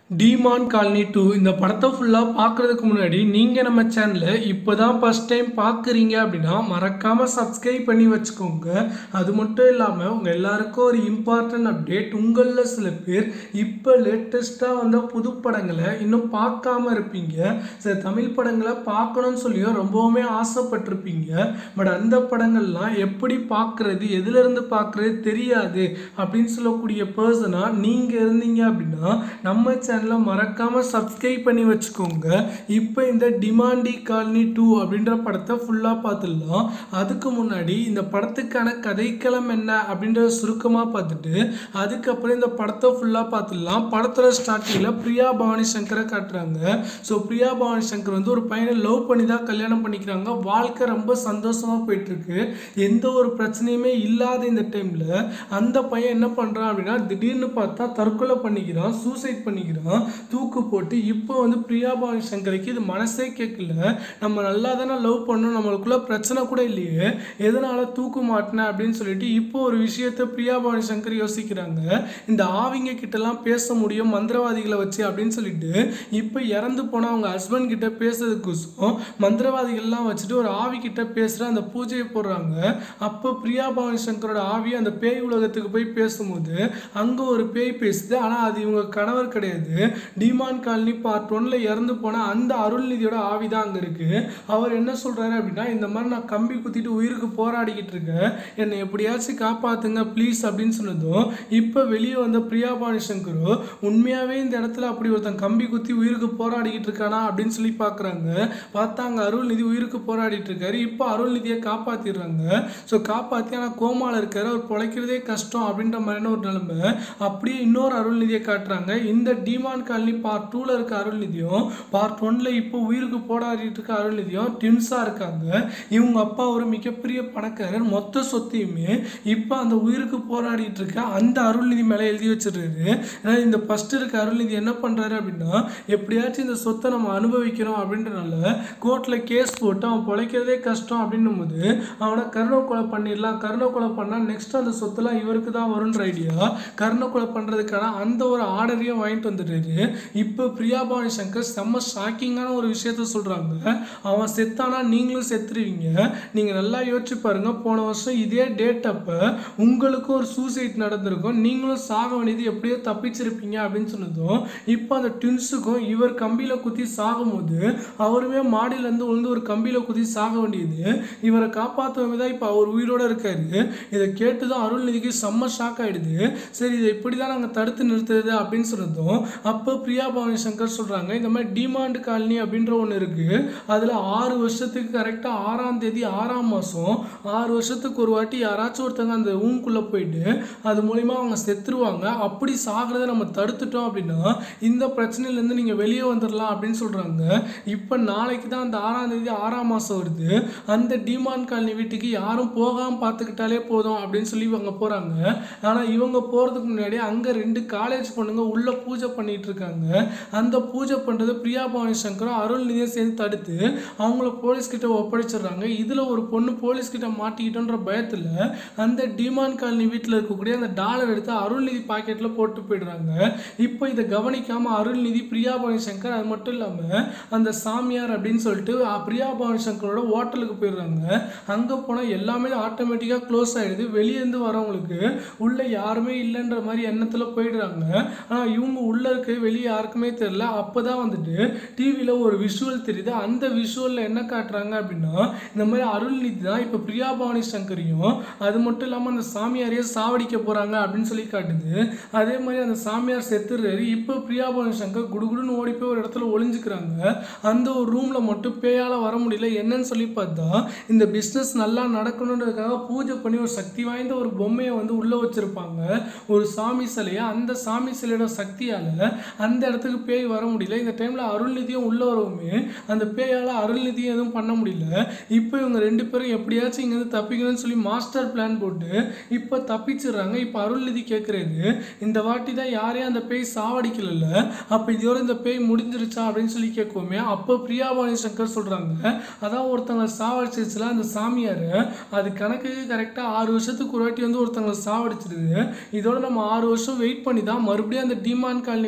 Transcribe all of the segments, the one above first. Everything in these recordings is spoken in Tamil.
டிமான் காலனி டூ இந்த படத்தை ஃபுல்லாக பார்க்குறதுக்கு முன்னாடி நீங்கள் நம்ம சேனலை இப்போ தான் ஃபஸ்ட் டைம் பார்க்குறீங்க அப்படின்னா மறக்காமல் சப்ஸ்கிரைப் பண்ணி வச்சுக்கோங்க அது மட்டும் இல்லாமல் உங்கள் எல்லாருக்கும் ஒரு இம்பார்ட்டன்ட் அப்டேட் உங்களில் சில பேர் இப்போ லேட்டஸ்ட்டாக வந்த புது படங்களை இன்னும் பார்க்காம இருப்பீங்க சில தமிழ் படங்களை பார்க்கணும்னு சொல்லியும் ரொம்பவுமே ஆசைப்பட்டிருப்பீங்க பட் அந்த படங்கள்லாம் எப்படி பார்க்குறது எதுலேருந்து பார்க்குறது தெரியாது அப்படின்னு சொல்லக்கூடிய பர்சனாக நீங்கள் இருந்தீங்க அப்படின்னா நம்ம சேனலை மறக்காமல் சப்ஸ்கிரைப் பண்ணி வச்சுக்கோங்க இப்போ இந்த டிமாண்டி காலனி டூ அப்படின்ற படத்தை ஃபுல்லாக பார்த்துடலாம் அதுக்கு முன்னாடி இந்த படத்துக்கான கதைக்களம் என்ன அப்படின்றத சுருக்கமாக பார்த்துட்டு அதுக்கப்புறம் இந்த படத்தை ஃபுல்லாக பார்த்துடலாம் படத்தோட ஸ்டார்டிங்கில் பிரியா பவானி சங்கரை காட்டுறாங்க ஸோ பிரியா பவானி சங்கர் வந்து ஒரு பையனை லவ் பண்ணி தான் கல்யாணம் பண்ணிக்கிறாங்க வாழ்க்கை ரொம்ப சந்தோஷமாக போயிட்டுருக்கு எந்த ஒரு பிரச்சனையுமே இல்லாத இந்த டைமில் அந்த பையன் என்ன பண்ணுறான் அப்படின்னா திடீர்னு பார்த்தா தற்கொலை பண்ணிக்கிறான் சூசைட் பண்ணிக்கிறான் தூக்கு போட்டு இப்போ வந்து பிரியா பவானி சங்கருக்கு இது மனசே கேட்கல நம்ம நல்லா தானே லவ் பண்ணோம் நம்மளுக்குள்ள பிரச்சனை கூட இல்லையே எதனால தூக்கு மாட்டினேன் அப்படின்னு சொல்லிட்டு இப்போ ஒரு விஷயத்த பிரியா பவானி சங்கர் யோசிக்கிறாங்க இந்த ஆவிங்க கிட்டலாம் பேச முடியும் மந்திரவாதிகளை வச்சு அப்படின்னு சொல்லிட்டு இப்போ இறந்து போன அவங்க ஹஸ்பண்ட் கிட்ட பேசுறதுக்கோசம் மந்திரவாதிகள்லாம் வச்சுட்டு ஒரு ஆவி கிட்ட பேசுகிற அந்த பூஜையை போடுறாங்க அப்போ பிரியா பவானி சங்கரோட ஆவி அந்த பேய் உலகத்துக்கு போய் பேசும்போது அங்கே ஒரு பேய் பேசுது ஆனால் அது இவங்க கணவர் கிடையாது டிமான் காலனி பார்ட் ஒன்ல இறந்து போன அந்த அருள்நிதியோட ஆவி தான் அங்கே இருக்கு அவர் என்ன சொல்றாரு அப்படின்னா இந்த மாதிரி நான் கம்பி குத்திட்டு உயிருக்கு போராடிக்கிட்டு இருக்கேன் என்னை எப்படியாச்சும் காப்பாத்துங்க ப்ளீஸ் அப்படின்னு சொன்னதும் இப்போ வெளியே வந்த பிரியா பவானி சங்கரோ உண்மையாவே இந்த இடத்துல அப்படி ஒருத்தன் கம்பி குத்தி உயிருக்கு போராடிக்கிட்டு இருக்கானா அப்படின்னு சொல்லி பார்க்குறாங்க பார்த்தா அங்கே அருள்நிதி உயிருக்கு போராடிட்டு இருக்காரு இப்போ அருள்நிதியை காப்பாத்திடுறாங்க ஸோ காப்பாற்றி ஆனால் கோமால இருக்காரு அவர் பிழைக்கிறதே கஷ்டம் அப்படின்ற மாதிரியான ஒரு நிலைமை அப்படியே இன்னொரு அருள்நிதியை காட்டுறாங்க இந்த டிமான் காலனி பார்ட் டூவில் இருக்க அருள்நிதியும் பார்ட் ஒன்ல இப்போ உயிருக்கு போராடிட்டு இருக்க அருள்நிதியும் ட்வின்ஸாக இருக்காங்க இவங்க அப்பா ஒரு மிகப்பெரிய பணக்காரர் மொத்த சொத்தையுமே இப்போ அந்த உயிருக்கு போராடிட்டு இருக்க அந்த அருள்நிதி மேலே எழுதி வச்சிடுறாரு ஏன்னா இந்த ஃபர்ஸ்ட் இருக்க அருள்நிதி என்ன பண்ணுறாரு அப்படின்னா எப்படியாச்சும் இந்த சொத்தை நம்ம அனுபவிக்கிறோம் அப்படின்றனால கோர்ட்டில் கேஸ் போட்டு அவன் பிழைக்கிறதே கஷ்டம் அப்படின்னும் போது அவனை கருணை கொலை பண்ணிடலாம் கருணை கொலை பண்ணால் நெக்ஸ்ட் அந்த சொத்துலாம் இவருக்கு தான் வரும்ன்ற ஐடியா கருணை கொலை பண்ணுறதுக்கான அந்த ஒரு ஆர்டரையும் வாங்கிட்டு வந்துடுறாரு இப்போ பிரியா பவானி சங்கர் செம்ம ஷாக்கிங்கான ஒரு விஷயத்த சொல்கிறாங்க அவன் செத்தானா நீங்களும் செத்துருவீங்க நீங்கள் நல்லா யோசிச்சு பாருங்க போன வருஷம் இதே டேட் அப்போ உங்களுக்கும் ஒரு சூசைட் நடந்திருக்கும் நீங்களும் சாக வேண்டியது எப்படியோ தப்பிச்சிருப்பீங்க அப்படின்னு சொன்னதும் இப்போ அந்த ட்வின்ஸுக்கும் இவர் கம்பியில் குத்தி சாகும்போது அவருமே மாடியிலேருந்து விழுந்து ஒரு கம்பியில் குத்தி சாக வேண்டியது இவரை காப்பாற்றவங்க தான் இப்போ அவர் உயிரோட இருக்காரு இதை கேட்டு தான் அருள்நிதிக்கு செம்ம ஷாக் ஆயிடுது சரி இதை இப்படி தான் நாங்கள் தடுத்து நிறுத்துறது அப்படின்னு சொன்னதும் அப்போ பிரியா பவானி சங்கர் சொல்கிறாங்க இந்த மாதிரி டிமாண்ட் காலனி அப்படின்ற ஒன்று இருக்குது அதில் ஆறு வருஷத்துக்கு கரெக்டாக ஆறாம் தேதி ஆறாம் மாதம் ஆறு வருஷத்துக்கு ஒரு வாட்டி யாராச்சும் ஒருத்தங்க அந்த ஊங்குள்ளே போயிட்டு அது மூலிமா அவங்க செத்துருவாங்க அப்படி சாகிறத நம்ம தடுத்துட்டோம் அப்படின்னா இந்த பிரச்சனையிலேருந்து நீங்கள் வெளியே வந்துடலாம் அப்படின்னு சொல்கிறாங்க இப்போ நாளைக்கு தான் அந்த ஆறாம் தேதி ஆறாம் மாதம் வருது அந்த டிமான் காலனி வீட்டுக்கு யாரும் போகாமல் பார்த்துக்கிட்டாலே போதும் அப்படின்னு சொல்லி இவங்க போகிறாங்க ஆனால் இவங்க போகிறதுக்கு முன்னாடி அங்கே ரெண்டு காலேஜ் பொண்ணுங்க உள்ள பூஜை பண்ணிட்டு இருக்காங்க அந்த பூஜை பண்ணுறது பிரியா பவானி சங்கரும் அருள்நிதியும் சேர்ந்து தடுத்து அவங்கள போலீஸ் கிட்ட ஒப்படைச்சிடுறாங்க இதில் ஒரு பொண்ணு போலீஸ் கிட்ட மாட்டிக்கிட்டோன்ற பயத்தில் அந்த டிமான் காலனி வீட்டில் இருக்கக்கூடிய அந்த டாலர் எடுத்து அருள்நிதி பாக்கெட்டில் போட்டு போயிடுறாங்க இப்போ இதை கவனிக்காம அருள்நிதி பிரியா பவானி சங்கர் அது மட்டும் இல்லாமல் அந்த சாமியார் அப்படின்னு சொல்லிட்டு அஹ், பிரியா பவானி சங்கரோட ஹோட்டலுக்கு போயிடுறாங்க அங்கே போனால் எல்லாமே ஆட்டோமேட்டிக்காக க்ளோஸ் ஆகிடுது வெளியேருந்து வரவங்களுக்கு உள்ளே யாருமே இல்லைன்ற மாதிரி எண்ணத்தில் போயிடுறாங்க ஆனால் இவங்க உள்ளே இருக்க வெளியே யாருக்குமே தெரியல அப்போ தான் வந்துட்டு டிவியில் ஒரு விஷுவல் தெரியுது அந்த விஷுவலில் என்ன காட்டுறாங்க அப்படின்னா இந்த மாதிரி அருள்நிதி தான் இப்போ பிரியா பவானி சங்கரையும் அது மட்டும் இல்லாமல் அந்த சாமியாரையே சாவடிக்க போகிறாங்க அப்படின்னு சொல்லி காட்டுது அதே மாதிரி அந்த சாமியார் செத்துறாரு இப்போ பிரியா பவானி சங்கர் குடுகுடுன்னு ஓடி போய் ஒரு இடத்துல ஒளிஞ்சுக்கிறாங்க அந்த ஒரு ரூமில் மட்டும் பேயால் வர முடியல என்னன்னு சொல்லி பார்த்தா இந்த பிஸ்னஸ் நல்லா நடக்கணுன்றதுக்காக பூஜை பண்ணி ஒரு சக்தி வாய்ந்த ஒரு பொம்மையை வந்து உள்ளே வச்சுருப்பாங்க ஒரு சாமி சிலையை அந்த சாமி சிலையோட சக்தியால் அந்த இடத்துக்கு பேய் வர முடியல இந்த டைமில் அருள்நிதியும் உள்ளே வரவுமே அந்த பேயால் அருள்நிதியும் எதுவும் பண்ண முடியல இப்போ இவங்க ரெண்டு பேரும் எப்படியாச்சும் இங்கேருந்து தப்பிக்கணும்னு சொல்லி மாஸ்டர் பிளான் போட்டு இப்போ தப்பிச்சிடுறாங்க இப்போ அருள்நிதி கேட்குறாரு இந்த வாட்டி தான் யாரையும் அந்த பேய் சாவடிக்கல அப்போ இதோட இந்த பேய் முடிஞ்சிருச்சா அப்படின்னு சொல்லி கேட்குவோமே அப்போ பிரியாபாணி சங்கர் சொல்கிறாங்க அதான் ஒருத்தவங்க சாவடிச்சிருச்சுல அந்த சாமியார் அது கணக்குக்கு கரெக்டாக ஆறு வருஷத்துக்கு ஒரு வாட்டி வந்து ஒருத்தவங்களை சாவடிச்சிடுது இதோட நம்ம ஆறு வருஷம் வெயிட் பண்ணி தான் மறுபடியும் அந்த டிமான் காலனி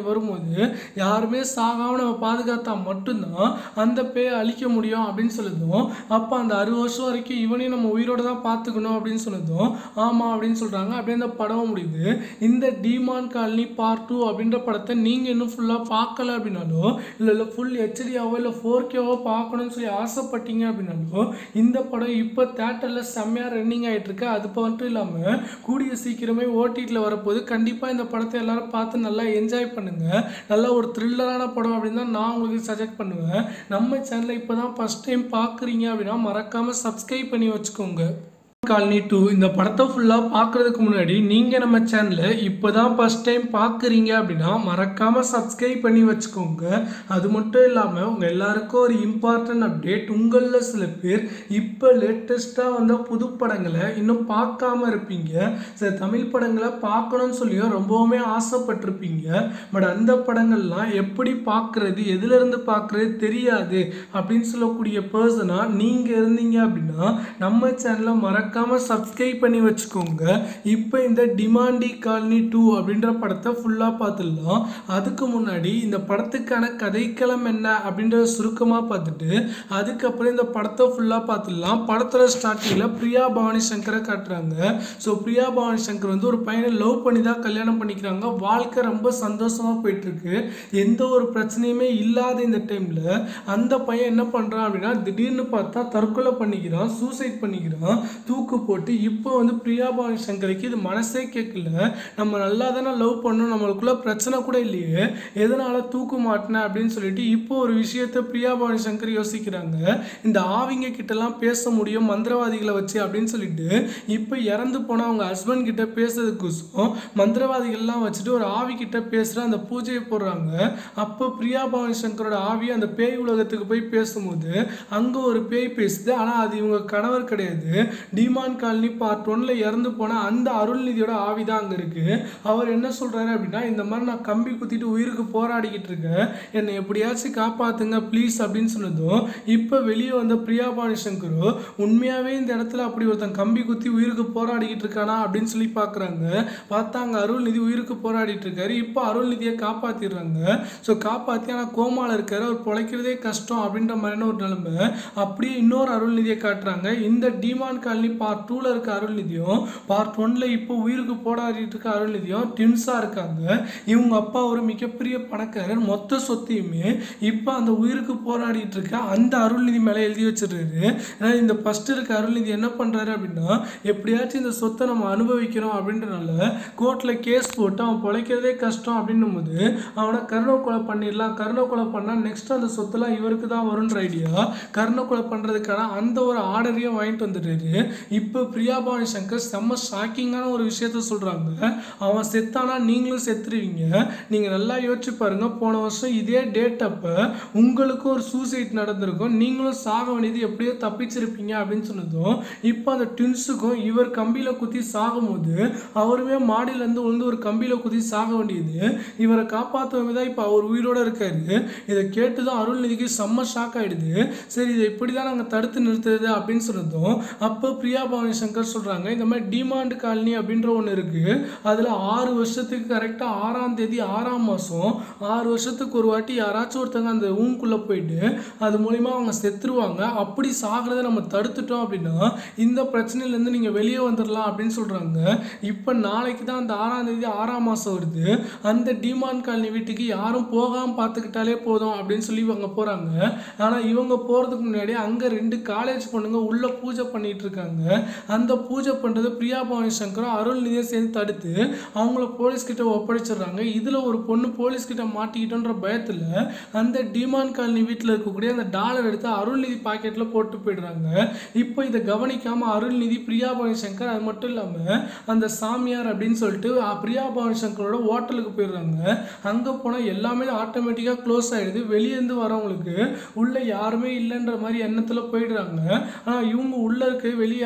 வரும்போது யாருமே சாகாமல் நம்ம பாதுகாத்தா மட்டும்தான் அந்த பேயை அழிக்க முடியும் அப்படின்னு சொல்லுதும் அப்போ அந்த அறுபது வருஷம் வரைக்கும் இவனையும் நம்ம உயிரோட தான் பார்த்துக்கணும் அப்படின்னு சொன்னதும் ஆமாம் அப்படின்னு சொல்கிறாங்க அப்படியே அந்த படம் முடியுது இந்த டிமான் காலனி பார்ட் டூ அப்படின்ற படத்தை நீங்கள் இன்னும் ஃபுல்லாக பார்க்கல அப்படின்னாலோ இல்லை இல்லை ஃபுல் ஹெச்டியாவோ இல்லை ஃபோர் கேவோ பார்க்கணும்னு சொல்லி ஆசைப்பட்டீங்க அப்படின்னாலோ இந்த படம் இப்போ தேட்டரில் செம்மையாக ரன்னிங் ஆகிட்டு இருக்கு அது மட்டும் இல்லாமல் கூடிய சீக்கிரமே ஓடிடியில் வரப்போது கண்டிப்பாக இந்த படத்தை எல்லாரும் பார்த்து நல்லா என்ஜாய் பண்ணுங்கள் நல்ல ஒரு த்ரில்லரான படம் அப்படின்னு தான் நான் உங்களுக்கு சஜெக்ட் பண்ணுவேன் நம்ம சேனலை இப்போ தான் ஃபஸ்ட் டைம் பார்க்குறீங்க அப்படின்னா மறக்காமல் சப்ஸ்கிரைப் பண்ணி வச்சுக்கோங்க காலனி டூ இந்த படத்தை ஃபுல்லாக பார்க்குறதுக்கு முன்னாடி நீங்கள் நம்ம சேனலை இப்போ தான் ஃபஸ்ட் டைம் பார்க்குறீங்க அப்படின்னா மறக்காமல் சப்ஸ்கிரைப் பண்ணி வச்சுக்கோங்க அது மட்டும் இல்லாமல் உங்கள் எல்லாருக்கும் ஒரு இம்பார்ட்டன்ட் அப்டேட் உங்களில் சில பேர் இப்போ லேட்டஸ்ட்டாக வந்த புது படங்களை இன்னும் பார்க்காம இருப்பீங்க சில தமிழ் படங்களை பார்க்கணும்னு சொல்லியும் ரொம்பவுமே ஆசைப்பட்டிருப்பீங்க பட் அந்த படங்கள்லாம் எப்படி பார்க்குறது எதுலேருந்து பார்க்குறது தெரியாது அப்படின்னு சொல்லக்கூடிய பர்சனாக நீங்கள் இருந்தீங்க அப்படின்னா நம்ம சேனலை மறக்காமல் சப்ஸ்கிரைப் பண்ணி வச்சுக்கோங்க இப்போ இந்த டிமாண்டி காலனி டூ அப்படின்ற படத்தை ஃபுல்லாக பார்த்துடலாம் அதுக்கு முன்னாடி இந்த படத்துக்கான கதைக்களம் என்ன அப்படின்றத சுருக்கமாக பார்த்துட்டு அதுக்கப்புறம் இந்த படத்தை ஃபுல்லாக பார்த்துடலாம் படத்தில் ஸ்டார்டிங்கில் பிரியா பவானி சங்கரை காட்டுறாங்க ஸோ பிரியா பவானி சங்கர் வந்து ஒரு பையனை லவ் பண்ணி தான் கல்யாணம் பண்ணிக்கிறாங்க வாழ்க்கை ரொம்ப சந்தோஷமாக போயிட்டுருக்கு எந்த ஒரு பிரச்சனையுமே இல்லாத இந்த டைமில் அந்த பையன் என்ன பண்ணுறான் அப்படின்னா திடீர்னு பார்த்தா தற்கொலை பண்ணிக்கிறான் சூசைட் பண்ணிக்கிறான் தூக்கு போட்டு இப்போ வந்து பிரியா பவானி சங்கருக்கு இது மனசே கேட்கல நம்ம நல்லா தானே லவ் பண்ணோம் நம்மளுக்குள்ள பிரச்சனை கூட இல்லையே எதனால தூக்கு மாட்டினேன் அப்படின்னு சொல்லிட்டு இப்போ ஒரு விஷயத்த பிரியா பவானி சங்கர் யோசிக்கிறாங்க இந்த ஆவிங்க கிட்டலாம் பேச முடியும் மந்திரவாதிகளை வச்சு அப்படின்னு சொல்லிட்டு இப்போ இறந்து போன அவங்க ஹஸ்பண்ட் கிட்ட பேசுறதுக்கோசம் மந்திரவாதிகள்லாம் வச்சுட்டு ஒரு ஆவி கிட்ட பேசுகிற அந்த பூஜையை போடுறாங்க அப்போ பிரியா பவானி சங்கரோட ஆவி அந்த பேய் உலகத்துக்கு போய் பேசும்போது அங்கே ஒரு பேய் பேசுது ஆனால் அது இவங்க கணவர் கிடையாது டிமான் காலனி பார்ட் ஒன்ல இறந்து போன அந்த அருள்நிதியோட ஆவி தான் அங்கே இருக்கு அவர் என்ன சொல்றாரு அப்படின்னா இந்த மாதிரி நான் கம்பி குத்திட்டு உயிருக்கு போராடிக்கிட்டு இருக்கேன் என்னை எப்படியாச்சும் காப்பாத்துங்க ப்ளீஸ் அப்படின்னு சொன்னதும் இப்போ வெளியே வந்த பிரியா பாணி சங்கரு உண்மையாவே இந்த இடத்துல அப்படி ஒருத்தன் கம்பி குத்தி உயிருக்கு போராடிக்கிட்டு இருக்கானா அப்படின்னு சொல்லி பார்க்குறாங்க பார்த்தா அங்கே அருள்நிதி உயிருக்கு போராடிட்டு இருக்காரு இப்போ அருள்நிதியை காப்பாத்திடுறாங்க ஸோ காப்பாற்றி ஆனால் கோமால இருக்காரு அவர் பொழைக்கிறதே கஷ்டம் அப்படின்ற மாதிரியான ஒரு நிலைமை அப்படியே இன்னொரு அருள்நிதியை காட்டுறாங்க இந்த டிமான் காலனி பார்ட் டூவில் இருக்க அருள்நிதியும் பார்ட் ஒன்ல இப்போ உயிருக்கு போராடிட்டு இருக்க அருள்நிதியும் ட்வின்ஸாக இருக்காங்க இவங்க அப்பா ஒரு மிகப்பெரிய பணக்காரர் மொத்த சொத்தையுமே இப்போ அந்த உயிருக்கு போராடிட்டு இருக்க அந்த அருள்நிதி மேலே எழுதி வச்சிடுறாரு ஏன்னா இந்த ஃபர்ஸ்ட் இருக்க அருள்நிதி என்ன பண்ணுறாரு அப்படின்னா எப்படியாச்சும் இந்த சொத்தை நம்ம அனுபவிக்கிறோம் அப்படின்றனால கோர்ட்டில் கேஸ் போட்டு அவன் பிழைக்கிறதே கஷ்டம் அப்படின்னும் போது அவனை கருணை கொலை பண்ணிடலாம் கருணை கொலை பண்ணால் நெக்ஸ்ட் அந்த சொத்துலாம் இவருக்கு தான் வரும்ன்ற ஐடியா கருணை கொலை பண்ணுறதுக்கான அந்த ஒரு ஆர்டரையும் வாங்கிட்டு வந்துடுறாரு இப்போ பிரியா பவானி சங்கர் செம்ம ஷாக்கிங்கான ஒரு விஷயத்த சொல்கிறாங்க அவன் செத்தானா நீங்களும் செத்துருவீங்க நீங்கள் நல்லா யோசிச்சு பாருங்க போன வருஷம் இதே டேட் அப்போ உங்களுக்கும் ஒரு சூசைட் நடந்திருக்கும் நீங்களும் சாக வேண்டியது எப்படியோ தப்பிச்சிருப்பீங்க அப்படின்னு சொன்னதும் இப்போ அந்த ட்வின்ஸுக்கும் இவர் கம்பியில் குத்தி சாகும்போது அவருமே மாடியிலேருந்து விழுந்து ஒரு கம்பியில் குத்தி சாக வேண்டியது இவரை காப்பாற்றுவமே தான் இப்போ அவர் உயிரோடு இருக்காரு இதை கேட்டு தான் அருள்நிதிக்கு செம்ம ஷாக் ஆகிடுது சரி இதை இப்படி தான் நாங்கள் தடுத்து நிறுத்துறது அப்படின்னு சொன்னதும் அப்போ பிரியா பவானி சங்கர் சொல்கிறாங்க இந்த மாதிரி டிமாண்ட் காலனி அப்படின்ற ஒன்று இருக்குது அதில் ஆறு வருஷத்துக்கு கரெக்டாக ஆறாம் தேதி ஆறாம் மாதம் ஆறு வருஷத்துக்கு ஒரு வாட்டி யாராச்சும் ஒருத்தங்க அந்த ரூம்குள்ளே போயிட்டு அது மூலிமா அவங்க செத்துருவாங்க அப்படி சாகிறத நம்ம தடுத்துட்டோம் அப்படின்னா இந்த பிரச்சனையிலேருந்து நீங்கள் வெளியே வந்துடலாம் அப்படின்னு சொல்கிறாங்க இப்போ நாளைக்கு தான் அந்த ஆறாம் தேதி ஆறாம் மாதம் வருது அந்த டிமாண்ட் காலனி வீட்டுக்கு யாரும் போகாமல் பார்த்துக்கிட்டாலே போதும் அப்படின்னு சொல்லி இவங்க போகிறாங்க ஆனால் இவங்க போகிறதுக்கு முன்னாடி அங்கே ரெண்டு காலேஜ் பொண்ணுங்க உள்ள பூஜை பண்ணிட்டு இருக்காங்க அந்த பூஜை பண்ணுறது பிரியா பவானி சங்கரும் அருள்நிதியும் சேர்ந்து தடுத்து அவங்கள போலீஸ் கிட்ட ஒப்படைச்சிடுறாங்க இதில் ஒரு பொண்ணு போலீஸ் கிட்ட மாட்டிக்கிட்டோன்ற பயத்தில் அந்த டிமான் காலனி வீட்டில் இருக்கக்கூடிய அந்த டாலர் எடுத்து அருள்நிதி பாக்கெட்டில் போட்டு போயிடுறாங்க இப்போ இதை கவனிக்காமல் அருள்நிதி பிரியா பவானி சங்கர் அது மட்டும் இல்லாமல் அந்த சாமியார் அப்படின்னு சொல்லிட்டு அஹ், பிரியா பவானி சங்கரோட ஹோட்டலுக்கு போயிடுறாங்க அங்கே போனால் எல்லாமே ஆட்டோமேட்டிக்காக க்ளோஸ் ஆகிடுது வெளியேருந்து வரவங்களுக்கு உள்ளே யாருமே இல்லைன்ற மாதிரி எண்ணத்தில் போயிடுறாங்க ஆனால் இவங்க உள்ளே இருக்க வெளியே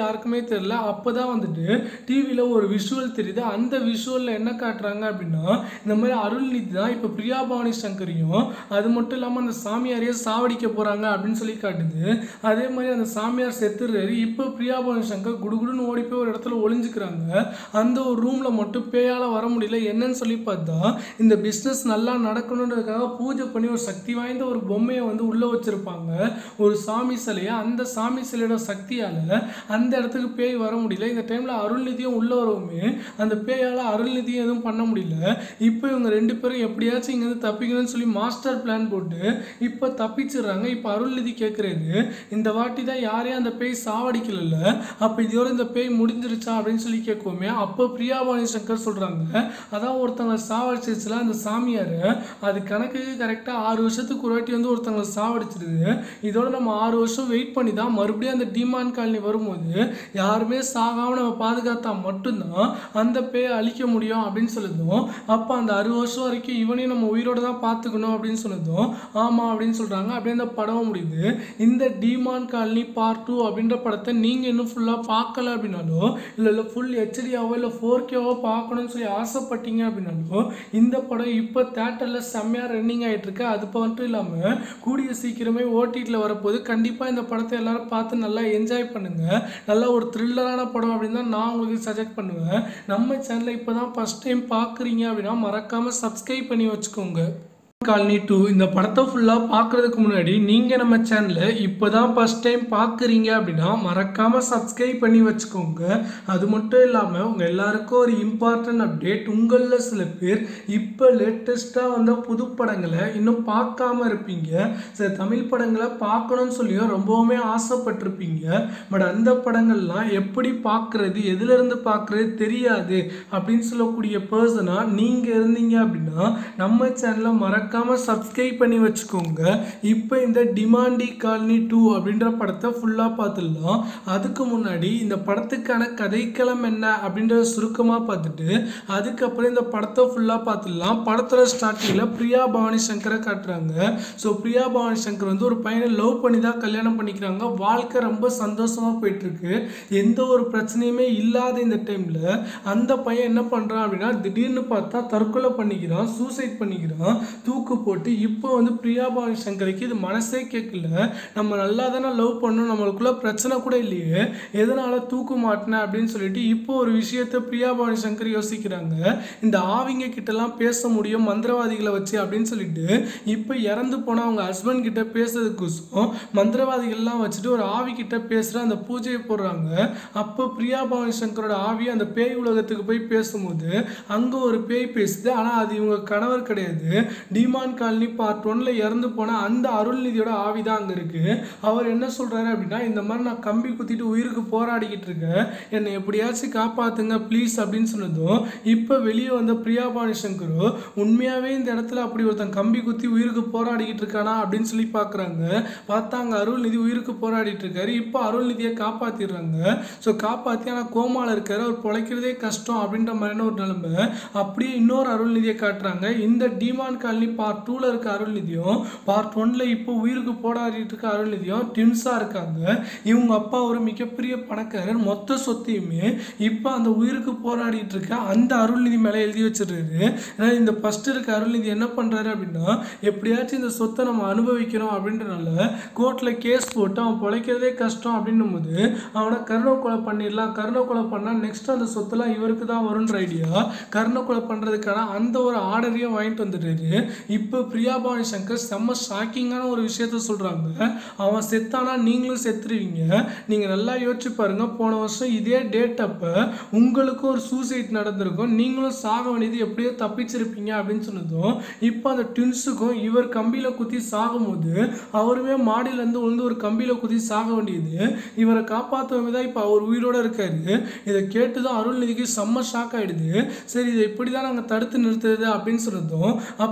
யாருக்குமே தெரியல அப்போ தான் வந்துட்டு டிவியில் ஒரு விஷுவல் தெரியுது அந்த விஷுவலில் என்ன காட்டுறாங்க அப்படின்னா இந்த மாதிரி அருள்நிதி தான் இப்போ பிரியா பவானி சங்கரையும் அது மட்டும் இல்லாமல் அந்த சாமியாரையே சாவடிக்க போகிறாங்க அப்படின்னு சொல்லி காட்டுது அதே மாதிரி அந்த சாமியார் செத்துறாரு இப்போ பிரியா பவானி சங்கர் குடுகுடுன்னு ஓடி போய் ஒரு இடத்துல ஒளிஞ்சுக்கிறாங்க அந்த ஒரு ரூமில் மட்டும் பேயால் வர முடியல என்னன்னு சொல்லி பார்த்தா இந்த பிஸ்னஸ் நல்லா நடக்கணுன்றதுக்காக பூஜை பண்ணி ஒரு சக்தி வாய்ந்த ஒரு பொம்மையை வந்து உள்ளே வச்சுருப்பாங்க ஒரு சாமி சிலையை அந்த சாமி சிலையோட சக்தியால் அந்த இடத்துக்கு பேய் வர முடியல இந்த டைமில் அருள்நிதியும் உள்ளே வரவுமே அந்த பேயால் அருள்நிதியும் எதுவும் பண்ண முடியல இப்போ இவங்க ரெண்டு பேரும் எப்படியாச்சும் இங்கேருந்து தப்பிக்கணும்னு சொல்லி மாஸ்டர் பிளான் போட்டு இப்போ தப்பிச்சிடுறாங்க இப்போ அருள்நிதி கேட்குறாரு இந்த வாட்டி தான் யாரையும் அந்த பேய் சாவடிக்கல அப்போ இதோட இந்த பேய் முடிஞ்சிருச்சா அப்படின்னு சொல்லி கேட்குவோமே அப்போ பிரியாபாணி சங்கர் சொல்கிறாங்க அதான் ஒருத்தவங்களை சாவடிச்சிருச்சுல அந்த சாமியார் அது கணக்குக்கு கரெக்டாக ஆறு வருஷத்துக்கு ஒரு வாட்டி வந்து ஒருத்தவங்களை சாவடிச்சிருது இதோட நம்ம ஆறு வருஷம் வெயிட் பண்ணி தான் மறுபடியும் அந்த டிமாண்ட் காலனி வரும்போது யாருமே சாகாமல் நம்ம பாதுகாத்தா மட்டும்தான் அந்த பேயை அழிக்க முடியும் அப்படின்னு சொல்லுதும் அப்போ அந்த அறுபது வருஷம் வரைக்கும் இவனையும் நம்ம உயிரோட தான் பார்த்துக்கணும் அப்படின்னு சொன்னதும் ஆமாம் அப்படின்னு சொல்கிறாங்க அப்படியே அந்த படம் முடியுது இந்த டிமான் காலனி பார்ட் டூ அப்படின்ற படத்தை நீங்கள் இன்னும் ஃபுல்லாக பார்க்கல அப்படின்னாலோ இல்லை இல்லை ஃபுல் ஹெச்டியாவோ இல்லை ஃபோர் கேவோ பார்க்கணும்னு சொல்லி ஆசைப்பட்டீங்க அப்படின்னாலோ இந்த படம் இப்போ தேட்டரில் செம்மையாக ரன்னிங் ஆகிட்டு இருக்கு அது மட்டும் இல்லாமல் கூடிய சீக்கிரமே ஓடிடியில் வரப்போது கண்டிப்பாக இந்த படத்தை எல்லாரும் பார்த்து நல்லா என்ஜாய் பண்ணுங்கள் நல்ல ஒரு த்ரில்லரான படம் அப்படின்னு தான் நான் உங்களுக்கு சஜெக்ட் பண்ணுவேன் நம்ம சேனலை இப்போ தான் ஃபஸ்ட் டைம் பார்க்குறீங்க அப்படின்னா மறக்காமல் சப்ஸ்கிரைப் பண்ணி வச்சுக்கோங்க காலனி டூ இந்த படத்தை ஃபுல்லாக பார்க்குறதுக்கு முன்னாடி நீங்கள் நம்ம சேனலை இப்போ தான் ஃபஸ்ட் டைம் பார்க்குறீங்க அப்படின்னா மறக்காமல் சப்ஸ்கிரைப் பண்ணி வச்சுக்கோங்க அது மட்டும் இல்லாமல் உங்கள் எல்லாருக்கும் ஒரு இம்பார்ட்டன்ட் அப்டேட் உங்களில் சில பேர் இப்போ லேட்டஸ்ட்டாக வந்த புது படங்களை இன்னும் பார்க்காம இருப்பீங்க சில தமிழ் படங்களை பார்க்கணும்னு சொல்லியும் ரொம்பவுமே ஆசைப்பட்டிருப்பீங்க பட் அந்த படங்கள்லாம் எப்படி பார்க்குறது எதுலேருந்து பார்க்குறது தெரியாது அப்படின்னு சொல்லக்கூடிய பர்சனாக நீங்கள் இருந்தீங்க அப்படின்னா நம்ம சேனலை மறக்க மறக்காமல் சப்ஸ்கிரைப் பண்ணி வச்சுக்கோங்க இப்போ இந்த டிமாண்டி காலனி டூ அப்படின்ற படத்தை ஃபுல்லாக பார்த்துடலாம் அதுக்கு முன்னாடி இந்த படத்துக்கான கதைக்களம் என்ன அப்படின்றத சுருக்கமாக பார்த்துட்டு அதுக்கப்புறம் இந்த படத்தை ஃபுல்லாக பார்த்துடலாம் படத்தில் ஸ்டார்டிங்கில் பிரியா பவானி சங்கரை காட்டுறாங்க ஸோ பிரியா பவானி சங்கர் வந்து ஒரு பையனை லவ் பண்ணி தான் கல்யாணம் பண்ணிக்கிறாங்க வாழ்க்கை ரொம்ப சந்தோஷமாக போயிட்டுருக்கு எந்த ஒரு பிரச்சனையுமே இல்லாத இந்த டைமில் அந்த பையன் என்ன பண்ணுறான் அப்படின்னா திடீர்னு பார்த்தா தற்கொலை பண்ணிக்கிறான் சூசைட் பண்ணிக்கிறான் தூக்கு போட்டு இப்போ வந்து பிரியா பவானி சங்கருக்கு இது மனசே கேட்கல நம்ம நல்லா தானே லவ் பண்ணோம் நம்மளுக்குள்ள பிரச்சனை கூட இல்லையே எதனால தூக்கு மாட்டின அப்படின்னு சொல்லிட்டு இப்போ ஒரு விஷயத்த பிரியா பவானி சங்கர் யோசிக்கிறாங்க இந்த ஆவிங்க கிட்டலாம் பேச முடியும் மந்திரவாதிகளை வச்சு அப்படின்னு சொல்லிட்டு இப்போ இறந்து போன அவங்க ஹஸ்பண்ட் கிட்ட பேசுறதுக்கோசம் மந்திரவாதிகள்லாம் வச்சுட்டு ஒரு ஆவி கிட்ட பேசுகிற அந்த பூஜையை போடுறாங்க அப்போ பிரியா பவானி சங்கரோட ஆவி அந்த பேய் உலகத்துக்கு போய் பேசும்போது அங்கே ஒரு பேய் பேசுது ஆனால் அது இவங்க கணவர் கிடையாது டிமான் காலனி பார்ட் ஒன்ல இறந்து போன அந்த அருள்நிதியோட ஆவி தான் அங்கே இருக்கு அவர் என்ன சொல்றாரு அப்படின்னா இந்த மாதிரி நான் கம்பி குத்திட்டு உயிருக்கு போராடிக்கிட்டு இருக்கேன் என்னை எப்படியாச்சும் காப்பாத்துங்க ப்ளீஸ் அப்படின்னு சொன்னதும் இப்போ வெளியே வந்த பிரியாபாணி சங்கரோ உண்மையாவே இந்த இடத்துல அப்படி ஒருத்தன் கம்பி குத்தி உயிருக்கு போராடிக்கிட்டு இருக்கானா அப்படின்னு சொல்லி பார்க்குறாங்க பார்த்தா அங்கே அருள்நிதி உயிருக்கு போராடிட்டு இருக்காரு இப்போ அருள்நிதியை காப்பாத்திடுறாங்க ஸோ காப்பாற்றி ஆனால் கோமால இருக்காரு அவர் பிழைக்கிறதே கஷ்டம் அப்படின்ற மாதிரியான ஒரு நிலைமை அப்படியே இன்னொரு அருள்நிதியை காட்டுறாங்க இந்த டிமான் காலனி பார்ட் டூவில் இருக்க அருள்நிதியும் பார்ட் ஒன்ல இப்போ உயிருக்கு போராடிட்டு இருக்க அருள்நிதியும் ட்வின்ஸாக இருக்காங்க இவங்க அப்பா ஒரு மிகப்பெரிய பணக்காரர் மொத்த சொத்தையுமே இப்போ அந்த உயிருக்கு போராடிட்டு இருக்க அந்த அருள்நிதி மேலே எழுதி வச்சிடுறாரு ஏன்னா இந்த ஃபர்ஸ்ட் இருக்க அருள்நிதி என்ன பண்ணுறாரு அப்படின்னா எப்படியாச்சும் இந்த சொத்தை நம்ம அனுபவிக்கிறோம் அப்படின்றனால கோர்ட்டில் கேஸ் போட்டு அவன் பிழைக்கிறதே கஷ்டம் அப்படின்னும் போது அவனை கருணை கொலை பண்ணிடலாம் கருணை கொலை பண்ணால் நெக்ஸ்ட் அந்த சொத்தெல்லாம் இவருக்கு தான் வரும்ன்ற ஐடியா கருணை கொலை பண்ணுறதுக்கான அந்த ஒரு ஆர்டரையும் வாங்கிட்டு வந்துடுறாரு இப்போ பிரியாபாணி சங்கர் செம்ம ஷாக்கிங்கான ஒரு விஷயத்த சொல்கிறாங்க அவன் செத்தானா நீங்களும் செத்துருவீங்க நீங்கள் நல்லா யோசிச்சு பாருங்க போன வருஷம் இதே டேட் அப்போ உங்களுக்கு ஒரு சூசைட் நடந்திருக்கும் நீங்களும் சாக வேண்டியது எப்படியோ தப்பிச்சிருப்பீங்க அப்படின்னு சொன்னதும் இப்போ அந்த ட்வின்ஸுக்கும் இவர் கம்பியில் குத்தி சாகும்போது அவருமே மாடியிலேருந்து விழுந்து ஒரு கம்பியில் குத்தி சாக வேண்டியது இவரை காப்பாற்றவங்க தான் இப்போ அவர் உயிரோட இருக்காரு இதை கேட்டு தான் அருள்நிதிக்கு செம்ம ஷாக் ஆயிடுது சரி இதை இப்படி தான் நாங்கள் தடுத்து நிறுத்துறது அப்படின்னு சொன்னதும் அப்போ பிரியா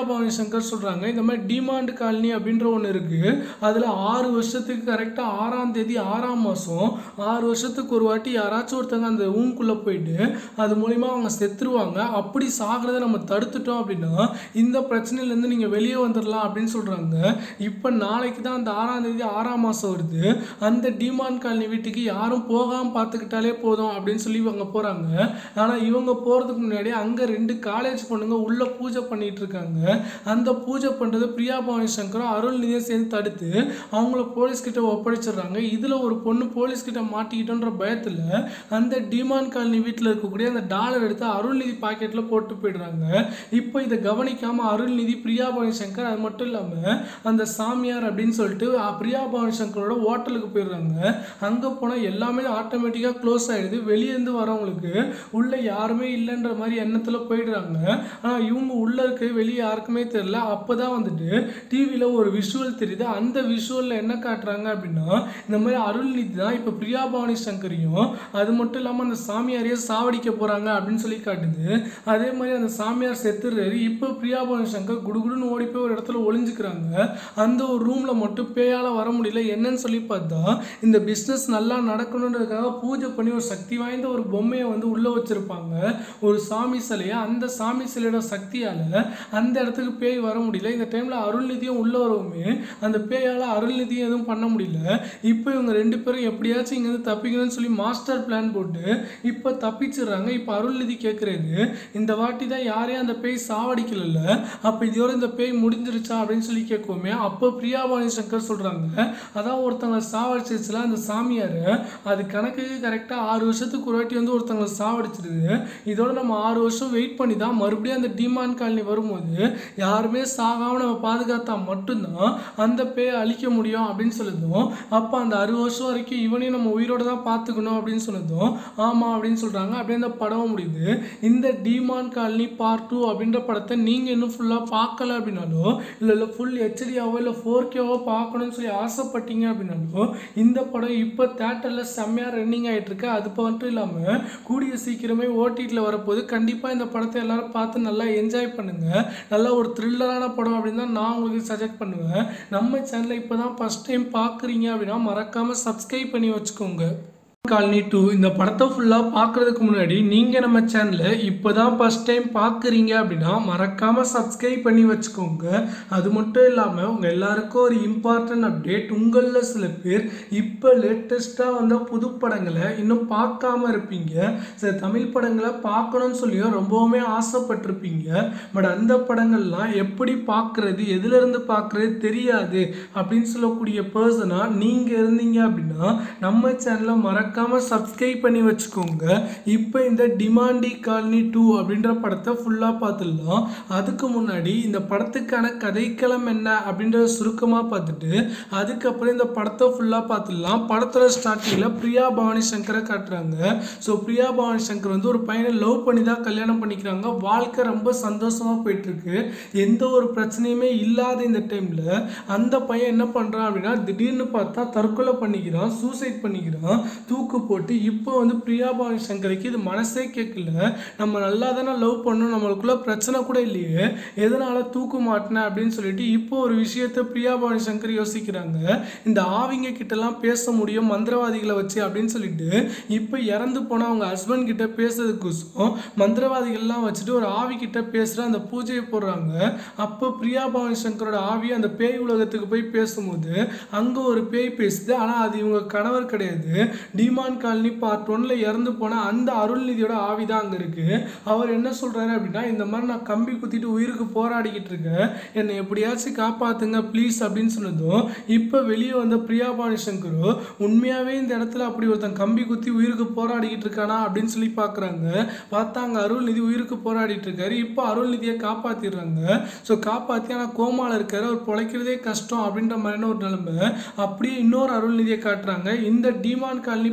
பவானி சங்கர் சொல்கிறாங்க இந்த மாதிரி டிமாண்ட் காலனி அப்படின்ற ஒன்று இருக்குது அதில் ஆறு வருஷத்துக்கு கரெக்டாக ஆறாம் தேதி ஆறாம் மாதம் ஆறு வருஷத்துக்கு ஒரு வாட்டி யாராச்சும் ஒருத்தங்க அந்த ஊங்குள்ளே போயிட்டு அது மூலிமா அவங்க செத்துருவாங்க அப்படி சாகிறத நம்ம தடுத்துட்டோம் அப்படின்னா இந்த பிரச்சனையிலேருந்து நீங்கள் வெளியே வந்துடலாம் அப்படின்னு சொல்கிறாங்க இப்போ நாளைக்கு தான் அந்த ஆறாம் தேதி ஆறாம் மாதம் வருது அந்த டிமாண்ட் காலனி வீட்டுக்கு யாரும் போகாமல் பார்த்துக்கிட்டாலே போதும் அப்படின்னு சொல்லி இவங்க போகிறாங்க ஆனால் இவங்க போகிறதுக்கு முன்னாடி அங்கே ரெண்டு காலேஜ் பொண்ணுங்க உள்ளே பூஜை பண்ணிட்டு இருக்காங்க அந்த பூஜை பண்ணுறது பிரியா பவானி சங்கரும் அருள்நிதியை சேர்ந்து தடுத்து அவங்கள போலீஸ் கிட்ட ஒப்படைச்சிடுறாங்க இதில் ஒரு பொண்ணு போலீஸ் கிட்ட மாட்டிக்கிட்டோன்ற பயத்தில் அந்த டிமாண்ட் காலனி வீட்டில் இருக்கக்கூடிய அந்த டாலர் எடுத்து அருள்நிதி பாக்கெட்டில் போட்டு போயிடுறாங்க இப்போ இதை கவனிக்காமல் அருள்நிதி பிரியா பவானி சங்கர் அது மட்டும் இல்லாமல் அந்த சாமியார் அப்படின்னு சொல்லிட்டு அ, பிரியா பவானி சங்கரோட ஹோட்டலுக்கு போயிடுறாங்க அங்கே போனால் எல்லாமே ஆட்டோமேட்டிக்காக க்ளோஸ் ஆகிடுது வெளியேருந்து வரவங்களுக்கு உள்ளே யாருமே இல்லைன்ற மாதிரி எண்ணத்தில் போயிடுறாங்க ஆனால் இவங்க உள்ளே இருக்க வெளியே யாருக்குமே தெரியல அப்போ தான் வந்துட்டு டிவியில் ஒரு விஷுவல் தெரியுது அந்த விஷுவலில் என்ன காட்டுறாங்க அப்படின்னா இந்த மாதிரி அருள்நிதி தான் இப்போ பிரியா பவானி சங்கரையும் அது மட்டும் இல்லாமல் அந்த சாமியாரையே சாவடிக்க போகிறாங்க அப்படின்னு சொல்லி காட்டுது அதே மாதிரி அந்த சாமியார் செத்துறாரு இப்போ பிரியா பவானி சங்கர் குடுகுடுன்னு ஓடி போய் ஒரு இடத்துல ஒளிஞ்சுக்கிறாங்க அந்த ஒரு ரூமில் மட்டும் பேயால் வர முடியல என்னன்னு சொல்லி பார்த்தா இந்த பிஸ்னஸ் நல்லா நடக்கணுன்றதுக்காக பூஜை பண்ணி ஒரு சக்தி வாய்ந்த ஒரு பொம்மையை வந்து உள்ளே வச்சுருப்பாங்க ஒரு சாமி சிலையை அந்த சாமி சிலையோட சக்தியால் அந்த இடத்துக்கு பேய் வர முடியல இந்த டைமில் அருள்நிதியும் உள்ளே வரவுமே அந்த பேயால் அருள்நிதியும் எதுவும் பண்ண முடியல இப்போ இவங்க ரெண்டு பேரும் எப்படியாச்சும் இங்கேருந்து தப்பிக்கணும்னு சொல்லி மாஸ்டர் பிளான் போட்டு இப்போ தப்பிச்சிடுறாங்க இப்போ அருள்நிதி கேட்குறது இந்த வாட்டி தான் யாரையும் அந்த பேய் சாவடிக்கல அப்போ இதோட இந்த பேய் முடிஞ்சிருச்சா அப்படின்னு சொல்லி கேட்குவோமே அப்போ பிரியாபாணி சங்கர் சொல்கிறாங்க அதான் ஒருத்தவங்களை சாவடிச்சிருச்சுல அந்த சாமியார் அது கணக்குக்கு கரெக்டாக ஆறு வருஷத்துக்கு ஒரு வாட்டி வந்து ஒருத்தவங்களை சாவடிச்சிருது இதோட நம்ம ஆறு வருஷம் வெயிட் பண்ணி தான் மறுபடியும் அந்த டிமாண்ட் காலனி வரும்போது யாருமே சாகாமல் நம்ம பாதுகாத்தா மட்டும்தான் அந்த பேயை அழிக்க முடியும் அப்படின்னு சொல்லுதும் அப்போ அந்த அறுபது வருஷம் வரைக்கும் இவனையும் நம்ம உயிரோட தான் பார்த்துக்கணும் அப்படின்னு சொன்னதும் ஆமாம் அப்படின்னு சொல்கிறாங்க அப்படியே அந்த படம் முடியுது இந்த டிமான் காலனி பார்ட் டூ அப்படின்ற படத்தை நீங்கள் இன்னும் ஃபுல்லாக பார்க்கல அப்படின்னாலோ இல்லை இல்லை ஃபுல் ஹெச்டியாவோ இல்லை ஃபோர் கேவோ பார்க்கணும்னு சொல்லி ஆசைப்பட்டீங்க அப்படின்னாலோ இந்த படம் இப்போ தேட்டரில் செம்மையாக ரன்னிங் ஆகிட்டு இருக்கு அது மட்டும் இல்லாமல் கூடிய சீக்கிரமே ஓடிடியில் வரப்போது கண்டிப்பாக இந்த படத்தை எல்லாரும் பார்த்து நல்லா என்ஜாய் பண்ணுங்கள் நல்ல ஒரு த்ரில்லரான படம் அப்படின்னு தான் நான் உங்களுக்கு சஜெக்ட் பண்ணுவேன் நம்ம சேனலை இப்போ தான் ஃபஸ்ட் டைம் பார்க்குறீங்க அப்படின்னா மறக்காமல் சப்ஸ்கிரைப் பண்ணி வச்சுக்கோங்க காலனி டூ இந்த படத்தை ஃபுல்லாக பார்க்குறதுக்கு முன்னாடி நீங்கள் நம்ம சேனலை இப்போ தான் ஃபஸ்ட் டைம் பார்க்குறீங்க அப்படின்னா மறக்காமல் சப்ஸ்கிரைப் பண்ணி வச்சுக்கோங்க அது மட்டும் இல்லாமல் உங்கள் எல்லாருக்கும் ஒரு இம்பார்ட்டன்ட் அப்டேட் உங்களில் சில பேர் இப்போ லேட்டஸ்ட்டாக வந்த புது படங்களை இன்னும் பார்க்காம இருப்பீங்க சில தமிழ் படங்களை பார்க்கணும்னு சொல்லியும் ரொம்பவுமே ஆசைப்பட்டிருப்பீங்க பட் அந்த படங்கள்லாம் எப்படி பார்க்குறது எதுலேருந்து பார்க்குறது தெரியாது அப்படின்னு சொல்லக்கூடிய பர்சனாக நீங்கள் இருந்தீங்க அப்படின்னா நம்ம சேனலை மறக்காம சப்ஸ்கிரைப் பண்ணி வச்சுக்கோங்க இப்போ இந்த டிமாண்டி காலனி டூ அப்படின்ற படத்தை ஃபுல்லாக பார்த்துடலாம் அதுக்கு முன்னாடி இந்த படத்துக்கான கதைக்களம் என்ன அப்படின்றத சுருக்கமாக பார்த்துட்டு அதுக்கப்புறம் இந்த படத்தை ஃபுல்லாக பார்த்துடலாம் படத்தோட ஸ்டார்டிங்கில் பிரியா பவானி சங்கரை காட்டுறாங்க ஸோ பிரியா பவானி சங்கர் வந்து ஒரு பையனை லவ் பண்ணி தான் கல்யாணம் பண்ணிக்கிறாங்க வாழ்க்கை ரொம்ப சந்தோஷமாக போயிட்டுருக்கு எந்த ஒரு பிரச்சனையுமே இல்லாத இந்த டைமில் அந்த பையன் என்ன பண்ணுறான் அப்படின்னா திடீர்னு பார்த்தா தற்கொலை பண்ணிக்கிறான் சூசைட் பண்ணிக்கிறான் தூக்கு போட்டு இப்போ வந்து பிரியா பவானி சங்கருக்கு இது மனசே கேட்கல நம்ம நல்லா தானே லவ் பண்ணோம் நம்மளுக்குள்ள பிரச்சனை கூட இல்லையே எதனால தூக்கு மாட்டினேன் அப்படின்னு சொல்லிட்டு இப்போ ஒரு விஷயத்த பிரியா பவானி சங்கர் யோசிக்கிறாங்க இந்த ஆவிங்க கிட்டலாம் பேச முடியும் மந்திரவாதிகளை வச்சு அப்படின்னு சொல்லிட்டு இப்போ இறந்து போன அவங்க ஹஸ்பண்ட் கிட்ட பேசுறதுக்கோசம் மந்திரவாதிகள்லாம் வச்சுட்டு ஒரு ஆவி கிட்ட பேசுகிற அந்த பூஜையை போடுறாங்க அப்போ பிரியா பவானி சங்கரோட ஆவி அந்த பேய் உலகத்துக்கு போய் பேசும்போது அங்கே ஒரு பேய் பேசுது ஆனால் அது இவங்க கணவர் கிடையாது டிமான் காலனி பார்ட் ஒன்ல இறந்து போன அந்த அருள்நிதியோட ஆவி தான் அங்கே இருக்கு அவர் என்ன சொல்றாரு அப்படின்னா இந்த மாதிரி நான் கம்பி குத்திட்டு உயிருக்கு போராடிக்கிட்டு இருக்கேன் என்னை எப்படியாச்சும் காப்பாத்துங்க ப்ளீஸ் அப்படின்னு சொன்னதும் இப்போ வெளியே வந்த பிரியா பாணி சங்கரு உண்மையாவே இந்த இடத்துல அப்படி ஒருத்தன் கம்பி குத்தி உயிருக்கு போராடிக்கிட்டு இருக்கானா அப்படின்னு சொல்லி பார்க்குறாங்க பார்த்தா அங்கே அருள்நிதி உயிருக்கு போராடிட்டு இருக்காரு இப்போ அருள்நிதியை காப்பாத்திடுறாங்க ஸோ காப்பாற்றி ஆனால் கோமால இருக்காரு அவர் பொழைக்கிறதே கஷ்டம் அப்படின்ற மாதிரியான ஒரு நிலைமை அப்படியே இன்னொரு அருள்நிதியை காட்டுறாங்க இந்த டிமான் காலனி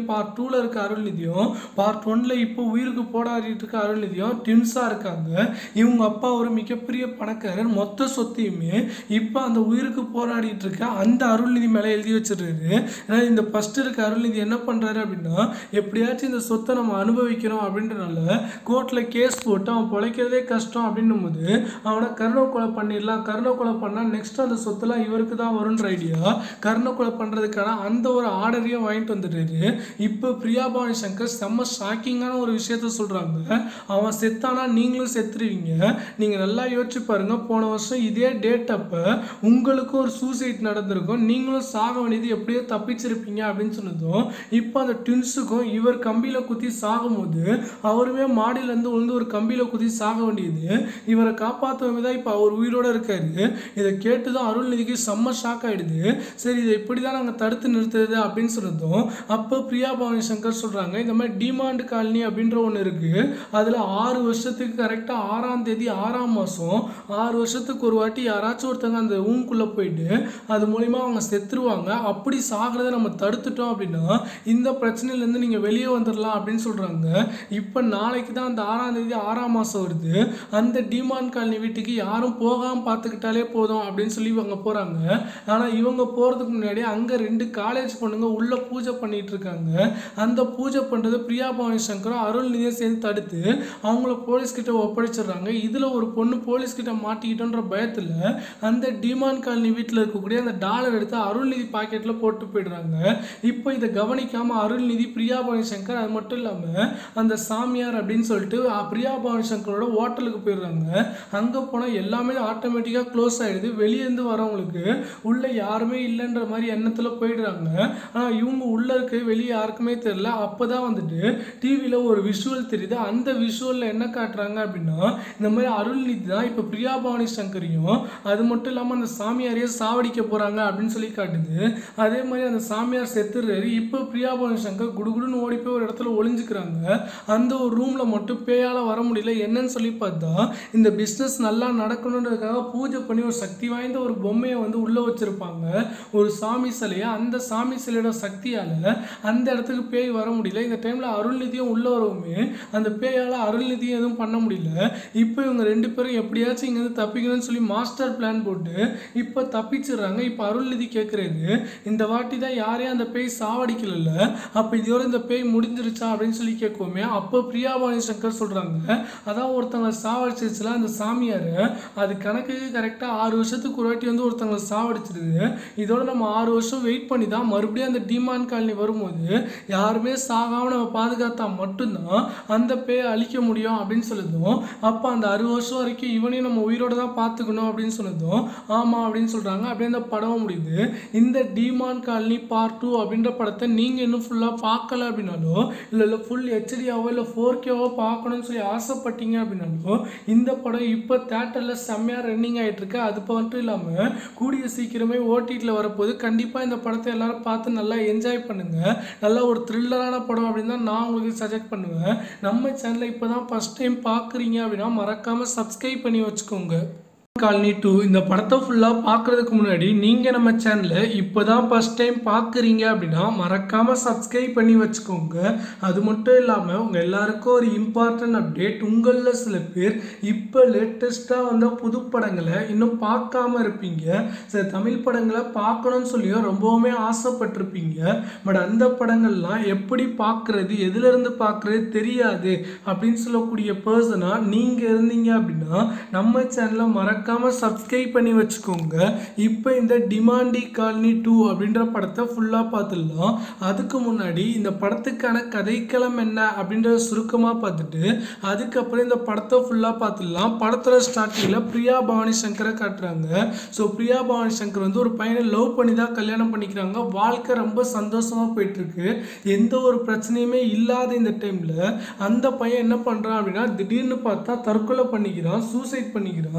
பார்ட் டூவில் இருக்க அருள்நிதியும் பார்ட் ஒன்ல இப்போ உயிருக்கு போராடிட்டு இருக்க அருள்நிதியும் ட்வின்ஸாக இருக்காங்க இவங்க அப்பா ஒரு மிகப்பெரிய பணக்காரர் மொத்த சொத்தையுமே இப்போ அந்த உயிருக்கு போராடிட்டு இருக்க அந்த அருள்நிதி மேலே எழுதி வச்சிருக்காரு ஏன்னா இந்த ஃபர்ஸ்ட் இருக்க அருள்நிதி என்ன பண்ணுறாரு அப்படின்னா எப்படியாச்சும் இந்த சொத்தை நம்ம அனுபவிக்கிறோம் அப்படின்றனால கோர்ட்டில் கேஸ் போட்டு அவன் பிழைக்கிறதே கஷ்டம் அப்படின்னும் போது அவனை கருணை கொலை பண்ணிடலாம் கருணை கொலை பண்ணால் நெக்ஸ்ட் அந்த சொத்துலாம் இவருக்கு தான் வரும்ன்ற ஐடியா கருணை கொலை பண்ணுறதுக்கான அந்த ஒரு ஆர்டரையும் வாங்கிட்டு வந்துடுறாரு இப்போ பிரியா பவானி சங்கர் செம்ம ஷாக்கிங்கான ஒரு விஷயத்த சொல்கிறாங்க அவன் செத்தானா நீங்களும் செத்துருவீங்க நீங்கள் நல்லா யோசிச்சு பாருங்க போன வருஷம் இதே டேட் அப்போ உங்களுக்கும் ஒரு சூசைட் நடந்திருக்கும் நீங்களும் சாக வேண்டியது எப்படியோ தப்பிச்சிருப்பீங்க அப்படின்னு சொன்னதும் இப்போ அந்த ட்வின்ஸுக்கும் இவர் கம்பியில் குத்தி சாகும்போது அவருமே மாடியிலேருந்து விழுந்து ஒரு கம்பியில் குத்தி சாக வேண்டியது இவரை காப்பாற்றுவங்க தான் இப்போ அவர் உயிரோட இருக்காரு இதை கேட்டு தான் அருள்நிதிக்கு செம்ம ஷாக் ஆயிடுது சரி இதை இப்படி தான் நாங்கள் தடுத்து நிறுத்துறது அப்படின்னு சொன்னதும் அப்போ பிரியா பவானி சங்கர் சொல்கிறாங்க இந்த மாதிரி டிமாண்ட் காலனி அப்படின்ற ஒன்று இருக்குது அதில் ஆறு வருஷத்துக்கு கரெக்டாக ஆறாம் தேதி ஆறாம் மாதம் ஆறு வருஷத்துக்கு ஒரு வாட்டி யாராச்சும் ஒருத்தங்க அந்த ரூம்குள்ளே போயிட்டு அது மூலிமா அவங்க செத்துருவாங்க அப்படி சாகிறத நம்ம தடுத்துட்டோம் அப்படின்னா இந்த பிரச்சனையிலேருந்து நீங்கள் வெளியே வந்துடலாம் அப்படின்னு சொல்கிறாங்க இப்போ நாளைக்கு தான் அந்த ஆறாம் தேதி ஆறாம் மாதம் வருது அந்த டிமாண்ட் காலனி வீட்டுக்கு யாரும் போகாமல் பார்த்துக்கிட்டாலே போதும் அப்படின்னு சொல்லி இவங்க போகிறாங்க ஆனால் இவங்க போகிறதுக்கு முன்னாடி அங்கே ரெண்டு காலேஜ் பொண்ணுங்க உள்ளே பூஜை பண்ணிட்டு இருக்காங்க அந்த பூஜை பண்ணுறது பிரியா பவானி சங்கரும் அருள்நிதியும் சேர்ந்து தடுத்து அவங்கள போலீஸ் கிட்ட ஒப்படைச்சிடுறாங்க இதில் ஒரு பொண்ணு போலீஸ் கிட்ட மாட்டிக்கிட்டோன்ற பயத்தில் அந்த டிமாண்ட் காலனி வீட்டில் இருக்கக்கூடிய அந்த டாலர் எடுத்து அருள்நிதி பாக்கெட்டில் போட்டு போயிடுறாங்க இப்போ இதை கவனிக்காமல் அருள்நிதி பிரியா பவானி சங்கர் அது மட்டும் இல்லாமல் அந்த சாமியார் அப்படின்னு சொல்லிட்டு அஹ், பிரியா பவானி சங்கரோட ஹோட்டலுக்கு போயிடுறாங்க அங்கே போனால் எல்லாமே ஆட்டோமேட்டிக்காக க்ளோஸ் ஆகிடுது வெளியேருந்து வரவங்களுக்கு உள்ளே யாருமே இல்லைன்ற மாதிரி எண்ணத்தில் போயிடுறாங்க ஆனால் இவங்க உள்ளே இருக்க வெளியே யாருக்குமே தெரியல அப்போ தான் வந்துட்டு டிவியில் ஒரு விஷுவல் தெரியுது அந்த விஷுவலில் என்ன காட்டுறாங்க அப்படின்னா இந்த மாதிரி அருள்நிதி தான் இப்போ பிரியா பவானி சங்கரையும் அது மட்டும் இல்லாமல் அந்த சாமியாரையே சாவடிக்க போகிறாங்க அப்படின்னு சொல்லி காட்டுது அதே மாதிரி அந்த சாமியார் செத்துறாரு இப்போ பிரியா பவானி சங்கர் குடுகுடுன்னு ஓடி போய் ஒரு இடத்துல ஒளிஞ்சுக்கிறாங்க அந்த ஒரு ரூமில் மட்டும் பேயால் வர முடியல என்னன்னு சொல்லி பார்த்தா இந்த பிஸ்னஸ் நல்லா நடக்கணுன்றதுக்காக பூஜை பண்ணி ஒரு சக்தி வாய்ந்த ஒரு பொம்மையை வந்து உள்ளே வச்சுருப்பாங்க ஒரு சாமி சிலையை அந்த சாமி சிலையோட சக்தியால் அந்த இடத்துக்கு பேய் வர முடியல இந்த டைமில் அருள்நிதியும் உள்ளே வரவுமே அந்த பேயால் அருள்நிதியும் எதுவும் பண்ண முடியல இப்போ இவங்க ரெண்டு பேரும் எப்படியாச்சும் இங்கேருந்து தப்பிக்கணும்னு சொல்லி மாஸ்டர் பிளான் போட்டு இப்போ தப்பிச்சிடுறாங்க இப்போ அருள்நிதி கேட்குறது இந்த வாட்டி தான் யாரையும் அந்த பேய் சாவடிக்கல அப்போ இதோட இந்த பேய் முடிஞ்சிருச்சா அப்படின்னு சொல்லி கேட்குவோமே அப்போ பிரியாபாணி சங்கர் சொல்கிறாங்க அதான் ஒருத்தவங்களை சாவடிச்சிருச்சுல அந்த சாமியார் அது கணக்குக்கு கரெக்டாக ஆறு வருஷத்துக்கு ஒரு வாட்டி வந்து ஒருத்தவங்களை சாவடிச்சிருது இதோட நம்ம ஆறு வருஷம் வெயிட் பண்ணி தான் மறுபடியும் அந்த டிமாண்ட் காலனி வரும்போது யாருமே சாகாமல் நம்ம பாதுகாத்தா மட்டும்தான் அந்த பேயை அழிக்க முடியும் அப்படின்னு சொல்லுதும் அப்போ அந்த அறுபது வருஷம் வரைக்கும் இவனையும் நம்ம உயிரோட தான் பார்த்துக்கணும் அப்படின்னு சொன்னதும் ஆமாம் அப்படின்னு சொல்கிறாங்க அப்படியே அந்த படம் முடியுது இந்த டிமான் காலனி பார்ட் டூ அப்படின்ற படத்தை நீங்கள் இன்னும் ஃபுல்லாக பார்க்கல அப்படின்னாலோ இல்லை இல்லை ஃபுல் ஹெச்டியாவோ இல்லை ஃபோர் கேவோ பார்க்கணும்னு சொல்லி ஆசைப்பட்டீங்க அப்படின்னாலோ இந்த படம் இப்போ தேட்டரில் செம்மையாக ரன்னிங் ஆகிட்டு இருக்கு அது மட்டும் இல்லாமல் கூடிய சீக்கிரமே ஓடிடியில் வரப்போது கண்டிப்பாக இந்த படத்தை எல்லாரும் பார்த்து நல்லா என்ஜாய் பண்ணுங்கள் நல்லா ஒரு த்ரில்லரான படம் அப்படின்னு தான் நான் உங்களுக்கு சஜெக்ட் பண்ணுவேன் நம்ம சேனலை இப்போ தான் ஃபஸ்ட் டைம் பார்க்குறீங்க அப்படின்னா மறக்காமல் சப்ஸ்கிரைப் பண்ணி வச்சுக்கோங்க காலனி டூ இந்த படத்தை ஃபுல்லாக பார்க்குறதுக்கு முன்னாடி நீங்கள் நம்ம சேனலை இப்போ தான் ஃபஸ்ட் டைம் பார்க்குறீங்க அப்படின்னா மறக்காமல் சப்ஸ்கிரைப் பண்ணி வச்சுக்கோங்க அது மட்டும் இல்லாமல் உங்கள் எல்லாருக்கும் ஒரு இம்பார்ட்டன்ட் அப்டேட் உங்களில் சில பேர் இப்போ லேட்டஸ்ட்டாக வந்த புது படங்களை இன்னும் பார்க்காம இருப்பீங்க சில தமிழ் படங்களை பார்க்கணும்னு சொல்லியும் ரொம்பவுமே ஆசைப்பட்டிருப்பீங்க பட் அந்த படங்கள்லாம் எப்படி பார்க்குறது எதுலேருந்து பார்க்குறது தெரியாது அப்படின்னு சொல்லக்கூடிய பர்சனாக நீங்கள் இருந்தீங்க அப்படின்னா நம்ம சேனலை மறக்காமல் சப்ஸ்கிரைப் பண்ணி வச்சுக்கோங்க இப்போ இந்த டிமாண்டி காலனி டூ அப்படின்ற படத்தை ஃபுல்லாக பார்த்துடலாம் அதுக்கு முன்னாடி இந்த படத்துக்கான கதைக்களம் என்ன அப்படின்றத சுருக்கமாக பார்த்துட்டு அதுக்கப்புறம் இந்த படத்தை ஃபுல்லாக பார்த்துடலாம் படத்தில் ஸ்டார்டிங்கில் பிரியா பவானி சங்கரை காட்டுறாங்க ஸோ பிரியா பவானி சங்கர் வந்து ஒரு பையனை லவ் பண்ணி தான் கல்யாணம் பண்ணிக்கிறாங்க வாழ்க்கை ரொம்ப சந்தோஷமாக போயிட்டுருக்கு எந்த ஒரு பிரச்சனையுமே இல்லாத இந்த டைமில் அந்த பையன் என்ன பண்ணுறான் அப்படின்னா திடீர்னு பார்த்தா தற்கொலை பண்ணிக்கிறான் சூசைட் பண்ணிக்கிறான்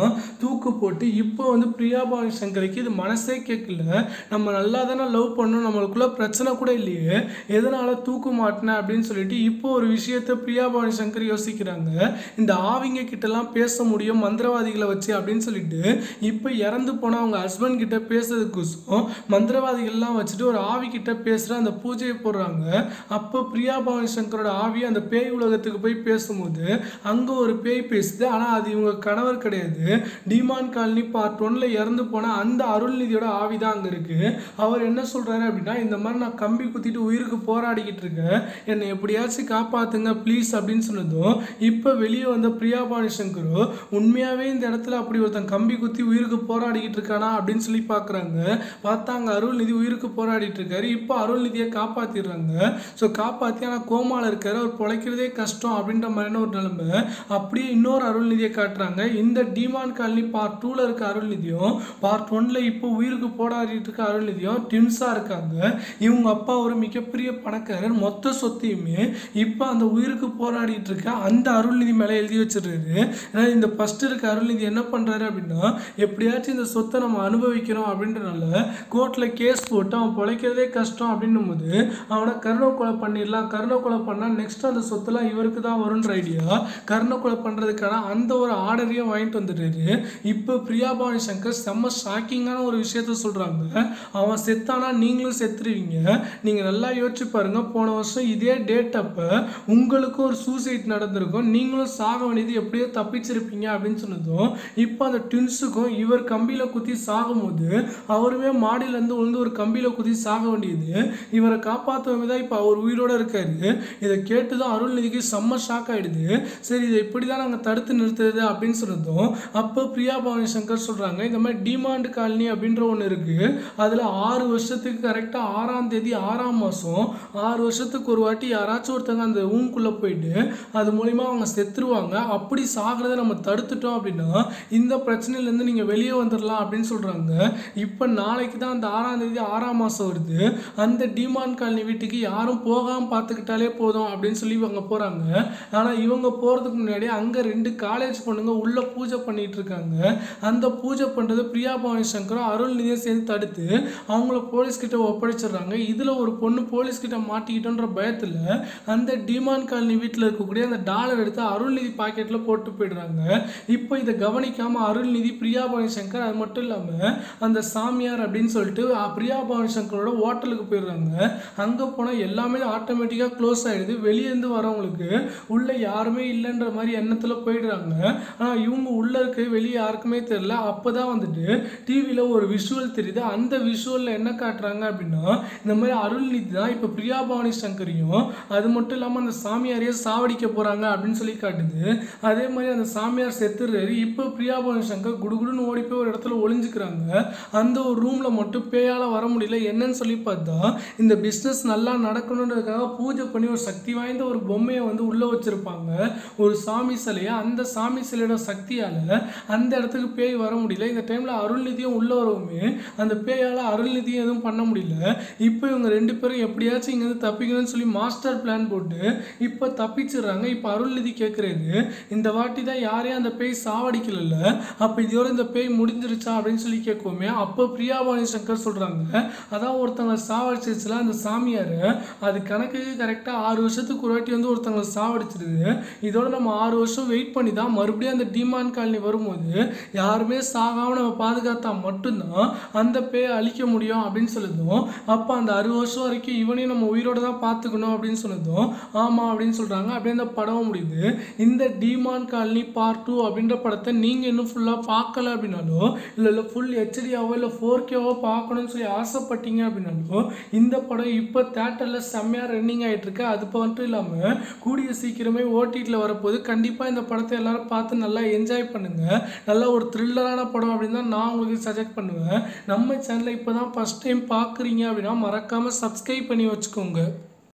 தூக்கு போட்டு இப்போ வந்து பிரியா பவானி சங்கருக்கு இது மனசே கேட்கல நம்ம நல்லா தானே லவ் பண்ணோம் நம்மளுக்குள்ள பிரச்சனை கூட இல்லையே எதனால தூக்கு மாட்டினேன் அப்படின்னு சொல்லிட்டு இப்போ ஒரு விஷயத்த பிரியா பவானி சங்கர் யோசிக்கிறாங்க இந்த ஆவிங்க கிட்டலாம் பேச முடியும் மந்திரவாதிகளை வச்சு அப்படின்னு சொல்லிட்டு இப்போ இறந்து போன அவங்க ஹஸ்பண்ட் கிட்ட பேசுறதுக்கோசம் மந்திரவாதிகள்லாம் வச்சுட்டு ஒரு ஆவி கிட்ட பேசுகிற அந்த பூஜையை போடுறாங்க அப்போ பிரியா பவானி சங்கரோட ஆவி அந்த பேய் உலகத்துக்கு போய் பேசும்போது அங்கே ஒரு பேய் பேசுது ஆனால் அது இவங்க கணவர் கிடையாது டிமான் காலனி பார்ட் ஒன்ல இறந்து போன அந்த அருள்நிதியோட ஆவி தான் அங்கே இருக்கு அவர் என்ன சொல்றாரு அப்படின்னா இந்த மாதிரி நான் கம்பி குத்திட்டு உயிருக்கு போராடிக்கிட்டு இருக்கேன் என்னை எப்படியாச்சும் காப்பாத்துங்க ப்ளீஸ் அப்படின்னு சொன்னதும் இப்போ வெளியே வந்த பிரியா பவானி சங்கரோ உண்மையாவே இந்த இடத்துல அப்படி ஒருத்தன் கம்பி குத்தி உயிருக்கு போராடிக்கிட்டு இருக்கானா அப்படின்னு சொல்லி பார்க்குறாங்க பார்த்தா அங்கே அருள்நிதி உயிருக்கு போராடிட்டு இருக்காரு இப்போ அருள்நிதியை காப்பாத்திடுறாங்க ஸோ காப்பாற்றி ஆனால் கோமால இருக்காரு அவர் பொழைக்கிறதே கஷ்டம் அப்படின்ற மாதிரியான ஒரு நிலைமை அப்படியே இன்னொரு அருள்நிதியை காட்டுறாங்க இந்த டிமான் காலனி பார்ட் டூவில் இருக்க அருள்நிதியும் பார்ட் ஒன்ல இப்போ உயிருக்கு போராடிட்டு இருக்க அருள்நிதியும் ட்வின்ஸாக இருக்காங்க இவங்க அப்பா ஒரு மிகப்பெரிய பணக்காரர் மொத்த சொத்தையுமே இப்போ அந்த உயிருக்கு போராடிட்டு இருக்க அந்த அருள்நிதி மேலே எழுதி வச்சிடுறாரு ஏன்னா இந்த ஃபர்ஸ்ட் இருக்க அருள்நிதி என்ன பண்றாரு அப்படின்னா எப்படியாச்சும் இந்த சொத்தை நம்ம அனுபவிக்கிறோம் அப்படின்றனால கோர்ட்ல கேஸ் போட்டு அவன் பொழைக்கிறதே கஷ்டம் அப்படின்னும் போது அவனை கருணை கொலை பண்ணிடலாம் கருணை கொலை பண்ணா நெக்ஸ்ட் அந்த சொத்துலாம் இவருக்கு தான் வரும்ன்ற ஐடியா கருணை கொலை பண்றதுக்கான அந்த ஒரு ஆர்டரையும் வாங்கிட்டு வந்துடுறாரு இப்போ பிரியா பவானி சங்கர் செம்ம ஷாக்கிங்கான ஒரு விஷயத்த சொல்றாங்க அவன் செத்தானா நீங்களும் செத்துருவீங்க நீங்க நல்லா யோசிச்சு பாருங்க போன வருஷம் இதே டேட் அப்ப உங்களுக்கு ஒரு சூசைட் நடந்திருக்கும் நீங்களும் சாக வேண்டியது எப்படியோ தப்பிச்சிருப்பீங்க அப்படின்னு சொன்னதும் இப்போ அந்த ட்வின்ஸுக்கும் இவர் கம்பியில குத்தி சாகும்போது அவருமே மாடியில இருந்து விழுந்து ஒரு கம்பியில குத்தி சாக வேண்டியது இவரை காப்பாற்றவங்க தான் இப்போ அவர் உயிரோட இருக்காரு இதை கேட்டுதான் அருள்நிதிக்கு செம்ம ஷாக் ஆயிடுது சரி இதை இப்படி தான் நாங்கள் தடுத்து நிறுத்துறது அப்படின்னு சொன்னதும் அப்போ பிரியா பவானி சங்கர் சொல்றாங்க இந்த மாதிரி டிமாண்ட் காலனி அப்படின்ற ஒன்று இருக்கு அதில் ஆறு வருஷத்துக்கு கரெக்டாக ஆறாம் தேதி ஆறாம் மாதம் ஆறு வருஷத்துக்கு ஒரு வாட்டி யாராச்சும் ஒருத்தங்க அந்த ஊங்குள்ளே போயிட்டு அது மூலிமா அவங்க செத்துருவாங்க அப்படி சாகிறத நம்ம தடுத்துட்டோம் அப்படின்னா இந்த பிரச்சனையிலேருந்து நீங்கள் வெளியே வந்துடலாம் அப்படின்னு சொல்கிறாங்க இப்போ நாளைக்கு தான் அந்த ஆறாம் தேதி ஆறாம் மாதம் வருது அந்த டிமான் காலனி வீட்டுக்கு யாரும் போகாமல் பார்த்துக்கிட்டாலே போதும் அப்படின்னு சொல்லி இவங்க போகிறாங்க ஆனால் இவங்க போகிறதுக்கு முன்னாடி அங்கே ரெண்டு காலேஜ் பொண்ணுங்க உள்ளே பூஜை பண்ணிட்டு இருக்காங்க அந்த பூஜை பண்ணுறது பிரியா பவானி சங்கரும் அருள்நிதியும் சேர்ந்து தடுத்து அவங்கள போலீஸ் கிட்ட ஒப்படைச்சிடுறாங்க இதில் ஒரு பொண்ணு போலீஸ் கிட்ட மாட்டிக்கிட்டோன்ற பயத்தில் அந்த டிமான் காலனி வீட்டில் இருக்கக்கூடிய அந்த டாலர் எடுத்து அருள்நிதி பாக்கெட்டில் போட்டு போயிடுறாங்க இப்போ இதை கவனிக்காம அருள்நிதி பிரியா பவானி சங்கர் அது மட்டும் இல்லாமல் அந்த சாமியார் அப்படின்னு சொல்லிட்டு அ, பிரியா பவானி சங்கரோட ஹோட்டலுக்கு போயிடுறாங்க அங்கே போனால் எல்லாமே ஆட்டோமேட்டிக்காக க்ளோஸ் ஆயிடுது வெளியேருந்து வரவங்களுக்கு உள்ள யாருமே இல்லைன்ற மாதிரி எண்ணத்தில் போயிடுறாங்க ஆனால் இவங்க உள்ள இருக்க வெளியே யாருக்குமே தெரியல அப்போ தான் வந்துட்டு டிவியில் ஒரு விஷுவல் தெரியுது அந்த விஷுவலில் என்ன காட்டுறாங்க அப்படின்னா இந்த மாதிரி அருள்நிதி தான் இப்போ பிரியா பவானி சங்கரையும் அது மட்டும் இல்லாமல் அந்த சாமியாரையே சாவடிக்க போகிறாங்க அப்படின்னு சொல்லி காட்டுது அதே மாதிரி அந்த சாமியார் செத்துறாரு இப்போ பிரியா பவானி சங்கர் குடுகுடுன்னு ஓடி போய் ஒரு இடத்துல ஒளிஞ்சுக்கிறாங்க அந்த ஒரு ரூமில் மட்டும் பேயால் வர முடியல என்னன்னு சொல்லி பார்த்தா இந்த பிஸ்னஸ் நல்லா நடக்கணுன்றதுக்காக பூஜை பண்ணி ஒரு சக்தி வாய்ந்த ஒரு பொம்மையை வந்து உள்ளே வச்சுருப்பாங்க ஒரு சாமி சிலையை அந்த சாமி சிலையோட சக்தியால் அந்த இடத்துக்கு பேய் வர முடியல இந்த டைமில் அருள்நிதியும் உள்ள வரவுமே அந்த பேயால் அருள்நிதியும் எதுவும் பண்ண முடியல இப்போ இவங்க ரெண்டு பேரும் எப்படியாச்சும் இங்கேருந்து தப்பிக்கணும்னு சொல்லி மாஸ்டர் பிளான் போட்டு இப்போ தப்பிச்சிடுறாங்க இப்போ அருள்நிதி கேட்குறது இந்த வாட்டி தான் யாரையும் அந்த பேய் சாவடிக்கல அப்போ இதோட இந்த பேய் முடிஞ்சிருச்சா அப்படின்னு சொல்லி கேட்குவோமே அப்போ பிரியாபாணி சங்கர் சொல்கிறாங்க அதான் ஒருத்தவங்களை சாவடிச்சிருச்சுல அந்த சாமியார் அது கணக்குக்கு கரெக்டாக ஆறு வருஷத்துக்கு ஒரு வாட்டி வந்து ஒருத்தவங்களை சாவடிச்சிருது இதோட நம்ம ஆறு வருஷம் வெயிட் பண்ணி தான் மறுபடியும் அந்த டிமான் காலனி வரும்போது யாருமே சாகாமல் நம்ம பாதுகாத்தா மட்டும்தான் அந்த பேயை அழிக்க முடியும் அப்படின்னு சொல்லுதும் அப்போ அந்த அறுபது வருஷம் வரைக்கும் இவனையும் நம்ம உயிரோட தான் பார்த்துக்கணும் அப்படின்னு சொன்னதும் ஆமாம் அப்படின்னு சொல்கிறாங்க அப்படியே அந்த படம் முடியுது இந்த டிமான் காலனி பார்ட் டூ அப்படின்ற படத்தை நீங்கள் இன்னும் ஃபுல்லாக பார்க்கல அப்படின்னாலோ இல்லை இல்லை ஃபுல் ஹெச்டியாவோ இல்லை ஃபோர் கேவோ பார்க்கணும்னு சொல்லி ஆசைப்பட்டீங்க அப்படின்னாலோ இந்த படம் இப்போ தேட்டரில் செம்மையாக ரன்னிங் ஆகிட்டு இருக்கு அது மட்டும் இல்லாமல் கூடிய சீக்கிரமே ஓடிடியில் வரப்போது கண்டிப்பாக இந்த படத்தை எல்லாரும் பார்த்து நல்லா என்ஜாய் பண்ணுங்க நல்ல ஒரு த்ரில்லரான படம் அப்படின்னு தான் நான் உங்களுக்கு சஜெக்ட் பண்ணுவேன் நம்ம சேனலை இப்போ தான் ஃபஸ்ட் டைம் பார்க்குறீங்க அப்படின்னா மறக்காமல் சப்ஸ்கிரைப் பண்ணி வச்சுக்கோங்க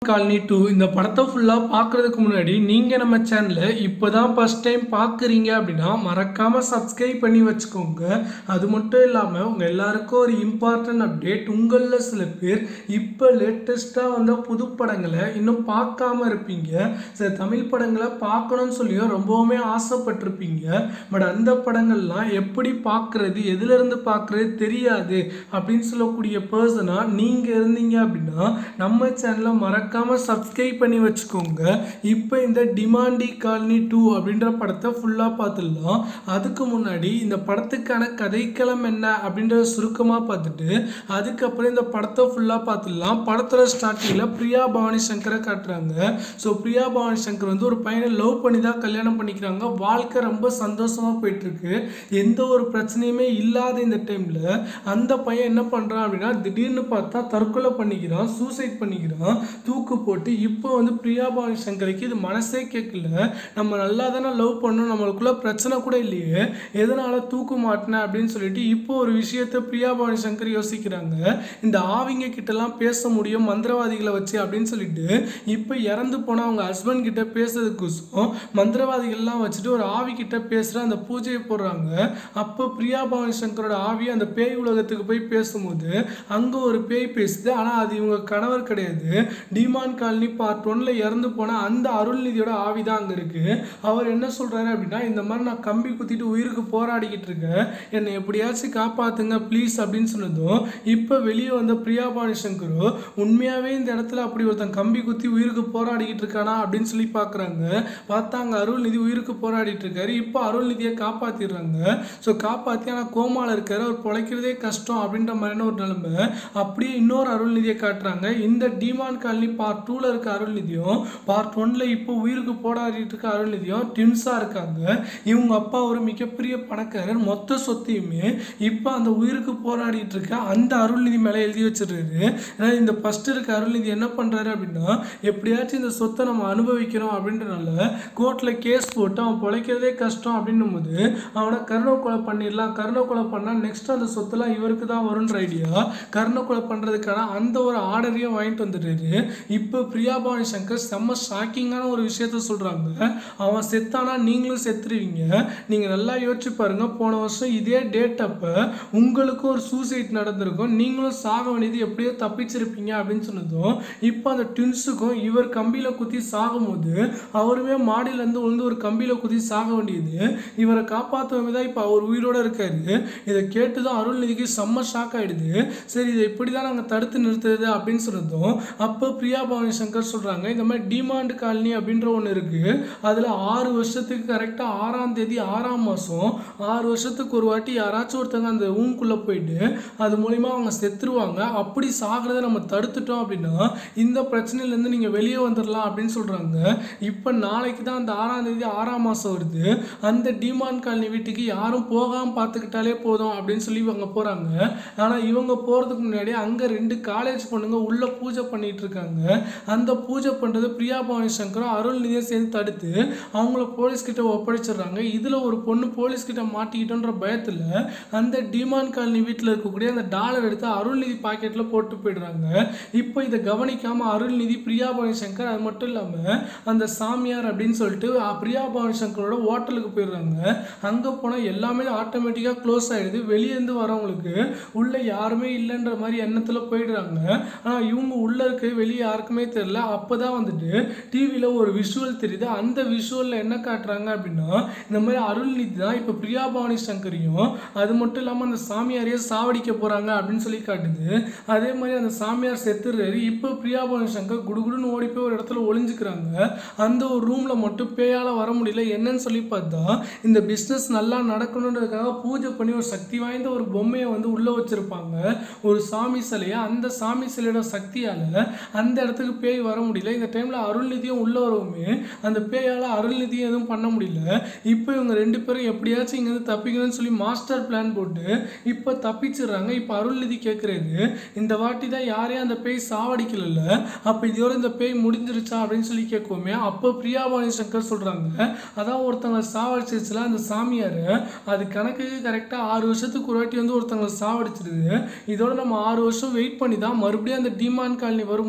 காலனி டூ இந்த படத்தை ஃபுல்லாக பார்க்குறதுக்கு முன்னாடி நீங்கள் நம்ம சேனலை இப்போ தான் ஃபஸ்ட் டைம் பார்க்குறீங்க அப்படின்னா மறக்காமல் சப்ஸ்கிரைப் பண்ணி வச்சுக்கோங்க அது மட்டும் இல்லாமல் உங்கள் எல்லாருக்கும் ஒரு இம்பார்ட்டன்ட் அப்டேட் உங்களில் சில பேர் இப்போ லேட்டஸ்ட்டாக வந்த புது படங்களை இன்னும் பார்க்காம இருப்பீங்க சில தமிழ் படங்களை பார்க்கணும்னு சொல்லியும் ரொம்பவுமே ஆசைப்பட்டிருப்பீங்க பட் அந்த படங்கள்லாம் எப்படி பார்க்குறது எதுலேருந்து பார்க்குறது தெரியாது அப்படின்னு சொல்லக்கூடிய பர்சனாக நீங்கள் இருந்தீங்க அப்படின்னா நம்ம சேனலை மறக்காம சப்ஸ்கிரைப் பண்ணி வச்சுக்கோங்க இப்போ இந்த டிமாண்டி காலனி டூ அப்படின்ற படத்தை ஃபுல்லாக பார்த்துடலாம் அதுக்கு முன்னாடி இந்த படத்துக்கான கதைக்களம் என்ன அப்படின்றத சுருக்கமாக பார்த்துட்டு அதுக்கப்புறம் இந்த படத்தை ஃபுல்லாக பார்த்துடலாம் படத்தோட ஸ்டார்டிங்கில் பிரியா பவானி சங்கரை காட்டுறாங்க ஸோ பிரியா பவானி சங்கர் வந்து ஒரு பையனை லவ் பண்ணி தான் கல்யாணம் பண்ணிக்கிறாங்க வாழ்க்கை ரொம்ப சந்தோஷமாக போயிட்டுருக்கு எந்த ஒரு பிரச்சனையுமே இல்லாத இந்த டைமில் அந்த பையன் என்ன பண்ணுறான் அப்படின்னா திடீர்னு பார்த்தா தற்கொலை பண்ணிக்கிறான் சூசைட் பண்ணிக்கிறான் தூக்கு போட்டு இப்போ வந்து பிரியா பவானி சங்கருக்கு இது மனசே கேட்கல நம்ம நல்லா தானே லவ் பண்ணோம் நம்மளுக்குள்ள பிரச்சனை கூட இல்லையே எதனால தூக்கு மாட்டினேன் அப்படின்னு சொல்லிட்டு இப்போ ஒரு விஷயத்த பிரியா பவானி சங்கர் யோசிக்கிறாங்க இந்த ஆவிங்க கிட்டலாம் பேச முடியும் மந்திரவாதிகளை வச்சு அப்படின்னு சொல்லிட்டு இப்போ இறந்து போன அவங்க ஹஸ்பண்ட் கிட்ட பேசுறதுக்கோசம் மந்திரவாதிகள்லாம் வச்சுட்டு ஒரு ஆவி கிட்ட பேசுகிற அந்த பூஜையை போடுறாங்க அப்போ பிரியா பவானி சங்கரோட ஆவி அந்த பேய் உலகத்துக்கு போய் பேசும்போது அங்கே ஒரு பேய் பேசுது ஆனால் அது இவங்க கணவர் கிடையாது டிமான் காலனி பார்ட் ஒன்ல இறந்து போன அந்த அருள்நிதியோட ஆவி தான் அங்கே இருக்கு அவர் என்ன சொல்றாரு அப்படின்னா இந்த மாதிரி நான் கம்பி குத்திட்டு உயிருக்கு போராடிக்கிட்டு இருக்கேன் என்னை எப்படியாச்சும் காப்பாத்துங்க ப்ளீஸ் அப்படின்னு சொன்னதும் இப்போ வெளியே வந்த பிரியா பவானி சங்கரோ உண்மையாவே இந்த இடத்துல அப்படி ஒருத்தன் கம்பி குத்தி உயிருக்கு போராடிக்கிட்டு இருக்கானா அப்படின்னு சொல்லி பார்க்குறாங்க பார்த்தா அங்கே அருள்நிதி உயிருக்கு போராடிட்டு இருக்காரு இப்போ அருள்நிதியை காப்பாத்திடுறாங்க ஸோ காப்பாற்றி ஆனால் கோமால இருக்காரு அவர் பிழைக்கிறதே கஷ்டம் அப்படின்ற மாதிரியான ஒரு நிலைமை அப்படியே இன்னொரு அருள்நிதியை காட்டுறாங்க இந்த டிமான் காலனி பார்ட் டூவில் இருக்க அருள்நிதியும் பார்ட் ஒன்ல இப்போ உயிருக்கு போராடிட்டு இருக்க அருள்நிதியும் ட்வின்ஸாக இருக்காங்க இவங்க அப்பா ஒரு மிகப்பெரிய பணக்காரர் மொத்த சொத்தையுமே இப்போ அந்த உயிருக்கு போராடிட்டு இருக்க அந்த அருள்நிதி மேலே எழுதி வச்சிடுறாரு ஏன்னா இந்த ஃபர்ஸ்ட் இருக்க அருள்நிதி என்ன பண்ணுறாரு அப்படின்னா எப்படியாச்சும் இந்த சொத்தை நம்ம அனுபவிக்கிறோம் அப்படின்றனால கோர்ட்டில் கேஸ் போட்டு அவன் பிழைக்கிறதே கஷ்டம் அப்படின்னும் போது அவனை கருணை கொலை பண்ணிடலாம் கருணை கொலை பண்ணால் நெக்ஸ்ட் அந்த சொத்துலாம் இவருக்கு தான் வரும்ன்ற ஐடியா கருணை கொலை பண்ணுறதுக்கான அந்த ஒரு ஆர்டரையும் வாங்கிட்டு வந்துட்டாரு இப்போ பிரியா பவானி சங்கர் செம்ம ஷாக்கிங்கான ஒரு விஷயத்த சொல்கிறாங்க அவன் செத்தானா நீங்களும் செத்துருவீங்க நீங்கள் நல்லா யோசிச்சு பாருங்க போன வருஷம் இதே டேட் அப்போ உங்களுக்கும் ஒரு சூசைட் நடந்திருக்கும் நீங்களும் சாக வேண்டியது எப்படியோ தப்பிச்சிருப்பீங்க அப்படின்னு சொன்னதும் இப்போ அந்த ட்வின்ஸுக்கும் இவர் கம்பியில் குத்தி சாகும்போது அவருமே மாடியிலேருந்து விழுந்து ஒரு கம்பியில் குத்தி சாக வேண்டியது இவரை காப்பாற்றுவமே தான் இப்போ அவர் உயிரோட இருக்காரு இதை கேட்டு தான் அருள்நிதிக்கு செம்ம ஷாக் ஆயிடுது சரி இதை இப்படி தான் நாங்கள் தடுத்து நிறுத்துறது அப்படின்னு சொன்னதும் அப்போ பிரியா பவானி சங்கர் சொல்கிறாங்க இந்த மாதிரி டிமாண்ட் காலனி அப்படின்ற ஒன்று இருக்குது அதில் ஆறு வருஷத்துக்கு கரெக்டாக ஆறாம் தேதி ஆறாம் மாதம் ஆறு வருஷத்துக்கு ஒரு வாட்டி யாராச்சும் ஒருத்தங்க அந்த ஊங்குள்ளே போயிட்டு அது மூலிமா அவங்க செத்துருவாங்க அப்படி சாகிறத நம்ம தடுத்துட்டோம் அப்படின்னா இந்த பிரச்சனையிலேருந்து நீங்கள் வெளியே வந்துடலாம் அப்படின்னு சொல்கிறாங்க இப்போ நாளைக்கு தான் அந்த ஆறாம் தேதி ஆறாம் மாதம் வருது அந்த டிமான் காலனி வீட்டுக்கு யாரும் போகாமல் பார்த்துக்கிட்டாலே போதும் அப்படின்னு சொல்லி இவங்க போகிறாங்க ஆனால் இவங்க போகிறதுக்கு முன்னாடி அங்கே ரெண்டு காலேஜ் பொண்ணுங்க உள்ளே பூஜை பண்ணிட்டு இருக்காங்க அந்த பூஜை பண்ணுறது பிரியா பவானி சங்கரும் அருள்நிதியை சேர்ந்து தடுத்து அவங்கள போலீஸ் கிட்ட ஒப்படைச்சிடுறாங்க இதில் ஒரு பொண்ணு போலீஸ் கிட்ட மாட்டிக்கிட்டோன்ற பயத்தில் அந்த டிமான் காலனி வீட்டில் இருக்கக்கூடிய அந்த டாலர் எடுத்து அருள்நிதி பாக்கெட்டில் போட்டு போயிடுறாங்க இப்போ இதை கவனிக்காமல் அருள்நிதி பிரியா பவானி சங்கர் அது மட்டும் இல்லாமல் அந்த சாமியார் அப்படின்னு சொல்லிட்டு அஹ், பிரியா பவானி சங்கரோட ஹோட்டலுக்கு போயிடுறாங்க அங்கே போனால் எல்லாமே ஆட்டோமேட்டிக்காக க்ளோஸ் ஆகிடுது வெளியேருந்து வரவங்களுக்கு உள்ளே யாருமே இல்லைன்ற மாதிரி எண்ணத்தில் போயிடுறாங்க ஆனால் இவங்க உள்ளே இருக்க வெளியே யாருக்குமே தெரியல அப்போ தான் வந்துட்டு டிவியில் ஒரு விஷுவல் தெரியுது அந்த விஷுவலில் என்ன காட்டுறாங்க அப்படின்னா இந்த மாதிரி அருள்நிதி தான் இப்போ பிரியா பவானி சங்கரையும் அது மட்டும் இல்லாமல் அந்த சாமியாரையே சாவடிக்க போகிறாங்க அப்படின்னு சொல்லி காட்டுது அதே மாதிரி அந்த சாமியார் செத்துறாரு இப்போ பிரியா பவானி சங்கர் குடுகுடுன்னு ஓடி போய் ஒரு இடத்துல ஒளிஞ்சுக்கிறாங்க அந்த ஒரு ரூமில் மட்டும் பேயால் வர முடியல என்னன்னு சொல்லி பார்த்தா இந்த பிஸ்னஸ் நல்லா நடக்கணுன்றதுக்காக பூஜை பண்ணி ஒரு சக்தி வாய்ந்த ஒரு பொம்மையை வந்து உள்ளே வச்சுருப்பாங்க ஒரு சாமி சிலையை அந்த சாமி சிலையோட சக்தியால் அந்த இடத்துக்கு பேய் வர முடியல இந்த டைமில் அருள்நிதியும் உள்ளே வரவுமே அந்த பேயால் அருள்நிதியும் எதுவும் பண்ண முடியல இப்போ இவங்க ரெண்டு பேரும் எப்படியாச்சும் இங்கேருந்து தப்பிக்கணும்னு சொல்லி மாஸ்டர் பிளான் போட்டு இப்போ தப்பிச்சிடுறாங்க இப்போ அருள்நிதி கேட்குறாரு இந்த வாட்டி தான் யாரையும் அந்த பேய் சாவடிக்கல அப்போ இதோட இந்த பேய் முடிஞ்சிருச்சா அப்படின்னு சொல்லி கேட்குவோமே அப்போ பிரியாபாணி சங்கர் சொல்கிறாங்க அதான் ஒருத்தவங்க சாவடிச்சிருச்சுல அந்த சாமியார் அது கணக்குக்கு கரெக்டாக ஆறு வருஷத்துக்கு ஒரு வாட்டி வந்து ஒருத்தவங்களை சாவடிச்சிடுது இதோட நம்ம ஆறு வருஷம் வெயிட் பண்ணி தான் மறுபடியும் அந்த டிமான் காலனி வரும்போது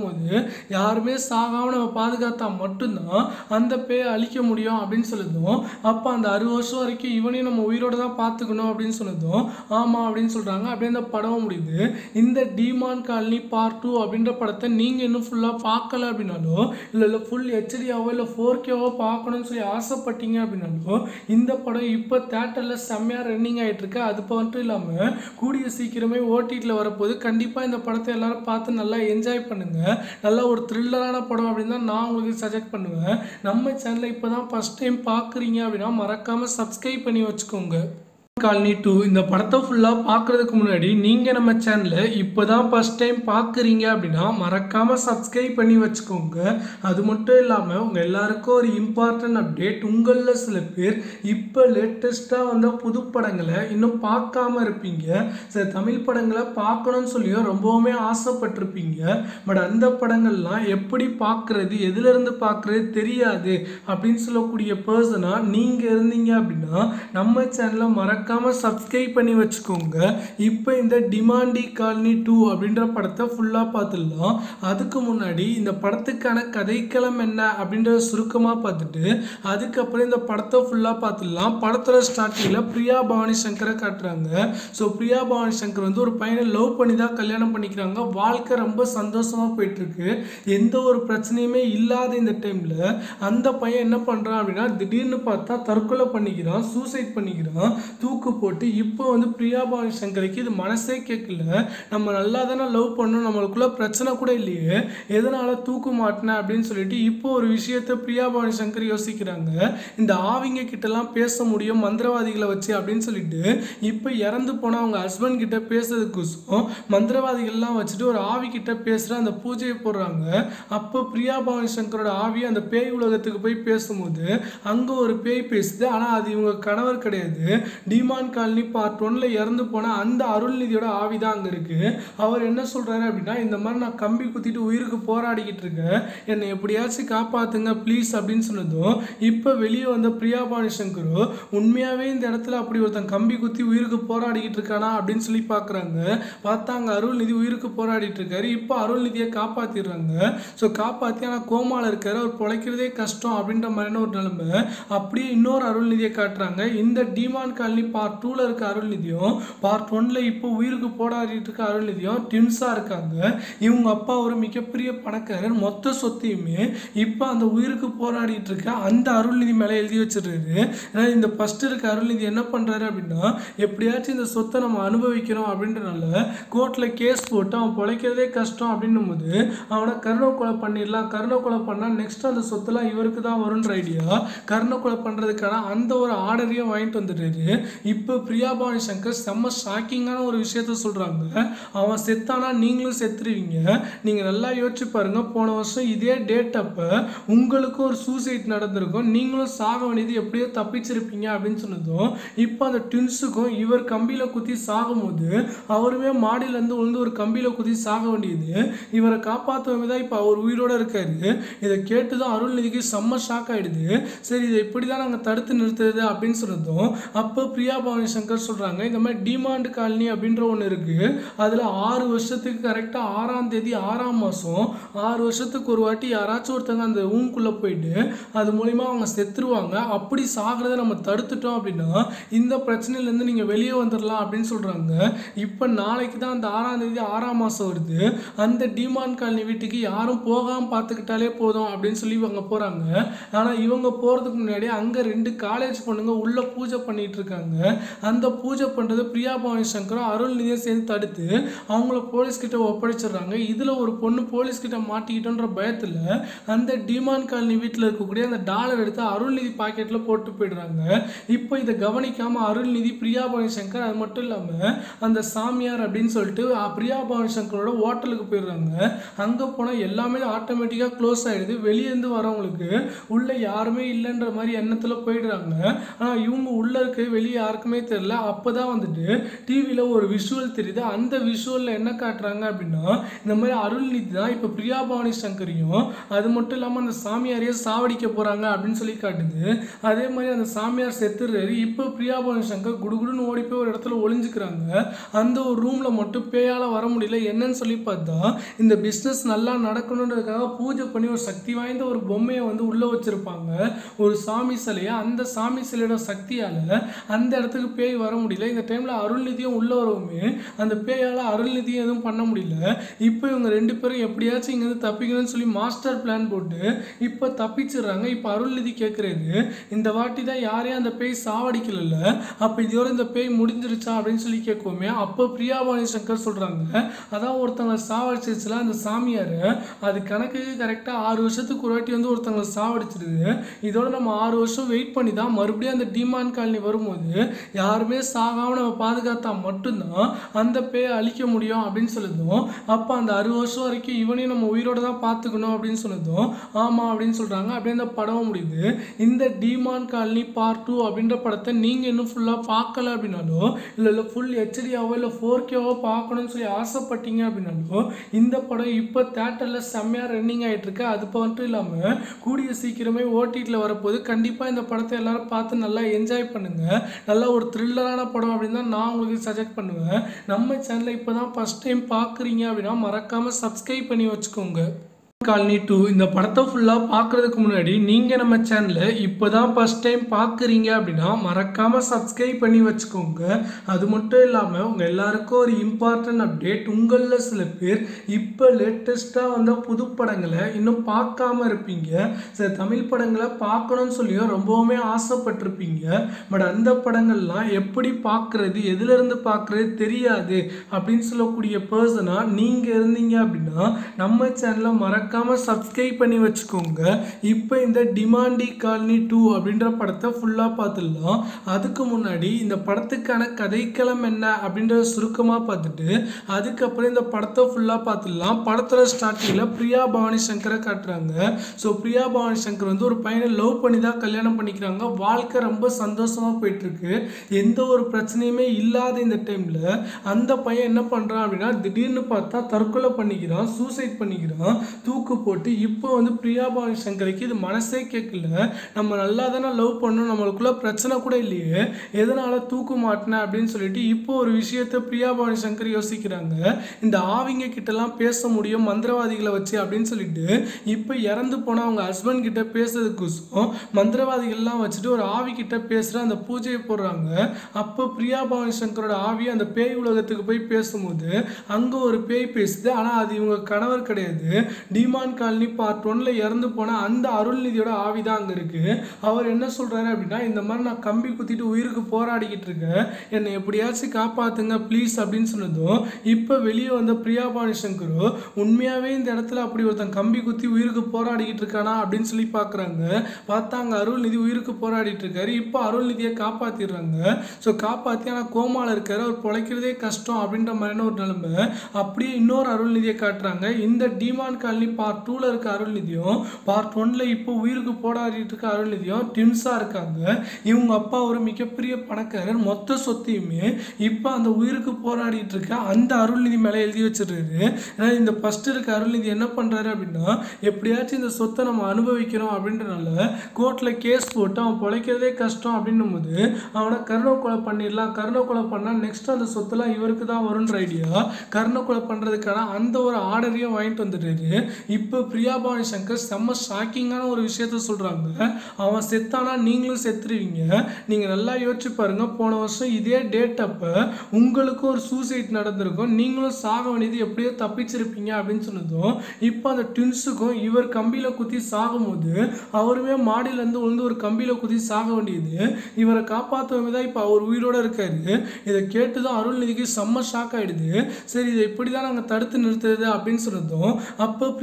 யாருமே சாகாமல் நம்ம பாதுகாத்தா மட்டும்தான் அந்த பேயை அழிக்க முடியும் அப்படின்னு சொல்லுதும் அப்போ அந்த அறுபது வருஷம் வரைக்கும் இவனையும் நம்ம உயிரோட தான் பார்த்துக்கணும் அப்படின்னு சொன்னதும் ஆமாம் அப்படின்னு சொல்கிறாங்க அப்படியே அந்த படம் முடியுது இந்த டிமான் காலனி பார்ட் டூ அப்படின்ற படத்தை நீங்கள் இன்னும் ஃபுல்லாக பார்க்கல அப்படின்னாலும் இல்லை இல்லை ஃபுல் ஹெச்டியாவோ இல்லை ஃபோர் கேவோ பார்க்கணும்னு சொல்லி ஆசைப்பட்டீங்க அப்படின்னாலும் இந்த படம் இப்போ தேட்டரில் செம்மையாக ரன்னிங் ஆகிட்டு இருக்கு அது மட்டும் இல்லாமல் கூடிய சீக்கிரமே ஓடிடியில் வரப்போது கண்டிப்பாக இந்த படத்தை எல்லாரும் பார்த்து நல்லா என்ஜாய் பண்ணுங்கள் நல்லா ஒரு த்ரில்லரான படம் அப்படின்னு தான் நான் உங்களுக்கு சஜெக்ட் பண்ணுவேன் நம்ம சேனலை இப்போ தான் ஃபஸ்ட் டைம் பார்க்குறீங்க அப்படின்னா மறக்காமல் சப்ஸ்கிரைப் பண்ணி வச்சுக்கோங்க காலனி டூ இந்த படத்தை ஃபுல்லாக பார்க்குறதுக்கு முன்னாடி நீங்கள் நம்ம சேனலை இப்போ தான் ஃபஸ்ட் டைம் பார்க்குறீங்க அப்படின்னா மறக்காமல் சப்ஸ்கிரைப் பண்ணி வச்சுக்கோங்க அது மட்டும் இல்லாமல் உங்கள் எல்லாருக்கும் ஒரு இம்பார்ட்டன்ட் அப்டேட் உங்களில் சில பேர் இப்போ லேட்டஸ்ட்டாக வந்த புது படங்களை இன்னும் பார்க்காம இருப்பீங்க சில தமிழ் படங்களை பார்க்கணும்னு சொல்லியும் ரொம்பவுமே ஆசைப்பட்டிருப்பீங்க பட் அந்த படங்கள்லாம் எப்படி பார்க்குறது எதுலேருந்து பார்க்குறது தெரியாது அப்படின்னு சொல்லக்கூடிய பர்சனாக நீங்கள் இருந்தீங்க அப்படின்னா நம்ம சேனலை மறக்காமல் சப்ஸ்கிரைப் பண்ணி வச்சுக்கோங்க இப்போ இந்த டிமாண்டி காலனி டூ அப்படின்ற படத்தை ஃபுல்லாக பார்த்துடலாம் அதுக்கு முன்னாடி இந்த படத்துக்கான கதைக்களம் என்ன அப்படின்றத சுருக்கமாக பார்த்துட்டு அதுக்கப்புறம் இந்த படத்தை ஃபுல்லாக பார்த்துடலாம் படத்தோட ஸ்டார்டிங்கில் பிரியா பவானி சங்கரை காட்டுறாங்க ஸோ பிரியா பவானி சங்கர் வந்து ஒரு பையனை லவ் பண்ணி தான் கல்யாணம் பண்ணிக்கிறாங்க வாழ்க்கை ரொம்ப சந்தோஷமாக போயிட்டுருக்கு எந்த ஒரு பிரச்சனையுமே இல்லாத இந்த டைமில் அந்த பையன் என்ன பண்ணுறான் அப்படின்னா திடீர்னு பார்த்தா தற்கொலை பண்ணிக்கிறான் சூசைட் பண்ணிக்கிறான் தூக்கு போட்டு இப்போ வந்து பிரியா பவானி சங்கருக்கு இது மனசே கேட்கல நம்ம நல்லா தானே லவ் பண்ணோம் நம்மளுக்குள்ள பிரச்சனை கூட இல்லையே எதனால தூக்கு மாட்டினேன் அப்படின்னு சொல்லிட்டு இப்போ ஒரு விஷயத்த பிரியா பவானி சங்கர் யோசிக்கிறாங்க இந்த ஆவிங்க கிட்டலாம் பேச முடியும் மந்திரவாதிகளை வச்சு அப்படின்னு சொல்லிட்டு இப்போ இறந்து போன அவங்க ஹஸ்பண்ட் கிட்ட பேசுறதுக்கோசம் மந்திரவாதிகள்லாம் வச்சுட்டு ஒரு ஆவி கிட்ட பேசுகிற அந்த பூஜையை போடுறாங்க அப்போ பிரியா பவானி சங்கரோட ஆவி அந்த பேய் உலகத்துக்கு போய் பேசும்போது அங்கே ஒரு பேய் பேசுது ஆனால் அது இவங்க கணவர் கிடையாது டிமான் காலனி பார்ட் ஒன்ல இறந்து போன அந்த அருள்நிதியோட ஆவி தான் அங்கே இருக்கு அவர் என்ன சொல்றாரு அப்படின்னா இந்த மாதிரி நான் கம்பி குத்திட்டு உயிருக்கு போராடிக்கிட்டு இருக்கேன் என்னை எப்படியாச்சும் காப்பாத்துங்க ப்ளீஸ் அப்படின்னு சொன்னதும் இப்போ வெளியே வந்த பிரியா பாணி சங்கரு உண்மையாவே இந்த இடத்துல அப்படி ஒருத்தன் கம்பி குத்தி உயிருக்கு போராடிக்கிட்டு இருக்கானா அப்படின்னு சொல்லி பார்க்குறாங்க பார்த்தா அங்கே அருள்நிதி உயிருக்கு போராடிட்டு இருக்காரு இப்போ அருள்நிதியை காப்பாத்திடுறாங்க ஸோ காப்பாற்றி ஆனால் கோமால இருக்காரு அவர் பிழைக்கிறதே கஷ்டம் அப்படின்ற மாதிரியான ஒரு நிலைமை அப்படியே இன்னொரு அருள்நிதியை காட்டுறாங்க இந்த டிமான் காலனி பார்ட் டூவில் இருக்க அருள்நிதியும் பார்ட் ஒன்ல இப்போ உயிருக்கு போராடிட்டு இருக்க அருள்நிதியும் ட்வின்ஸாக இருக்காங்க இவங்க அப்பா ஒரு மிகப்பெரிய பணக்காரர் மொத்த சொத்தையுமே இப்போ அந்த உயிருக்கு போராடிட்டு இருக்க அந்த அருள்நிதி மேலே எழுதி வச்சிருக்காரு ஏன்னா இந்த ஃபர்ஸ்ட் இருக்க அருள்நிதி என்ன பண்ணுறாரு அப்படின்னா எப்படியாச்சும் இந்த சொத்தை நம்ம அனுபவிக்கிறோம் அப்படின்றனால கோர்ட்டில் கேஸ் போட்டு அவன் பிழைக்கிறதே கஷ்டம் அப்படின்னும் போது அவனை கருணை கொலை பண்ணிடலாம் கருணை கொலை பண்ணால் நெக்ஸ்ட் அந்த சொத்துலாம் இவருக்கு தான் வரும்ன்ற ஐடியா கருணை கொலை பண்ணுறதுக்கான அந்த ஒரு ஆர்டரையும் வாங்கிட்டு வந்துடுறாரு இப்போ பிரியா பவானி சங்கர் செம்ம ஷாக்கிங்கான ஒரு விஷயத்த சொல்கிறாங்க அவன் செத்தானா நீங்களும் செத்துருவீங்க நீங்கள் நல்லா யோசிச்சு பாருங்க போன வருஷம் இதே டேட் அப்போ உங்களுக்கும் ஒரு சூசைட் நடந்திருக்கும் நீங்களும் சாக வேண்டியது எப்படியோ தப்பிச்சிருப்பீங்க அப்படின்னு சொன்னதும் இப்போ அந்த ட்வின்ஸுக்கும் இவர் கம்பியில் குத்தி சாகும்போது அவருமே மாடியிலேருந்து விழுந்து ஒரு கம்பியில் குத்தி சாக வேண்டியது இவரை காப்பாற்றுவமே தான் இப்போ அவர் உயிரோட இருக்காரு இதை கேட்டு தான் அருள்நிதிக்கு செம்ம ஷாக் ஆயிடுது சரி இதை இப்படி தான் நாங்கள் தடுத்து நிறுத்துறது அப்படின்னு சொன்னதும் அப்போ பிரியா பவானி சங்கர் சொல்கிறாங்க இந்த மாதிரி டிமாண்ட் காலனி அப்படின்ற ஒன்று இருக்குது அதில் ஆறு வருஷத்துக்கு கரெக்டாக ஆறாம் தேதி ஆறாம் மாதம் ஆறு வருஷத்துக்கு ஒரு வாட்டி யாராச்சும் ஒருத்தங்க அந்த ரூம்குள்ளே போயிட்டு அது மூலிமா அவங்க செத்துருவாங்க அப்படி சாகிறத நம்ம தடுத்துட்டோம் அப்படின்னா இந்த பிரச்சனையிலேருந்து நீங்கள் வெளியே வந்துடலாம் அப்படின்னு சொல்கிறாங்க இப்போ நாளைக்கு தான் அந்த ஆறாம் தேதி ஆறாம் மாதம் வருது அந்த டிமாண்ட் காலனி வீட்டுக்கு யாரும் போகாமல் பார்த்துக்கிட்டாலே போதும் அப்படின்னு சொல்லி இவங்க போகிறாங்க ஆனால் இவங்க போகிறதுக்கு முன்னாடி அங்கே ரெண்டு காலேஜ் பொண்ணுங்க உள்ள பூஜை பண்ணிட்டு இருக்காங்க அந்த பூஜை பண்ணுறது பிரியா பவானி சங்கரும் அருள்நிதியும் சேர்ந்து தடுத்து அவங்கள போலீஸ் கிட்ட ஒப்படைச்சிடுறாங்க இதில் ஒரு பொண்ணு போலீஸ் கிட்ட மாட்டிக்கிட்டோன்ற பயத்தில் அந்த டிமான் காலனி வீட்டில் இருக்கக்கூடிய அந்த டாலர் எடுத்து அருள்நிதி பாக்கெட்டில் போட்டு போயிடுறாங்க இப்போ இதை கவனிக்காமல் அருள்நிதி பிரியா பவானி சங்கர் அது மட்டும் இல்லாமல் அந்த சாமியார் அப்படின்னு சொல்லிட்டு அ, பிரியா பவானி சங்கரோட ஹோட்டலுக்கு போயிடுறாங்க அங்கே போனால் எல்லாமே ஆட்டோமேட்டிக்காக க்ளோஸ் ஆகிடுது வெளியேருந்து வரவங்களுக்கு உள்ளே யாருமே இல்லைன்ற மாதிரி எண்ணத்தில் போயிடுறாங்க ஆனால் இவங்க உள்ளே இருக்க வெளியே யாரும் யாருக்குமே தெரியல அப்போ தான் வந்துட்டு டிவியில் ஒரு விஷுவல் தெரியுது அந்த விஷுவலில் என்ன காட்டுறாங்க அப்படின்னா இந்த மாதிரி அருள்நிதி தான் இப்போ பிரியா பவானி சங்கரையும் அது மட்டும் இல்லாமல் அந்த சாமியாரையே சாவடிக்க போகிறாங்க அப்படின்னு சொல்லி காட்டுது அதே மாதிரி அந்த சாமியார் செத்துறாரு இப்போ பிரியா பவானி சங்கர் குடுகுடுன்னு ஓடி போய் ஒரு இடத்துல ஒளிஞ்சுக்கிறாங்க அந்த ஒரு ரூமில் மட்டும் பேயால் வர முடியல என்னன்னு சொல்லி பார்த்தா இந்த பிஸ்னஸ் நல்லா நடக்கணுன்றதுக்காக பூஜை பண்ணி ஒரு சக்தி வாய்ந்த ஒரு பொம்மையை வந்து உள்ளே வச்சுருப்பாங்க ஒரு சாமி சிலையை அந்த சாமி சிலையோட சக்தியால் அந்த இடத்துக்கு பேய் வர முடியல இந்த டைமில் அருள்நிதியும் உள்ள வரவுமே அந்த பேயால் அருள்நிதியும் எதுவும் பண்ண முடியல இப்போ இவங்க ரெண்டு பேரும் எப்படியாச்சும் இங்கேருந்து தப்பிக்கணும்னு சொல்லி மாஸ்டர் பிளான் போட்டு இப்போ தப்பிச்சிடுறாங்க இப்போ அருள்நிதி கேட்குறது இந்த வாட்டி தான் யாரையும் அந்த பேய் சாவடிக்கல அப்போ இதோட இந்த பேய் முடிஞ்சிருச்சா அப்படின்னு சொல்லி கேட்குவோமே அப்போ பிரியாபாணி சங்கர் சொல்கிறாங்க அதான் ஒருத்தவங்களை சாவடிச்சிருச்சுல அந்த சாமியார் அது கணக்குக்கு கரெக்டாக ஆறு வருஷத்துக்கு ஒரு வாட்டி வந்து ஒருத்தவங்களை சாவடிச்சிருது இதோட நம்ம ஆறு வருஷம் வெயிட் பண்ணி தான் மறுபடியும் அந்த டிமாண்ட் காலனி வரும்போது யாருமே சாகாமல் நம்ம பாதுகாத்தா மட்டும்தான் அந்த பேயை அழிக்க முடியும் அப்படின்னு சொல்லுதும் அப்போ அந்த அறுபது வருஷம் வரைக்கும் இவனையும் நம்ம உயிரோட தான் பார்த்துக்கணும் அப்படின்னு சொன்னதும் ஆமாம் அப்படின்னு சொல்கிறாங்க அப்படியே அந்த படம் முடியுது இந்த டிமான் காலனி பார்ட் டூ அப்படின்ற படத்தை நீங்கள் இன்னும் ஃபுல்லாக பார்க்கல அப்படின்னாலோ இல்லை இல்லை ஃபுல் ஹெச்டியாவோ இல்லை ஃபோர் கேவோ பார்க்கணும்னு சொல்லி ஆசைப்பட்டீங்க அப்படின்னாலோ இந்த படம் இப்போ தேட்டரில் செம்மையாக ரன்னிங் ஆகிட்டு இருக்கு அது மட்டும் இல்லாமல் கூடிய சீக்கிரமே ஓடிடியில் வரப்போது கண்டிப்பாக இந்த படத்தை எல்லாரும் பார்த்து நல்லா என்ஜாய் பண்ணுங்க நல்லா ஒரு த்ரில்லரான படம் அப்படின்னு தான் நான் உங்களுக்கு சஜெக்ட் பண்ணுவேன் நம்ம சேனலை இப்போ தான் ஃபஸ்ட் டைம் பார்க்குறீங்க அப்படின்னா மறக்காமல் சப்ஸ்கிரைப் பண்ணி வச்சுக்கோங்க காலனி டூ இந்த படத்தை ஃபுல்லாக பார்க்குறதுக்கு முன்னாடி நீங்கள் நம்ம சேனலை இப்போ தான் ஃபஸ்ட் டைம் பார்க்குறீங்க அப்படின்னா மறக்காமல் சப்ஸ்கிரைப் பண்ணி வச்சுக்கோங்க அது மட்டும் இல்லாமல் உங்கள் எல்லாருக்கும் ஒரு இம்பார்ட்டன்ட் அப்டேட் உங்களில் சில பேர் இப்போ லேட்டஸ்ட்டாக வந்த புது படங்களை இன்னும் பார்க்காம இருப்பீங்க சில தமிழ் படங்களை பார்க்கணும்னு சொல்லியும் ரொம்பவுமே ஆசைப்பட்டிருப்பீங்க பட் அந்த படங்கள்லாம் எப்படி பார்க்குறது எதுலேருந்து பார்க்குறது தெரியாது அப்படின்னு சொல்லக்கூடிய பர்சனாக நீங்கள் இருந்தீங்க அப்படின்னா நம்ம சேனலை மறக்காமல் சப்ஸ்கிரைப் பண்ணி வச்சுக்கோங்க இப்போ இந்த டிமாண்டி காலனி டூ அப்படின்ற படத்தை ஃபுல்லாக பார்த்துடலாம் அதுக்கு முன்னாடி இந்த படத்துக்கான கதைக்களம் என்ன அப்படின்றத சுருக்கமாக பார்த்துட்டு அதுக்கப்புறம் இந்த படத்தை ஃபுல்லாக பார்த்துடலாம் படத்தில் ஸ்டார்டிங்கில் பிரியா பவானி சங்கரை காட்டுறாங்க ஸோ பிரியா பவானி சங்கர் வந்து ஒரு பையனை லவ் பண்ணி தான் கல்யாணம் பண்ணிக்கிறாங்க வாழ்க்கை ரொம்ப சந்தோஷமாக போயிட்டுருக்கு எந்த ஒரு பிரச்சனையுமே இல்லாத இந்த டைமில் அந்த பையன் என்ன பண்ணுறான் அப்படின்னா திடீர்னு பார்த்தா தற்கொலை பண்ணிக்கிறான் சூசைட் பண்ணிக்கிறான் தூக்கு போட்டு இப்போ வந்து பிரியா பவானி சங்கருக்கு இது மனசே கேட்கல நம்ம நல்லா தானே லவ் பண்ணோம் நம்மளுக்குள்ள பிரச்சனை கூட இல்லையே எதனால தூக்கு மாட்டினேன் அப்படின்னு சொல்லிட்டு இப்போ ஒரு விஷயத்த பிரியா பவானி சங்கர் யோசிக்கிறாங்க இந்த ஆவிங்க கிட்டலாம் பேச முடியும் மந்திரவாதிகளை வச்சு அப்படின்னு சொல்லிட்டு இப்போ இறந்து போன அவங்க ஹஸ்பண்ட் கிட்ட பேசுறதுக்கோசம் மந்திரவாதிகள்லாம் வச்சுட்டு ஒரு ஆவி கிட்ட பேசுகிற அந்த பூஜையை போடுறாங்க அப்போ பிரியா பவானி சங்கரோட ஆவி அந்த பேய் உலகத்துக்கு போய் பேசும்போது அங்கே ஒரு பேய் பேசுது ஆனால் அது இவங்க கணவர் கிடையாது டிமான் காலனி பார்ட் ஒன்ல இறந்து போன அந்த அருள்நிதியோட ஆவி தான் அங்கே இருக்கு அவர் என்ன சொல்றாரு அப்படின்னா இந்த மாதிரி நான் கம்பி குத்திட்டு உயிருக்கு போராடிக்கிட்டு இருக்கேன் என்னை எப்படியாச்சும் காப்பாத்துங்க ப்ளீஸ் அப்படின்னு சொன்னதும் இப்போ வெளியே வந்த பிரியா பாணி சங்கரோ உண்மையாவே இந்த இடத்துல அப்படி ஒருத்தன் கம்பி குத்தி உயிருக்கு போராடிக்கிட்டு இருக்கானா அப்படின்னு சொல்லி பார்க்குறாங்க பார்த்தா அங்கே அருள்நிதி உயிருக்கு போராடிட்டு இருக்காரு இப்போ அருள்நிதியை காப்பாத்திடுறாங்க ஸோ காப்பாற்றி ஆனால் கோமால இருக்காரு அவர் பிழைக்கிறதே கஷ்டம் அப்படின்ற மாதிரியான ஒரு நிலைமை அப்படியே இன்னொரு அருள்நிதியை காட்டுறாங்க இந்த டிமான் காலனி பார்ட் டூவில் இருக்க அருள்நிதியும் பார்ட் ஒன்ல இப்போ உயிருக்கு போராடிட்டு இருக்க அருள்நிதியும் ட்வின்ஸாக இருக்காங்க இவங்க அப்பா ஒரு மிகப்பெரிய பணக்காரர் மொத்த சொத்தையுமே இப்போ அந்த உயிருக்கு போராடிட்டு இருக்க அந்த அருள்நிதி மேலே எழுதி வச்சிடுறாரு ஏன்னா இந்த ஃபர்ஸ்ட் இருக்க அருள்நிதி என்ன பண்ணுறாரு அப்படின்னா எப்படியாச்சும் இந்த சொத்தை நம்ம அனுபவிக்கிறோம் அப்படின்றனால கோர்ட்டில் கேஸ் போட்டு அவன் பிழைக்கிறதே கஷ்டம் அப்படின்னும் போது அவனை கருணை கொலை பண்ணிடலாம் கருணை கொலை பண்ணால் நெக்ஸ்ட் அந்த சொத்துலாம் இவருக்கு தான் வரும்ன்ற ஐடியா கருணை கொலை பண்ணுறதுக்கான அந்த ஒரு ஆர்டரையும் வாங்கிட்டு வந்துட்டாரு இப்போ பிரியாபாணி சங்கர் செம்ம ஷாக்கிங்கான ஒரு விஷயத்த சொல்கிறாங்க அவன் செத்தானா நீங்களும் செத்துருவீங்க நீங்கள் நல்லா யோசிச்சு பாருங்க போன வருஷம் இதே டேட் அப்போ உங்களுக்கும் ஒரு சூசைட் நடந்திருக்கும் நீங்களும் சாக வேண்டியது எப்படியோ தப்பிச்சிருப்பீங்க அப்படின்னு சொன்னதும் இப்போ அந்த ட்வின்ஸுக்கும் இவர் கம்பியில் குத்தி சாகும்போது அவருமே மாடியிலேருந்து விழுந்து ஒரு கம்பியில் குத்தி சாக வேண்டியது இவரை காப்பாற்றவங்க தான் இப்போ அவர் உயிரோட இருக்காரு இதை கேட்டு தான் அருள்நிதிக்கு செம்ம ஷாக் ஆயிடுது சரி இதை இப்படி தான் நாங்கள் தடுத்து நிறுத்துறது அப்படின்னு சொன்னதும் அப்போ பிரியா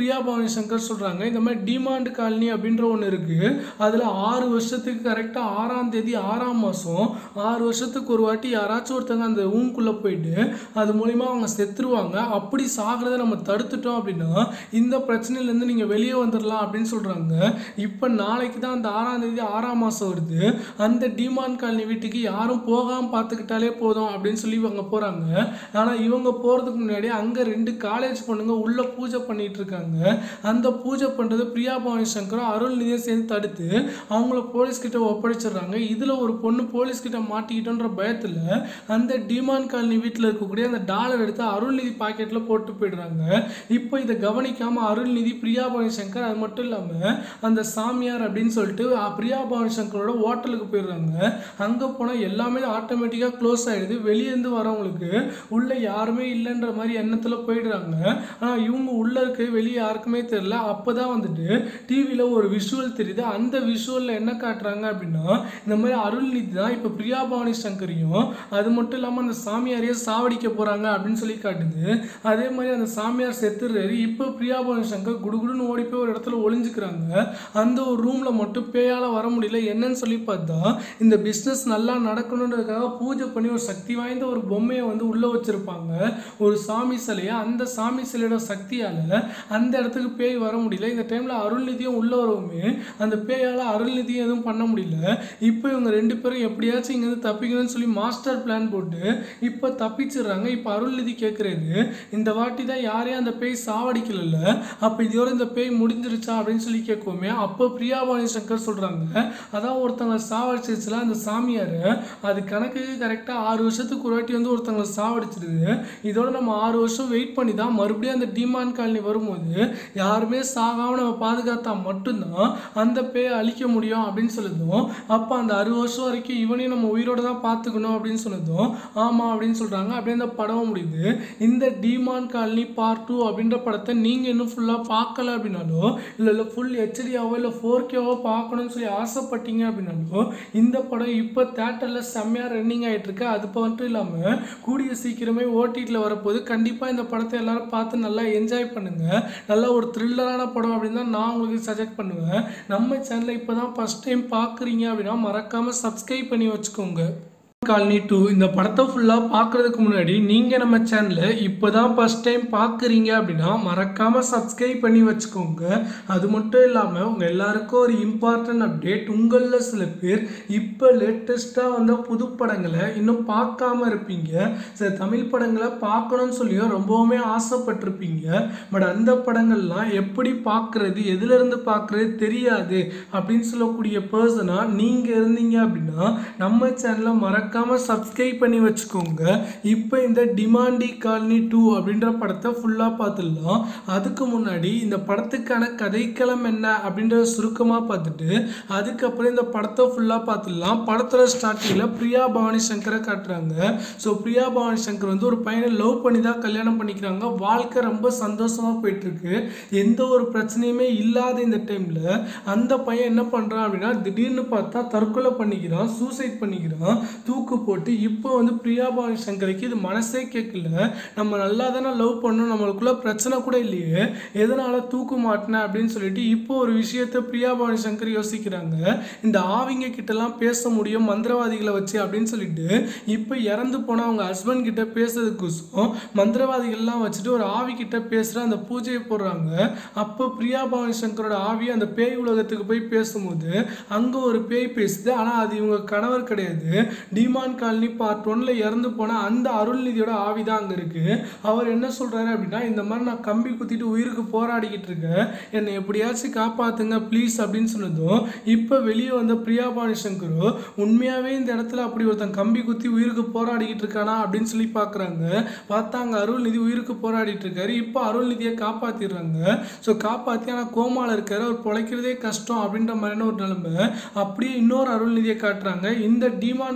பிரியா பவானி சங்கர் சொல்கிறாங்க இந்த மாதிரி டிமாண்ட் காலனி அப்படின்ற ஒன்று இருக்குது அதில் ஆறு வருஷத்துக்கு கரெக்டாக ஆறாம் தேதி ஆறாம் மாதம் ஆறு வருஷத்துக்கு ஒரு வாட்டி யாராச்சும் ஒருத்தங்க அந்த ரூம்குள்ளே போயிட்டு அது மூலிமா அவங்க செத்துருவாங்க அப்படி சாகிறத நம்ம தடுத்துட்டோம் அப்படின்னா இந்த பிரச்சனையிலேருந்து நீங்கள் வெளியே வந்துடலாம் அப்படின்னு சொல்கிறாங்க இப்போ நாளைக்கு தான் அந்த ஆறாம் தேதி ஆறாம் மாதம் வருது அந்த டிமாண்ட் காலனி வீட்டுக்கு யாரும் போகாமல் பார்த்துக்கிட்டாலே போதும் அப்படின்னு சொல்லி இவங்க போகிறாங்க ஆனால் இவங்க போகிறதுக்கு முன்னாடி அங்கே ரெண்டு காலேஜ் பொண்ணுங்க உள்ளே பூஜை பண்ணிட்டு இருக்காங்க அந்த பூஜை பண்ணுறது பிரியா பவானி சங்கரும் அருள்நிதியை சேர்ந்து தடுத்து அவங்கள போலீஸ் கிட்ட ஒப்படைச்சிடுறாங்க இதில் ஒரு பொண்ணு போலீஸ் கிட்ட மாட்டிக்கிட்டோன்ற பயத்தில் அந்த டிமாண்ட் காலனி வீட்டில் இருக்கக்கூடிய அந்த டாலர் எடுத்து அருள்நிதி பாக்கெட்டில் போட்டு போயிடுறாங்க இப்போ இதை கவனிக்காமல் அருள்நிதி பிரியா பவானி சங்கர் அது மட்டும் இல்லாமல் அந்த சாமியார் அப்படின்னு சொல்லிட்டு அஹ், பிரியா பவானி சங்கரோட ஹோட்டலுக்கு போயிடுறாங்க அங்கே போனால் எல்லாமே ஆட்டோமேட்டிக்காக க்ளோஸ் ஆகிடுது வெளியேருந்து வரவங்களுக்கு உள்ளே யாருமே இல்லைன்ற மாதிரி எண்ணத்தில் போயிடுறாங்க ஆனால் இவங்க உள்ளே இருக்க வெளியே யாருக்குமே தெரியல அப்போ தான் வந்துட்டு டிவியில் ஒரு விஷுவல் தெரியுது அந்த விஷுவலில் என்ன காட்டுறாங்க அப்படின்னா இந்த மாதிரி அருள்நிதி தான் இப்போ பிரியா பவானி சங்கரையும் அது மட்டும் இல்லாமல் அந்த சாமியாரையே சாவடிக்க போகிறாங்க அப்படின்னு சொல்லி காட்டுது அதே மாதிரி அந்த சாமியார் செத்துறாரு இப்போ பிரியா பவானி சங்கர் குடுகுடுன்னு ஓடி போய் ஒரு இடத்துல ஒளிஞ்சுக்கிறாங்க அந்த ஒரு ரூமில் மட்டும் பேயால் வர முடியல என்னன்னு சொல்லி பார்த்தா இந்த பிஸ்னஸ் நல்லா நடக்கணுன்றதுக்காக பூஜை பண்ணி ஒரு சக்தி வாய்ந்த ஒரு பொம்மையை வந்து உள்ளே வச்சுருப்பாங்க ஒரு சாமி சிலையை அந்த சாமி சிலையோட சக்தியால் அந்த இடத்துக்கு பேய் வர முடியல இந்த டைமில் அருள்நிதியும் உள்ளே வரவுமே அந்த பேயால் அருள்நிதியும் எதுவும் பண்ண முடியல இப்போ இவங்க ரெண்டு பேரும் எப்படியாச்சும் இங்கேருந்து தப்பிக்கணும்னு சொல்லி மாஸ்டர் பிளான் போட்டு இப்போ தப்பிச்சிடுறாங்க இப்போ அருள்நிதி கேட்குறது இந்த வாட்டி தான் யாரையும் அந்த பேய் சாவடிக்கல அப்போ இதோட இந்த பேய் முடிஞ்சிருச்சா அப்படின்னு சொல்லி கேட்குவோமே அப்போ பிரியாபாணி சங்கர் சொல்கிறாங்க அதான் ஒருத்தவங்களை சாவடிச்சிருச்சுல அந்த சாமியார் அது கணக்குக்கு கரெக்டாக ஆறு வருஷத்துக்கு ஒரு வாட்டி வந்து ஒருத்தவங்களை சாவடிச்சிடுது இதோட நம்ம ஆறு வருஷம் வெயிட் பண்ணி தான் மறுபடியும் அந்த டிமாண்ட் காலனி வரும்போது யாருமே சாகாமல் நம்ம பாதுகாத்தா மட்டும்தான் அந்த பேயை அழிக்க முடியும் அப்படின்னு சொல்லுதும் அப்போ அந்த அறுபது வருஷம் வரைக்கும் இவனையும் நம்ம உயிரோட தான் பார்த்துக்கணும் அப்படின்னு சொன்னதும் ஆமாம் அப்படின்னு சொல்கிறாங்க அப்படியே அந்த படம் முடியுது இந்த டிமான் காலனி பார்ட் டூ அப்படின்ற படத்தை நீங்கள் இன்னும் ஃபுல்லாக பார்க்கல அப்படின்னாலோ இல்லை இல்லை ஃபுல் ஹெச்டியாவோ இல்லை ஃபோர் கேவோ பார்க்கணும்னு சொல்லி ஆசைப்பட்டீங்க அப்படின்னாலோ இந்த படம் இப்போ தேட்டரில் செம்மையாக ரன்னிங் ஆகிட்டு இருக்கு அது மட்டும் இல்லாமல் கூடிய சீக்கிரமே ஓடிடியில் வரப்போகுது கண்டிப்பாக இந்த படத்தை எல்லாரும் பார்த்து நல்லா என்ஜாய் பண்ணுங்கள் நல்ல ஒரு த்ரில்லரான படம் அப்படின்னு தான் நான் உங்களுக்கு சஜெக்ட் பண்ணுவேன் நம்ம சேனலை இப்போ தான் ஃபஸ்ட் டைம் பார்க்குறீங்க அப்படின்னா மறக்காமல் சப்ஸ்கிரைப் பண்ணி வச்சுக்கோங்க காலனி டூ இந்த படத்தை ஃபுல்லாக பார்க்குறதுக்கு முன்னாடி நீங்கள் நம்ம சேனலை இப்போ தான் ஃபஸ்ட் டைம் பார்க்குறீங்க அப்படின்னா மறக்காமல் சப்ஸ்கிரைப் பண்ணி வச்சுக்கோங்க அது மட்டும் இல்லாமல் உங்கள் எல்லாருக்கும் ஒரு இம்பார்ட்டன்ட் அப்டேட் உங்களில் சில பேர் இப்போ லேட்டஸ்ட்டாக வந்த புது படங்களை இன்னும் பார்க்காம இருப்பீங்க சில தமிழ் படங்களை பார்க்கணும்னு சொல்லியும் ரொம்பவுமே ஆசைப்பட்டிருப்பீங்க பட் அந்த படங்கள்லாம் எப்படி பார்க்குறது எதுலேருந்து பார்க்குறது தெரியாது அப்படின்னு சொல்லக்கூடிய பர்சனாக நீங்கள் இருந்தீங்க அப்படின்னா நம்ம சேனலை மறக்காமல் சப்ஸ்கிரைப் பண்ணி வச்சுக்கோங்க இப்போ இந்த டிமாண்டி காலனி டூ அப்படின்ற படத்தை ஃபுல்லாக பார்த்துடலாம் அதுக்கு முன்னாடி இந்த படத்துக்கான கதைக்களம் என்ன அப்படின்றத சுருக்கமாக பார்த்துட்டு அதுக்கப்புறம் இந்த படத்தை ஃபுல்லாக பார்த்துடலாம் படத்தோட ஸ்டார்டிங்கில் பிரியா பவானி சங்கரை காட்டுறாங்க ஸோ பிரியா பவானி சங்கர் வந்து ஒரு பையனை லவ் பண்ணி தான் கல்யாணம் பண்ணிக்கிறாங்க வாழ்க்கை ரொம்ப சந்தோஷமாக போயிட்டுருக்கு எந்த ஒரு பிரச்சனையுமே இல்லாத இந்த டைமில் அந்த பையன் என்ன பண்ணுறான் அப்படின்னா திடீர்னு பார்த்தா தற்கொலை பண்ணிக்கிறான் சூசைட் பண்ணிக்கிறான் தூக்கு போட்டு இப்போ வந்து பிரியா பவானி சங்கருக்கு இது மனசே கேட்கல நம்ம நல்லா தானே லவ் பண்ணோம் நம்மளுக்குள்ள பிரச்சனை கூட இல்லையே எதனால தூக்கு மாட்டினேன் அப்படின்னு சொல்லிட்டு இப்போ ஒரு விஷயத்த பிரியா பவானி சங்கர் யோசிக்கிறாங்க இந்த ஆவிங்க கிட்டலாம் பேச முடியும் மந்திரவாதிகளை வச்சு அப்படின்னு சொல்லிட்டு இப்போ இறந்து போன அவங்க ஹஸ்பண்ட் கிட்ட பேசுறதுக்கோசம் மந்திரவாதிகள்லாம் வச்சுட்டு ஒரு ஆவி கிட்ட பேசுகிற அந்த பூஜையை போடுறாங்க அப்போ பிரியா பவானி சங்கரோட ஆவி அந்த பேய் உலகத்துக்கு போய் பேசும்போது அங்கே ஒரு பேய் பேசுது ஆனால் அது இவங்க கணவர் கிடையாது டிமான் காலனி பார்ட் ஒன்ல இறந்து போன அந்த அருள்நிதியோட ஆவி தான் அங்கே இருக்கு அவர் என்ன சொல்றாரு அப்படின்னா இந்த மாதிரி நான் கம்பி குத்திட்டு உயிருக்கு போராடிக்கிட்டு இருக்கேன் என்னை எப்படியாச்சும் காப்பாத்துங்க ப்ளீஸ் அப்படின்னு சொன்னதும் இப்போ வெளியே வந்த பிரியா பாணி சங்கரு உண்மையாவே இந்த இடத்துல அப்படி ஒருத்தன் கம்பி குத்தி உயிருக்கு போராடிக்கிட்டு இருக்கானா அப்படின்னு சொல்லி பார்க்குறாங்க பார்த்தா அங்கே அருள்நிதி உயிருக்கு போராடிட்டு இருக்காரு இப்போ அருள்நிதியை காப்பாத்திடுறாங்க ஸோ காப்பாற்றி ஆனால் கோமால இருக்காரு அவர் பிழைக்கிறதே கஷ்டம் அப்படின்ற மாதிரியான ஒரு நிலைமை அப்படியே இன்னொரு அருள்நிதியை காட்டுறாங்க இந்த டிமான் காலனி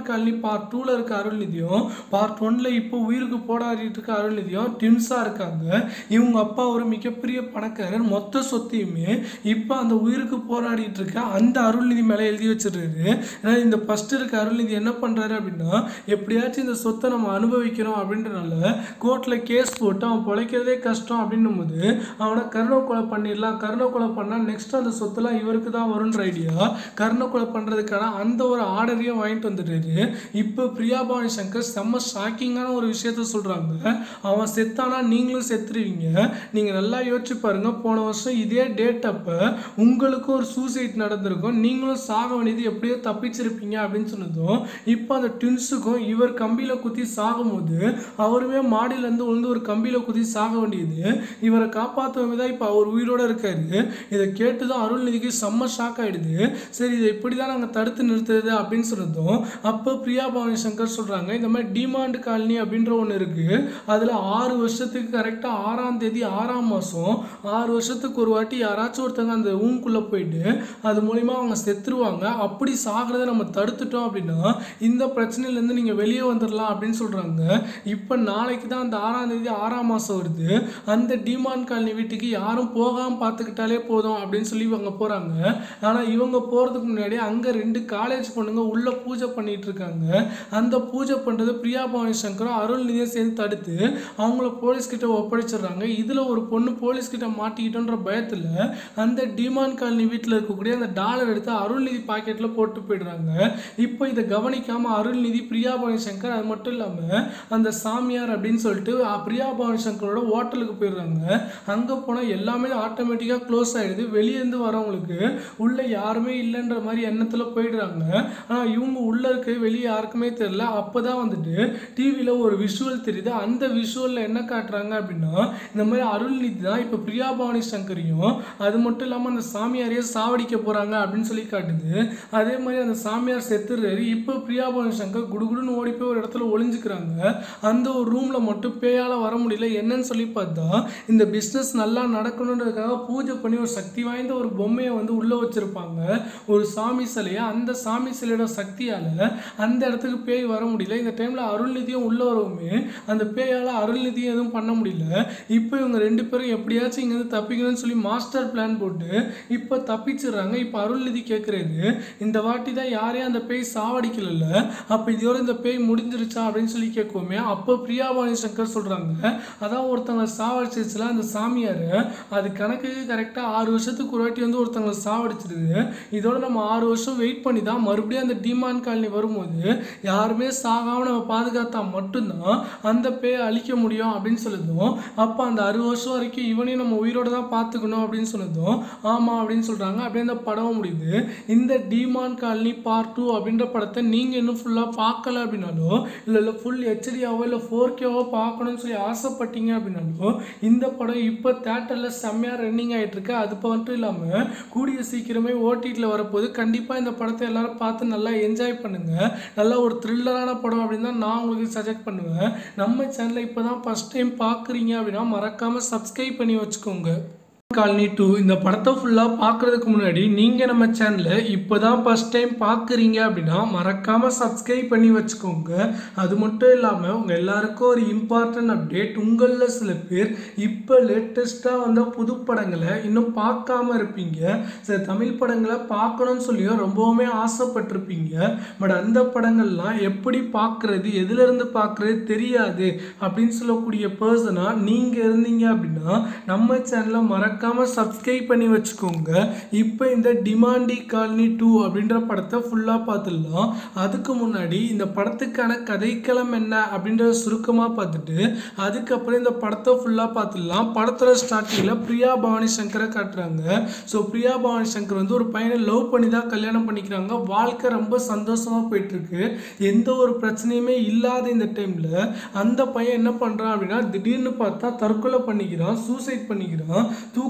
பார்ட் டூவில் இருக்க அருள்நிதியும் பார்ட் ஒன்ல இப்போ உயிருக்கு போராடிட்டு இருக்க அருள்நிதியும் ட்வின்ஸாக இருக்காங்க இவங்க அப்பா ஒரு மிகப்பெரிய பணக்காரர் மொத்த சொத்தையுமே இப்போ அந்த உயிருக்கு போராடிட்டு இருக்க அந்த அருள்நிதி மேலே எழுதி வச்சிருக்காரு ஏன்னா இந்த ஃபர்ஸ்ட் இருக்க அருள்நிதி என்ன பண்ணுறாரு அப்படின்னா எப்படியாச்சும் இந்த சொத்தை நம்ம அனுபவிக்கிறோம் அப்படின்றனால கோர்ட்டில் கேஸ் போட்டு அவன் பிழைக்கிறதே கஷ்டம் அப்படின்னும் போது அவனை கருணை கொலை பண்ணிடலாம் கருணை கொலை பண்ணால் நெக்ஸ்ட் அந்த சொத்துலாம் இவருக்கு தான் வரும்ன்ற ஐடியா கருணை கொலை பண்ணுறதுக்கான அந்த ஒரு ஆர்டரையும் வாங்கிட்டு வந்துட்டாரு இப்போ பிரியா பவானி சங்கர் செம்ம ஷாக்கிங்கான ஒரு விஷயத்த சொல்கிறாங்க அவன் செத்தானா நீங்களும் செத்துருவீங்க நீங்கள் நல்லா யோசிச்சு பாருங்க போன வருஷம் இதே டேட் அப்போ உங்களுக்கும் ஒரு சூசைட் நடந்திருக்கும் நீங்களும் சாக வேண்டியது எப்படியோ தப்பிச்சிருப்பீங்க அப்படின்னு சொன்னதும் இப்போ அந்த ட்வின்ஸுக்கும் இவர் கம்பியில் குத்தி சாகும்போது அவருமே மாடியிலேருந்து விழுந்து ஒரு கம்பியில் குத்தி சாக வேண்டியது இவரை காப்பாற்றவங்க தான் இப்போ அவர் உயிரோடு இருக்காரு இதை கேட்டு தான் அருள்நிதிக்கு செம்ம ஷாக் ஆகிடுது சரி இதை இப்படி தான் நாங்கள் தடுத்து நிறுத்துறது அப்படின்னு சொன்னதும் அப்போ பிரியா பவானி சங்கர் சொல்கிறாங்க இந்த மாதிரி டிமாண்ட் காலனி அப்படின்ற ஒன்று இருக்குது அதில் ஆறு வருஷத்துக்கு கரெக்டாக ஆறாம் தேதி ஆறாம் மாதம் ஆறு வருஷத்துக்கு ஒரு வாட்டி யாராச்சும் ஒருத்தங்க அந்த ரூம்குள்ளே போயிட்டு அது மூலிமா அவங்க செத்துருவாங்க அப்படி சாகிறத நம்ம தடுத்துட்டோம் அப்படின்னா இந்த பிரச்சனையிலேருந்து நீங்கள் வெளியே வந்துடலாம் அப்படின்னு சொல்கிறாங்க இப்போ நாளைக்கு தான் அந்த ஆறாம் தேதி ஆறாம் மாதம் வருது அந்த டிமாண்ட் காலனி வீட்டுக்கு யாரும் போகாமல் பார்த்துக்கிட்டாலே போதும் அப்படின்னு சொல்லி இவங்க போகிறாங்க ஆனால் இவங்க போகிறதுக்கு முன்னாடி அங்கே ரெண்டு காலேஜ் பொண்ணுங்க உள்ளே பூஜை பண்ணிட்டு இருக்காங்க அந்த பூஜை பண்ணுறது பிரியா பவானி சங்கரும் அருள்நிதியும் சேர்ந்து தடுத்து அவங்கள போலீஸ் கிட்ட ஒப்படைச்சிடுறாங்க இதில் ஒரு பொண்ணு போலீஸ் கிட்ட மாட்டிக்கிட்டோன்ற பயத்தில் அந்த டிமாண்ட் காலனி வீட்டில் இருக்கக்கூடிய அந்த டாலர் எடுத்து அருள்நிதி பாக்கெட்டில் போட்டு போயிடுறாங்க இப்போ இதை கவனிக்காமல் அருள்நிதி பிரியா பவானி சங்கர் அது மட்டும் இல்லாமல் அந்த சாமியார் அப்படின்னு சொல்லிட்டு அஹ், பிரியா பவானி சங்கரோட ஹோட்டலுக்கு போயிடுறாங்க அங்கே போனால் எல்லாமே ஆட்டோமேட்டிக்காக க்ளோஸ் ஆகிடுது வெளியேருந்து வரவங்களுக்கு உள்ளே யாருமே இல்லைன்ற மாதிரி எண்ணத்தில் போயிடுறாங்க ஆனால் இவங்க உள்ளே இருக்க வெளியே யாருக்குமே தெரியல அப்போ தான் வந்துட்டு டிவியில் ஒரு விஷுவல் தெரியுது அந்த விஷுவலில் என்ன காட்டுறாங்க அப்படின்னா இந்த மாதிரி அருள்நிதி தான் இப்போ பிரியா பவானி சங்கரையும் அது மட்டும் இல்லாமல் அந்த சாமியாரையே சாவடிக்க போகிறாங்க அப்படின்னு சொல்லி காட்டுது அதே மாதிரி அந்த சாமியார் செத்துறாரு இப்போ பிரியா பவானி சங்கர் குடுகுடுன்னு ஓடி போய் ஒரு இடத்துல ஒளிஞ்சுக்கிறாங்க அந்த ஒரு ரூமில் மட்டும் பேயால் வர முடியல என்னன்னு சொல்லி பார்த்தா இந்த பிஸ்னஸ் நல்லா நடக்கணுன்றதுக்காக பூஜை பண்ணி ஒரு சக்தி வாய்ந்த ஒரு பொம்மையை வந்து உள்ளே வச்சுருப்பாங்க ஒரு சாமி சிலையை அந்த சாமி சிலையோட சக்தியால் அந்த இடத்துக்கு பேய் வர முடியல இந்த டைமில் அருள்நிதியும் உள்ளே வரவுமே அந்த பேயால் அருள்நிதியும் எதுவும் பண்ண முடியல இப்போ இவங்க ரெண்டு பேரும் எப்படியாச்சும் இங்கேருந்து தப்பிக்கணும்னு சொல்லி மாஸ்டர் பிளான் போட்டு இப்போ தப்பிச்சிடுறாங்க இப்போ அருள்நிதி கேட்குறாரு இந்த வாட்டி தான் யாரையும் அந்த பேய் சாவடிக்கல அப்போ இதோட இந்த பேய் முடிஞ்சிருச்சா அப்படின்னு சொல்லி கேட்குவோமே அப்போ பிரியாபாணி சங்கர் சொல்கிறாங்க அதான் ஒருத்தவங்க சாவடிச்சிருச்சுல அந்த சாமியார் அது கணக்குக்கு கரெக்டாக ஆறு வருஷத்துக்கு ஒரு வாட்டி வந்து ஒருத்தவங்களை சாவடிச்சிருது இதோட நம்ம ஆறு வருஷம் வெயிட் பண்ணி தான் மறுபடியும் அந்த டிமாண்ட் காலனி வரும்போது யாருமே சாகாமல் நம்ம பாதுகாத்தா மட்டும்தான் அந்த பேயை அழிக்க முடியும் அப்படின்னு சொல்லுதும் அப்போ அந்த அறுபது வருஷம் வரைக்கும் இவனையும் நம்ம உயிரோட தான் பார்த்துக்கணும் அப்படின்னு சொன்னதும் ஆமாம் அப்படின்னு சொல்கிறாங்க அப்படியே அந்த படம் முடியுது இந்த டிமான் காலனி பார்ட் டூ அப்படின்ற படத்தை நீங்கள் இன்னும் ஃபுல்லாக பார்க்கல அப்படின்னாலோ இல்லை இல்லை ஃபுல் ஹெச்டியாவோ இல்லை ஃபோர் கேவோ பார்க்கணும்னு சொல்லி ஆசைப்பட்டீங்க அப்படின்னாலோ இந்த படம் இப்போ தேட்டரில் செம்மையாக ரன்னிங் ஆகிட்டு இருக்கு அது மட்டும் இல்லாமல் கூடிய சீக்கிரமே ஓடிடியில் வரப்போது கண்டிப்பாக இந்த படத்தை எல்லாரும் பார்த்து நல்லா என்ஜாய் பண்ணுங்கள் நல்லா ஒரு த்ரில்லரான படம் அப்படின்னு தான் நான் உங்களுக்கு சஜெக்ட் பண்ணுவேன் நம்ம சேனலை இப்போ தான் ஃபஸ்ட் டைம் பார்க்குறீங்க அப்படின்னா மறக்காமல் சப்ஸ்கிரைப் பண்ணி வச்சுக்கோங்க காலனி டூ இந்த படத்தை ஃபுல்லாக பார்க்குறதுக்கு முன்னாடி நீங்கள் நம்ம சேனலை இப்போ தான் ஃபஸ்ட் டைம் பார்க்குறீங்க அப்படின்னா மறக்காமல் சப்ஸ்கிரைப் பண்ணி வச்சுக்கோங்க அது மட்டும் இல்லாமல் உங்கள் எல்லாருக்கும் ஒரு இம்பார்ட்டன்ட் அப்டேட் உங்களில் சில பேர் இப்போ லேட்டஸ்ட்டாக வந்த புது படங்களை இன்னும் பார்க்காம இருப்பீங்க சில தமிழ் படங்களை பார்க்கணும்னு சொல்லியும் ரொம்பவுமே ஆசைப்பட்டிருப்பீங்க பட் அந்த படங்கள்லாம் எப்படி பார்க்குறது எதுலேருந்து பார்க்குறது தெரியாது அப்படின்னு சொல்லக்கூடிய பர்சனாக நீங்கள் இருந்தீங்க அப்படின்னா நம்ம சேனலை மறக்காமல் சப்ஸ்கிரைப் பண்ணி வச்சுக்கோங்க இப்போ இந்த டிமாண்டி காலனி டூ அப்படின்ற படத்தை ஃபுல்லாக பார்த்துடலாம் அதுக்கு முன்னாடி இந்த படத்துக்கான கதைக்களம் என்ன அப்படின்றத சுருக்கமாக பார்த்துட்டு அதுக்கப்புறம் இந்த படத்தை ஃபுல்லாக பார்த்துடலாம் படத்தோட ஸ்டார்டிங்கில் பிரியா பவானி சங்கரை காட்டுறாங்க ஸோ பிரியா பவானி சங்கர் வந்து ஒரு பையனை லவ் பண்ணி தான் கல்யாணம் பண்ணிக்கிறாங்க வாழ்க்கை ரொம்ப சந்தோஷமாக போயிட்டுருக்கு எந்த ஒரு பிரச்சனையுமே இல்லாத இந்த டைமில் அந்த பையன் என்ன பண்ணுறான் அப்படின்னா திடீர்னு பார்த்தா தற்கொலை பண்ணிக்கிறான் சூசைட் பண்ணிக்கிறான் தூக்கு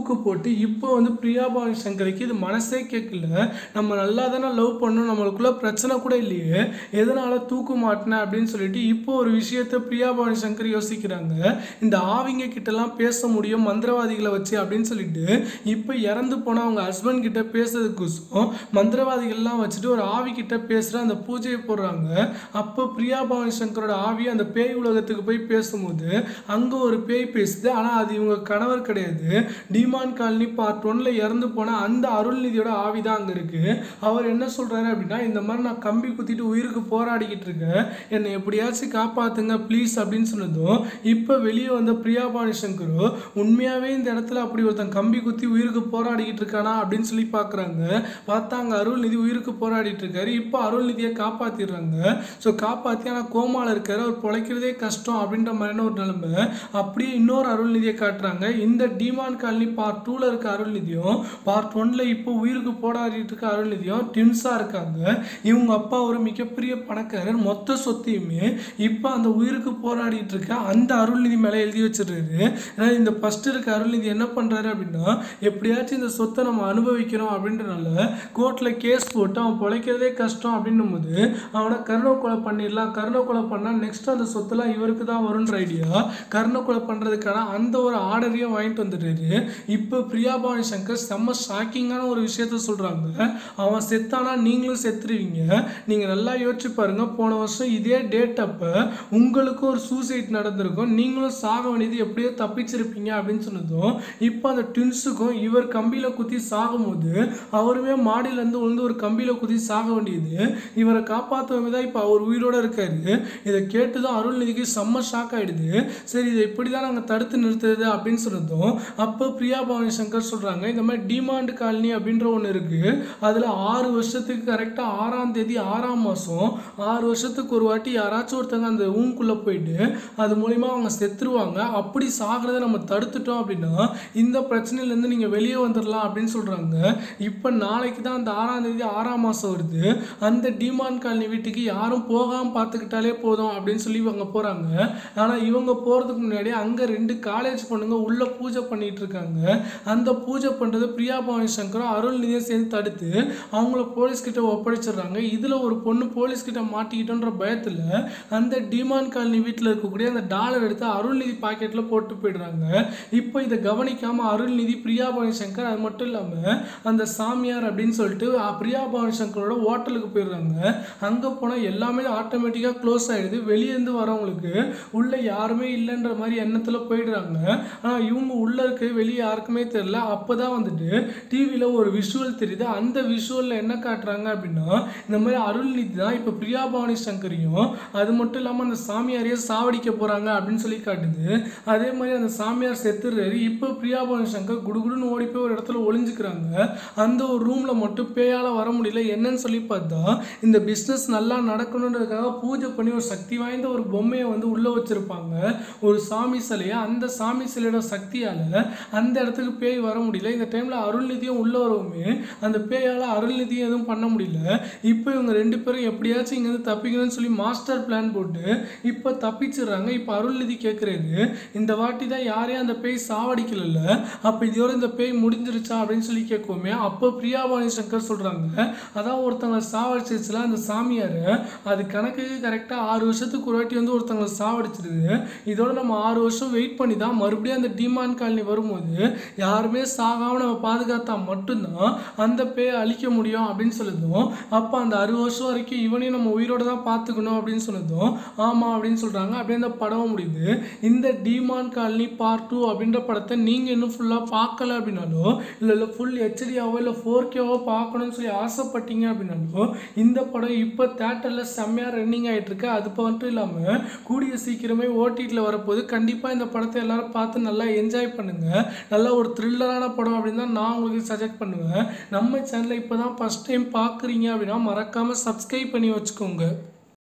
தூக்கு போட்டு இப்போ வந்து பிரியா பவானி சங்கருக்கு இது மனசே கேட்கல நம்ம நல்லா தானே லவ் பண்ணோம் நம்மளுக்குள்ள பிரச்சனை கூட இல்லையே எதனால தூக்கு மாட்டினேன் அப்படின்னு சொல்லிட்டு இப்போ ஒரு விஷயத்த பிரியா பவானி சங்கர் யோசிக்கிறாங்க இந்த ஆவிங்க கிட்டலாம் பேச முடியும் மந்திரவாதிகளை வச்சு அப்படின்னு சொல்லிட்டு இப்போ இறந்து போன அவங்க ஹஸ்பண்ட் கிட்ட பேசுறதுக்கோசம் மந்திரவாதிகள்லாம் வச்சுட்டு ஒரு ஆவி கிட்ட பேசுகிற அந்த பூஜையை போடுறாங்க அப்போ பிரியா பவானி சங்கரோட ஆவி அந்த பேய் உலகத்துக்கு போய் பேசும்போது அங்கே ஒரு பேய் பேசுது ஆனால் அது இவங்க கணவர் கிடையாது டிமான் காலனி பார்ட் ஒன்ல இறந்து போன அந்த அருள்நிதியோட ஆவி தான் அங்கே இருக்கு அவர் என்ன சொல்றாரு அப்படின்னா இந்த மாதிரி நான் கம்பி குத்திட்டு உயிருக்கு போராடிக்கிட்டு இருக்கேன் என்னை எப்படியாச்சும் காப்பாத்துங்க ப்ளீஸ் அப்படின்னு சொன்னதும் இப்போ வெளியே வந்த பிரியா பவானி சங்கரோ உண்மையாவே இந்த இடத்துல அப்படி ஒருத்தன் கம்பி குத்தி உயிருக்கு போராடிக்கிட்டு இருக்கானா அப்படின்னு சொல்லி பார்க்குறாங்க பார்த்தா அங்கே அருள்நிதி உயிருக்கு போராடிட்டு இருக்காரு இப்போ அருள்நிதியை காப்பாத்திடுறாங்க ஸோ காப்பாற்றி ஆனால் கோமால இருக்காரு அவர் பிழைக்கிறதே கஷ்டம் அப்படின்ற மாதிரியான ஒரு நிலைமை அப்படியே இன்னொரு அருள்நிதியை காட்டுறாங்க இந்த டிமான் காலனி பார்ட் டூவில் இருக்க அருள்நிதியும் பார்ட் ஒன்ல இப்போ உயிருக்கு போராடிட்டு இருக்க அருள்நிதியும் ட்வின்ஸாக இருக்காங்க இவங்க அப்பா ஒரு மிகப்பெரிய பணக்காரர் மொத்த சொத்தையுமே இப்போ அந்த உயிருக்கு போராடிட்டு இருக்க அந்த அருள்நிதி மேலே எழுதி வச்சிடுறாரு ஏன்னா இந்த ஃபர்ஸ்ட் இருக்க அருள்நிதி என்ன பண்றாரு அப்படின்னா எப்படியாச்சும் இந்த சொத்தை நம்ம அனுபவிக்கிறோம் அப்படின்றனால கோர்ட்ல கேஸ் போட்டு அவன் பிழைக்கிறதே கஷ்டம் அப்படின்னும் போது அவனை கருணை கொலை பண்ணிடலாம் கருணை கொலை பண்ணா நெக்ஸ்ட் அந்த சொத்துலாம் இவருக்கு தான் வரும்ன்ற ஐடியா கருணை கொலை பண்றதுக்கான அந்த ஒரு ஆர்டரையும் வாங்கிட்டு வந்துடுறாரு இப்போ பிரியா பவானி சங்கர் செம்ம ஷாக்கிங்கான ஒரு விஷயத்த சொல்றாங்க அவன் செத்தானா நீங்களும் செத்துருவீங்க நீங்க நல்லா யோசிச்சு பாருங்க போன வருஷம் இதே டேட் அப்ப உங்களுக்கு ஒரு சூசைட் நடந்திருக்கும் நீங்களும் சாக வேண்டியது எப்படியோ தப்பிச்சிருப்பீங்க அப்படின்னு சொன்னதும் இப்போ அந்த ட்வின்ஸுக்கும் இவர் கம்பியில குத்தி சாகும்போது அவருமே மாடியில இருந்து விழுந்து ஒரு கம்பியில குத்தி சாக வேண்டியது இவரை காப்பாற்றவங்க தான் இப்போ அவர் உயிரோட இருக்காரு இதை கேட்டுதான் அருள்நிதிக்கு செம்ம ஷாக் ஆயிடுது சரி இதை இப்படி தான் நாங்கள் தடுத்து நிறுத்துறது அப்படின்னு சொன்னதும் அப்போ பிரியா பவானி சங்கர் சொல்றாங்க இந்த மாதிரி டிமாண்ட் காலனி அப்படின்ற ஒன்று இருக்கு அதில் ஆறு வருஷத்துக்கு கரெக்டாக ஆறாம் தேதி ஆறாம் மாதம் ஆறு வருஷத்துக்கு ஒரு வாட்டி யாராச்சும் ஒருத்தங்க அந்த ஊங்குள்ளே போயிட்டு அது மூலிமா அவங்க செத்துருவாங்க அப்படி சாகிறத நம்ம தடுத்துட்டோம் அப்படின்னா இந்த பிரச்சனையிலேருந்து நீங்கள் வெளியே வந்துடலாம் அப்படின்னு சொல்கிறாங்க இப்போ நாளைக்கு தான் அந்த ஆறாம் தேதி ஆறாம் மாதம் வருது அந்த டிமான் காலனி வீட்டுக்கு யாரும் போகாமல் பார்த்துக்கிட்டாலே போதும் அப்படின்னு சொல்லி இவங்க போகிறாங்க ஆனால் இவங்க போகிறதுக்கு முன்னாடி அங்கே ரெண்டு காலேஜ் பொண்ணுங்க உள்ள பூஜை பண்ணிட்டு இருக்காங்க அந்த பூஜை பண்ணுறது பிரியா பவானி சங்கரும் அருள்நிதியும் சேர்ந்து தடுத்து அவங்கள போலீஸ் கிட்ட ஒப்படைச்சிடுறாங்க இதில் ஒரு பொண்ணு போலீஸ் கிட்ட மாட்டிக்கிட்டோன்ற பயத்தில் அந்த டிமான் காலனி வீட்டில் இருக்கக்கூடிய அந்த டாலர் எடுத்து அருள்நிதி பாக்கெட்டில் போட்டு போயிடுறாங்க இப்போ இதை கவனிக்காம அருள்நிதி பிரியா பவானி சங்கர் அது மட்டும் இல்லாமல் அந்த சாமியார் அப்படின்னு சொல்லிட்டு அ, பிரியா பவானி சங்கரோட ஹோட்டலுக்கு போயிடுறாங்க அங்கே போனால் எல்லாமே ஆட்டோமேட்டிக்காக க்ளோஸ் ஆயிடுது வெளியேருந்து வரவங்களுக்கு உள்ள யாருமே இல்லைன்ற மாதிரி எண்ணத்தில் போயிடுறாங்க ஆனால் இவங்க உள்ள இருக்க வெளியே யாருக்குமே தெரியல அப்போ தான் வந்துட்டு டிவியில் ஒரு விஷுவல் தெரியுது அந்த விஷுவலில் என்ன காட்டுறாங்க அப்படின்னா இந்த மாதிரி அருள்நிதி தான் இப்போ பிரியா பவானி சங்கரையும் அது மட்டும் இல்லாமல் அந்த சாமியாரையும் சாவடிக்க போகிறாங்க அப்படின்னு சொல்லி காட்டுது அதே மாதிரி அந்த சாமியார் செத்துறாரு இப்போ பிரியா பவானி சங்கர் குடுகுடுன்னு ஓடி போய் ஒரு இடத்துல ஒளிஞ்சுக்கிறாங்க அந்த ஒரு ரூமில் மட்டும் பேயால் வர முடியல என்னன்னு சொல்லி பார்த்தா இந்த பிஸ்னஸ் நல்லா நடக்கணுன்றதுக்காக பூஜை பண்ணி ஒரு சக்தி வாய்ந்த ஒரு பொம்மையை வந்து உள்ளே வச்சிருப்பாங்க ஒரு சாமி சிலையை அந்த சாமி சிலையோட சக்தியால் அந்த இடத்துக்கு பேய் வர முடியல இந்த டைமில் அருள்நிதியும் உள்ளே வரவுமே அந்த பேயால் அருள்நிதியும் எதுவும் பண்ண முடியல இப்போ இவங்க ரெண்டு பேரும் எப்படியாச்சும் இங்கேருந்து தப்பிக்கணும்னு சொல்லி மாஸ்டர் பிளான் போட்டு இப்போ தப்பிச்சிடுறாங்க இப்போ அருள்நிதி கேட்குறது இந்த வாட்டி தான் யாரையும் அந்த பேய் சாவடிக்கல அப்போ இதோட இந்த பேய் முடிஞ்சிருச்சா அப்படின்னு சொல்லி கேட்குவோமே அப்போ பிரியாபாணி சங்கர் சொல்கிறாங்க அதான் ஒருத்தவங்களை சாவடிச்சிருச்சுல அந்த சாமியார் அது கணக்குக்கு கரெக்டாக ஆறு வருஷத்துக்கு ஒரு வாட்டி வந்து ஒருத்தவங்களை சாவடிச்சிருது இதோட நம்ம ஆறு வருஷம் வெயிட் பண்ணி தான் மறுபடியும் அந்த டிமான் காலனி வரும்போது யாருமே சாகாம நம்ம பாதுகாத்தா மட்டும்தான் அந்த பேயை அழிக்க முடியும் அப்படின்னு சொல்லுதும் அப்போ அந்த அறுபது வருஷம் வரைக்கும் இவனையும் நம்ம உயிரோட தான் பார்த்துக்கணும் அப்படின்னு சொன்னதும் ஆமாம் அப்படின்னு சொல்கிறாங்க அப்படியே அந்த படம் முடியுது இந்த டிமான் காலனி பார்ட் டூ அப்படின்ற படத்தை நீங்கள் இன்னும் ஃபுல்லாக பார்க்கல அப்படின்னாலோ இல்லை இல்லை ஃபுல் ஹெச்டியாவோ இல்லை ஃபோர் கேவோ பார்க்கணும்னு சொல்லி ஆசைப்பட்டீங்க அப்படின்னாலோ இந்த படம் இப்போ தேட்டரில் செம்மையாக ரன்னிங் ஆகிட்டு இருக்கு அது மட்டும் இல்லாமல் கூடிய சீக்கிரமே ஓடிடியில் வரப்போது கண்டிப்பாக இந்த படத்தை எல்லாரும் பார்த்து நல்லா என்ஜாய் பண்ணுங்க நல்ல ஒரு த்ரில்லரான படம் அப்படின்னு தான் நான் உங்களுக்கு சஜெக்ட் பண்ணுவேன் நம்ம சேனலை இப்போ தான் ஃபஸ்ட் டைம் பார்க்குறீங்க அப்படின்னா மறக்காமல் சப்ஸ்கிரைப் பண்ணி வச்சுக்கோங்க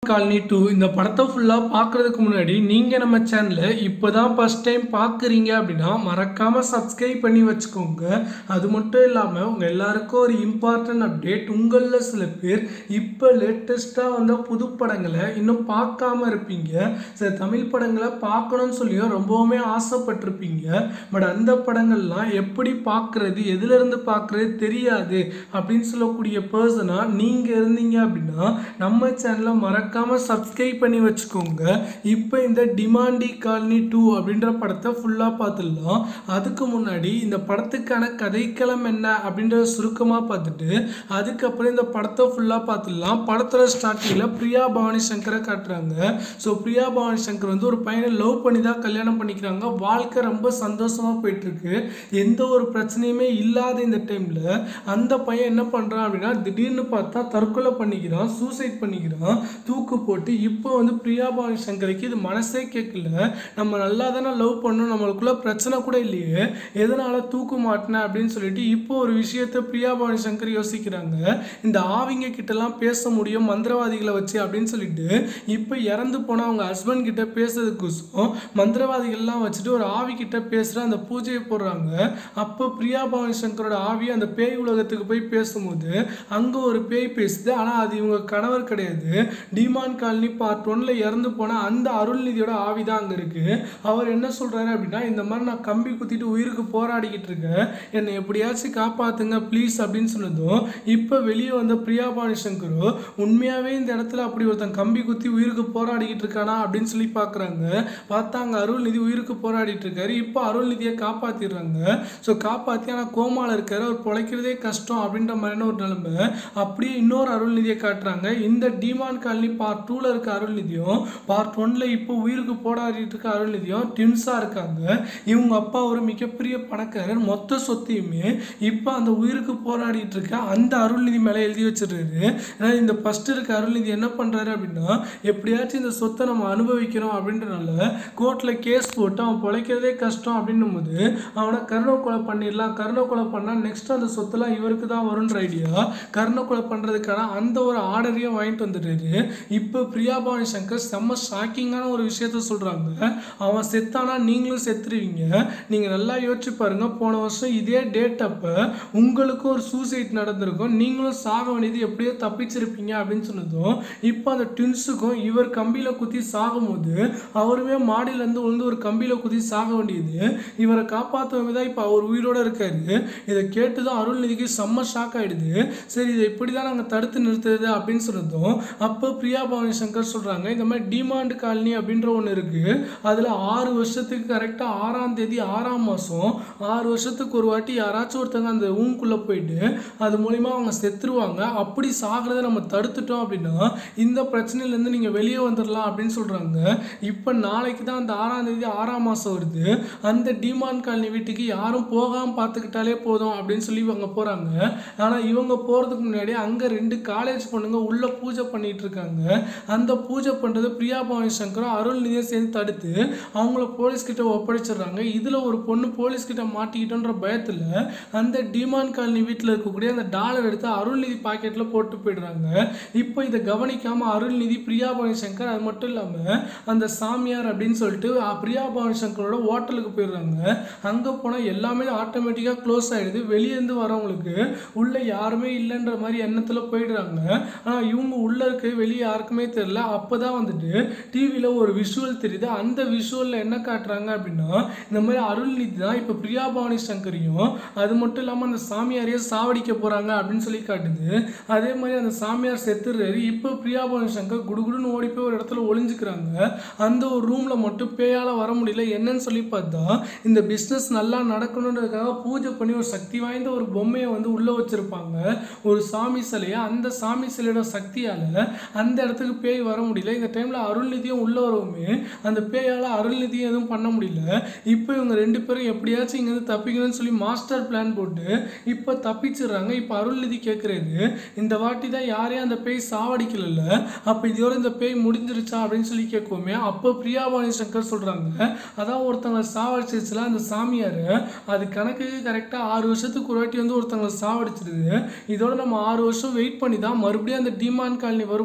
காலனி டூ இந்த படத்தை ஃபுல்லாக பார்க்குறதுக்கு முன்னாடி நீங்கள் நம்ம சேனலை இப்போ தான் ஃபஸ்ட் டைம் பார்க்குறீங்க அப்படின்னா மறக்காமல் சப்ஸ்கிரைப் பண்ணி வச்சுக்கோங்க அது மட்டும் இல்லாமல் உங்கள் எல்லாருக்கும் ஒரு இம்பார்ட்டன்ட் அப்டேட் உங்களில் சில பேர் இப்போ லேட்டஸ்ட்டாக வந்த புது படங்களை இன்னும் பார்க்காம இருப்பீங்க சில தமிழ் படங்களை பார்க்கணும்னு சொல்லியும் ரொம்பவுமே ஆசைப்பட்டிருப்பீங்க பட் அந்த படங்கள்லாம் எப்படி பார்க்குறது எதுலேருந்து பார்க்குறது தெரியாது அப்படின்னு சொல்லக்கூடிய பர்சனாக நீங்கள் இருந்தீங்க அப்படின்னா நம்ம சேனலை மறக்காம சப்ஸ்கிரைப் பண்ணி வச்சுக்கோங்க இப்போ இந்த டிமாண்டி காலனி டூ அப்படின்ற படத்தை ஃபுல்லாக பார்த்துடலாம் அதுக்கு முன்னாடி இந்த படத்துக்கான கதைக்களம் என்ன அப்படின்றத சுருக்கமாக பார்த்துட்டு அதுக்கப்புறம் இந்த படத்தை ஃபுல்லாக பார்த்துடலாம் படத்தோட ஸ்டார்டிங்கில் பிரியா பவானி சங்கரை காட்டுறாங்க ஸோ பிரியா பவானி சங்கர் வந்து ஒரு பையனை லவ் பண்ணி தான் கல்யாணம் பண்ணிக்கிறாங்க வாழ்க்கை ரொம்ப சந்தோஷமாக போயிட்டுருக்கு எந்த ஒரு பிரச்சனையுமே இல்லாத இந்த டைமில் அந்த பையன் என்ன பண்ணுறான் அப்படின்னா திடீர்னு பார்த்தா தற்கொலை பண்ணிக்கிறான் சூசைட் பண்ணிக்கிறான் தூக்கு போட்டு இப்போ வந்து பிரியா பவானி சங்கருக்கு இது மனசே கேட்கல நம்ம நல்லா தானே லவ் பண்ணோம் நம்மளுக்குள்ள பிரச்சனை கூட இல்லையே எதனால தூக்கு மாட்டினேன் அப்படின்னு சொல்லிட்டு இப்போ ஒரு விஷயத்த பிரியா பவானி சங்கர் யோசிக்கிறாங்க இந்த ஆவிங்க கிட்டலாம் பேச முடியும் மந்திரவாதிகளை வச்சு அப்படின்னு சொல்லிட்டு இப்போ இறந்து போன அவங்க ஹஸ்பண்ட் கிட்ட பேசுறதுக்கோசம் மந்திரவாதிகள்லாம் வச்சுட்டு ஒரு ஆவி கிட்ட பேசுகிற அந்த பூஜையை போடுறாங்க அப்போ பிரியா பவானி சங்கரோட ஆவி அந்த பேய் உலகத்துக்கு போய் பேசும்போது அங்கே ஒரு பேய் பேசுது ஆனால் அது இவங்க கணவர் கிடையாது டிமான் காலனி பார்ட் ஒன்ல இறந்து போன அந்த அருள்நிதியோட ஆவி தான் அங்கே இருக்கு அவர் என்ன சொல்றாரு அப்படின்னா இந்த மாதிரி நான் கம்பி குத்திட்டு உயிருக்கு போராடிக்கிட்டு இருக்கேன் என்னை எப்படியாச்சும் காப்பாத்துங்க ப்ளீஸ் அப்படின்னு சொன்னதும் இப்போ வெளியே வந்த பிரியா பவானி சங்கரோ உண்மையாவே இந்த இடத்துல அப்படி ஒருத்தன் கம்பி குத்தி உயிருக்கு போராடிக்கிட்டு இருக்கானா அப்படின்னு சொல்லி பார்க்குறாங்க பார்த்தா அங்கே அருள்நிதி உயிருக்கு போராடிட்டு இருக்காரு இப்போ அருள்நிதியை காப்பாத்திடுறாங்க ஸோ காப்பாற்றி ஆனால் கோமால இருக்காரு அவர் பிழைக்கிறதே கஷ்டம் அப்படின்ற மாதிரியான ஒரு நிலைமை அப்படியே இன்னொரு அருள்நிதியை காட்டுறாங்க இந்த டிமான் காலனி பார்ட் டூவில் இருக்க அருள்நிதியும் பார்ட் ஒன்ல இப்போ உயிருக்கு போராடிட்டு இருக்க அருள்நிதியும் ட்வின்ஸாக இருக்காங்க இவங்க அப்பா ஒரு மிகப்பெரிய பணக்காரர் மொத்த சொத்தையுமே இப்போ அந்த உயிருக்கு போராடிட்டு இருக்க அந்த அருள்நிதி மேலே எழுதி வச்சிடுறாரு ஏன்னா இந்த ஃபர்ஸ்ட் இருக்க அருள்நிதி என்ன பண்ணுறாரு அப்படின்னா எப்படியாச்சும் இந்த சொத்தை நம்ம அனுபவிக்கிறோம் அப்படின்றனால கோர்ட்டில் கேஸ் போட்டு அவன் பிழைக்கிறதே கஷ்டம் அப்படின்னும் போது அவனை கருணை கொலை பண்ணிடலாம் கருணை கொலை பண்ணால் நெக்ஸ்ட் அந்த சொத்துலாம் இவருக்கு தான் வரும்ன்ற ஐடியா கருணை கொலை பண்ணுறதுக்கான அந்த ஒரு ஆர்டரையும் வாங்கிட்டு வந்துடுறாரு இப்போ பிரியா பவானி சங்கர் செம்ம ஷாக்கிங்கான ஒரு விஷயத்த சொல்கிறாங்க அவன் செத்தானா நீங்களும் செத்துருவீங்க நீங்கள் நல்லா யோசிச்சு பாருங்க போன வருஷம் இதே டேட் அப்போ உங்களுக்கும் ஒரு சூசைட் நடந்திருக்கும் நீங்களும் சாக வேண்டியது எப்படியோ தப்பிச்சிருப்பீங்க அப்படின்னு சொன்னதும் இப்போ அந்த ட்வின்ஸுக்கும் இவர் கம்பியில் குத்தி சாகும்போது அவருமே மாடியிலேருந்து விழுந்து ஒரு கம்பியில் குத்தி சாக வேண்டியது இவரை காப்பாற்றுவங்க தான் இப்போ அவர் உயிரோட இருக்காரு இதை கேட்டு தான் அருள்நிதிக்கு செம்ம ஷாக் ஆயிடுது சரி இதை இப்படி தான் நாங்கள் தடுத்து நிறுத்துறது அப்படின்னு சொன்னதும் அப்போ பிரியா பவானி சங்கர் சொல்கிறாங்க இந்த மாதிரி டிமாண்ட் காலனி அப்படின்ற ஒன்று இருக்குது அதில் ஆறு வருஷத்துக்கு கரெக்டாக ஆறாம் தேதி ஆறாம் மாதம் ஆறு வருஷத்துக்கு ஒரு வாட்டி யாராச்சும் ஒருத்தங்க அந்த ஊங்குள்ளே போயிட்டு அது மூலிமா அவங்க செத்துருவாங்க அப்படி சாகிறத நம்ம தடுத்துட்டோம் அப்படின்னா இந்த பிரச்சனையிலேருந்து நீங்கள் வெளியே வந்துடலாம் அப்படின்னு சொல்கிறாங்க இப்போ நாளைக்கு தான் அந்த ஆறாம் தேதி ஆறாம் மாதம் வருது அந்த டிமான் காலனி வீட்டுக்கு யாரும் போகாமல் பார்த்துக்கிட்டாலே போதும் அப்படின்னு சொல்லி இவங்க போகிறாங்க ஆனால் இவங்க போகிறதுக்கு முன்னாடி அங்கே ரெண்டு காலேஜ் பொண்ணுங்க உள்ளே பூஜை பண்ணிட்டு இருக்காங்க அந்த பூஜை பண்ணுறது பிரியா பவானி சங்கரும் அருள்நிதியை சேர்ந்து தடுத்து அவங்கள போலீஸ் கிட்ட ஒப்படைச்சிடுறாங்க இதில் ஒரு பொண்ணு போலீஸ் கிட்ட மாட்டிக்கிட்டோன்ற பயத்தில் அந்த டிமான் காலனி வீட்டில் இருக்கக்கூடிய அந்த டாலர் எடுத்து அருள்நிதி பாக்கெட்டில் போட்டு போயிடுறாங்க இப்போ இதை கவனிக்காமல் அருள்நிதி பிரியா பவானி சங்கர் அது மட்டும் இல்லாமல் அந்த சாமியார் அப்படின்னு சொல்லிட்டு அஹ், பிரியா பவானி சங்கரோட ஹோட்டலுக்கு போயிடுறாங்க அங்கே போனால் எல்லாமே ஆட்டோமேட்டிக்காக க்ளோஸ் ஆகிடுது வெளியேருந்து வரவங்களுக்கு உள்ளே யாருமே இல்லைன்ற மாதிரி எண்ணத்தில் போயிடுறாங்க ஆனால் இவங்க உள்ளே இருக்க வெளியே யாருக்குமே தெரியல அப்போ தான் வந்துட்டு டிவியில் ஒரு விஷுவல் தெரியுது அந்த விஷுவலில் என்ன காட்டுறாங்க அப்படின்னா இந்த மாதிரி அருள்நிதி தான் இப்போ பிரியா பவானி சங்கரையும் அது மட்டும் இல்லாமல் அந்த சாமியாரையே சாவடிக்க போகிறாங்க அப்படின்னு சொல்லி காட்டுது அதே மாதிரி அந்த சாமியார் செத்துறாரு இப்போ பிரியா பவானி சங்கர் குடுகுடுன்னு ஓடி போய் ஒரு இடத்துல ஒளிஞ்சுக்கிறாங்க அந்த ஒரு ரூமில் மட்டும் பேயால் வர முடியல என்னன்னு சொல்லி பார்த்தா இந்த பிஸ்னஸ் நல்லா நடக்கணுன்றதுக்காக பூஜை பண்ணி ஒரு சக்தி வாய்ந்த ஒரு பொம்மையை வந்து உள்ளே வச்சுருப்பாங்க ஒரு சாமி சிலையை அந்த சாமி சிலையோட சக்தியால் அந்த இடத்துக்கு பேய் வர முடியல இந்த டைமில் அருள்நிதியும் உள்ளே வரவுமே அந்த பேயால் அருள்நிதியும் எதுவும் பண்ண முடியல இப்போ இவங்க ரெண்டு பேரும் எப்படியாச்சும் இங்கேருந்து தப்பிக்கணும்னு சொல்லி மாஸ்டர் பிளான் போட்டு இப்போ தப்பிச்சிடுறாங்க இப்போ அருள்நிதி கேட்குறது இந்த வாட்டி தான் யாரையும் அந்த பேய் சாவடிக்கல அப்போ இதோட இந்த பேய் முடிஞ்சிருச்சா அப்படின்னு சொல்லி கேட்குவோமே அப்போ பிரியாபாணி சங்கர் சொல்கிறாங்க அதான் ஒருத்தவங்களை சாவடிச்சிருச்சுல அந்த சாமியார் அது கணக்குக்கு கரெக்டாக ஆறு வருஷத்துக்கு ஒரு வாட்டி வந்து ஒருத்தவங்களை சாவடிச்சிருது இதோட நம்ம ஆறு வருஷம் வெயிட் பண்ணி தான் மறுபடியும் அந்த டிமான் காலனி வரும்போது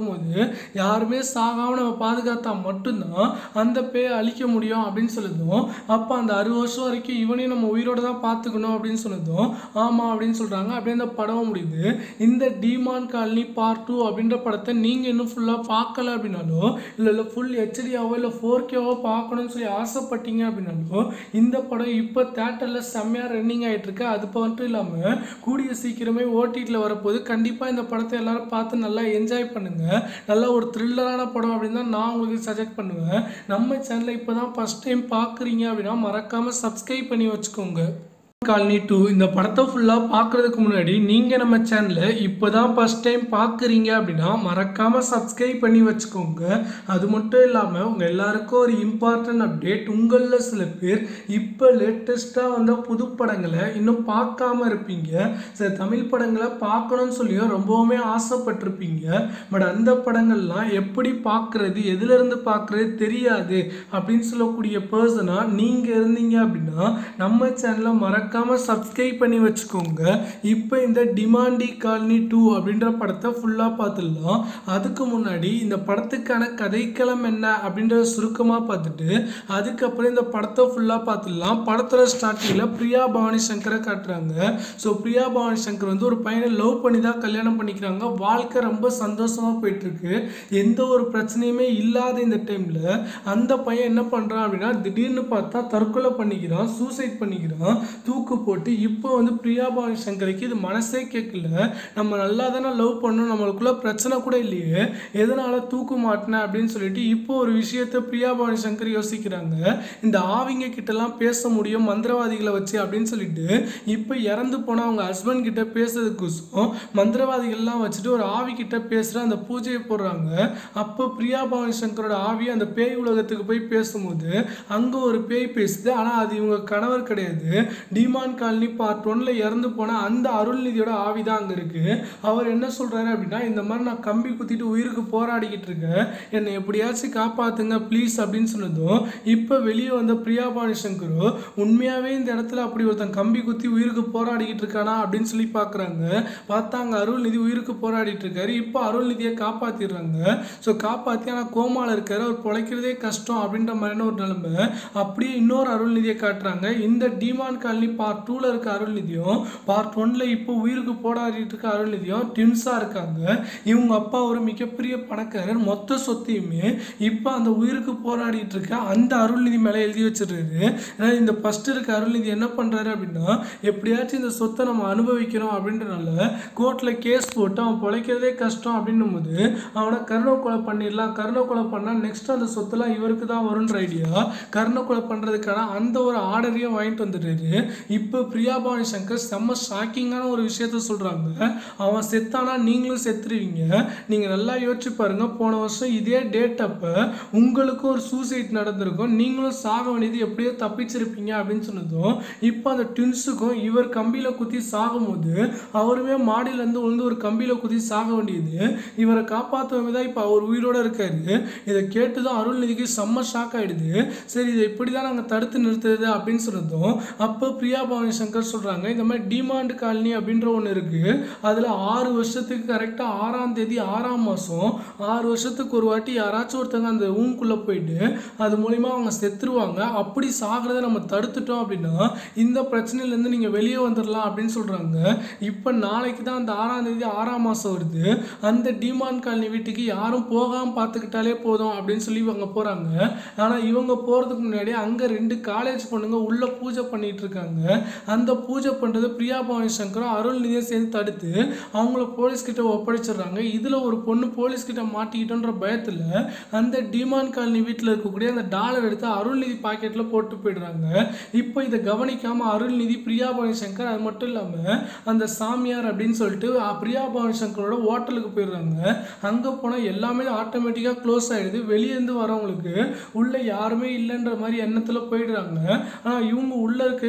யாருமே சாகாமல் நம்ம பாதுகாத்தா மட்டும்தான் அந்த பேயை அழிக்க முடியும் அப்படின்னு சொல்லுதும் அப்போ அந்த அறுபது வருஷம் வரைக்கும் இவனையும் நம்ம உயிரோட தான் பார்த்துக்கணும் அப்படின்னு சொன்னதும் ஆமாம் அப்படின்னு சொல்கிறாங்க அப்படியே அந்த படம் முடியுது இந்த டிமான் காலனி பார்ட் டூ அப்படின்ற படத்தை நீங்கள் இன்னும் ஃபுல்லாக பார்க்கல அப்படின்னாலோ இல்லை இல்லை ஃபுல் ஹெச்டியாவோ இல்லை ஃபோர் கேவோ பார்க்கணும்னு சொல்லி ஆசைப்பட்டீங்க அப்படின்னாலோ இந்த படம் இப்போ தேட்டரில் செம்மையாக ரன்னிங் ஆகிட்டு இருக்கு அது மட்டும் இல்லாமல் கூடிய சீக்கிரமே ஓடிடியில் வரப்போது கண்டிப்பாக இந்த படத்தை எல்லாரும் பார்த்து நல்லா என்ஜாய் பண்ணுங்கள் நல்லா ஒரு த்ரில்லரான படம் அப்படின்னு தான் நான் உங்களுக்கு சஜெக்ட் பண்ணுவேன் நம்ம சேனலை இப்போ தான் ஃபஸ்ட் டைம் பார்க்குறீங்க அப்படின்னா மறக்காமல் சப்ஸ்கிரைப் பண்ணி வச்சுக்கோங்க காலனி டூ இந்த படத்தை ஃபுல்லாக பார்க்குறதுக்கு முன்னாடி நீங்கள் நம்ம சேனலை இப்போ தான் ஃபஸ்ட் டைம் பார்க்குறீங்க அப்படின்னா மறக்காமல் சப்ஸ்கிரைப் பண்ணி வச்சுக்கோங்க அது மட்டும் இல்லாமல் உங்கள் எல்லாருக்கும் ஒரு இம்பார்ட்டன்ட் அப்டேட் உங்களில் சில பேர் இப்போ லேட்டஸ்ட்டாக வந்த புது படங்களை இன்னும் பார்க்காம இருப்பீங்க சில தமிழ் படங்களை பார்க்கணும்னு சொல்லியும் ரொம்பவுமே ஆசைப்பட்டிருப்பீங்க பட் அந்த படங்கள்லாம் எப்படி பார்க்குறது எதுலேருந்து பார்க்குறது தெரியாது அப்படின்னு சொல்லக்கூடிய பர்சனாக நீங்கள் இருந்தீங்க அப்படின்னா நம்ம சேனலை மறக்காமல் சப்ஸ்கிரைப் பண்ணி வச்சுக்கோங்க இப்போ இந்த டிமாண்டி காலனி டூ அப்படின்ற படத்தை ஃபுல்லாக பார்த்துடலாம் அதுக்கு முன்னாடி இந்த படத்துக்கான கதைக்களம் என்ன அப்படின்றத சுருக்கமாக பார்த்துட்டு அதுக்கப்புறம் இந்த படத்தை ஃபுல்லாக பார்த்துடலாம் படத்தோட ஸ்டார்டிங்கில் பிரியா பவானி சங்கரை காட்டுறாங்க ஸோ பிரியா பவானி சங்கர் வந்து ஒரு பையனை லவ் பண்ணி தான் கல்யாணம் பண்ணிக்கிறாங்க வாழ்க்கை ரொம்ப சந்தோஷமாக போயிட்டுருக்கு எந்த ஒரு பிரச்சனையுமே இல்லாத இந்த டைமில் அந்த பையன் என்ன பண்ணுறான் அப்படின்னா திடீர்னு பார்த்தா தற்கொலை பண்ணிக்கிறான் சூசைட் பண்ணிக்கிறான் தூக்கு போட்டு இப்போ வந்து பிரியா பவானி சங்கருக்கு இது மனசே கேட்கல நம்ம நல்லா தானே லவ் பண்ணோம் நம்மளுக்குள்ள பிரச்சனை கூட இல்லையே எதனால தூக்கு மாட்டினேன் அப்படின்னு சொல்லிட்டு இப்போ ஒரு விஷயத்த பிரியா பவானி சங்கர் யோசிக்கிறாங்க இந்த ஆவிங்க கிட்டலாம் பேச முடியும் மந்திரவாதிகளை வச்சு அப்படின்னு சொல்லிட்டு இப்போ இறந்து போன அவங்க ஹஸ்பண்ட் கிட்ட பேசுறதுக்கோசம் மந்திரவாதிகள்லாம் வச்சுட்டு ஒரு ஆவி கிட்ட பேசுகிற அந்த பூஜையை போடுறாங்க அப்போ பிரியா பவானி சங்கரோட ஆவி அந்த பேய் உலகத்துக்கு போய் பேசும்போது அங்கே ஒரு பேய் பேசுது ஆனால் அது இவங்க கணவர் கிடையாது டிமான் காலனி பார்ட் ஒன்ல இறந்து போன அந்த அருள்நிதியோட ஆவி தான் அங்கே இருக்கு அவர் என்ன சொல்றாரு அப்படின்னா இந்த மாதிரி நான் கம்பி குத்திட்டு உயிருக்கு போராடிக்கிட்டு இருக்கேன் என்னை எப்படியாச்சும் காப்பாத்துங்க ப்ளீஸ் அப்படின்னு சொன்னதும் இப்போ வெளியே வந்த பிரியா பாணி சங்கரு உண்மையாவே இந்த இடத்துல அப்படி ஒருத்தன் கம்பி குத்தி உயிருக்கு போராடிக்கிட்டு இருக்கானா அப்படின்னு சொல்லி பார்க்குறாங்க பார்த்தா அங்கே அருள்நிதி உயிருக்கு போராடிட்டு இருக்காரு இப்போ அருள்நிதியை காப்பாத்திடுறாங்க ஸோ காப்பாற்றி ஆனால் கோமால இருக்காரு அவர் பிழைக்கிறதே கஷ்டம் அப்படின்ற மாதிரியான ஒரு நிலைமை அப்படியே இன்னொரு அருள்நிதியை காட்டுறாங்க இந்த டிமான் காலனி பார்ட் டூவில் இருக்க அருள்நிதியும் பார்ட் ஒன்ல இப்போ உயிருக்கு போராடிட்டு இருக்க அருள்நிதியும் ட்வின்ஸாக இருக்காங்க இவங்க அப்பா ஒரு மிகப்பெரிய பணக்காரர் மொத்த சொத்தையுமே இப்போ அந்த உயிருக்கு போராடிட்டு இருக்க அந்த அருள்நிதி மேலே எழுதி வச்சிருக்காரு ஏன்னா இந்த ஃபர்ஸ்ட் இருக்க அருள்நிதி என்ன பண்ணுறாரு அப்படின்னா எப்படியாச்சும் இந்த சொத்தை நம்ம அனுபவிக்கிறோம் அப்படின்றனால கோர்ட்டில் கேஸ் போட்டு அவன் பிழைக்கிறதே கஷ்டம் அப்படின்னும் போது அவனை கருணை கொலை பண்ணிடலாம் கருணை கொலை பண்ணால் நெக்ஸ்ட் அந்த சொத்துலாம் இவருக்கு தான் வரும்ன்ற ஐடியா கருணை கொலை பண்ணுறதுக்கான அந்த ஒரு ஆர்டரையும் வாங்கிட்டு வந்துடுறாரு இப்போ பிரியா பவானி சங்கர் செம்ம ஷாக்கிங்கான ஒரு விஷயத்த சொல்கிறாங்க அவன் செத்தானா நீங்களும் செத்துருவீங்க நீங்கள் நல்லா யோசிச்சு பாருங்க போன வருஷம் இதே டேட் அப்போ உங்களுக்கும் ஒரு சூசைட் நடந்திருக்கும் நீங்களும் சாக வேண்டியது எப்படியோ தப்பிச்சிருப்பீங்க அப்படின்னு சொன்னதும் இப்போ அந்த ட்வின்ஸுக்கும் இவர் கம்பியில் குத்தி சாகும்போது அவருமே மாடியிலேருந்து விழுந்து ஒரு கம்பியில் குத்தி சாக வேண்டியது இவரை காப்பாற்றவங்க தான் இப்போ அவர் உயிரோட இருக்காரு இதை கேட்டு தான் அருள்நிதிக்கு செம்ம ஷாக் ஆயிடுது சரி இதை இப்படி தான் நாங்கள் தடுத்து நிறுத்துறது அப்படின்னு சொன்னதும் அப்போ பிரியா பவானி சங்கர் சொல்கிறாங்க இந்த மாதிரி டிமாண்ட் காலனி அப்படின்ற ஒன்று இருக்குது அதில் ஆறு வருஷத்துக்கு கரெக்டாக ஆறாம் தேதி ஆறாம் மாதம் ஆறு வருஷத்துக்கு ஒரு வாட்டி யாராச்சும் ஒருத்தங்க அந்த ரூம்குள்ளே போயிட்டு அது மூலிமா அவங்க செத்துருவாங்க அப்படி சாகிறத நம்ம தடுத்துட்டோம் அப்படின்னா இந்த பிரச்சனையிலேருந்து நீங்கள் வெளியே வந்துடலாம் அப்படின்னு சொல்கிறாங்க இப்போ நாளைக்கு தான் அந்த ஆறாம் தேதி ஆறாம் மாதம் வருது அந்த டிமான் காலனி வீட்டுக்கு யாரும் போகாமல் பார்த்துக்கிட்டாலே போதும் அப்படின்னு சொல்லி இவங்க போகிறாங்க ஆனால் இவங்க போகிறதுக்கு முன்னாடி அங்கே ரெண்டு காலேஜ் பொண்ணுங்க உள்ளே பூஜை பண்ணிட்டு இருக்காங்க அந்த பூஜை பண்ணுறது பிரியா பவானி சங்கரும் அருள்நிதியை சேர்ந்து தடுத்து அவங்கள போலீஸ் கிட்ட ஒப்படைச்சிடுறாங்க இதில் ஒரு பொண்ணு போலீஸ் கிட்ட மாட்டிக்கிட்டோன்ற பயத்தில் அந்த டிமான் காலனி வீட்டில் இருக்கக்கூடிய அந்த டாலர் எடுத்து அருள்நிதி பாக்கெட்டில் போட்டு போயிடுறாங்க இப்போ இதை கவனிக்காமல் அருள்நிதி பிரியா பவானி சங்கர் அது மட்டும் இல்லாமல் அந்த சாமியார் அப்படின்னு சொல்லிட்டு அ, பிரியா பவானி சங்கரோட ஹோட்டலுக்கு போயிடுறாங்க அங்கே போனால் எல்லாமே ஆட்டோமேட்டிக்காக க்ளோஸ் ஆகிடுது வெளியேருந்து வரவங்களுக்கு உள்ளே யாருமே இல்லைன்ற மாதிரி எண்ணத்தில் போயிடுறாங்க ஆனால் இவங்க உள்ளே இருக்க வெளியே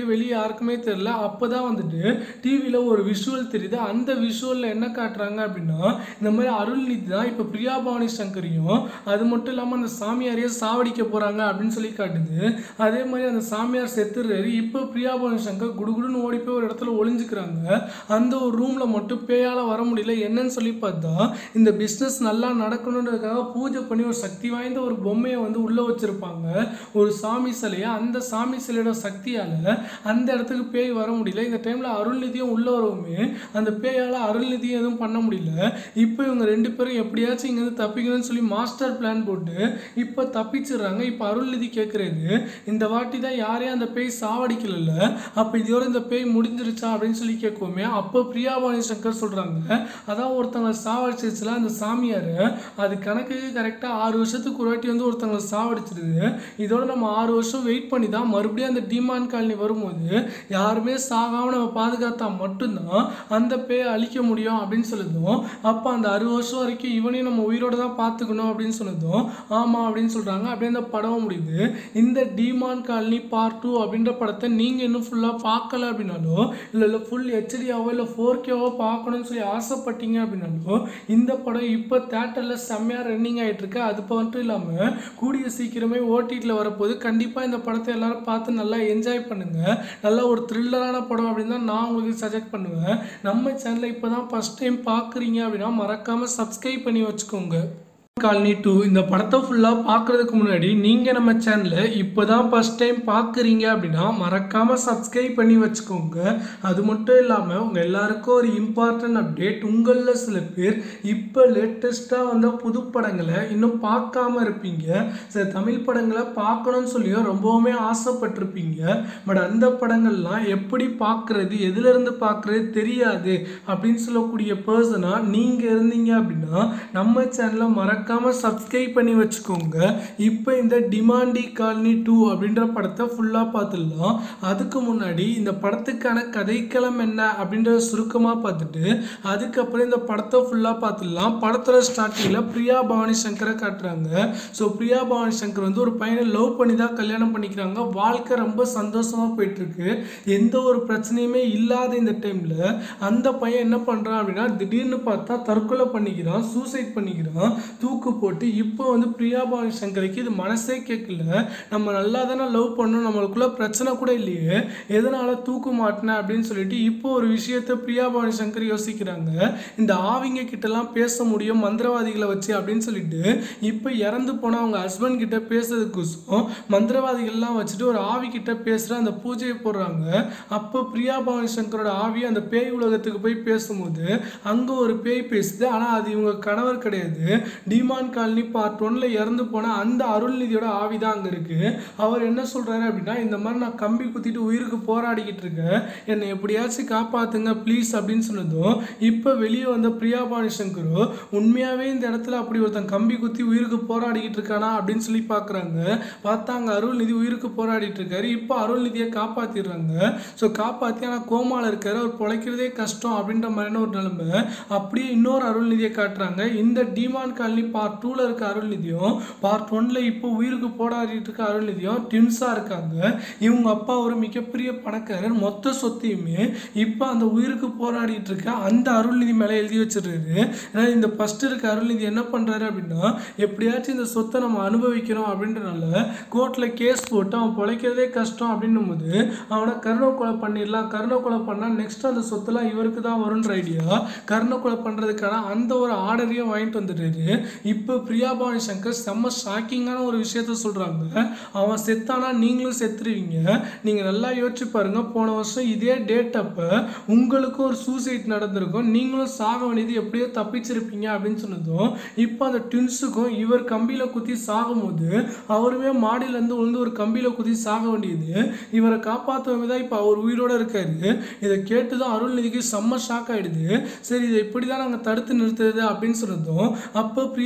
யாருக்குமே தெரியல அப்போ தான் வந்துட்டு டிவியில் ஒரு விஷுவல் தெரியுது அந்த விஷுவலில் என்ன காட்டுறாங்க அப்படின்னா இந்த மாதிரி அருள்நிதி தான் இப்போ பிரியா பவானி சங்கரையும் அது மட்டும் இல்லாமல் அந்த சாமியாரையே சாவடிக்க போகிறாங்க அப்படின்னு சொல்லி காட்டுது அதே மாதிரி அந்த சாமியார் செத்துறாரு இப்போ பிரியா பவானி சங்கர் குடுகுடுன்னு ஓடி போய் ஒரு இடத்துல ஒளிஞ்சுக்கிறாங்க அந்த ஒரு ரூமில் மட்டும் பேயால் வர முடியல என்னன்னு சொல்லி பார்த்தா இந்த பிஸ்னஸ் நல்லா நடக்கணுன்றதுக்காக பூஜை பண்ணி ஒரு சக்தி வாய்ந்த ஒரு பொம்மையை வந்து உள்ளே வச்சுருப்பாங்க ஒரு சாமி சிலையை அந்த சாமி சிலையோட சக்தியால் அந்த இடத்துக்கு பேய் வர முடியல இந்த டைமில் அருள்நிதியும் உள்ள வரவுமே அந்த பேயால் அருள்நிதியும் எதுவும் பண்ண முடியல இப்போ இவங்க ரெண்டு பேரும் எப்படியாச்சும் இங்கேருந்து தப்பிக்கணும்னு சொல்லி மாஸ்டர் பிளான் போட்டு இப்போ தப்பிச்சிடுறாங்க இப்போ அருள்நிதி கேட்குறது இந்த வாட்டி தான் யாரையும் அந்த பேய் சாவடிக்கல அப்போ இதோட இந்த பேய் முடிஞ்சிருச்சா அப்படின்னு சொல்லி கேட்குவோமே அப்போ பிரியாபாணி சங்கர் சொல்கிறாங்க அதான் ஒருத்தவங்களை சாவடிச்சிருச்சுல அந்த சாமியார் அது கணக்குக்கு கரெக்டாக ஆறு வருஷத்துக்கு ஒரு வாட்டி வந்து ஒருத்தவங்களை சாவடிச்சிருது இதோட நம்ம ஆறு வருஷம் வெயிட் பண்ணி தான் மறுபடியும் அந்த டிமாண்ட் காலனி வரும்போது யாருமே சாகாமல் நம்ம பாதுகாத்தா மட்டும்தான் அந்த பேயை அழிக்க முடியும் அப்படின்னு சொல்லுதும் அப்போ அந்த அறுபது வருஷம் வரைக்கும் இவனையும் நம்ம உயிரோட தான் பார்த்துக்கணும் அப்படின்னு சொன்னதும் ஆமாம் அப்படின்னு சொல்கிறாங்க அப்படியே அந்த படம் முடியுது இந்த டிமான் காலனி பார்ட் டூ அப்படின்ற படத்தை நீங்கள் இன்னும் ஃபுல்லாக பார்க்கல அப்படின்னாலோ இல்லை இல்லை ஃபுல் ஹெச்டியாவோ இல்லை ஃபோர் கேவோ பார்க்கணும்னு சொல்லி ஆசைப்பட்டீங்க அப்படின்னாலோ இந்த படம் இப்போ தேட்டரில் செம்மையாக ரன்னிங் ஆகிட்டு இருக்கு அது மட்டும் இல்லாமல் கூடிய சீக்கிரமே ஓடிடியில் வரப்போது கண்டிப்பாக இந்த படத்தை எல்லாரும் பார்த்து நல்லா என்ஜாய் பண்ணுங்க நல்ல ஒரு த்ரில்லரான படம் அப்படின்னு தான் நான் உங்களுக்கு சஜெக்ட் பண்ணுவேன் நம்ம சேனலை இப்போ தான் ஃபஸ்ட் டைம் பார்க்குறீங்க அப்படின்னா மறக்காமல் சப்ஸ்கிரைப் பண்ணி வச்சுக்கோங்க காலனி டூ இந்த படத்தை ஃபுல்லாக பார்க்குறதுக்கு முன்னாடி நீங்கள் நம்ம சேனலை இப்போ தான் ஃபஸ்ட் டைம் பார்க்குறீங்க அப்படின்னா மறக்காமல் சப்ஸ்கிரைப் பண்ணி வச்சுக்கோங்க அது மட்டும் இல்லாமல் உங்கள் எல்லாருக்கும் ஒரு இம்பார்ட்டன்ட் அப்டேட் உங்களில் சில பேர் இப்போ லேட்டஸ்ட்டாக வந்த புது படங்களை இன்னும் பார்க்காம இருப்பீங்க சில தமிழ் படங்களை பார்க்கணும்னு சொல்லியும் ரொம்பவுமே ஆசைப்பட்டிருப்பீங்க பட் அந்த படங்கள்லாம் எப்படி பார்க்குறது எதுலேருந்து பார்க்குறது தெரியாது அப்படின்னு சொல்லக்கூடிய பர்சனாக நீங்கள் இருந்தீங்க அப்படின்னா நம்ம சேனலை மறக்காமல் சப்ஸ்கிரைப் பண்ணி வச்சுக்கோங்க இப்போ இந்த டிமாண்டி காலனி டூ அப்படின்ற படத்தை ஃபுல்லாக பார்த்துடலாம் அதுக்கு முன்னாடி இந்த படத்துக்கான கதைக்களம் என்ன அப்படின்றத சுருக்கமாக பார்த்துட்டு அதுக்கப்புறம் இந்த படத்தை ஃபுல்லாக பார்த்துடலாம் படத்தோட ஸ்டார்டிங்கில் பிரியா பவானி சங்கரை காட்டுறாங்க ஸோ பிரியா பவானி சங்கர் வந்து ஒரு பையனை லவ் பண்ணி தான் கல்யாணம் பண்ணிக்கிறாங்க வாழ்க்கை ரொம்ப சந்தோஷமாக போயிட்டுருக்கு எந்த ஒரு பிரச்சனையுமே இல்லாத இந்த டைமில் அந்த பையன் என்ன பண்ணுறான் அப்படின்னா திடீர்னு பார்த்தா தற்கொலை பண்ணிக்கிறான் சூசைட் பண்ணிக்கிறான் தூக்கு போட்டு இப்போ வந்து பிரியா பவானி சங்கருக்கு இது மனசே கேட்கல நம்ம நல்லா தானே லவ் பண்ணோம் நம்மளுக்குள்ள பிரச்சனை கூட இல்லையே எதனால தூக்கு மாட்டினேன் அப்படின்னு சொல்லிட்டு இப்போ ஒரு விஷயத்த பிரியா பவானி சங்கர் யோசிக்கிறாங்க இந்த ஆவிங்க கிட்டலாம் பேச முடியும் மந்திரவாதிகளை வச்சு அப்படின்னு சொல்லிட்டு இப்போ இறந்து போன அவங்க ஹஸ்பண்ட் கிட்ட பேசுறதுக்கோசம் மந்திரவாதிகள்லாம் வச்சுட்டு ஒரு ஆவி கிட்ட பேசுகிற அந்த பூஜையை போடுறாங்க அப்போ பிரியா பவானி சங்கரோட ஆவி அந்த பேய் உலகத்துக்கு போய் பேசும்போது அங்கே ஒரு பேய் பேசுது ஆனால் அது இவங்க கணவர் கிடையாது டிமான் காலனி பார்ட் ஒன்ல இறந்து போன அந்த அருள்நிதியோட ஆவி தான் அங்கே இருக்கு அவர் என்ன சொல்றாரு அப்படின்னா இந்த மாதிரி நான் கம்பி குத்திட்டு உயிருக்கு போராடிக்கிட்டு இருக்கேன் என்னை எப்படியாச்சும் காப்பாத்துங்க ப்ளீஸ் அப்படின்னு சொன்னதும் இப்போ வெளியே வந்த பிரியா பவானி சங்கரோ உண்மையாவே இந்த இடத்துல அப்படி ஒருத்தன் கம்பி குத்தி உயிருக்கு போராடிக்கிட்டு இருக்கானா அப்படின்னு சொல்லி பார்க்குறாங்க பார்த்தா அங்கே அருள்நிதி உயிருக்கு போராடிட்டு இருக்காரு இப்போ அருள்நிதியை காப்பாத்திடுறாங்க ஸோ காப்பாற்றி ஆனால் கோமால இருக்காரு அவர் பிழைக்கிறதே கஷ்டம் அப்படின்ற மாதிரியான ஒரு நிலைமை அப்படியே இன்னொரு அருள்நிதியை காட்டுறாங்க இந்த டிமான் காலனி பார்ட் டூவில் இருக்க அருள்நிதியும் பார்ட் ஒன்ல இப்போ உயிருக்கு போராடிட்டு இருக்க அருள்நிதியும் ட்வின்ஸாக இருக்காங்க இவங்க அப்பா ஒரு மிகப்பெரிய பணக்காரர் மொத்த சொத்தையுமே இப்போ அந்த உயிருக்கு போராடிட்டு இருக்க அந்த அருள்நிதி மேலே எழுதி வச்சிடுறாரு ஏன்னா இந்த ஃபர்ஸ்ட் இருக்க அருள்நிதி என்ன பண்ணுறாரு அப்படின்னா எப்படியாச்சும் இந்த சொத்தை நம்ம அனுபவிக்கிறோம் அப்படின்றனால கோர்ட்டில் கேஸ் போட்டு அவன் பிழைக்கிறதே கஷ்டம் அப்படின்னும் போது அவனை கருணை கொலை பண்ணிடலாம் கருணை கொலை பண்ணால் நெக்ஸ்ட் அந்த சொத்துலாம் இவருக்கு தான் வரும்ன்ற ஐடியா கருணை கொலை பண்ணுறதுக்கான அந்த ஒரு ஆர்டரையும் வாங்கிட்டு வந்துடுறாரு இப்போ பிரியா பவானி சங்கர் செம்ம ஷாக்கிங்கான ஒரு விஷயத்த சொல்கிறாங்க அவன் செத்தானா நீங்களும் செத்துருவீங்க நீங்கள் நல்லா யோசிச்சு பாருங்க போன வருஷம் இதே டேட் அப்போ உங்களுக்கும் ஒரு சூசைட் நடந்திருக்கும் நீங்களும் சாக வேண்டியது எப்படியோ தப்பிச்சிருப்பீங்க அப்படின்னு சொன்னதும் இப்போ அந்த ட்வின்ஸுக்கும் இவர் கம்பியில் குத்தி சாகும்போது அவருமே மாடியிலேருந்து விழுந்து ஒரு கம்பியில் குத்தி சாக வேண்டியது இவரை காப்பாற்றவங்க தான் இப்போ அவர் உயிரோட இருக்காரு இதை கேட்டு தான் அருள்நிதிக்கு செம்ம ஷாக் ஆயிடுது சரி இதை இப்படி தான் நாங்கள் தடுத்து நிறுத்துறது அப்படின்னு சொன்னதும் அப்போ பிரியா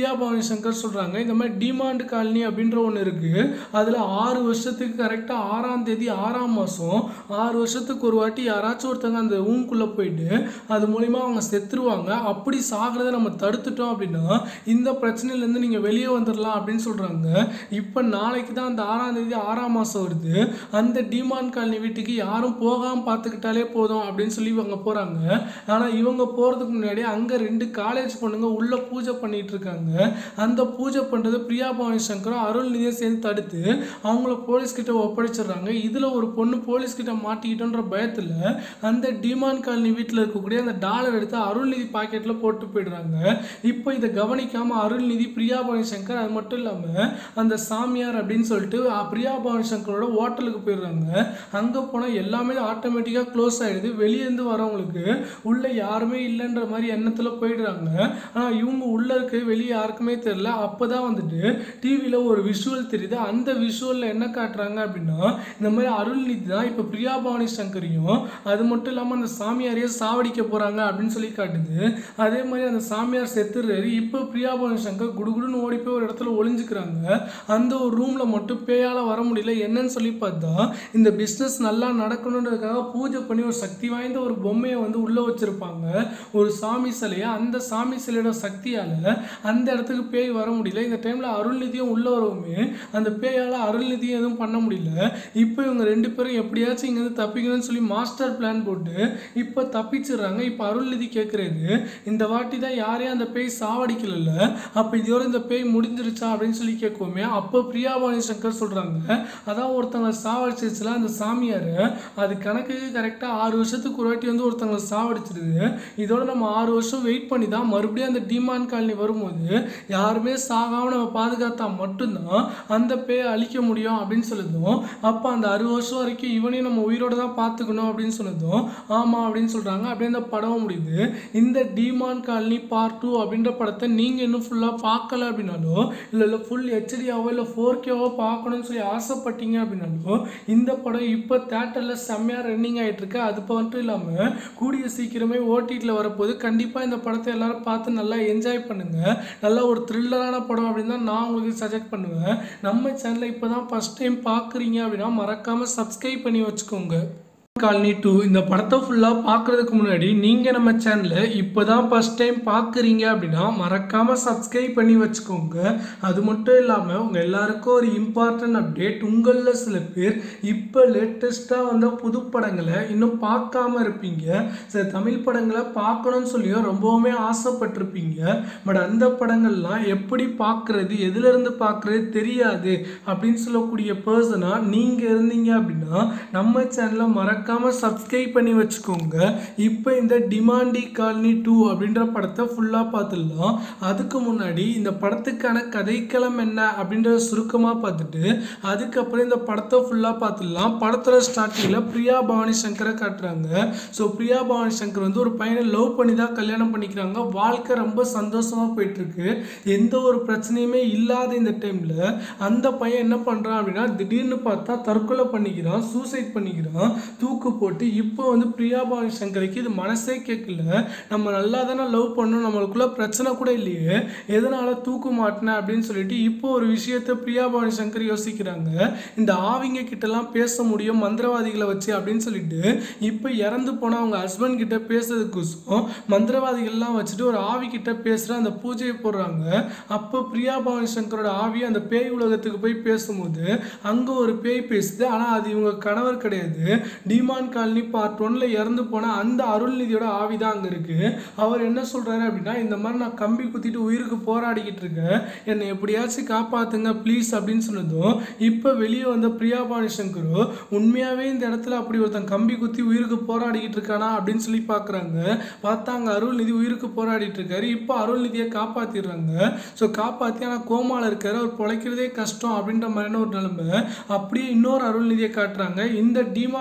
பிரியா பவானி சங்கர் சொல்கிறாங்க இந்த மாதிரி டிமாண்ட் காலனி அப்படின்ற ஒன்று இருக்குது அதில் ஆறு வருஷத்துக்கு கரெக்டாக ஆறாம் தேதி ஆறாம் மாதம் ஆறு வருஷத்துக்கு ஒரு வாட்டி யாராச்சும் ஒருத்தங்க அந்த ரூம்குள்ளே போயிட்டு அது மூலிமா அவங்க செத்துருவாங்க அப்படி சாகிறத நம்ம தடுத்துட்டோம் அப்படின்னா இந்த பிரச்சனையிலேருந்து நீங்கள் வெளியே வந்துடலாம் அப்படின்னு சொல்கிறாங்க இப்போ நாளைக்கு தான் அந்த ஆறாம் தேதி ஆறாம் மாதம் வருது அந்த டிமாண்ட் காலனி வீட்டுக்கு யாரும் போகாமல் பார்த்துக்கிட்டாலே போதும் அப்படின்னு சொல்லி இவங்க போகிறாங்க ஆனால் இவங்க போகிறதுக்கு முன்னாடி அங்கே ரெண்டு காலேஜ் பொண்ணுங்க உள்ள பூஜை பண்ணிட்டு இருக்காங்க அந்த பூஜை பண்ணுறது பிரியா பவானி சங்கரும் அருள்நிதியை சேர்ந்து தடுத்து அவங்கள போலீஸ் கிட்ட ஒப்படைச்சிடுறாங்க இதில் ஒரு பொண்ணு போலீஸ் கிட்ட மாட்டிக்கிட்டோன்ற பயத்தில் அந்த டிமாண்ட் காலனி வீட்டில் இருக்கக்கூடிய அந்த டாலர் எடுத்து அருள்நிதி பாக்கெட்டில் போட்டு போயிடுறாங்க இப்போ இதை கவனிக்காமல் அருள்நிதி பிரியா பவானி சங்கர் அது மட்டும் இல்லாமல் அந்த சாமியார் அப்படின்னு சொல்லிட்டு அஹ், பிரியா பவானி சங்கரோட ஹோட்டலுக்கு போயிடுறாங்க அங்கே போனால் எல்லாமே ஆட்டோமேட்டிக்காக க்ளோஸ் ஆகிடுது வெளியேருந்து வரவங்களுக்கு உள்ளே யாருமே இல்லைன்ற மாதிரி எண்ணத்தில் போயிடுறாங்க ஆனால் இவங்க உள்ளே இருக்க வெளியே யாருக்குமே தெரியல அப்போ தான் வந்துட்டு டிவியில் ஒரு விஷுவல் தெரியுது அந்த விஷுவலில் என்ன காட்டுறாங்க அப்படின்னா இந்த மாதிரி அருள்நிதி தான் இப்போ பிரியா பவானி சங்கரையும் அது மட்டும் இல்லாமல் அந்த சாமியாரையே சாவடிக்க போகிறாங்க அப்படின்னு சொல்லி காட்டுது அதே மாதிரி அந்த சாமியார் செத்துறாரு இப்போ பிரியா பவானி சங்கர் குடுகுடுன்னு ஓடி போய் ஒரு இடத்துல ஒளிஞ்சுக்கிறாங்க அந்த ஒரு ரூமில் மட்டும் பேயால் வர முடியல என்னன்னு சொல்லி பார்த்தா இந்த பிஸ்னஸ் நல்லா நடக்கணுன்றதுக்காக பூஜை பண்ணி ஒரு சக்தி வாய்ந்த ஒரு பொம்மையை வந்து உள்ளே வச்சுருப்பாங்க ஒரு சாமி சிலையை அந்த சாமி சிலையோட சக்தியால் அந்த இடத்துக்கு பேய் வர முடியல இந்த டைமில் அருள்நிதியும் உள்ளே வரவுமே அந்த பேயால் அருள்நிதியும் எதுவும் பண்ண முடியல இப்போ இவங்க ரெண்டு பேரும் எப்படியாச்சும் இங்கேருந்து தப்பிக்கணும்னு சொல்லி மாஸ்டர் பிளான் போட்டு இப்போ தப்பிச்சிடுறாங்க இப்போ அருள்நிதி கேட்குறாரு இந்த வாட்டி தான் யாரையும் அந்த பேய் சாவடிக்கல அப்போ இதோட இந்த பேய் முடிஞ்சிருச்சா அப்படின்னு சொல்லி கேட்குவோமே அப்போ பிரியாபாணி சங்கர் சொல்கிறாங்க அதான் ஒருத்தவங்களை சாவடிச்சிருச்சுல அந்த சாமியார் அது கணக்குக்கு கரெக்டாக ஆறு வருஷத்துக்கு ஒரு வாட்டி வந்து ஒருத்தவங்களை சாவடிச்சிடுது இதோட நம்ம ஆறு வருஷம் வெயிட் பண்ணி தான் மறுபடியும் அந்த டிமாண்ட் காலனி வரும்போது யாருமே சாகாமல் நம்ம பாதுகாத்தா மட்டும்தான் அந்த பேயை அழிக்க முடியும் அப்படின்னு சொல்லுதும் அப்போ அந்த அறுபது வருஷம் வரைக்கும் இவனையும் நம்ம உயிரோட தான் பார்த்துக்கணும் அப்படின்னு சொன்னதும் ஆமாம் அப்படின்னு சொல்கிறாங்க அப்படியே அந்த படம் முடியுது இந்த டிமான் காலனி பார்ட் டூ அப்படின்ற படத்தை நீங்கள் இன்னும் ஃபுல்லாக பார்க்கல அப்படின்னாலோ இல்லை இல்லை ஃபுல் ஹெச்டியாவோ இல்லை ஃபோர் கேவோ பார்க்கணும்னு சொல்லி ஆசைப்பட்டீங்க அப்படின்னாலோ இந்த படம் இப்போ தேட்டரில் செம்மையாக ரன்னிங் ஆகிட்டு இருக்கு அது மட்டும் இல்லாமல் கூடிய சீக்கிரமே ஓடிடியில் வரப்போது கண்டிப்பாக இந்த படத்தை எல்லாரும் பார்த்து நல்லா என்ஜாய் பண்ணுங்கள் நல்லா ஒரு த்ரில்லரான படம் அப்படின்னு தான் நான் உங்களுக்கு சஜெக்ட் பண்ணுவேன் நம்ம சேனலை இப்போ தான் ஃபஸ்ட் டைம் பார்க்குறீங்க அப்படின்னா மறக்காமல் சப்ஸ்கிரைப் பண்ணி வச்சுக்கோங்க காலனி டூ இந்த படத்தை ஃபுல்லாக பார்க்குறதுக்கு முன்னாடி நீங்கள் நம்ம சேனலை இப்போ தான் ஃபஸ்ட் டைம் பார்க்குறீங்க அப்படின்னா மறக்காமல் சப்ஸ்கிரைப் பண்ணி வச்சுக்கோங்க அது மட்டும் இல்லாமல் உங்கள் எல்லாருக்கும் ஒரு இம்பார்ட்டன்ட் அப்டேட் உங்களில் சில பேர் இப்போ லேட்டஸ்ட்டாக வந்த புது படங்களை இன்னும் பார்க்காம இருப்பீங்க சில தமிழ் படங்களை பார்க்கணும்னு சொல்லியும் ரொம்பவுமே ஆசைப்பட்டிருப்பீங்க பட் அந்த படங்கள்லாம் எப்படி பார்க்குறது எதுலேருந்து பார்க்குறது தெரியாது அப்படின்னு சொல்லக்கூடிய பர்சனாக நீங்கள் இருந்தீங்க அப்படின்னா நம்ம சேனலை மறக்காமல் சப்ஸ்கிரைப் பண்ணி வச்சுக்கோங்க இப்போ இந்த டிமாண்டி காலனி டூ அப்படின்ற படத்தை ஃபுல்லாக பார்த்துடலாம் அதுக்கு முன்னாடி இந்த படத்துக்கான கதைக்களம் என்ன அப்படின்றத சுருக்கமாக பார்த்துட்டு அதுக்கப்புறம் இந்த படத்தை ஃபுல்லாக பார்த்துடலாம் படத்தில் ஸ்டார்டிங்கில் பிரியா பவானி சங்கரை காட்டுறாங்க ஸோ பிரியா பவானி சங்கர் வந்து ஒரு பையனை லவ் பண்ணி தான் கல்யாணம் பண்ணிக்கிறாங்க வாழ்க்கை ரொம்ப சந்தோஷமாக போயிட்டுருக்கு எந்த ஒரு பிரச்சனையுமே இல்லாத இந்த டைமில் அந்த பையன் என்ன பண்ணுறான் அப்படின்னா திடீர்னு பார்த்தா தற்கொலை பண்ணிக்கிறான் சூசைட் பண்ணிக்கிறான் தூக்கு போட்டு இப்போ வந்து பிரியா பவானி சங்கருக்கு இது மனசே கேட்கல நம்ம நல்லா தானே லவ் பண்ணோம் நம்மளுக்குள்ள பிரச்சனை கூட இல்லையே எதனால தூக்கு மாட்டினேன் அப்படின்னு சொல்லிட்டு இப்போ ஒரு விஷயத்த பிரியா பவானி சங்கர் யோசிக்கிறாங்க இந்த ஆவிங்க கிட்டலாம் பேச முடியும் மந்திரவாதிகளை வச்சு அப்படின்னு சொல்லிட்டு இப்போ இறந்து போன அவங்க ஹஸ்பண்ட் கிட்ட பேசுறதுக்கோசம் மந்திரவாதிகள்லாம் வச்சுட்டு ஒரு ஆவி கிட்ட பேசுகிற அந்த பூஜையை போடுறாங்க அப்போ பிரியா பவானி சங்கரோட ஆவி அந்த பேய் உலகத்துக்கு போய் பேசும்போது அங்கே ஒரு பேய் பேசுது ஆனால் அது இவங்க கணவர் கிடையாது டிமான் காலனி பார்ட் ஒன்ல இறந்து போன அந்த அருள்நிதியோட ஆவி தான் அங்கே இருக்கு அவர் என்ன சொல்றாரு அப்படின்னா இந்த மாதிரி நான் கம்பி குத்திட்டு உயிருக்கு போராடிக்கிட்டு இருக்கேன் என்னை எப்படியாச்சும் காப்பாத்துங்க ப்ளீஸ் அப்படின்னு சொன்னதும் இப்போ வெளியே வந்த பிரியா பாணி சங்கரு உண்மையாவே இந்த இடத்துல அப்படி ஒருத்தன் கம்பி குத்தி உயிருக்கு போராடிக்கிட்டு இருக்கானா அப்படின்னு சொல்லி பார்க்குறாங்க பார்த்தா அங்கே அருள்நிதி உயிருக்கு போராடிட்டு இருக்காரு இப்போ அருள்நிதியை காப்பாத்திடுறாங்க ஸோ காப்பாற்றி ஆனால் கோமால இருக்காரு அவர் பிழைக்கிறதே கஷ்டம் அப்படின்ற மாதிரியான ஒரு நிலைமை அப்படியே இன்னொரு அருள்நிதியை காட்டுறாங்க இந்த டிமான் காலனி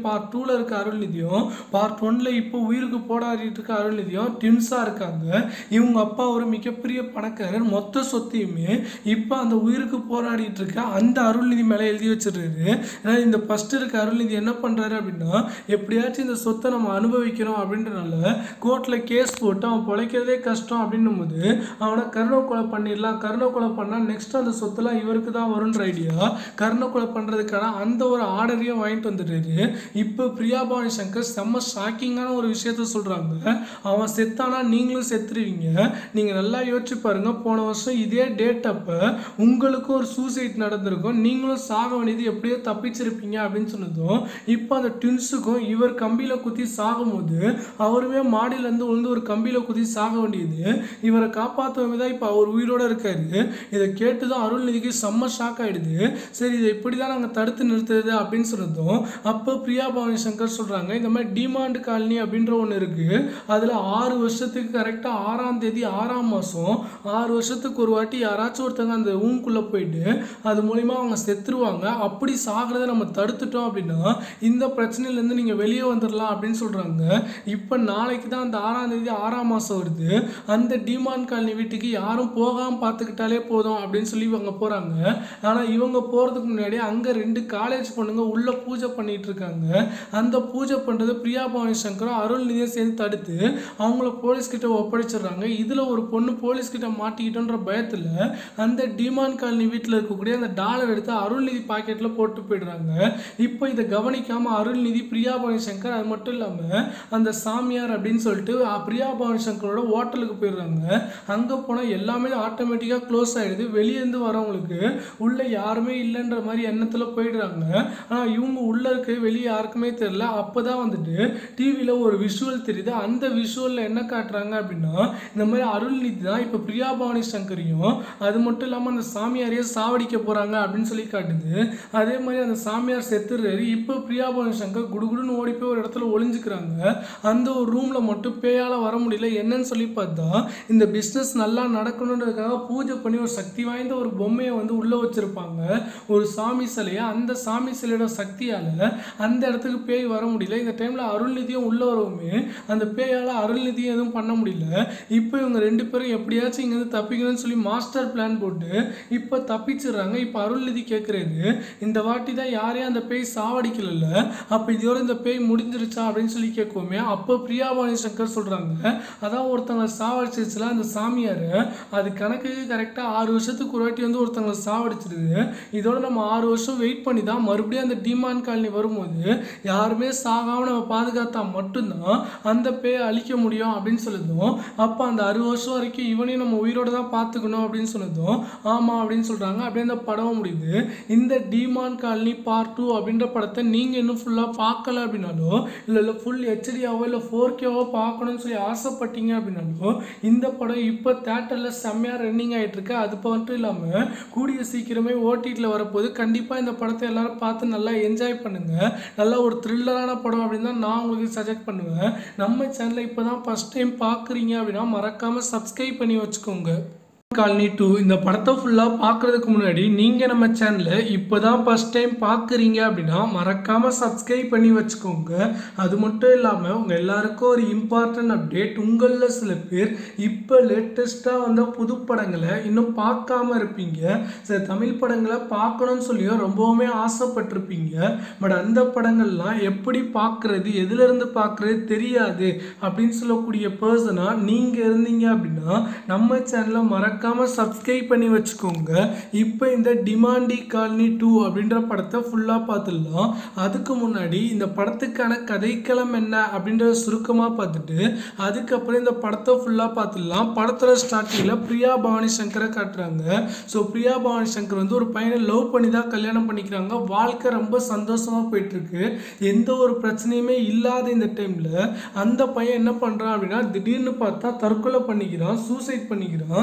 பார்ட் டூவில் இருக்க அருள்நிதியும் பார்ட் ஒன்ல இப்போ உயிருக்கு போராடிட்டு இருக்க அருள்நிதியும் ட்வின்ஸாக இருக்காங்க இவங்க அப்பா ஒரு மிகப்பெரிய பணக்காரர் மொத்த சொத்தையுமே இப்போ அந்த உயிருக்கு போராடிட்டு இருக்க அந்த அருள்நிதி மேலே எழுதி வச்சிருக்காரு ஏன்னா இந்த ஃபர்ஸ்ட் இருக்க அருள்நிதி என்ன பண்ணுறாரு அப்படின்னா எப்படியாச்சும் இந்த சொத்தை நம்ம அனுபவிக்கிறோம் அப்படின்றனால கோர்ட்டில் கேஸ் போட்டு அவன் பிழைக்கிறதே கஷ்டம் அப்படின்னும் போது அவனை கருணை கொலை பண்ணிடலாம் கருணை கொலை பண்ணால் நெக்ஸ்ட் அந்த சொத்துலாம் இவருக்கு தான் வரும்ன்ற ஐடியா கருணை கொலை பண்ணுறதுக்கான அந்த ஒரு ஆர்டரையும் வாங்கிட்டு வந்துட்டாரு இப்போ பிரியா பவானி சங்கர் செம்ம ஷாக்கிங்கான ஒரு விஷயத்த சொல்கிறாங்க அவன் செத்தானா நீங்களும் செத்துருவீங்க நீங்கள் நல்லா யோசிச்சு பாருங்க போன வருஷம் இதே டேட் அப்போ உங்களுக்கும் ஒரு சூசைட் நடந்திருக்கும் நீங்களும் சாக வேண்டியது எப்படியோ தப்பிச்சிருப்பீங்க அப்படின்னு சொன்னதும் இப்போ அந்த ட்வின்ஸுக்கும் இவர் கம்பியில் குத்தி சாகும்போது அவருமே மாடியிலேருந்து விழுந்து ஒரு கம்பியில் குத்தி சாக வேண்டியது இவரை காப்பாற்றவே தான் இப்போ அவர் உயிரோடு இருக்காரு இதை கேட்டு தான் அருள்நிதிக்கு செம்ம ஷாக் ஆகிடுது சரி இதை இப்படி தான் நாங்கள் தடுத்து நிறுத்துறது அப்படின்னு சொன்னதும் அப்போ பிரியா பவானி சங்கர் சொல்கிறாங்க இந்த மாதிரி டிமாண்ட் காலனி அப்படின்ற ஒன்று இருக்குது அதில் ஆறு வருஷத்துக்கு கரெக்டாக ஆறாம் தேதி ஆறாம் மாதம் ஆறு வருஷத்துக்கு ஒரு வாட்டி யாராச்சும் ஒருத்தங்க அந்த ரூம்குள்ளே போயிட்டு அது மூலிமா அவங்க செத்துருவாங்க அப்படி சாகிறத நம்ம தடுத்துட்டோம் அப்படின்னா இந்த பிரச்சனையிலேருந்து நீங்கள் வெளியே வந்துடலாம் அப்படின்னு சொல்கிறாங்க இப்போ நாளைக்கு தான் அந்த ஆறாம் தேதி ஆறாம் மாதம் வருது அந்த டிமாண்ட் காலனி வீட்டுக்கு யாரும் போகாமல் பார்த்துக்கிட்டாலே போதும் அப்படின்னு சொல்லி இவங்க போகிறாங்க ஆனால் இவங்க போகிறதுக்கு முன்னாடி அங்கே ரெண்டு காலேஜ் பொண்ணுங்க உள்ளே பூஜை பண்ணிட்டு இருக்காங்க அந்த பூஜை பண்ணுறது பிரியா பவானி சங்கரும் அருள்நிதியும் சேர்ந்து தடுத்து அவங்கள போலீஸ்கிட்ட ஒப்படைச்சிடுறாங்க இதில் ஒரு பொண்ணு போலீஸ்கிட்ட மாட்டிக்கிட்டோன்ற பயத்தில் அந்த டிமாண்ட் காலனி வீட்டில் இருக்கக்கூடிய அந்த டாலர் எடுத்து அருள்நிதி பாக்கெட்டில் போட்டு போயிடுறாங்க இப்போ இதை கவனிக்காமல் அருள்நிதி பிரியா பவானி சங்கர் அது மட்டும் இல்லாமல் அந்த சாமியார் அப்படின்னு சொல்லிட்டு அஹ், பிரியா பவானி சங்கரோட ஹோட்டலுக்கு போயிடுறாங்க அங்கே போனால் எல்லாமே ஆட்டோமேட்டிக்காக க்ளோஸ் ஆகிடுது வெளியேருந்து வரவங்களுக்கு உள்ளே யாருமே இல்லைன்ற மாதிரி எண்ணத்தில் போயிடுறாங்க ஆனால் இவங்க உள்ளே இருக்க வெளியே யாருக்குமே தெரியல அப்போ தான் வந்துட்டு டிவியில் ஒரு விஷுவல் தெரியுது அந்த விஷுவலில் என்ன காட்டுறாங்க அப்படின்னா இந்த மாதிரி அருள்நிதி தான் இப்போ பிரியா பவானி சங்கரையும் அது மட்டும் இல்லாமல் அந்த சாமியாரையே சாவடிக்க போகிறாங்க அப்படின்னு சொல்லி காட்டுது அதே மாதிரி அந்த சாமியார் செத்துறாரு இப்போ பிரியா பவானி சங்கர் குடுகுடுன்னு ஓடி போய் ஒரு இடத்துல ஒளிஞ்சுக்கிறாங்க அந்த ஒரு ரூமில் மட்டும் பேயால் வர முடியல என்னன்னு சொல்லி பார்த்தா இந்த பிஸ்னஸ் நல்லா நடக்கணுன்றதுக்காக பூஜை பண்ணி ஒரு சக்தி வாய்ந்த ஒரு பொம்மையை வந்து உள்ளே வச்சுருப்பாங்க ஒரு சாமி சிலையை அந்த சாமி சிலையோட சக்தியால் அந்த இடத்துக்கு பேய் வர முடியல இந்த டைமில் அருள்நிதியும் உள்ள வரவுமே அந்த பேயால் அருள்நிதியும் எதுவும் பண்ண முடியல இப்போ இவங்க ரெண்டு பேரும் எப்படியாச்சும் இங்கேருந்து தப்பிக்கணும்னு சொல்லி மாஸ்டர் பிளான் போட்டு இப்போ தப்பிச்சிடுறாங்க இப்போ அருள்நிதி கேட்குறாரு இந்த வாட்டி தான் யாரையும் அந்த பேய் சாவடிக்கல அப்போ இதோட இந்த பேய் முடிஞ்சிருச்சா அப்படின்னு சொல்லி கேட்குவோமே அப்போ பிரியாபாணி சங்கர் சொல்கிறாங்க அதான் ஒருத்தவங்களை சாவடிச்சிருச்சுல அந்த சாமியார் அது கணக்குக்கு கரெக்டாக ஆறு வருஷத்துக்கு ஒரு வாட்டி வந்து ஒருத்தவங்களை சாவடிச்சிருது இதோட நம்ம ஆறு வருஷம் வெயிட் பண்ணி தான் மறுபடியும் அந்த டிமாண்ட் காலனி வரும்போது யாருமே சாகாமல் நம்ம பாதுகாத்தா மட்டும்தான் அந்த பேயை அழிக்க முடியும் அப்படின்னு சொல்லுதும் அப்போ அந்த அறுபது வருஷம் வரைக்கும் இவனையும் நம்ம உயிரோட தான் பார்த்துக்கணும் அப்படின்னு சொன்னதும் ஆமாம் அப்படின்னு சொல்கிறாங்க அப்படியே அந்த படம் முடியுது இந்த டிமான் காலனி பார்ட் டூ அப்படின்ற படத்தை நீங்கள் இன்னும் ஃபுல்லாக பார்க்கல அப்படின்னாலோ இல்லை இல்லை ஃபுல் ஹெச்டியாவோ இல்லை ஃபோர் கேவோ பார்க்கணும்னு சொல்லி ஆசைப்பட்டீங்க அப்படின்னாலோ இந்த படம் இப்போ தேட்டரில் செம்மையாக ரன்னிங் ஆகிட்டு இருக்கு அது மட்டும் இல்லாமல் கூடிய சீக்கிரமே ஓடிடியில் வரப்போது கண்டிப்பாக இந்த படத்தை எல்லாரும் பார்த்து நல்லா என்ஜாய் பண்ணுங்கள் நல்ல ஒரு த்ரில்லரான படம் அப்படின்னு தான் நான் உங்களுக்கு சஜெக்ட் பண்ணுவேன் நம்ம சேனலை இப்போ தான் ஃபஸ்ட் டைம் பார்க்குறீங்க அப்படின்னா மறக்காமல் சப்ஸ்கிரைப் பண்ணி வச்சுக்கோங்க காலனி டூ இந்த படத்தை ஃபுல்லாக பார்க்குறதுக்கு முன்னாடி நீங்கள் நம்ம சேனலை இப்போ தான் ஃபஸ்ட் டைம் பார்க்குறீங்க அப்படின்னா மறக்காமல் சப்ஸ்கிரைப் பண்ணி வச்சுக்கோங்க அது மட்டும் இல்லாமல் உங்கள் எல்லாருக்கும் ஒரு இம்பார்ட்டன்ட் அப்டேட் உங்களில் சில பேர் இப்போ லேட்டஸ்ட்டாக வந்த புது படங்களை இன்னும் பார்க்காம இருப்பீங்க சில தமிழ் படங்களை பார்க்கணும்னு சொல்லியும் ரொம்பவுமே ஆசைப்பட்டிருப்பீங்க பட் அந்த படங்கள்லாம் எப்படி பார்க்குறது எதுலேருந்து பார்க்குறது தெரியாது அப்படின்னு சொல்லக்கூடிய பர்சனாக நீங்கள் இருந்தீங்க அப்படின்னா நம்ம சேனலை மறக்காமல் சப்ஸ்கிரைப் பண்ணி வச்சுக்கோங்க இப்போ இந்த டிமாண்டி காலனி டூ அப்படின்ற படத்தை ஃபுல்லாக பார்த்துடலாம் அதுக்கு முன்னாடி இந்த படத்துக்கான கதைக்களம் என்ன அப்படின்றத சுருக்கமாக பார்த்துட்டு அதுக்கப்புறம் இந்த படத்தை ஃபுல்லாக பார்த்துடலாம் படத்தில் ஸ்டார்டிங்கில் பிரியா பவானி சங்கரை காட்டுறாங்க ஸோ பிரியா பவானி சங்கர் வந்து ஒரு பையனை லவ் பண்ணி தான் கல்யாணம் பண்ணிக்கிறாங்க வாழ்க்கை ரொம்ப சந்தோஷமாக போயிட்டுருக்கு எந்த ஒரு பிரச்சனையுமே இல்லாத இந்த டைமில் அந்த பையன் என்ன பண்ணுறான் அப்படின்னா திடீர்னு பார்த்தா தற்கொலை பண்ணிக்கிறான் சூசைட் பண்ணிக்கிறான் தூக்கு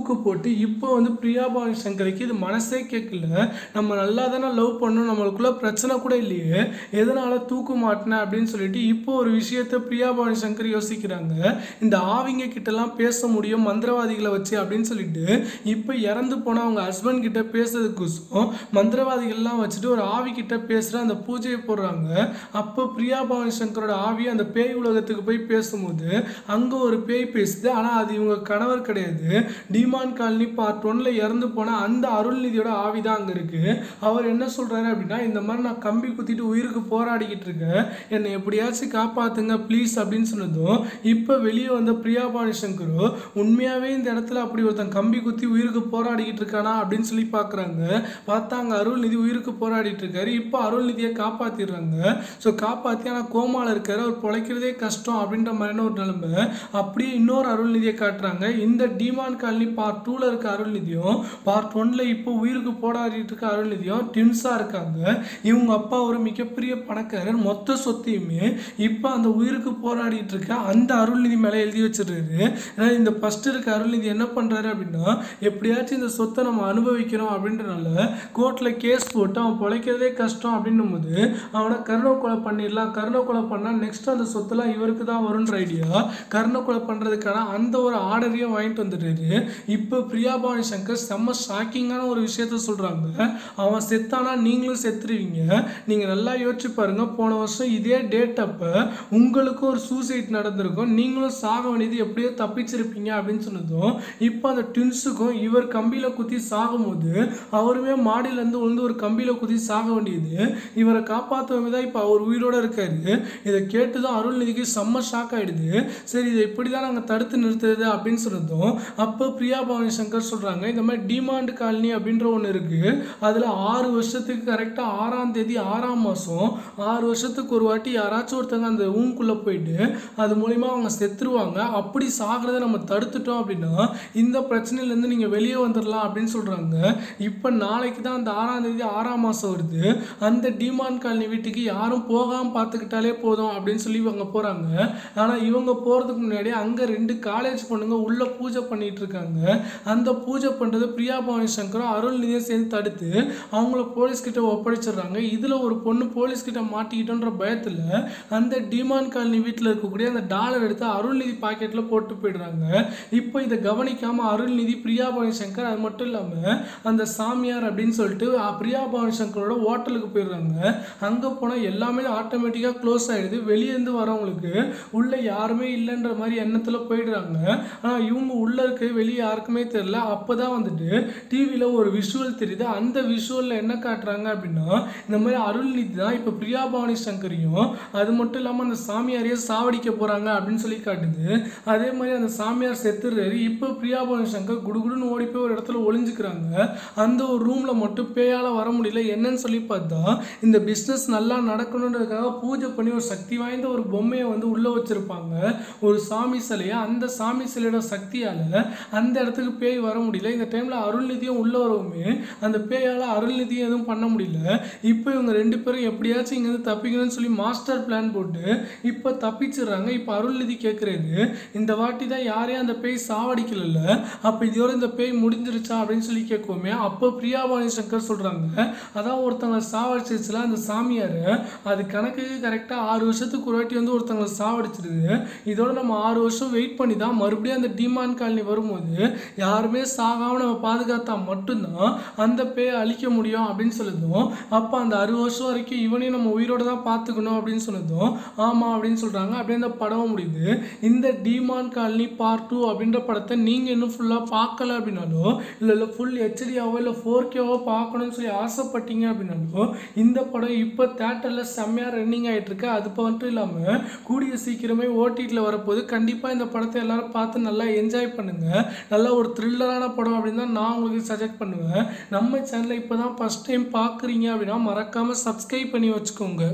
தூக்கு போட்டு இப்போ வந்து பிரியா பவானி சங்கருக்கு இது மனசே கேட்கல நம்ம நல்லா தானே லவ் பண்ணோம் நம்மளுக்குள்ள பிரச்சனை கூட இல்லையே எதனால தூக்கு மாட்டின அப்படின்னு சொல்லிட்டு இப்போ ஒரு விஷயத்த பிரியா பவானி சங்கர் யோசிக்கிறாங்க இந்த ஆவிங்க கிட்டலாம் பேச முடியும் மந்திரவாதிகளை வச்சு அப்படின்னு சொல்லிட்டு இப்போ இறந்து போன அவங்க ஹஸ்பண்ட் கிட்ட பேசுறதுக்கோசம் மந்திரவாதிகள்லாம் வச்சுட்டு ஒரு ஆவி கிட்ட பேசுகிற அந்த பூஜையை போடுறாங்க அப்போ பிரியா பவானி சங்கரோட ஆவி அந்த பேய் உலகத்துக்கு போய் பேசும்போது அங்கே ஒரு பேய் பேசுது ஆனால் அது இவங்க கணவர் கிடையாது டிமான் காலனி பார்ட் ஒன்ல இறந்து போன அந்த அருள்நிதியோட ஆவி தான் அங்கே இருக்கு அவர் என்ன சொல்றாரு அப்படின்னா இந்த மாதிரி நான் கம்பி குத்திட்டு உயிருக்கு போராடிக்கிட்டு இருக்கேன் என்னை எப்படியாச்சும் காப்பாத்துங்க ப்ளீஸ் அப்படின்னு சொன்னதும் இப்போ வெளியே வந்த பிரியா பவானி சங்கரோ உண்மையாவே இந்த இடத்துல அப்படி ஒருத்தன் கம்பி குத்தி உயிருக்கு போராடிக்கிட்டு இருக்கானா அப்படின்னு சொல்லி பார்க்குறாங்க பார்த்தா அங்கே அருள்நிதி உயிருக்கு போராடிட்டு இருக்காரு இப்போ அருள்நிதியை காப்பாத்திடுறாங்க ஸோ காப்பாற்றி ஆனால் கோமால இருக்காரு அவர் பிழைக்கிறதே கஷ்டம் அப்படின்ற மாதிரியான ஒரு நிலைமை அப்படியே இன்னொரு அருள்நிதியை காட்டுறாங்க இந்த டிமான் காலனி பார்ட் டூவில் இருக்க அருள்நிதியும் பார்ட் ஒன்ல இப்போ உயிருக்கு போராடிட்டு இருக்க அருள்நிதியும் ட்வின்ஸாக இருக்காங்க இவங்க அப்பா ஒரு மிகப்பெரிய பணக்காரர் மொத்த சொத்தையுமே இப்போ அந்த உயிருக்கு போராடிட்டு இருக்க அந்த அருள்நிதி மேலே எழுதி வச்சிடுறாரு ஏன்னா இந்த ஃபர்ஸ்ட் இருக்க அருள்நிதி என்ன பண்றாரு அப்படின்னா எப்படியாச்சும் இந்த சொத்தை நம்ம அனுபவிக்கிறோம் அப்படின்றனால கோர்ட்டில் கேஸ் போட்டு அவன் பிழைக்கிறதே கஷ்டம் அப்படின்னும் போது அவனை கருணை கொலை பண்ணிடலாம் கருணை கொலை பண்ணால் நெக்ஸ்ட் அந்த சொத்துலாம் இவருக்கு தான் வரும்ன்ற ஐடியா கருணை கொலை பண்ணுறதுக்கான அந்த ஒரு ஆர்டரையும் வாங்கிட்டு வந்துட்டாரு இப்போ பிரியா பவானி சங்கர் செம்ம ஷாக்கிங்கான ஒரு விஷயத்த சொல்கிறாங்க அவன் செத்தானா நீங்களும் செத்துருவீங்க நீங்கள் நல்லா யோசிச்சு பாருங்க போன வருஷம் இதே டேட் அப்போ உங்களுக்கும் ஒரு சூசைட் நடந்திருக்கும் நீங்களும் சாக வேண்டியது எப்படியோ தப்பிச்சிருப்பீங்க அப்படின்னு சொன்னதும் இப்போ அந்த ட்வின்ஸுக்கும் இவர் கம்பியில் குத்தி சாகும்போது அவருமே மாடியிலேருந்து விழுந்து ஒரு கம்பியில் குத்தி சாக வேண்டியது இவரை காப்பாற்றவங்க தான் இப்போ அவர் உயிரோட இருக்காரு இதை கேட்டு தான் அருள்நிதிக்கு செம்ம ஷாக் ஆயிடுது சரி இதை இப்படி தான் நாங்கள் தடுத்து நிறுத்துறது அப்படின்னு சொன்னதும் அப்போ பிரியா பவானி சங்கர் சொல்கிறாங்க இந்த மாதிரி டிமாண்ட் காலனி அப்படின்ற ஒன்று இருக்குது அதில் ஆறு வருஷத்துக்கு கரெக்டாக ஆறாம் தேதி ஆறாம் மாதம் ஆறு வருஷத்துக்கு ஒரு வாட்டி யாராச்சும் ஒருத்தங்க அந்த ஊங்குள்ளே போயிட்டு அது மூலிமா அவங்க செத்துருவாங்க அப்படி சாகிறத நம்ம தடுத்துட்டோம் அப்படின்னா இந்த பிரச்சனையிலேருந்து நீங்கள் வெளியே வந்துடலாம் அப்படின்னு சொல்கிறாங்க இப்போ நாளைக்கு தான் அந்த ஆறாம் தேதி ஆறாம் மாதம் வருது அந்த டிமான் காலனி வீட்டுக்கு யாரும் போகாமல் பார்த்துக்கிட்டாலே போதும் அப்படின்னு சொல்லி இவங்க போகிறாங்க ஆனால் இவங்க போகிறதுக்கு முன்னாடி அங்கே ரெண்டு காலேஜ் பொண்ணுங்க உள்ளே பூஜை பண்ணிட்டு இருக்காங்க அந்த பூஜை பண்ணுறது பிரியா பவானி சங்கரும் அருள்நிதியை சேர்ந்து தடுத்து அவங்கள போலீஸ் கிட்ட ஒப்படைச்சிடுறாங்க இதில் ஒரு பொண்ணு போலீஸ் கிட்ட மாட்டிக்கிட்டோன்ற பயத்தில் அந்த டிமான் காலனி வீட்டில் இருக்கக்கூடிய அந்த டாலர் எடுத்து அருள்நிதி பாக்கெட்டில் போட்டு போயிடுறாங்க இப்போ இதை கவனிக்காம அருள்நிதி பிரியா பவானி சங்கர் அது மட்டும் இல்லாமல் அந்த சாமியார் அப்படின்னு சொல்லிட்டு அ, பிரியா பவானி சங்கரோட ஹோட்டலுக்கு போயிடுறாங்க அங்கே போனால் எல்லாமே ஆட்டோமேட்டிக்காக க்ளோஸ் ஆகிடுது வெளியேருந்து வரவங்களுக்கு உள்ளே யாருமே இல்லைன்ற மாதிரி எண்ணத்தில் போயிடுறாங்க ஆனால் இவங்க உள்ளே இருக்க வெளியே யாருக்குமே தெரியல அப்போ தான் வந்துட்டு டிவியில் ஒரு விஷுவல் தெரியுது அந்த விஷுவலில் என்ன காட்டுறாங்க அப்படின்னா இந்த மாதிரி அருள்நிதி தான் இப்போ பிரியா பவானி சங்கரையும் அது மட்டும் இல்லாமல் அந்த சாமியாரையே சாவடிக்க போகிறாங்க அப்படின்னு சொல்லி காட்டுது அதே மாதிரி அந்த சாமியார் செத்துறாரு இப்போ பிரியா பவானி சங்கர் குடுகுடுன்னு ஓடி போய் ஒரு இடத்துல ஒளிஞ்சுக்கிறாங்க அந்த ஒரு ரூமில் மட்டும் பேயால் வர முடியல என்னன்னு சொல்லி பார்த்தா இந்த பிஸ்னஸ் நல்லா நடக்கணுன்றதுக்காக பூஜை பண்ணி ஒரு சக்தி வாய்ந்த ஒரு பொம்மையை வந்து உள்ளே வச்சுருப்பாங்க ஒரு சாமி சிலையை அந்த சாமி சிலையோட சக்தியால் அந்த இடத்துக்கு பேய் வர முடியல இந்த டைமில் அருள்நிதியும் உள்ளே வரவுமே அந்த பேயால் அருள்நிதியும் எதுவும் பண்ண முடியல இப்போ இவங்க ரெண்டு பேரும் எப்படியாச்சும் இங்கேருந்து தப்பிக்கணும்னு சொல்லி மாஸ்டர் பிளான் போட்டு இப்போ தப்பிச்சிடுறாங்க இப்போ அருள்நிதி கேட்குறது இந்த வாட்டி தான் யாரையும் அந்த பேய் சாவடிக்கல அப்போ இதோட இந்த பேய் முடிஞ்சிருச்சா அப்படின்னு சொல்லி கேட்குவோமே அப்போ பிரியாபாணி சங்கர் சொல்கிறாங்க அதான் ஒருத்தவங்களை சாவடிச்சிருச்சுல அந்த சாமியார் அது கணக்குக்கு கரெக்டாக ஆறு வருஷத்துக்கு ஒரு வாட்டி வந்து ஒருத்தவங்களை சாவடிச்சிருது இதோட நம்ம ஆறு வருஷம் வெயிட் பண்ணி தான் மறுபடியும் அந்த டிமான் காலனி வரும்போது யாருமே சாகாம நம்ம பாதுகாத்தா மட்டும்தான் அந்த பேயை அழிக்க முடியும் அப்படின்னு சொல்லுதும் அப்போ அந்த அறுபது வருஷம் வரைக்கும் இவனையும் நம்ம உயிரோட தான் பார்த்துக்கணும் அப்படின்னு சொன்னதும் ஆமாம் அப்படின்னு சொல்கிறாங்க அப்படியே அந்த படம் முடியுது இந்த டிமான் காலனி பார்ட் டூ அப்படின்ற படத்தை நீங்கள் இன்னும் ஃபுல்லாக பார்க்கல அப்படின்னாலோ இல்லை இல்லை ஃபுல் ஹெச்டியாவோ இல்லை ஃபோர் கேவோ பார்க்கணும்னு சொல்லி ஆசைப்பட்டீங்க அப்படின்னாலோ இந்த படம் இப்போ தேட்டரில் செம்மையாக ரன்னிங் ஆகிட்டு இருக்கு அது மட்டும் இல்லாமல் கூடிய சீக்கிரமே ஓடிடியில் வரப்போது கண்டிப்பாக இந்த படத்தை எல்லாரும் பார்த்து நல்லா என்ஜாய் பண்ணுங்க நல்ல ஒரு த்ரில்லரான படம் அப்படின்னு தான் நான் உங்களுக்கு சஜெக்ட் பண்ணுவேன் நம்ம சேனலை இப்போ தான் ஃபஸ்ட் டைம் பார்க்குறீங்க அப்படின்னா மறக்காமல் சப்ஸ்கிரைப் பண்ணி வச்சுக்கோங்க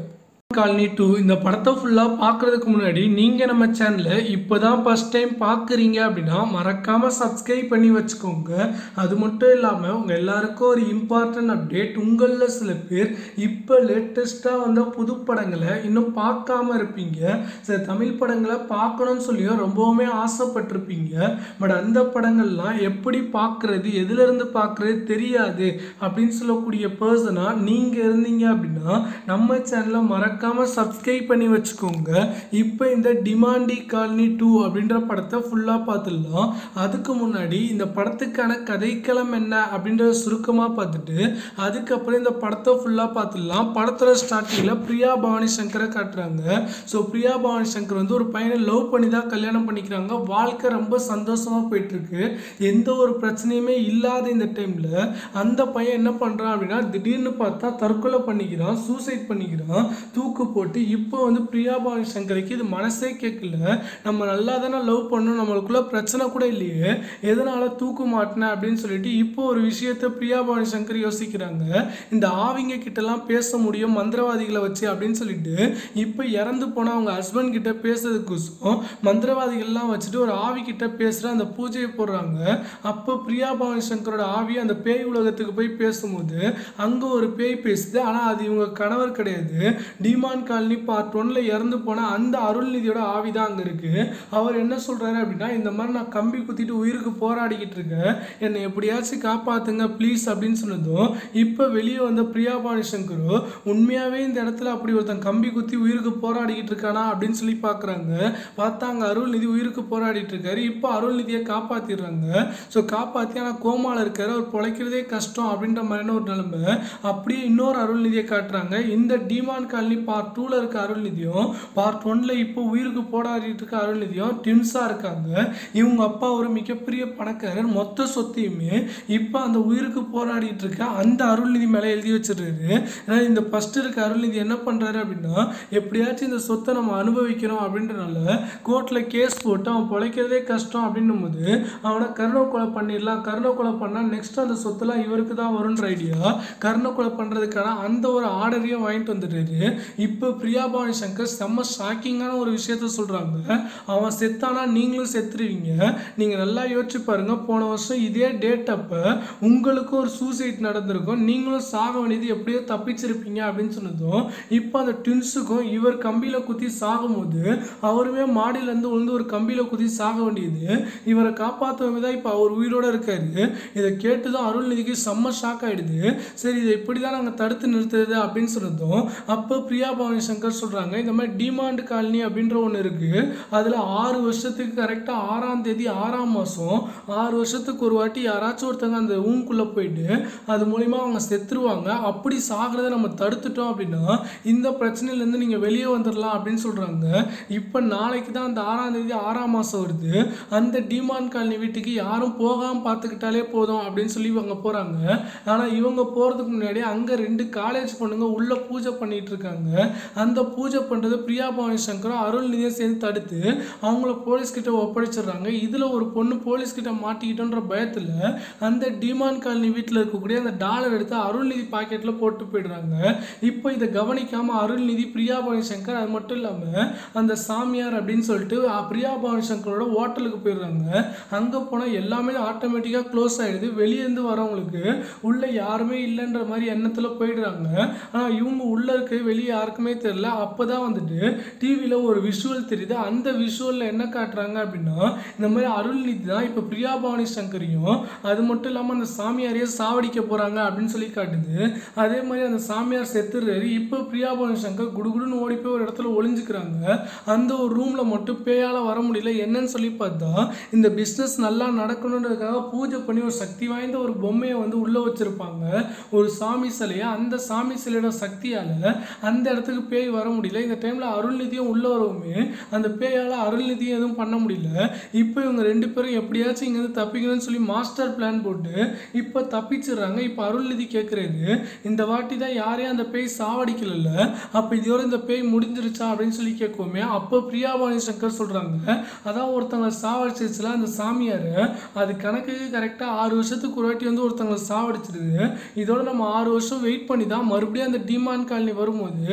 காலனி டூ இந்த படத்தை ஃபுல்லாக பார்க்குறதுக்கு முன்னாடி நீங்கள் நம்ம சேனலை இப்போ தான் ஃபஸ்ட் டைம் பார்க்குறீங்க அப்படின்னா மறக்காமல் சப்ஸ்கிரைப் பண்ணி வச்சுக்கோங்க அது மட்டும் இல்லாமல் உங்கள் எல்லாருக்கும் ஒரு இம்பார்ட்டன்ட் அப்டேட் உங்களில் சில பேர் இப்போ லேட்டஸ்ட்டாக வந்த புது படங்களை இன்னும் பார்க்காம இருப்பீங்க சில தமிழ் படங்களை பார்க்கணும்னு சொல்லியும் ரொம்பவுமே ஆசைப்பட்டிருப்பீங்க பட் அந்த படங்கள்லாம் எப்படி பார்க்குறது எதுலேருந்து பார்க்குறது தெரியாது அப்படின்னு சொல்லக்கூடிய பர்சனாக நீங்கள் இருந்தீங்க அப்படின்னா நம்ம சேனலை மறக்காமல் சப்ஸ்கிரைப் பண்ணி வச்சுக்கோங்க இப்போ இந்த டிமாண்டி காலனி டூ அப்படின்ற படத்தை ஃபுல்லாக பார்த்துடலாம் அதுக்கு முன்னாடி இந்த படத்துக்கான கதைக்களம் என்ன அப்படின்றத சுருக்கமாக பார்த்துட்டு அதுக்கப்புறம் இந்த படத்தை ஃபுல்லாக பார்த்துடலாம் படத்தில் ஸ்டார்டிங்கில் பிரியா பவானி சங்கரை காட்டுறாங்க ஸோ பிரியா பவானி சங்கர் வந்து ஒரு பையனை லவ் பண்ணி தான் கல்யாணம் பண்ணிக்கிறாங்க வாழ்க்கை ரொம்ப சந்தோஷமாக போயிட்டுருக்கு எந்த ஒரு பிரச்சனையுமே இல்லாத இந்த டைமில் அந்த பையன் என்ன பண்ணுறான் அப்படின்னா திடீர்னு பார்த்தா தற்கொலை பண்ணிக்கிறான் சூசைட் பண்ணிக்கிறான் தூக்கு போட்டு இப்போ வந்து பிரியா பவானி சங்கருக்கு இது மனசே கேட்கல நம்ம நல்லா தானே லவ் பண்ணோம் நம்மளுக்குள்ள பிரச்சனை கூட இல்லையே எதனால தூக்கு மாட்டினேன் அப்படின்னு சொல்லிட்டு இப்போ ஒரு விஷயத்த பிரியா பவானி சங்கர் யோசிக்கிறாங்க இந்த ஆவிங்க கிட்டலாம் பேச முடியும் மந்திரவாதிகளை வச்சு அப்படின்னு சொல்லிட்டு இப்போ இறந்து போன அவங்க ஹஸ்பண்ட் கிட்ட பேசுறதுக்கோசம் மந்திரவாதிகள்லாம் வச்சுட்டு ஒரு ஆவி கிட்ட பேசுகிற அந்த பூஜையை போடுறாங்க அப்போ பிரியா பவானி சங்கரோட ஆவி அந்த பேய் உலகத்துக்கு போய் பேசும்போது அங்கே ஒரு பேய் பேசுது ஆனால் அது இவங்க கணவர் கிடையாது டிமான் காலனி பார்ட் ஒன்ல இறந்து போன அந்த அருள்நிதியோட ஆவி தான் அங்கே இருக்கு அவர் என்ன சொல்றாரு அப்படின்னா இந்த மாதிரி நான் கம்பி குத்திட்டு உயிருக்கு போராடிக்கிட்டு இருக்கேன் என்னை எப்படியாச்சும் காப்பாத்துங்க ப்ளீஸ் அப்படின்னு சொன்னதும் இப்போ வெளியே வந்த பிரியா பவானி சங்கரோ உண்மையாவே இந்த இடத்துல அப்படி ஒருத்தன் கம்பி குத்தி உயிருக்கு போராடிக்கிட்டு இருக்கானா அப்படின்னு சொல்லி பார்க்குறாங்க பார்த்தா அங்கே அருள்நிதி உயிருக்கு போராடிட்டு இருக்காரு இப்போ அருள்நிதியை காப்பாத்திடுறாங்க ஸோ காப்பாற்றி ஆனால் கோமால இருக்காரு அவர் பொழைக்கிறதே கஷ்டம் அப்படின்ற மாதிரியான ஒரு நிலைமை அப்படியே இன்னொரு அருள்நிதியை காட்டுறாங்க இந்த டிமான் காலனி பார்ட் டூவில் இருக்க அருள்நிதியும் பார்ட் ஒன்ல இப்போ உயிருக்கு போராடிட்டு இருக்க அருள்நிதியும் ட்வின்ஸாக இருக்காங்க இவங்க அப்பா ஒரு மிகப்பெரிய பணக்காரர் மொத்த சொத்தையுமே இப்போ அந்த உயிருக்கு போராடிட்டு இருக்க அந்த அருள்நிதி மேலே எழுதி வச்சிடுறாரு ஏன்னா இந்த ஃபர்ஸ்ட் இருக்க அருள்நிதி என்ன பண்ணுறாரு அப்படின்னா எப்படியாச்சும் இந்த சொத்தை நம்ம அனுபவிக்கிறோம் அப்படின்றனால கோர்ட்டில் கேஸ் போட்டு அவன் பிழைக்கிறதே கஷ்டம் அப்படின்னும் போது அவனை கருணை கொலை பண்ணிடலாம் கருணை கொலை பண்ணால் நெக்ஸ்ட் அந்த சொத்துலாம் இவருக்கு தான் வரும்ன்ற ஐடியா கருணை கொலை பண்ணுறதுக்கான அந்த ஒரு ஆர்டரையும் வாங்கிட்டு வந்துடுறாரு இப்போ பிரியா பவானி சங்கர் செம்ம ஷாக்கிங்கான ஒரு விஷயத்த சொல்கிறாங்க அவன் செத்தானா நீங்களும் செத்துருவீங்க நீங்கள் நல்லா யோசிச்சு பாருங்க போன வருஷம் இதே டேட் அப்போ உங்களுக்கும் ஒரு சூசைட் நடந்திருக்கும் நீங்களும் சாக வேண்டியது எப்படியோ தப்பிச்சிருப்பீங்க அப்படின்னு சொன்னதும் இப்போ அந்த ட்வின்ஸுக்கும் இவர் கம்பியில் குத்தி சாகும்போது அவருமே மாடியிலேருந்து விழுந்து ஒரு கம்பியில் குத்தி சாக வேண்டியது இவரை காப்பாற்றுவமே தான் இப்போ அவர் உயிரோட இருக்காரு இதை கேட்டு தான் அருள்நிதிக்கு செம்ம ஷாக் ஆயிடுது சரி இதை இப்படி தான் நாங்கள் தடுத்து நிறுத்துறது அப்படின்னு சொன்னதும் அப்போ பிரியா பவானி சங்கர் சொல்கிறாங்க இந்த மாதிரி டிமாண்ட் காலனி அப்படின்ற ஒன்று இருக்குது அதில் ஆறு வருஷத்துக்கு கரெக்டாக ஆறாம் தேதி ஆறாம் மாதம் ஆறு வருஷத்துக்கு ஒரு வாட்டி யாராச்சும் ஒருத்தங்க அந்த ரூம்குள்ளே போயிட்டு அது மூலிமா அவங்க செத்துருவாங்க அப்படி சாகிறத நம்ம தடுத்துட்டோம் அப்படின்னா இந்த பிரச்சனையிலேருந்து நீங்கள் வெளியே வந்துடலாம் அப்படின்னு சொல்கிறாங்க இப்போ நாளைக்கு தான் அந்த ஆறாம் தேதி ஆறாம் மாதம் வருது அந்த டிமான் காலனி வீட்டுக்கு யாரும் போகாமல் பார்த்துக்கிட்டாலே போதும் அப்படின்னு சொல்லி இவங்க போகிறாங்க ஆனால் இவங்க போகிறதுக்கு முன்னாடி அங்கே ரெண்டு காலேஜ் பொண்ணுங்க உள்ளே பூஜை பண்ணிட்டு இருக்காங்க அந்த பூஜை பண்ணுறது பிரியா பவானி சங்கரும் அருள்நிதியும் சேர்ந்து தடுத்து அவங்கள போலீஸ் கிட்ட ஒப்படைச்சிடுறாங்க இதில் ஒரு பொண்ணு போலீஸ் கிட்ட மாட்டிக்கிட்டோன்ற பயத்தில் அந்த டிமான் காலனி வீட்டில் இருக்கக்கூடிய அந்த டாலர் எடுத்து அருள்நிதி பாக்கெட்டில் போட்டு போயிடுறாங்க இப்போ இதை கவனிக்காமல் அருள்நிதி பிரியா பவானி சங்கர் அது மட்டும் இல்லாமல் அந்த சாமியார் அப்படின்னு சொல்லிட்டு அஹ், பிரியா பவானி சங்கரோட ஹோட்டலுக்கு போயிடுறாங்க அங்கே போனால் எல்லாமே ஆட்டோமேட்டிக்காக க்ளோஸ் ஆகிடுது வெளியேருந்து வரவங்களுக்கு உள்ளே யாருமே இல்லைன்ற மாதிரி எண்ணத்தில் போயிடுறாங்க ஆனால் இவங்க உள்ளே இருக்க வெளியே யாருக்குமே தெரியல அப்போ தான் வந்துட்டு டிவியில் ஒரு விஷுவல் தெரியுது அந்த விஷுவலில் என்ன காட்டுறாங்க அப்படின்னா இந்த மாதிரி அருள்நிதி தான் இப்போ பிரியா பவானி சங்கரையும் அது மட்டும் இல்லாமல் அந்த சாமியாரையே சாவடிக்க போகிறாங்க அப்படின்னு சொல்லி காட்டுது அதே மாதிரி அந்த சாமியார் செத்துறாரு இப்போ பிரியா பவானி சங்கர் குடுகுடுன்னு ஓடி போய் ஒரு இடத்துல ஒளிஞ்சுக்கிறாங்க அந்த ஒரு ரூமில் மட்டும் பேயால் வர முடியல என்னன்னு சொல்லி பார்த்தா இந்த பிஸ்னஸ் நல்லா நடக்கணுன்றதுக்காக பூஜை பண்ணி ஒரு சக்தி வாய்ந்த ஒரு பொம்மையை வந்து உள்ளே வச்சுருப்பாங்க ஒரு சாமி சிலையை அந்த சாமி சிலையோட சக்தியால் அந்த இடத்துக்கு பேய் வர முடியல இந்த டைமில் அருள்நிதியும் உள்ளே வரவுமே அந்த பேயால் அருள்நிதியும் எதுவும் பண்ண முடியல இப்போ இவங்க ரெண்டு பேரும் எப்படியாச்சும் இங்கேருந்து தப்பிக்கணும்னு சொல்லி மாஸ்டர் பிளான் போட்டு இப்போ தப்பிச்சிடுறாங்க இப்போ அருள்நிதி கேட்குறாரு இந்த வாட்டி தான் யாரையும் அந்த பேய் சாவடிக்கல அப்போ இதோட இந்த பேய் முடிஞ்சிருச்சா அப்படின்னு சொல்லி கேட்குவோமே அப்போ பிரியாபாணி சங்கர் சொல்கிறாங்க அதான் ஒருத்தவங்க சாவடிச்சிருச்சுல அந்த சாமியார் அது கணக்குக்கு கரெக்டாக ஆறு வருஷத்துக்கு ஒரு வாட்டி வந்து ஒருத்தவங்களை சாவடிச்சிடுது இதோட நம்ம ஆறு வருஷம் வெயிட் பண்ணி தான் மறுபடியும் அந்த டிமான் காலனி வரும்போது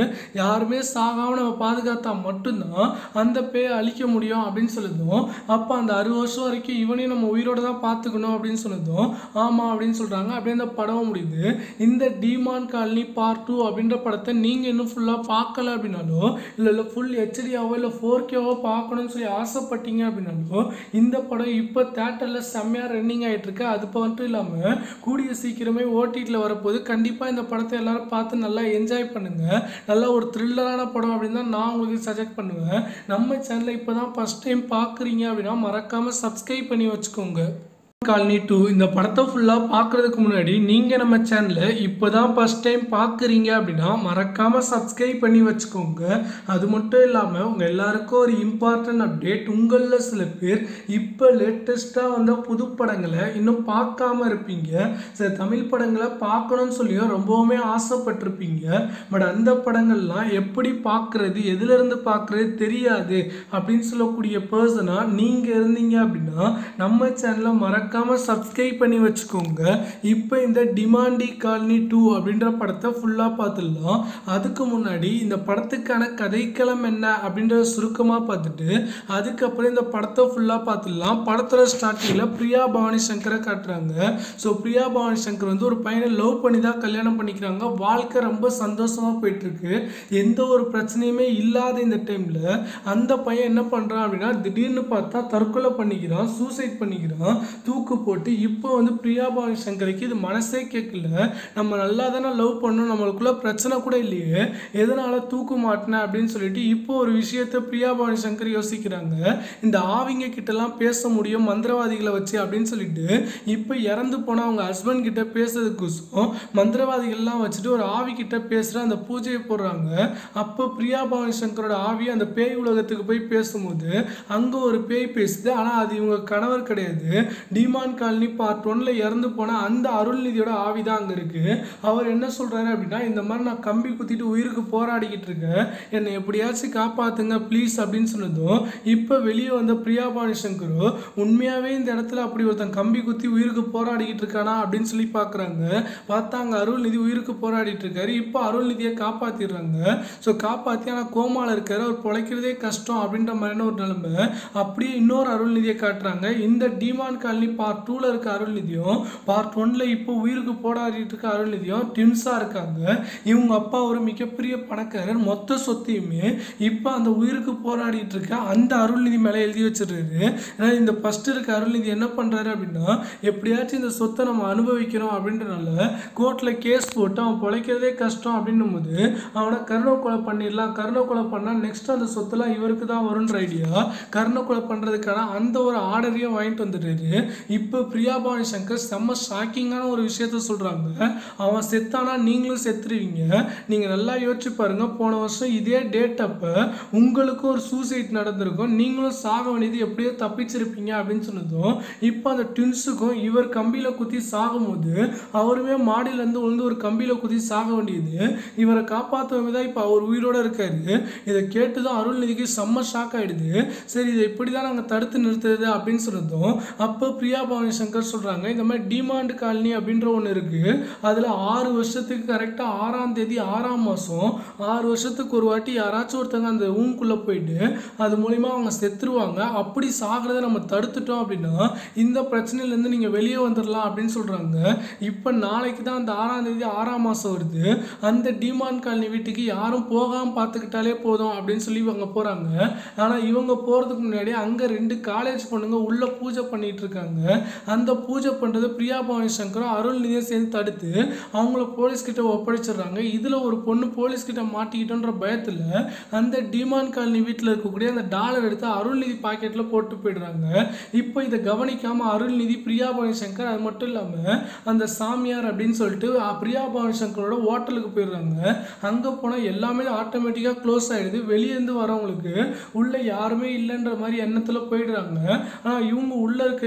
யாருமே சாகாமல் நம்ம பாதுகாத்தா மட்டும்தான் அந்த பேயை அழிக்க முடியும் அப்படின்னு சொல்லுதும் அப்போ அந்த அறுபது வருஷம் வரைக்கும் இவனையும் நம்ம உயிரோட தான் பார்த்துக்கணும் அப்படின்னு சொன்னதும் ஆமாம் அப்படின்னு சொல்கிறாங்க அப்படியே அந்த படம் முடியுது இந்த டிமான் காலனி பார்ட் டூ அப்படின்ற படத்தை நீங்கள் இன்னும் ஃபுல்லாக பார்க்கல அப்படின்னாலோ இல்லை இல்லை ஃபுல் ஹெச்டியாவோ இல்லை ஃபோர் கேவோ பார்க்கணும்னு சொல்லி ஆசைப்பட்டீங்க அப்படின்னாலோ இந்த படம் இப்போ தேட்டரில் செம்மையாக ரன்னிங் ஆகிட்டு இருக்கு அது மட்டும் இல்லாமல் கூடிய சீக்கிரமே ஓடிடியில் வரப்போது கண்டிப்பாக இந்த படத்தை எல்லாரும் பார்த்து நல்லா என்ஜாய் பண்ணுங்கள் நல்லா ஒரு த்ரில்லரான படம் அப்படின்னு தான் நான் உங்களுக்கு சஜெக்ட் பண்ணுவேன் நம்ம சேனலை இப்போ தான் ஃபஸ்ட் டைம் பார்க்குறீங்க அப்படின்னா மறக்காமல் சப்ஸ்கிரைப் பண்ணி வச்சுக்கோங்க காலனி டூ இந்த படத்தை ஃபுல்லாக பார்க்குறதுக்கு முன்னாடி நீங்கள் நம்ம சேனலை இப்போ தான் ஃபஸ்ட் டைம் பார்க்குறீங்க அப்படின்னா மறக்காமல் சப்ஸ்கிரைப் பண்ணி வச்சுக்கோங்க அது மட்டும் இல்லாமல் உங்கள் எல்லாருக்கும் ஒரு இம்பார்ட்டன்ட் அப்டேட் உங்களில் சில பேர் இப்போ லேட்டஸ்ட்டாக வந்த புது படங்களை இன்னும் பார்க்காம இருப்பீங்க சில தமிழ் படங்களை பார்க்கணும்னு சொல்லியும் ரொம்பவுமே ஆசைப்பட்டிருப்பீங்க பட் அந்த படங்கள்லாம் எப்படி பார்க்குறது எதுலேருந்து பார்க்குறது தெரியாது அப்படின்னு சொல்லக்கூடிய பர்சனாக நீங்கள் இருந்தீங்க அப்படின்னா நம்ம சேனலை மறக்காமல் சப்ஸ்கிரைப் பண்ணி வச்சுக்கோங்க இப்போ இந்த டிமாண்டி காலனி டூ அப்படின்ற படத்தை ஃபுல்லாக பார்த்துடலாம் அதுக்கு முன்னாடி இந்த படத்துக்கான கதைக்களம் என்ன அப்படின்றத சுருக்கமாக பார்த்துட்டு அதுக்கப்புறம் இந்த படத்தை ஃபுல்லாக பார்த்துடலாம் படத்தோட ஸ்டார்டிங்கில் பிரியா பவானி சங்கரை காட்டுறாங்க ஸோ பிரியா பவானி சங்கர் வந்து ஒரு பையனை லவ் பண்ணி தான் கல்யாணம் பண்ணிக்கிறாங்க வாழ்க்கை ரொம்ப சந்தோஷமாக போயிட்டுருக்கு எந்த ஒரு பிரச்சனையுமே இல்லாத இந்த டைமில் அந்த பையன் என்ன பண்ணுறான் அப்படின்னா திடீர்னு பார்த்தா தற்கொலை பண்ணிக்கிறான் சூசைட் பண்ணிக்கிறான் தூக்கு போட்டு இப்போ வந்து பிரியா பவானி சங்கருக்கு இது மனசே கேட்கல நம்ம நல்லா தானே லவ் பண்ணோம் நம்மளுக்குள்ள பிரச்சனை கூட இல்லையே எதனால தூக்கு மாட்டினேன் அப்படின்னு சொல்லிட்டு இப்போ ஒரு விஷயத்த பிரியா பவானி சங்கர் யோசிக்கிறாங்க இந்த ஆவிங்க கிட்டலாம் பேச முடியும் மந்திரவாதிகளை வச்சு அப்படின்னு சொல்லிட்டு இப்போ இறந்து போன அவங்க ஹஸ்பண்ட் கிட்ட பேசுறதுக்கோசம் மந்திரவாதிகள்லாம் வச்சுட்டு ஒரு ஆவி கிட்ட பேசுகிற அந்த பூஜையை போடுறாங்க அப்போ பிரியா பவானி சங்கரோட ஆவி அந்த பேய் உலகத்துக்கு போய் பேசும்போது அங்கே ஒரு பேய் பேசுது ஆனால் அது இவங்க கணவர் கிடையாது டிமான் காலனி பார்ட் ஒன்ல இறந்து போன அந்த அருள்நிதியோட ஆவி தான் அங்கே இருக்கு அவர் என்ன சொல்றாரு அப்படின்னா இந்த மாதிரி நான் கம்பி குத்திட்டு உயிருக்கு போராடிக்கிட்டு இருக்கேன் என்னை எப்படியாச்சும் காப்பாத்துங்க ப்ளீஸ் அப்படின்னு சொன்னதும் இப்போ வெளியே வந்த பிரியா பாணி சங்கரோ உண்மையாவே இந்த இடத்துல அப்படி ஒருத்தன் கம்பி குத்தி உயிருக்கு போராடிக்கிட்டு இருக்கானா அப்படின்னு சொல்லி பார்க்குறாங்க பார்த்தா அங்கே அருள்நிதி உயிருக்கு போராடிட்டு இருக்காரு இப்போ அருள்நிதியை காப்பாத்திடுறாங்க ஸோ காப்பாற்றி ஆனால் கோமால இருக்காரு அவர் பிழைக்கிறதே கஷ்டம் அப்படின்ற மாதிரியான ஒரு நிலைமை அப்படியே இன்னொரு அருள்நிதியை காட்டுறாங்க இந்த டிமான் காலனி பார்ட் டூவில் இருக்க அருள்நிதியும் பார்ட் ஒன்ல இப்போ உயிருக்கு போராடிட்டு இருக்க அருள்நிதியும் ட்வின்ஸாக இருக்காங்க இவங்க அப்பா ஒரு மிகப்பெரிய பணக்காரர் மொத்த சொத்தையுமே இப்போ அந்த உயிருக்கு போராடிட்டு இருக்க அந்த அருள்நிதி மேலே எழுதி வச்சிருக்காரு ஏன்னா இந்த ஃபர்ஸ்ட் இருக்க அருள்நிதி என்ன பண்ணுறாரு அப்படின்னா எப்படியாச்சும் இந்த சொத்தை நம்ம அனுபவிக்கிறோம் அப்படின்றனால கோர்ட்டில் கேஸ் போட்டு அவன் பிழைக்கிறதே கஷ்டம் அப்படின்னும் போது அவனை கருணை கொலை பண்ணிடலாம் கருணை கொலை பண்ணால் நெக்ஸ்ட் அந்த சொத்துலாம் இவருக்கு தான் வரும்ன்ற ஐடியா கருணை கொலை பண்ணுறதுக்கான அந்த ஒரு ஆர்டரையும் வாங்கிட்டு வந்துட்டாரு இப்போ பிரியா பவானி சங்கர் செம்ம ஷாக்கிங்கான ஒரு விஷயத்த சொல்கிறாங்க அவன் செத்தானா நீங்களும் செத்துருவீங்க நீங்கள் நல்லா யோசிச்சு பாருங்க போன வருஷம் இதே டேட் அப்போ உங்களுக்கும் ஒரு சூசைட் நடந்திருக்கும் நீங்களும் சாக வேண்டியது எப்படியோ தப்பிச்சிருப்பீங்க அப்படின்னு சொன்னதும் இப்போ அந்த ட்வின்ஸுக்கும் இவர் கம்பியில் குத்தி சாகும்போது அவருமே மாடியிலேருந்து விழுந்து ஒரு கம்பியில் குத்தி சாக வேண்டியது இவரை காப்பாற்றவங்க தான் இப்போ அவர் உயிரோட இருக்காரு இதை கேட்டுதான் அருள்நிதிக்கு செம்ம ஷாக் ஆயிடுது சரி இதை இப்படி தான் நாங்கள் தடுத்து நிறுத்துறது அப்படின்னு சொன்னதும் அப்போ பிரியா பவானி சங்கர் சொல்கிறாங்க இந்த மாதிரி டிமாண்ட் காலனி அப்படின்ற ஒன்று இருக்குது அதில் ஆறு வருஷத்துக்கு கரெக்டாக ஆறாம் தேதி ஆறாம் மாதம் ஆறு வருஷத்துக்கு ஒரு வாட்டி யாராச்சும் ஒருத்தங்க அந்த ரூம்குள்ளே போயிட்டு அது மூலிமா அவங்க செத்துருவாங்க அப்படி சாகிறத நம்ம தடுத்துட்டோம் அப்படின்னா இந்த பிரச்சனையிலேருந்து நீங்கள் வெளியே வந்துடலாம் அப்படின்னு சொல்கிறாங்க இப்போ நாளைக்கு தான் அந்த ஆறாம் தேதி ஆறாம் மாதம் வருது அந்த டிமாண்ட் காலனி வீட்டுக்கு யாரும் போகாமல் பார்த்துக்கிட்டாலே போதும் அப்படின்னு சொல்லி இவங்க போகிறாங்க ஆனால் இவங்க போகிறதுக்கு முன்னாடி அங்கே ரெண்டு காலேஜ் பொண்ணுங்க உள்ளே பூஜை பண்ணிட்டு இருக்காங்க அந்த பூஜை பண்ணுறது பிரியா பவானி சங்கரும் அருள்நிதியை சேர்ந்து தடுத்து அவங்கள போலீஸ் கிட்ட ஒப்படைச்சிடுறாங்க இதில் ஒரு பொண்ணு போலீஸ் கிட்ட மாட்டிக்கிட்டோன்ற பயத்தில் அந்த டிமான் காலனி வீட்டில் இருக்கக்கூடிய அந்த டாலர் எடுத்து அருள்நிதி பாக்கெட்டில் போட்டு போயிடுறாங்க இப்போ இதை கவனிக்காமல் அருள்நிதி பிரியா பவானி சங்கர் அது மட்டும் இல்லாமல் அந்த சாமியார் அப்படின்னு சொல்லிட்டு அ, பிரியா பவானி சங்கரோட ஹோட்டலுக்கு போயிடுறாங்க அங்கே போனால் எல்லாமே ஆட்டோமேட்டிக்காக க்ளோஸ் ஆகிடுது வெளியேருந்து வரவங்களுக்கு உள்ளே யாருமே இல்லைன்ற மாதிரி எண்ணத்தில் போயிடுறாங்க ஆனால் இவங்க உள்ளே இருக்க வெளியே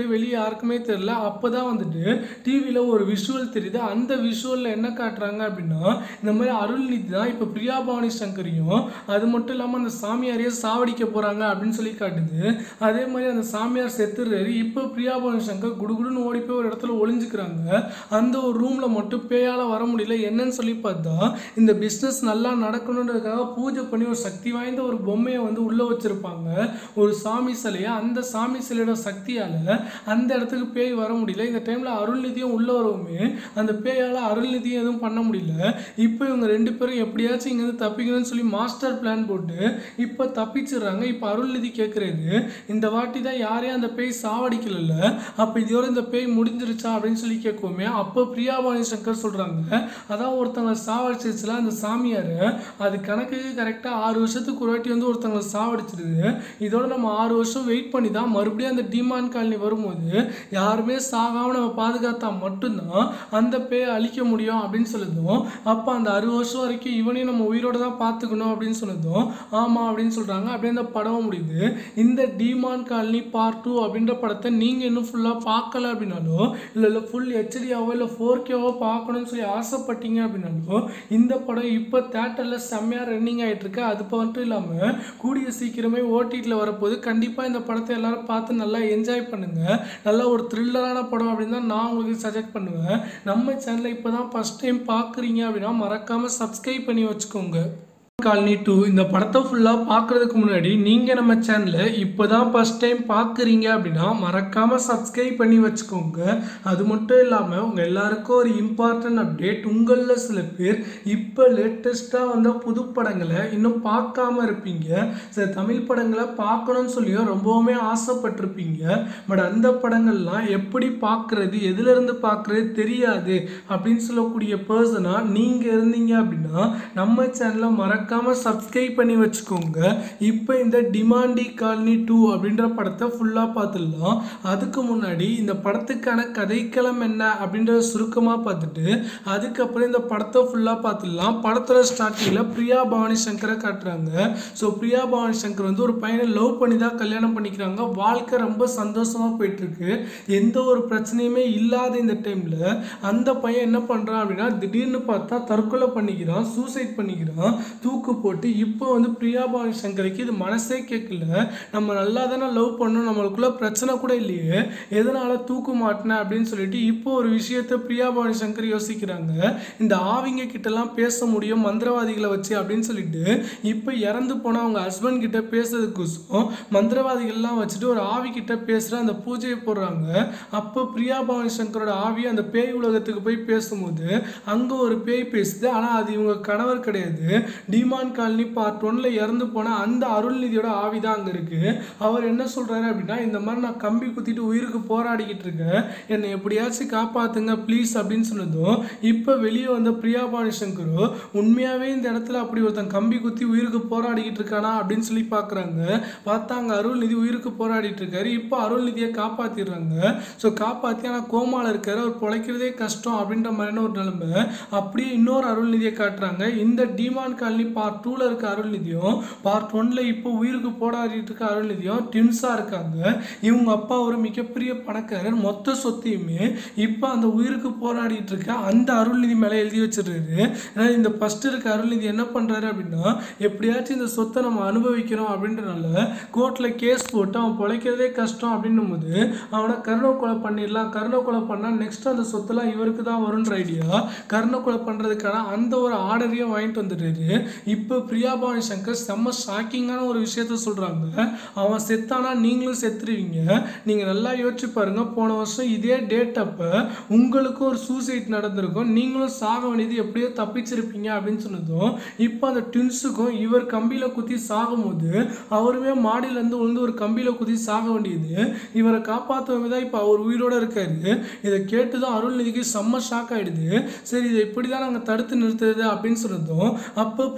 யாருக்குமே தெரியல அப்போ தான் வந்துட்டு டிவியில் ஒரு விஷுவல் தெரியுது அந்த விஷுவலில் என்ன காட்டுறாங்க அப்படின்னா இந்த மாதிரி அருள்நிதி தான் இப்போ பிரியா பவானி சங்கரையும் அது மட்டும் இல்லாமல் அந்த சாமியாரையே சாவடிக்க போகிறாங்க அப்படின்னு சொல்லி காட்டுது அதே மாதிரி அந்த சாமியார் செத்துறாரு இப்போ பிரியா பவானி சங்கர் குடுகுடுன்னு ஓடி போய் ஒரு இடத்துல ஒளிஞ்சுக்கிறாங்க அந்த ஒரு ரூமில் மட்டும் பேயால் வர முடியல என்னன்னு சொல்லி பார்த்தா இந்த பிஸ்னஸ் நல்லா நடக்கணுன்றதுக்காக பூஜை பண்ணி ஒரு சக்தி வாய்ந்த ஒரு பொம்மையை வந்து உள்ளே வச்சுருப்பாங்க ஒரு சாமி சிலையை அந்த சாமி சிலையோட சக்தியால் அந்த இடத்துக்கு பேய் வர முடியல இந்த டைமில் அருள்நிதியும் உள்ளே வரவுமே அந்த பேயால் அருள்நிதியும் எதுவும் பண்ண முடியல இப்போ இவங்க ரெண்டு பேரும் எப்படியாச்சும் இங்கேருந்து தப்பிக்கணும்னு சொல்லி மாஸ்டர் பிளான் போட்டு இப்போ தப்பிச்சிடுறாங்க இப்போ அருள்நிதி கேட்குறது இந்த வாட்டி தான் யாரையும் அந்த பேய் சாவடிக்கல அப்போ இதோட இந்த பேய் முடிஞ்சிருச்சா அப்படின்னு சொல்லி கேட்குவோமே அப்போ பிரியாபாணி சங்கர் சொல்கிறாங்க அதான் ஒருத்தவங்களை சாவடிச்சிருச்சுல அந்த சாமியார் அது கணக்குக்கு கரெக்டாக ஆறு வருஷத்துக்கு ஒரு வாட்டி வந்து ஒருத்தவங்களை சாவடிச்சிருது இதோட நம்ம ஆறு வருஷம் வெயிட் பண்ணி தான் மறுபடியும் அந்த டிமாண்ட் காலனி வரும்போது யாருமே சாகாமல் நம்ம பாதுகாத்தா மட்டும்தான் அந்த பேயை அழிக்க முடியும் அப்படின்னு சொல்லுதும் அப்போ அந்த அறுபது வருஷம் வரைக்கும் இவனையும் நம்ம உயிரோட தான் பார்த்துக்கணும் அப்படின்னு சொன்னதும் ஆமாம் அப்படின்னு சொல்கிறாங்க அப்படியே அந்த படம் முடியுது இந்த டிமான் காலனி பார்ட் டூ அப்படின்ற படத்தை நீங்கள் இன்னும் ஃபுல்லாக பார்க்கல அப்படின்னாலோ இல்லை இல்லை ஃபுல் ஹெச்டியாவோ இல்லை ஃபோர் கேவோ பார்க்கணும்னு சொல்லி ஆசைப்பட்டீங்க அப்படின்னாலோ இந்த படம் இப்போ தேட்டரில் செம்மையாக ரன்னிங் ஆகிட்டு இருக்கு அது மட்டும் இல்லாமல் கூடிய சீக்கிரமே ஓடிடியில் வரப்போது கண்டிப்பாக இந்த படத்தை எல்லாரும் பார்த்து நல்லா என்ஜாய் பண்ணுங்க நல்ல ஒரு த்ரில்லரான படம் அப்படின்னு தான் நான் உங்களுக்கு சஜெக்ட் பண்ணுவேன் நம்ம சேனலை இப்போ தான் ஃபஸ்ட் டைம் பார்க்குறீங்க அப்படின்னா மறக்காமல் சப்ஸ்கிரைப் பண்ணி வச்சுக்கோங்க காலனி டூ இந்த படத்தை ஃபுல்லாக பார்க்குறதுக்கு முன்னாடி நீங்கள் நம்ம சேனலை இப்போ தான் ஃபஸ்ட் டைம் பார்க்குறீங்க அப்படின்னா மறக்காமல் சப்ஸ்கிரைப் பண்ணி வச்சுக்கோங்க அது மட்டும் இல்லாமல் உங்கள் எல்லாருக்கும் ஒரு இம்பார்ட்டன்ட் அப்டேட் உங்களில் சில பேர் இப்போ லேட்டஸ்ட்டாக வந்த புது படங்களை இன்னும் பார்க்காம இருப்பீங்க சில தமிழ் படங்களை பார்க்கணும்னு சொல்லியும் ரொம்பவுமே ஆசைப்பட்டிருப்பீங்க பட் அந்த படங்கள்லாம் எப்படி பார்க்குறது எதுலேருந்து பார்க்குறது தெரியாது அப்படின்னு சொல்லக்கூடிய பர்சனாக நீங்கள் இருந்தீங்க அப்படின்னா நம்ம சேனலை மறக்க மறக்காம சப்ஸ்கிரைப் பண்ணி வச்சுக்கோங்க இப்போ இந்த டிமாண்டி காலனி டூ அப்படின்ற படத்தை ஃபுல்லாக பார்த்துடலாம் அதுக்கு முன்னாடி இந்த படத்துக்கான கதைக்களம் என்ன அப்படின்றத சுருக்கமாக பார்த்துட்டு அதுக்கப்புறம் இந்த படத்தை ஃபுல்லாக பார்த்துடலாம் படத்தோட ஸ்டார்டிங்கில் பிரியா பவானி சங்கரை காட்டுறாங்க ஸோ பிரியா பவானி சங்கர் வந்து ஒரு பையனை லவ் பண்ணி தான் கல்யாணம் பண்ணிக்கிறாங்க வாழ்க்கை ரொம்ப சந்தோஷமாக போயிட்டுருக்கு எந்த ஒரு பிரச்சனையுமே இல்லாத இந்த டைமில் அந்த பையன் என்ன பண்ணுறான் அப்படின்னா திடீர்னு பார்த்தா தற்கொலை பண்ணிக்கிறான் சூசைட் பண்ணிக்கிறான் தூக்கு போட்டு இப்போ வந்து பிரியா பவானி சங்கருக்கு இது மனசே கேட்கல நம்ம நல்லா தானே லவ் பண்ணோம் நம்மளுக்குள்ள பிரச்சனை கூட இல்லையே எதனால தூக்கு மாட்டினேன் அப்படின்னு சொல்லிட்டு இப்போ ஒரு விஷயத்த பிரியா பவானி சங்கர் யோசிக்கிறாங்க இந்த ஆவிங்க கிட்டலாம் பேச முடியும் மந்திரவாதிகளை வச்சு அப்படின்னு சொல்லிட்டு இப்போ இறந்து போன அவங்க ஹஸ்பண்ட் கிட்ட பேசுறதுக்கோசம் மந்திரவாதிகள்லாம் வச்சுட்டு ஒரு ஆவி கிட்ட பேசுகிற அந்த பூஜையை போடுறாங்க அப்போ பிரியா பவானி சங்கரோட ஆவி அந்த பேய் உலகத்துக்கு போய் பேசும்போது அங்கே ஒரு பேய் பேசுது ஆனால் அது இவங்க கணவர் கிடையாது டிமான் காலனி பார்ட் ஒன்ல இறந்து போன அந்த அருள்நிதியோட ஆவி தான் அங்கே இருக்கு அவர் என்ன சொல்றாரு அப்படின்னா இந்த மாதிரி நான் கம்பி குத்திட்டு உயிருக்கு போராடிக்கிட்டு இருக்கேன் என்னை எப்படியாச்சும் காப்பாத்துங்க ப்ளீஸ் அப்படின்னு சொன்னதும் இப்போ வெளியே வந்த பிரியா பாணி சங்கரோ உண்மையாவே இந்த இடத்துல அப்படி ஒருத்தன் கம்பி குத்தி உயிருக்கு போராடிக்கிட்டு இருக்கானா அப்படின்னு சொல்லி பார்க்குறாங்க பார்த்தா அங்கே அருள்நிதி உயிருக்கு போராடிட்டு இருக்காரு இப்போ அருள்நிதியை காப்பாத்திடுறாங்க ஸோ காப்பாற்றி ஆனால் கோமால இருக்காரு அவர் பிழைக்கிறதே கஷ்டம் அப்படின்ற மாதிரியான ஒரு நிலைமை அப்படியே இன்னொரு அருள்நிதியை காட்டுறாங்க இந்த டிமான் காலனி பார்ட் டூவில் இருக்க அருள்நிதியும் பார்ட் ஒன்ல இப்போ உயிருக்கு போராடிட்டு இருக்க அருள்நிதியும் ட்வின்ஸாக இருக்காங்க இவங்க அப்பா ஒரு மிகப்பெரிய பணக்காரர் மொத்த சொத்தையுமே இப்போ அந்த உயிருக்கு போராடிட்டு இருக்க அந்த அருள்நிதி மேலே எழுதி வச்சிடுறாரு ஏன்னா இந்த ஃபர்ஸ்ட் இருக்க அருள்நிதி என்ன பண்ணுறாரு அப்படின்னா எப்படியாச்சும் இந்த சொத்தை நம்ம அனுபவிக்கிறோம் அப்படின்றனால கோர்ட்டில் கேஸ் போட்டு அவன் பிழைக்கிறதே கஷ்டம் அப்படின்னும் போது அவனை கருணை கொலை பண்ணிடலாம் கருணை கொலை பண்ணால் நெக்ஸ்ட் அந்த சொத்தெல்லாம் இவருக்கு தான் வரும்ன்ற ஐடியா கருணை கொலை பண்ணுறதுக்கான அந்த ஒரு ஆர்டரையும் வாங்கிட்டு வந்துடுறாரு இப்போ பிரியாபாணி சங்கர் செம்ம ஷாக்கிங்கான ஒரு விஷயத்த சொல்கிறாங்க அவன் செத்தானா நீங்களும் செத்துருவீங்க நீங்கள் நல்லா யோசிச்சு பாருங்க போன வருஷம் இதே டேட் அப்போ உங்களுக்கும் ஒரு சூசைட் நடந்திருக்கும் நீங்களும் சாக வேண்டியது எப்படியோ தப்பிச்சிருப்பீங்க அப்படின்னு சொன்னதும் இப்போ அந்த ட்வின்ஸுக்கும் இவர் கம்பியில் குத்தி சாகும்போது அவருமே மாடியிலேருந்து விழுந்து ஒரு கம்பியில் குத்தி சாக வேண்டியது இவரை காப்பாற்றுவங்க தான் இப்போ அவர் உயிரோட இருக்காரு இதை கேட்டு தான் அருள்நிதிக்கு செம்ம ஷாக் ஆயிடுது சரி இதை இப்படி தான் நாங்கள் தடுத்து நிறுத்துறது அப்படின்னு சொன்னதும் அப்போ பிரியா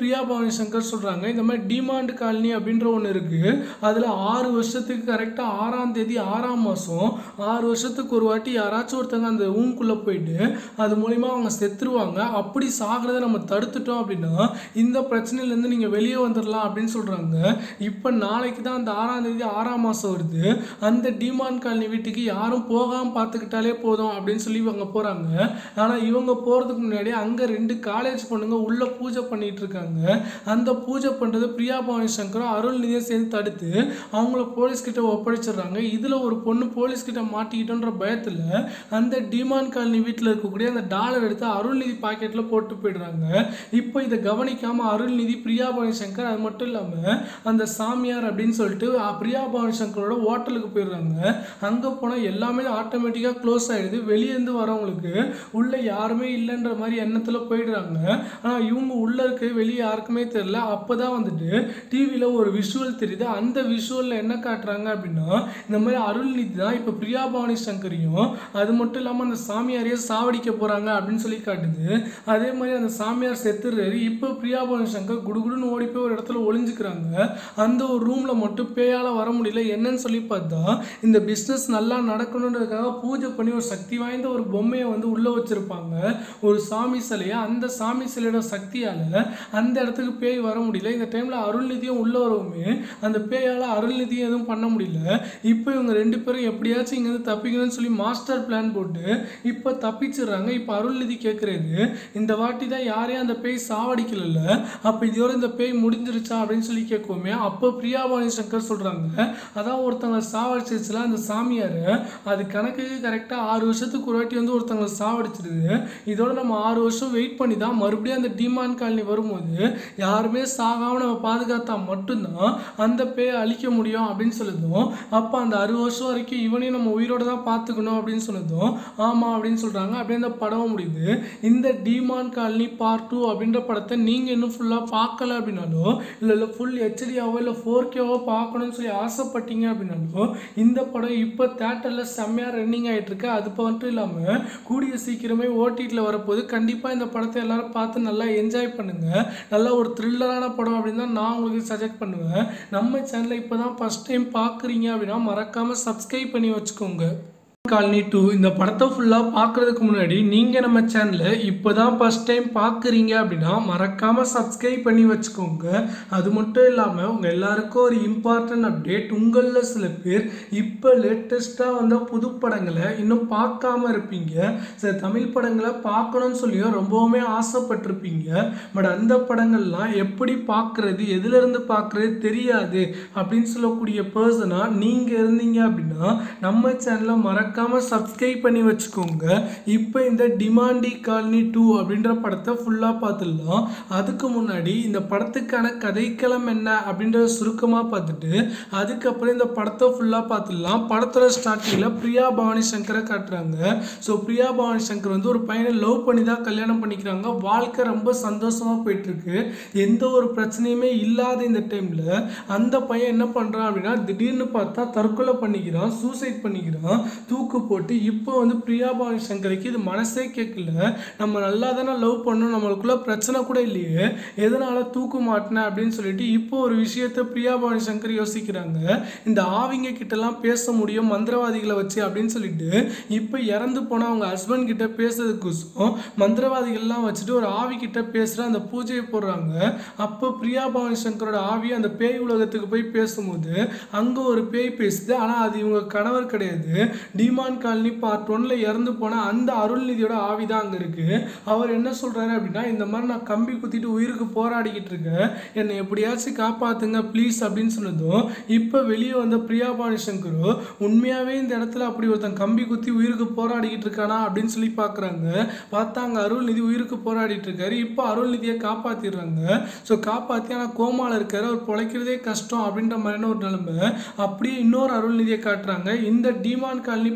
பிரியா பவானி சங்கர் சொல்கிறாங்க இந்த மாதிரி டிமாண்ட் காலனி அப்படின்ற ஒன்று இருக்குது அதில் ஆறு வருஷத்துக்கு கரெக்டாக ஆறாம் தேதி ஆறாம் மாதம் ஆறு வருஷத்துக்கு ஒரு வாட்டி யாராச்சும் ஒருத்தங்க அந்த ஊமுக்குள்ளே போயிட்டு அது மூலிமா அவங்க செத்துருவாங்க அப்படி சாகிறத நம்ம தடுத்துட்டோம் அப்படின்னா இந்த பிரச்சனையிலேருந்து நீங்கள் வெளியே வந்துடலாம் அப்படின்னு சொல்கிறாங்க இப்போ நாளைக்கு தான் அந்த ஆறாம் தேதி ஆறாம் மாதம் வருது அந்த டிமாண்ட் காலனி வீட்டுக்கு யாரும் போகாமல் பார்த்துக்கிட்டாலே போதும் அப்படின்னு சொல்லி இவங்க போகிறாங்க ஆனால் இவங்க போகிறதுக்கு முன்னாடி அங்கே ரெண்டு காலேஜ் பொண்ணுங்க உள்ளே பூஜை பண்ணிட்டு இருக்காங்க அந்த பூஜை பண்ணுறது பிரியா பவானி சங்கரும் அருள்நிதியை சேர்ந்து தடுத்து அவங்கள போலீஸ் கிட்ட ஒப்படைச்சிடுறாங்க இதில் ஒரு பொண்ணு போலீஸ் கிட்ட மாட்டிக்கிட்டோன்ற பயத்தில் அந்த டிமாண்ட் காலனி வீட்டில் இருக்கக்கூடிய அந்த டாலர் எடுத்து அருள்நிதி பாக்கெட்டில் போட்டு போயிடுறாங்க இப்போ இதை கவனிக்காமல் அருள்நிதி பிரியா பவானி சங்கர் அது மட்டும் இல்லாமல் அந்த சாமியார் அப்படின்னு சொல்லிட்டு அஹ், பிரியா பவானி சங்கரோட ஹோட்டலுக்கு போயிடுறாங்க அங்கே போனால் எல்லாமே ஆட்டோமேட்டிக்காக க்ளோஸ் ஆகிடுது வெளியேருந்து வரவங்களுக்கு உள்ளே யாருமே இல்லைன்ற மாதிரி எண்ணத்தில் போயிடுறாங்க ஆனால் இவங்க உள்ளே இருக்க வெளியே யாருக்குமே தெரியல அப்போ தான் வந்துட்டு டிவியில் ஒரு விஷுவல் தெரியுது அந்த விஷுவலில் என்ன காட்டுறாங்க அப்படின்னா இந்த மாதிரி அருள்நிதி தான் இப்போ பிரியா பவானி சங்கரையும் அது மட்டும் இல்லாமல் அந்த சாமியாரையே சாவடிக்க போகிறாங்க அப்படின்னு சொல்லி காட்டுது அதே மாதிரி அந்த சாமியார் செத்துறாரு இப்போ பிரியா பவானி சங்கர் குடுகுடுன்னு ஓடி போய் ஒரு இடத்துல ஒளிஞ்சுக்கிறாங்க அந்த ஒரு ரூமில் மட்டும் பேயால் வர முடியல என்னன்னு சொல்லி பார்த்தா இந்த பிஸ்னஸ் நல்லா நடக்கணுன்றதுக்காக பூஜை பண்ணி ஒரு சக்தி வாய்ந்த ஒரு பொம்மையை வந்து உள்ளே வச்சுருப்பாங்க ஒரு சாமி சிலையை அந்த சாமி சிலையோட சக்தியால் அந்த இடத்துக்கு பேய் வர முடியல இந்த டைமில் அருள்நிதியும் உள்ளே வரவுமே அந்த பேயால் அருள்நிதியும் எதுவும் பண்ண முடியல இப்போ இவங்க ரெண்டு பேரும் எப்படியாச்சும் இங்கேருந்து தப்பிக்கணும்னு சொல்லி மாஸ்டர் பிளான் போட்டு இப்போ தப்பிச்சிடுறாங்க இப்போ அருள்நிதி கேட்குறது இந்த வாட்டி தான் யாரையும் அந்த பேய் சாவடிக்கல அப்போ இதோட இந்த பேய் முடிஞ்சிருச்சா அப்படின்னு சொல்லி கேட்குவோமே அப்போ பிரியாபாணி சங்கர் சொல்கிறாங்க அதான் ஒருத்தவங்களை சாவடிச்சிருச்சுல அந்த சாமியார் அது கணக்குக்கு கரெக்டாக ஆறு வருஷத்துக்கு ஒரு வாட்டி வந்து ஒருத்தவங்களை சாவடிச்சிடுது இதோட நம்ம ஆறு வருஷம் வெயிட் பண்ணி தான் மறுபடியும் அந்த டிமாண்ட் காலனி வரும்போது யாருமே சாகாமல் நம்ம பாதுகாத்தா மட்டும்தான் அந்த பேயை அழிக்க முடியும் அப்படின்னு சொல்லுதும் அப்போ அந்த அறுபது வருஷம் வரைக்கும் இவனையும் நம்ம உயிரோட தான் பார்த்துக்கணும் அப்படின்னு சொன்னதும் ஆமாம் அப்படின்னு சொல்கிறாங்க அப்படியே அந்த படம் முடியுது இந்த டிமான் காலனி பார்ட் டூ அப்படின்ற படத்தை நீங்கள் இன்னும் ஃபுல்லாக பார்க்கல அப்படின்னாலும் இல்லை இல்லை ஃபுல் ஹெச்டியாவோ இல்லை ஃபோர் கேவோ பார்க்கணும்னு சொல்லி ஆசைப்பட்டீங்க அப்படின்னாலும் இந்த படம் இப்போ தேட்டரில் செம்மையாக ரன்னிங் ஆகிட்டு இருக்கு அது மட்டும் இல்லாமல் கூடிய சீக்கிரமே ஓடிடியில் வரப்போது கண்டிப்பாக இந்த படத்தை எல்லாரும் பார்த்து நல்லா என்ஜாய் பண்ணுங்கள் நல்லா ஒரு த்ரில்லரான படம் அப்படின்னு தான் நான் உங்களுக்கு சஜெக்ட் பண்ணுவேன் நம்ம சேனலை இப்போ தான் ஃபஸ்ட் டைம் பார்க்குறீங்க அப்படின்னா மறக்காமல் சப்ஸ்கிரைப் பண்ணி வச்சுக்கோங்க காலனி டூ இந்த படத்தை ஃபுல்லாக பார்க்குறதுக்கு முன்னாடி நீங்கள் நம்ம சேனலை இப்போ தான் ஃபஸ்ட் டைம் பார்க்குறீங்க அப்படின்னா மறக்காமல் சப்ஸ்கிரைப் பண்ணி வச்சுக்கோங்க அது மட்டும் இல்லாமல் உங்கள் எல்லாருக்கும் ஒரு இம்பார்ட்டன்ட் அப்டேட் உங்களில் சில பேர் இப்போ லேட்டஸ்ட்டாக வந்த புது படங்களை இன்னும் பார்க்காம இருப்பீங்க சில தமிழ் படங்களை பார்க்கணும்னு சொல்லியும் ரொம்பவுமே ஆசைப்பட்டிருப்பீங்க பட் அந்த படங்கள்லாம் எப்படி பார்க்குறது எதுலேருந்து பார்க்குறது தெரியாது அப்படின்னு சொல்லக்கூடிய பர்சனாக நீங்கள் இருந்தீங்க அப்படின்னா நம்ம சேனலை மறக்காமல் சப்ஸ்கிரைப் பண்ணி வச்சுக்கோங்க இப்போ இந்த டிமாண்டி காலனி டூ அப்படின்ற படத்தை ஃபுல்லாக பார்த்துடலாம் அதுக்கு முன்னாடி இந்த படத்துக்கான கதைக்களம் என்ன அப்படின்றத சுருக்கமாக பார்த்துட்டு அதுக்கப்புறம் இந்த படத்தை ஃபுல்லாக பார்த்துடலாம் படத்தோட ஸ்டார்டிங்கில் பிரியா பவானி சங்கரை காட்டுறாங்க ஸோ பிரியா பவானி சங்கர் வந்து ஒரு பையனை லவ் பண்ணி தான் கல்யாணம் பண்ணிக்கிறாங்க வாழ்க்கை ரொம்ப சந்தோஷமாக போயிட்டுருக்கு எந்த ஒரு பிரச்சனையுமே இல்லாத இந்த டைமில் அந்த பையன் என்ன பண்ணுறான் அப்படின்னா திடீர்னு பார்த்தா தற்கொலை பண்ணிக்கிறான் சூசைட் பண்ணிக்கிறான் தூக்கு போட்டு இப்போ வந்து பிரியா பவானி சங்கருக்கு இது மனசே கேட்கல நம்ம நல்லா தானே லவ் பண்ணோம் நம்மளுக்குள்ள பிரச்சனை கூட இல்லையே எதனால தூக்கு மாட்டினேன் அப்படின்னு சொல்லிட்டு இப்போ ஒரு விஷயத்த பிரியா பவானி சங்கர் யோசிக்கிறாங்க இந்த ஆவிங்க கிட்டலாம் பேச முடியும் மந்திரவாதிகளை வச்சு அப்படின்னு சொல்லிட்டு இப்போ இறந்து போன அவங்க ஹஸ்பண்ட் கிட்ட பேசுறதுக்கோசம் மந்திரவாதிகள்லாம் வச்சுட்டு ஒரு ஆவி கிட்ட பேசுகிற அந்த பூஜையை போடுறாங்க அப்போ பிரியா பவானி சங்கரோட ஆவி அந்த பேய் உலகத்துக்கு போய் பேசும்போது அங்கே ஒரு பேய் பேசுது ஆனால் அது இவங்க கணவர் கிடையாது டிமான் காலனி பார்ட் ஒன்ல இறந்து போன அந்த அருள்நிதியோட ஆவி தான் அங்கே இருக்கு அவர் என்ன சொல்றாரு அப்படின்னா இந்த மாதிரி நான் கம்பி குத்திட்டு உயிருக்கு போராடிக்கிட்டு இருக்கேன் என்னை எப்படியாச்சும் காப்பாத்துங்க ப்ளீஸ் அப்படின்னு சொன்னதும் இப்போ வெளியே வந்த பிரியா பாணி சங்கரு உண்மையாவே இந்த இடத்துல அப்படி ஒருத்தன் கம்பி குத்தி உயிருக்கு போராடிக்கிட்டு இருக்கானா அப்படின்னு சொல்லி பார்க்குறாங்க பார்த்தா அங்கே அருள்நிதி உயிருக்கு போராடிட்டு இருக்காரு இப்போ அருள்நிதியை காப்பாத்திடுறாங்க ஸோ காப்பாற்றி ஆனால் கோமால இருக்காரு அவர் பிழைக்கிறதே கஷ்டம் அப்படின்ற மாதிரியான ஒரு நிலைமை அப்படியே இன்னொரு அருள்நிதியை காட்டுறாங்க இந்த டிமான் காலனி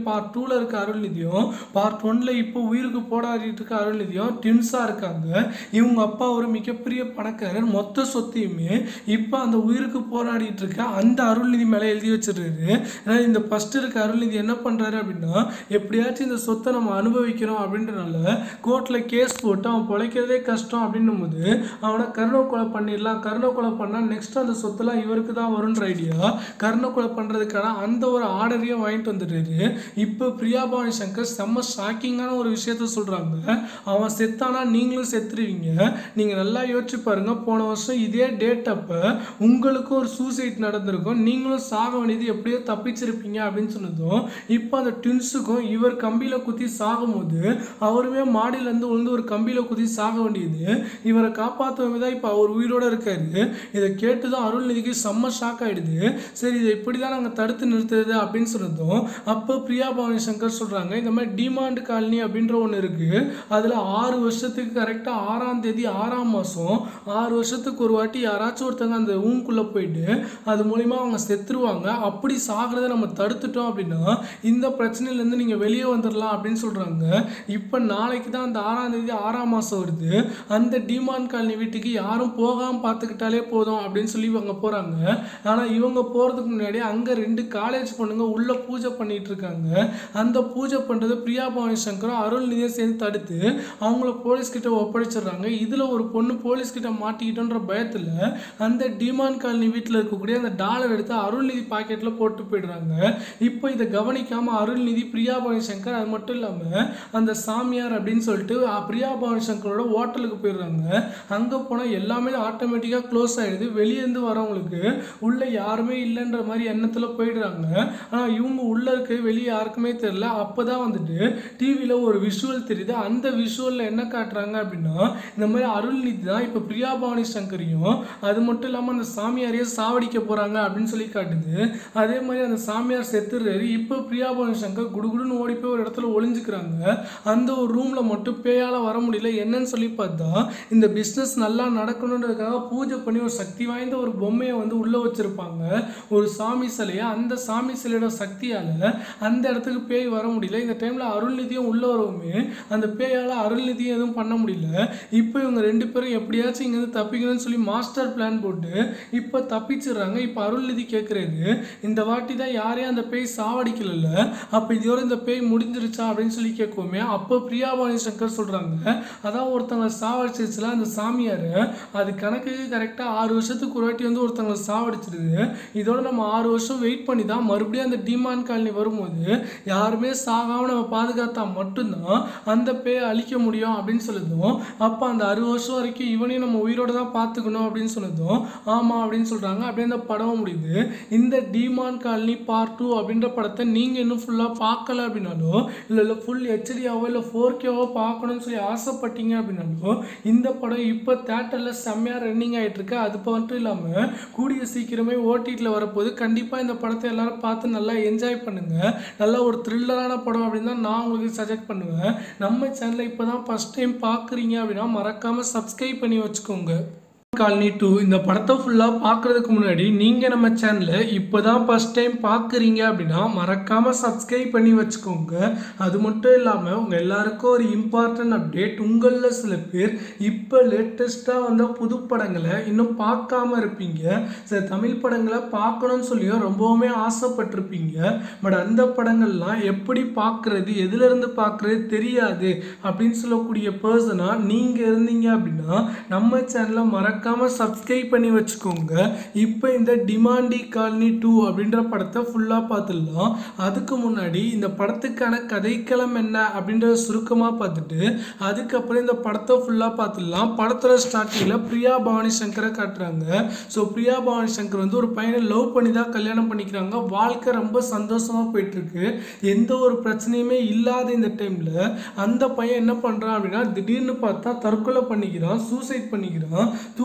பார்ட் டூவில் இருக்க அருள்நிதியும் பார்ட் ஒன்ல இப்போ உயிருக்கு போராடிட்டு இருக்க அருள்நிதியும் ட்வின்ஸாக இருக்காங்க இவங்க அப்பா ஒரு மிகப்பெரிய பணக்காரர் மொத்த சொத்தையுமே இப்போ அந்த உயிருக்கு போராடிட்டு இருக்க அந்த அருள்நிதி மேலே எழுதி வச்சிருக்காரு ஏன்னா இந்த ஃபர்ஸ்ட் இருக்க அருள்நிதி என்ன பண்ணுறாரு அப்படின்னா எப்படியாச்சும் இந்த சொத்தை நம்ம அனுபவிக்கிறோம் அப்படின்றனால கோர்ட்டில் கேஸ் போட்டு அவன் பிழைக்கிறதே கஷ்டம் அப்படின்னும் போது அவனை கருணை கொலை பண்ணிடலாம் கருணை கொலை பண்ணால் நெக்ஸ்ட் அந்த சொத்துலாம் இவருக்கு தான் வரும்ன்ற ஐடியா கருணை கொலை பண்ணுறதுக்கான அந்த ஒரு ஆர்டரையும் வாங்கிட்டு வந்துடுறாரு இப்போ பிரியா பவானி சங்கர் செம்ம ஷாக்கிங்கான ஒரு விஷயத்த சொல்கிறாங்க அவன் செத்தானா நீங்களும் செத்துருவீங்க நீங்கள் நல்லா யோசிச்சு பாருங்க போன வருஷம் இதே டேட் அப்போ உங்களுக்கும் ஒரு சூசைட் நடந்திருக்கும் நீங்களும் சாக வேண்டியது எப்படியோ தப்பிச்சிருப்பீங்க அப்படின்னு சொன்னதும் இப்போ அந்த ட்வின்ஸுக்கும் இவர் கம்பியில் குத்தி சாகும்போது அவருமே மாடியிலேருந்து விழுந்து ஒரு கம்பியில் குத்தி சாக வேண்டியது இவரை காப்பாற்றவங்க தான் இப்போ அவர் உயிரோட இருக்காரு இதை கேட்டு தான் அருள்நிதிக்கு செம்ம ஷாக் ஆயிடுது சரி இதை இப்படி தான் நாங்கள் தடுத்து நிறுத்துறது அப்படின்னு சொன்னதும் அப்போ பிரியா பவானி சங்கர் சொல்கிறாங்க இந்த மாதிரி டிமாண்ட் காலனி அப்படின்ற ஒன்று இருக்குது அதில் ஆறு வருஷத்துக்கு கரெக்டாக ஆறாம் தேதி ஆறாம் மாதம் ஆறு வருஷத்துக்கு ஒரு வாட்டி யாராச்சும் ஒருத்தங்க அந்த ரூம்குள்ளே போயிட்டு அது மூலிமா அவங்க செத்துருவாங்க அப்படி சாகிறத நம்ம தடுத்துட்டோம் அப்படின்னா இந்த பிரச்சனையிலேருந்து நீங்கள் வெளியே வந்துடலாம் அப்படின்னு சொல்கிறாங்க இப்போ நாளைக்கு தான் அந்த ஆறாம் தேதி ஆறாம் மாதம் வருது அந்த டிமான் காலனி வீட்டுக்கு யாரும் போகாமல் பார்த்துக்கிட்டாலே போதும் அப்படின்னு சொல்லி இவங்க போகிறாங்க ஆனால் இவங்க போகிறதுக்கு முன்னாடி அங்கே ரெண்டு காலேஜ் பொண்ணுங்க உள்ளே பூஜை பண்ணிட்டு இருக்காங்க அந்த பூஜை பண்ணுறது பிரியா பவானி சங்கரும் அருள்நிதியும் சேர்ந்து தடுத்து அவங்கள போலீஸ் கிட்ட ஒப்படைச்சிடுறாங்க இதில் ஒரு பொண்ணு போலீஸ் கிட்ட மாட்டிக்கிட்டோன்ற பயத்தில் அந்த டிமான் காலனி வீட்டில் இருக்கக்கூடிய அந்த டாலர் எடுத்து அருள்நிதி பாக்கெட்டில் போட்டு போயிடுறாங்க இப்போ இதை கவனிக்காமல் அருள்நிதி பிரியா பவானி சங்கர் அது மட்டும் இல்லாமல் அந்த சாமியார் அப்படின்னு சொல்லிட்டு அ, பிரியா பவானி சங்கரோட ஹோட்டலுக்கு போயிடுறாங்க அங்கே போனால் எல்லாமே ஆட்டோமேட்டிக்காக க்ளோஸ் ஆகிடுது வெளியேருந்து வரவங்களுக்கு உள்ளே யாருமே இல்லைன்ற மாதிரி எண்ணத்தில் போயிடுறாங்க ஆனால் இவங்க உள்ளே இருக்க வெளியே யாருக்குமே தெரில அப்போ தான் வந்துட்டு டிவியில் ஒரு விஷுவல் தெரியுது அந்த விஷுவலில் என்ன காட்டுறாங்க அப்படின்னா இந்த மாதிரி அருள்நிதி தான் இப்போ பிரியா பவானி சங்கரையும் அது மட்டும் இல்லாமல் அந்த சாமியாரையே சாவடிக்க போகிறாங்க அப்படின்னு சொல்லி காட்டுது அதே மாதிரி அந்த சாமியார் செத்துறாரு இப்போ பிரியா பவானி சங்கர் குடுகுடுன்னு ஓடி போய் ஒரு இடத்துல ஒளிஞ்சுக்கிறாங்க அந்த ஒரு ரூமில் மட்டும் பேயால் வர முடியல என்னன்னு சொல்லி பார்த்தா இந்த பிஸ்னஸ் நல்லா நடக்கணுன்றதுக்காக பூஜை பண்ணி ஒரு சக்தி வாய்ந்த ஒரு பொம்மையை வந்து உள்ளே வச்சுருப்பாங்க ஒரு சாமி சிலையை அந்த சாமி சிலையோட சக்தியால் அந்த இடத்துக்கு பேய் வர முடியல இந்த டைமில் அருள்நிதியும் உள்ள வரவுமே அந்த பேயால் அருள்நிதியும் எதுவும் பண்ண முடியல இப்போ இவங்க ரெண்டு பேரும் எப்படியாச்சும் இங்கேருந்து தப்பிக்கணும்னு சொல்லி மாஸ்டர் பிளான் போட்டு இப்போ தப்பிச்சிடுறாங்க இப்போ அருள்நிதி கேட்குறாரு இந்த வாட்டி தான் யாரையும் அந்த பேய் சாவடிக்கல அப்போ இதோட இந்த பேய் முடிஞ்சிருச்சா அப்படின்னு சொல்லி கேட்குவோமே அப்போ பிரியாபாணி சங்கர் சொல்கிறாங்க அதான் ஒருத்தவங்க சாவடிச்சிருச்சுல அந்த சாமியார் அது கணக்குக்கு கரெக்டாக ஆறு வருஷத்துக்கு ஒரு வாட்டி வந்து ஒருத்தவங்களை சாவடிச்சிருது இதோட நம்ம ஆறு வருஷம் வெயிட் பண்ணி தான் மறுபடியும் அந்த டிமான் காலனி வரும்போது யாருமே சாகாமல் நம்ம பாதுகாத்தா மட்டும்தான் அந்த பேயை அழிக்க முடியும் அப்படின்னு சொல்லுதும் அப்போ அந்த அறுபது வருஷம் வரைக்கும் இவனையும் நம்ம உயிரோட தான் பார்த்துக்கணும் அப்படின்னு சொன்னதும் ஆமாம் அப்படின்னு சொல்கிறாங்க அப்படியே அந்த படம் முடியுது இந்த டிமான் காலனி பார்ட் டூ அப்படின்ற படத்தை நீங்கள் இன்னும் ஃபுல்லாக பார்க்கல அப்படின்னாலோ இல்லை இல்லை ஃபுல் ஹெச்டியாவோ இல்லை ஃபோர் கேவோ பார்க்கணும்னு சொல்லி ஆசைப்பட்டீங்க அப்படின்னாலோ இந்த படம் இப்போ தேட்டரில் செம்மையாக ரன்னிங் ஆகிட்டு இருக்கு அது மட்டும் இல்லாமல் கூடிய சீக்கிரமே ஓடிடியில் வரப்போது கண்டிப்பாக இந்த படத்தை எல்லாரும் பார்த்து நல்லா என்ஜாய் பண்ணுங்கள் நல்ல ஒரு த்ரில்லரான படம் அப்படின்னு தான் நான் உங்களுக்கு சஜெக்ட் பண்ணுவேன் நம்ம சேனலை இப்போ தான் ஃபஸ்ட் டைம் பார்க்குறீங்க அப்படின்னா மறக்காமல் சப்ஸ்கிரைப் பண்ணி வச்சுக்கோங்க காலனி டூ இந்த படத்தை ஃபுல்லாக பார்க்குறதுக்கு முன்னாடி நீங்கள் நம்ம சேனலை இப்போ தான் ஃபஸ்ட் டைம் பார்க்குறீங்க அப்படின்னா மறக்காமல் சப்ஸ்கிரைப் பண்ணி வச்சுக்கோங்க அது மட்டும் இல்லாமல் உங்கள் எல்லாருக்கும் ஒரு இம்பார்ட்டன்ட் அப்டேட் உங்களில் சில பேர் இப்போ லேட்டஸ்ட்டாக வந்த புது படங்களை இன்னும் பார்க்காம இருப்பீங்க சில தமிழ் படங்களை பார்க்கணும்னு சொல்லியும் ரொம்பவுமே ஆசைப்பட்டிருப்பீங்க பட் அந்த படங்கள்லாம் எப்படி பார்க்குறது எதுலேருந்து பார்க்குறது தெரியாது அப்படின்னு சொல்லக்கூடிய பர்சனாக நீங்கள் இருந்தீங்க அப்படின்னா நம்ம சேனலை மறக்காமல் சப்ஸ்கிரைப் பண்ணி வச்சுக்கோங்க இப்போ இந்த டிமாண்டி காலனி டூ அப்படின்ற படத்தை ஃபுல்லாக பார்த்துடலாம் அதுக்கு முன்னாடி இந்த படத்துக்கான கதைக்களம் என்ன அப்படின்றத சுருக்கமாக பார்த்துட்டு அதுக்கப்புறம் இந்த படத்தை ஃபுல்லாக பார்த்துடலாம் படத்தோட ஸ்டார்டிங்கில் பிரியா பவானி சங்கரை காட்டுறாங்க ஸோ பிரியா பவானி சங்கர் வந்து ஒரு பையனை லவ் பண்ணி தான் கல்யாணம் பண்ணிக்கிறாங்க வாழ்க்கை ரொம்ப சந்தோஷமாக போயிட்டுருக்கு எந்த ஒரு பிரச்சனையுமே இல்லாத இந்த டைமில் அந்த பையன் என்ன பண்ணுறான் அப்படின்னா திடீர்னு பார்த்தா தற்கொலை பண்ணிக்கிறான் சூசைட் பண்ணிக்கிறான் தூக்கு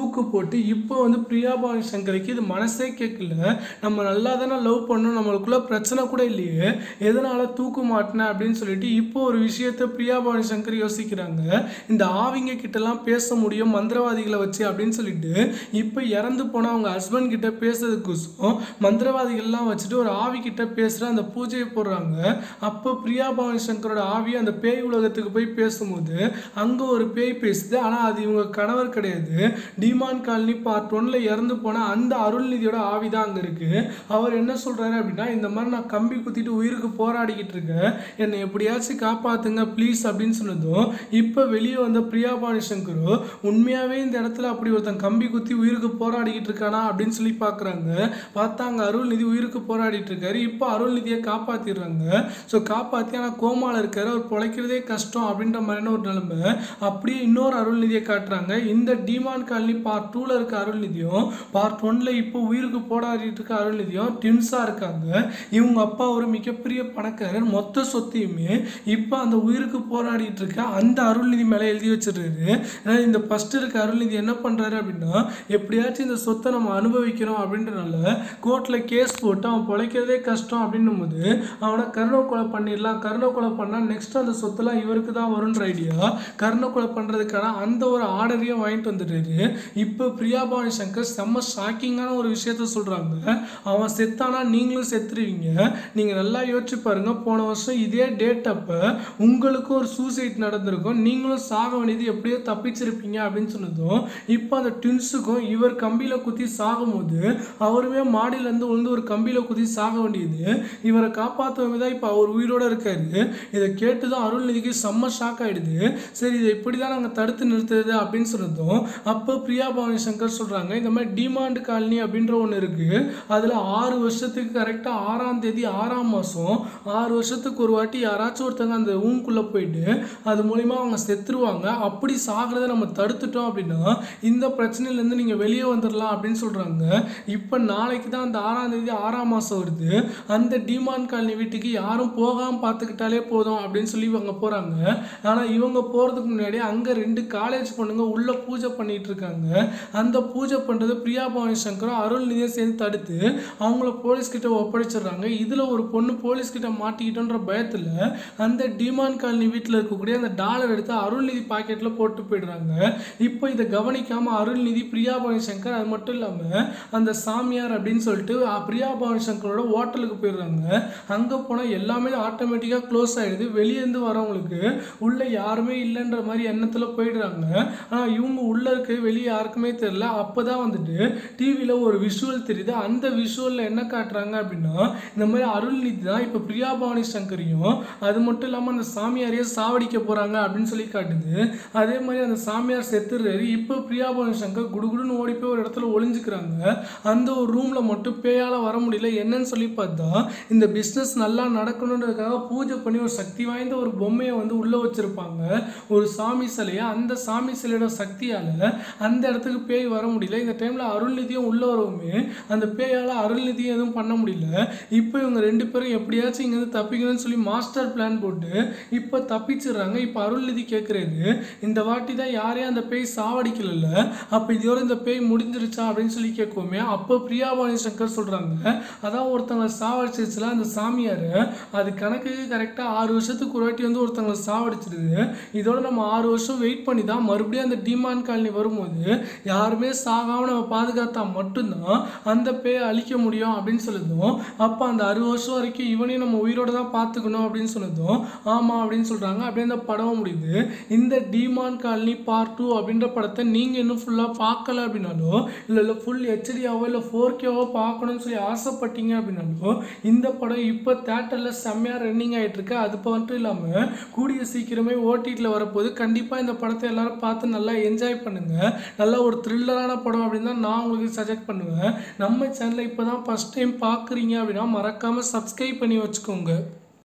தூக்கு போட்டு இப்போ வந்து பிரியா பவானி சங்கருக்கு இது மனசே கேட்கல நம்ம நல்லா தானே லவ் பண்ணோம் நம்மளுக்குள்ள பிரச்சனை கூட இல்லையே எதனால தூக்கு மாட்டினேன் அப்படின்னு சொல்லிட்டு இப்போ ஒரு விஷயத்த பிரியா பவானி சங்கர் யோசிக்கிறாங்க இந்த ஆவிங்க கிட்டலாம் பேச முடியும் மந்திரவாதிகளை வச்சு அப்படின்னு சொல்லிட்டு இப்போ இறந்து போன அவங்க ஹஸ்பண்ட் கிட்ட பேசுறதுக்கோசம் மந்திரவாதிகள்லாம் வச்சுட்டு ஒரு ஆவி கிட்ட பேசுகிற அந்த பூஜையை போடுறாங்க அப்போ பிரியா பவானி சங்கரோட ஆவி அந்த பேய் உலகத்துக்கு போய் பேசும்போது அங்கே ஒரு பேய் பேசுது ஆனால் அது இவங்க கணவர் கிடையாது டிமான் காலனி பார்ட் ஒன்ல இறந்து போன அந்த அருள்நிதியோட ஆவி தான் அங்கே இருக்கு அவர் என்ன சொல்றாரு அப்படின்னா இந்த மாதிரி நான் கம்பி குத்திட்டு உயிருக்கு போராடிக்கிட்டு இருக்கேன் என்னை எப்படியாச்சும் காப்பாத்துங்க ப்ளீஸ் அப்படின்னு சொன்னதும் இப்போ வெளியே வந்த பிரியா பவானி சங்கரோ உண்மையாவே இந்த இடத்துல அப்படி ஒருத்தன் கம்பி குத்தி உயிருக்கு போராடிக்கிட்டு இருக்கானா அப்படின்னு சொல்லி பார்க்குறாங்க பார்த்தா அங்கே அருள்நிதி உயிருக்கு போராடிட்டு இருக்காரு இப்போ அருள்நிதியை காப்பாத்திடுறாங்க ஸோ காப்பாற்றி ஆனால் கோமால இருக்காரு அவர் பிழைக்கிறதே கஷ்டம் அப்படின்ற மாதிரியான ஒரு நிலைமை அப்படியே இன்னொரு அருள்நிதியை காட்டுறாங்க இந்த டிமான் காலனி பார்ட் டூவில் இருக்க அருள்நிதியும் பார்ட் ஒன்ல இப்போ உயிருக்கு போராடிட்டு இருக்க அருள்நிதியும் ட்வின்ஸாக இருக்காங்க இவங்க அப்பா ஒரு மிகப்பெரிய பணக்காரர் மொத்த சொத்தையுமே இப்போ அந்த உயிருக்கு போராடிட்டு இருக்க அந்த அருள்நிதி மேலே எழுதி வச்சிடுறாரு ஏன்னா இந்த ஃபர்ஸ்ட் இருக்க அருள்நிதி என்ன பண்றாரு அப்படின்னா எப்படியாச்சும் இந்த சொத்தை நம்ம அனுபவிக்கிறோம் அப்படின்றனால கோர்ட்டில் கேஸ் போட்டு அவன் பிழைக்கிறதே கஷ்டம் அப்படின்னும் போது அவனை கருணை கொலை பண்ணிடலாம் கருணை கொலை பண்ணால் நெக்ஸ்ட் அந்த சொத்துலாம் இவருக்கு தான் வரும்ன்ற ஐடியா கருணை கொலை பண்ணுறதுக்கான அந்த ஒரு ஆர்டரையும் வாங்கிட்டு வந்துடுறாரு இப்போ பிரியா பவானி சங்கர் செம்ம ஷாக்கிங்கான ஒரு விஷயத்த சொல்கிறாங்க அவன் செத்தானா நீங்களும் செத்துருவீங்க நீங்கள் நல்லா யோசிச்சு பாருங்க போன வருஷம் இதே டேட் அப்போ உங்களுக்கு ஒரு சூசைட் நடந்திருக்கும் நீங்களும் சாக வேண்டியது எப்படியோ தப்பிச்சிருப்பீங்க அப்படின்னு சொன்னதும் இப்போ அந்த ட்வின்ஸுக்கும் இவர் கம்பியில் குத்தி சாகும்போது அவருமே மாடியிலேருந்து விழுந்து ஒரு கம்பியில் குத்தி சாக வேண்டியது இவரை காப்பாற்றவங்க தான் இப்போ அவர் உயிரோட இருக்காரு இதை கேட்டு தான் அருள்நிதிக்கு செம்ம ஷாக் ஆயிடுது சரி இதை இப்படி தான் நாங்கள் தடுத்து நிறுத்துறது அப்படின்னு சொன்னதும் அப்போ பிரியா பவானி சங்கர் சொல்கிறாங்க இந்த மாதிரி டிமாண்ட் காலனி அப்படின்ற ஒன்று இருக்குது அதில் ஆறு வருஷத்துக்கு கரெக்டாக ஆறாம் தேதி ஆறாம் மாதம் ஆறு வருஷத்துக்கு ஒரு வாட்டி யாராச்சும் ஒருத்தங்க அந்த ரூம்குள்ளே போயிட்டு அது மூலிமா அவங்க செத்துருவாங்க அப்படி சாகிறத நம்ம தடுத்துட்டோம் அப்படின்னா இந்த பிரச்சனையிலேருந்து நீங்கள் வெளியே வந்துடலாம் அப்படின்னு சொல்கிறாங்க இப்போ நாளைக்கு தான் அந்த ஆறாம் தேதி ஆறாம் மாதம் வருது அந்த டிமான் காலனி வீட்டுக்கு யாரும் போகாமல் பார்த்துக்கிட்டாலே போதும் அப்படின்னு சொல்லி இவங்க போகிறாங்க ஆனால் இவங்க போகிறதுக்கு முன்னாடி அங்கே ரெண்டு காலேஜ் பொண்ணுங்க உள்ள பூஜை பண்ணிட்டு இருக்காங்க அந்த பூஜை பண்ணுறது பிரியா பவானி சங்கரும் அருள்நிதியை சேர்ந்து தடுத்து அவங்கள போலீஸ் கிட்ட ஒப்படைச்சிடுறாங்க இதில் ஒரு பொண்ணு போலீஸ் கிட்ட மாட்டிக்கிட்டோன்ற பயத்தில் அந்த டிமான் காலனி வீட்டில் இருக்கக்கூடிய அந்த டாலர் எடுத்து அருள்நிதி பாக்கெட்டில் போட்டு போயிடுறாங்க இப்போ இதை கவனிக்காம அருள்நிதி பிரியா பவானி சங்கர் அது மட்டும் இல்லாமல் அந்த சாமியார் அப்படின்னு சொல்லிட்டு அஹ், பிரியா பவானி சங்கரோட ஹோட்டலுக்கு போயிடுறாங்க அங்கே போனால் எல்லாமே ஆட்டோமேட்டிக்காக க்ளோஸ் ஆகிடுது வெளியேருந்து வரவங்களுக்கு உள்ளே யாருமே இல்லைன்ற மாதிரி எண்ணத்தில் போயிடுறாங்க ஆனால் இவங்க உள்ளே இருக்க வெளியே யாருக்குமே தெரியல அப்போ தான் வந்துட்டு டிவியில் ஒரு விஷுவல் தெரியுது அந்த விஷுவலில் என்ன காட்டுறாங்க அப்படின்னா இந்த மாதிரி அருள்நிதி தான் இப்போ பிரியா பவானி சங்கரையும் அது மட்டும் இல்லாமல் அந்த சாமியாரையே சாவடிக்க போகிறாங்க அப்படின்னு சொல்லி காட்டுது அதே மாதிரி அந்த சாமியார் செத்துறாரு இப்போ பிரியா பவானி சங்கர் குடுகுடுன்னு ஓடி போய் ஒரு இடத்துல ஒளிஞ்சுக்கிறாங்க அந்த ஒரு ரூமில் மட்டும் பேயால் வர முடியல என்னன்னு சொல்லி பார்த்தா இந்த பிஸ்னஸ் நல்லா நடக்கணுன்றதுக்காக பூஜை பண்ணி ஒரு சக்தி வாய்ந்த ஒரு பொம்மையை வந்து உள்ளே வச்சுருப்பாங்க ஒரு சாமி சிலையை அந்த சாமி சிலையோட சக்தியால் அந்த இடத்துக்கு பேய் வர முடியல இந்த டைமில் அருள்நிதியும் உள்ளே வரவுமே அந்த பேயால் அருள்நிதியும் எதுவும் பண்ண முடியல இப்போ இவங்க ரெண்டு பேரும் எப்படியாச்சும் இங்கேருந்து தப்பிக்கணும்னு சொல்லி மாஸ்டர் பிளான் போட்டு இப்போ தப்பிச்சிடுறாங்க இப்போ அருள்நிதி கேட்குறாரு இந்த வாட்டி தான் யாரையும் அந்த பேய் சாவடிக்கல அப்போ இதோட இந்த பேய் முடிஞ்சிருச்சா அப்படின்னு சொல்லி கேட்குவோமே அப்போ பிரியாபாணி சங்கர் சொல்கிறாங்க அதான் ஒருத்தவங்களை சாவடிச்சிருச்சுல அந்த சாமியார் அது கணக்குக்கு கரெக்டாக ஆறு வருஷத்துக்கு ஒரு வாட்டி வந்து ஒருத்தவங்களை சாவடிச்சிடுது இதோட நம்ம ஆறு வருஷம் வெயிட் பண்ணி தான் மறுபடியும் அந்த டிமான் காலனி வரும்போது யாருமே சாகாமல் நம்ம பாதுகாத்தா மட்டும்தான் அந்த பேயை அழிக்க முடியும் அப்படின்னு சொல்லுதும் அப்போ அந்த அறுபது வருஷம் வரைக்கும் இவனையும் நம்ம உயிரோட தான் பார்த்துக்கணும் அப்படின்னு சொன்னதும் ஆமாம் அப்படின்னு சொல்கிறாங்க அப்படியே அந்த படம் முடியுது இந்த டிமான் காலனி பார்ட் டூ அப்படின்ற படத்தை நீங்கள் இன்னும் ஃபுல்லாக பார்க்கல அப்படின்னாலோ இல்லை இல்லை ஃபுல் ஹெச்டியாவோ இல்லை ஃபோர் கேவோ பார்க்கணும்னு சொல்லி ஆசைப்பட்டீங்க அப்படின்னாலோ இந்த படம் இப்போ தேட்டரில் செம்மையாக ரன்னிங் ஆகிட்டு இருக்கு அது மட்டும் இல்லாமல் கூடிய சீக்கிரமே ஓடிடியில் வரப்போகுது கண்டிப்பாக இந்த படத்தை எல்லாரும் பார்த்து நல்லா என்ஜாய் பண்ணுங்க நல்ல ஒரு த்ரில்லரான படம் அப்படின்னு தான் நான் உங்களுக்கு சஜெக்ட் பண்ணுவேன் நம்ம சேனலை இப்போ தான் ஃபஸ்ட் டைம் பார்க்குறீங்க அப்படின்னா மறக்காமல் சப்ஸ்கிரைப் பண்ணி வச்சுக்கோங்க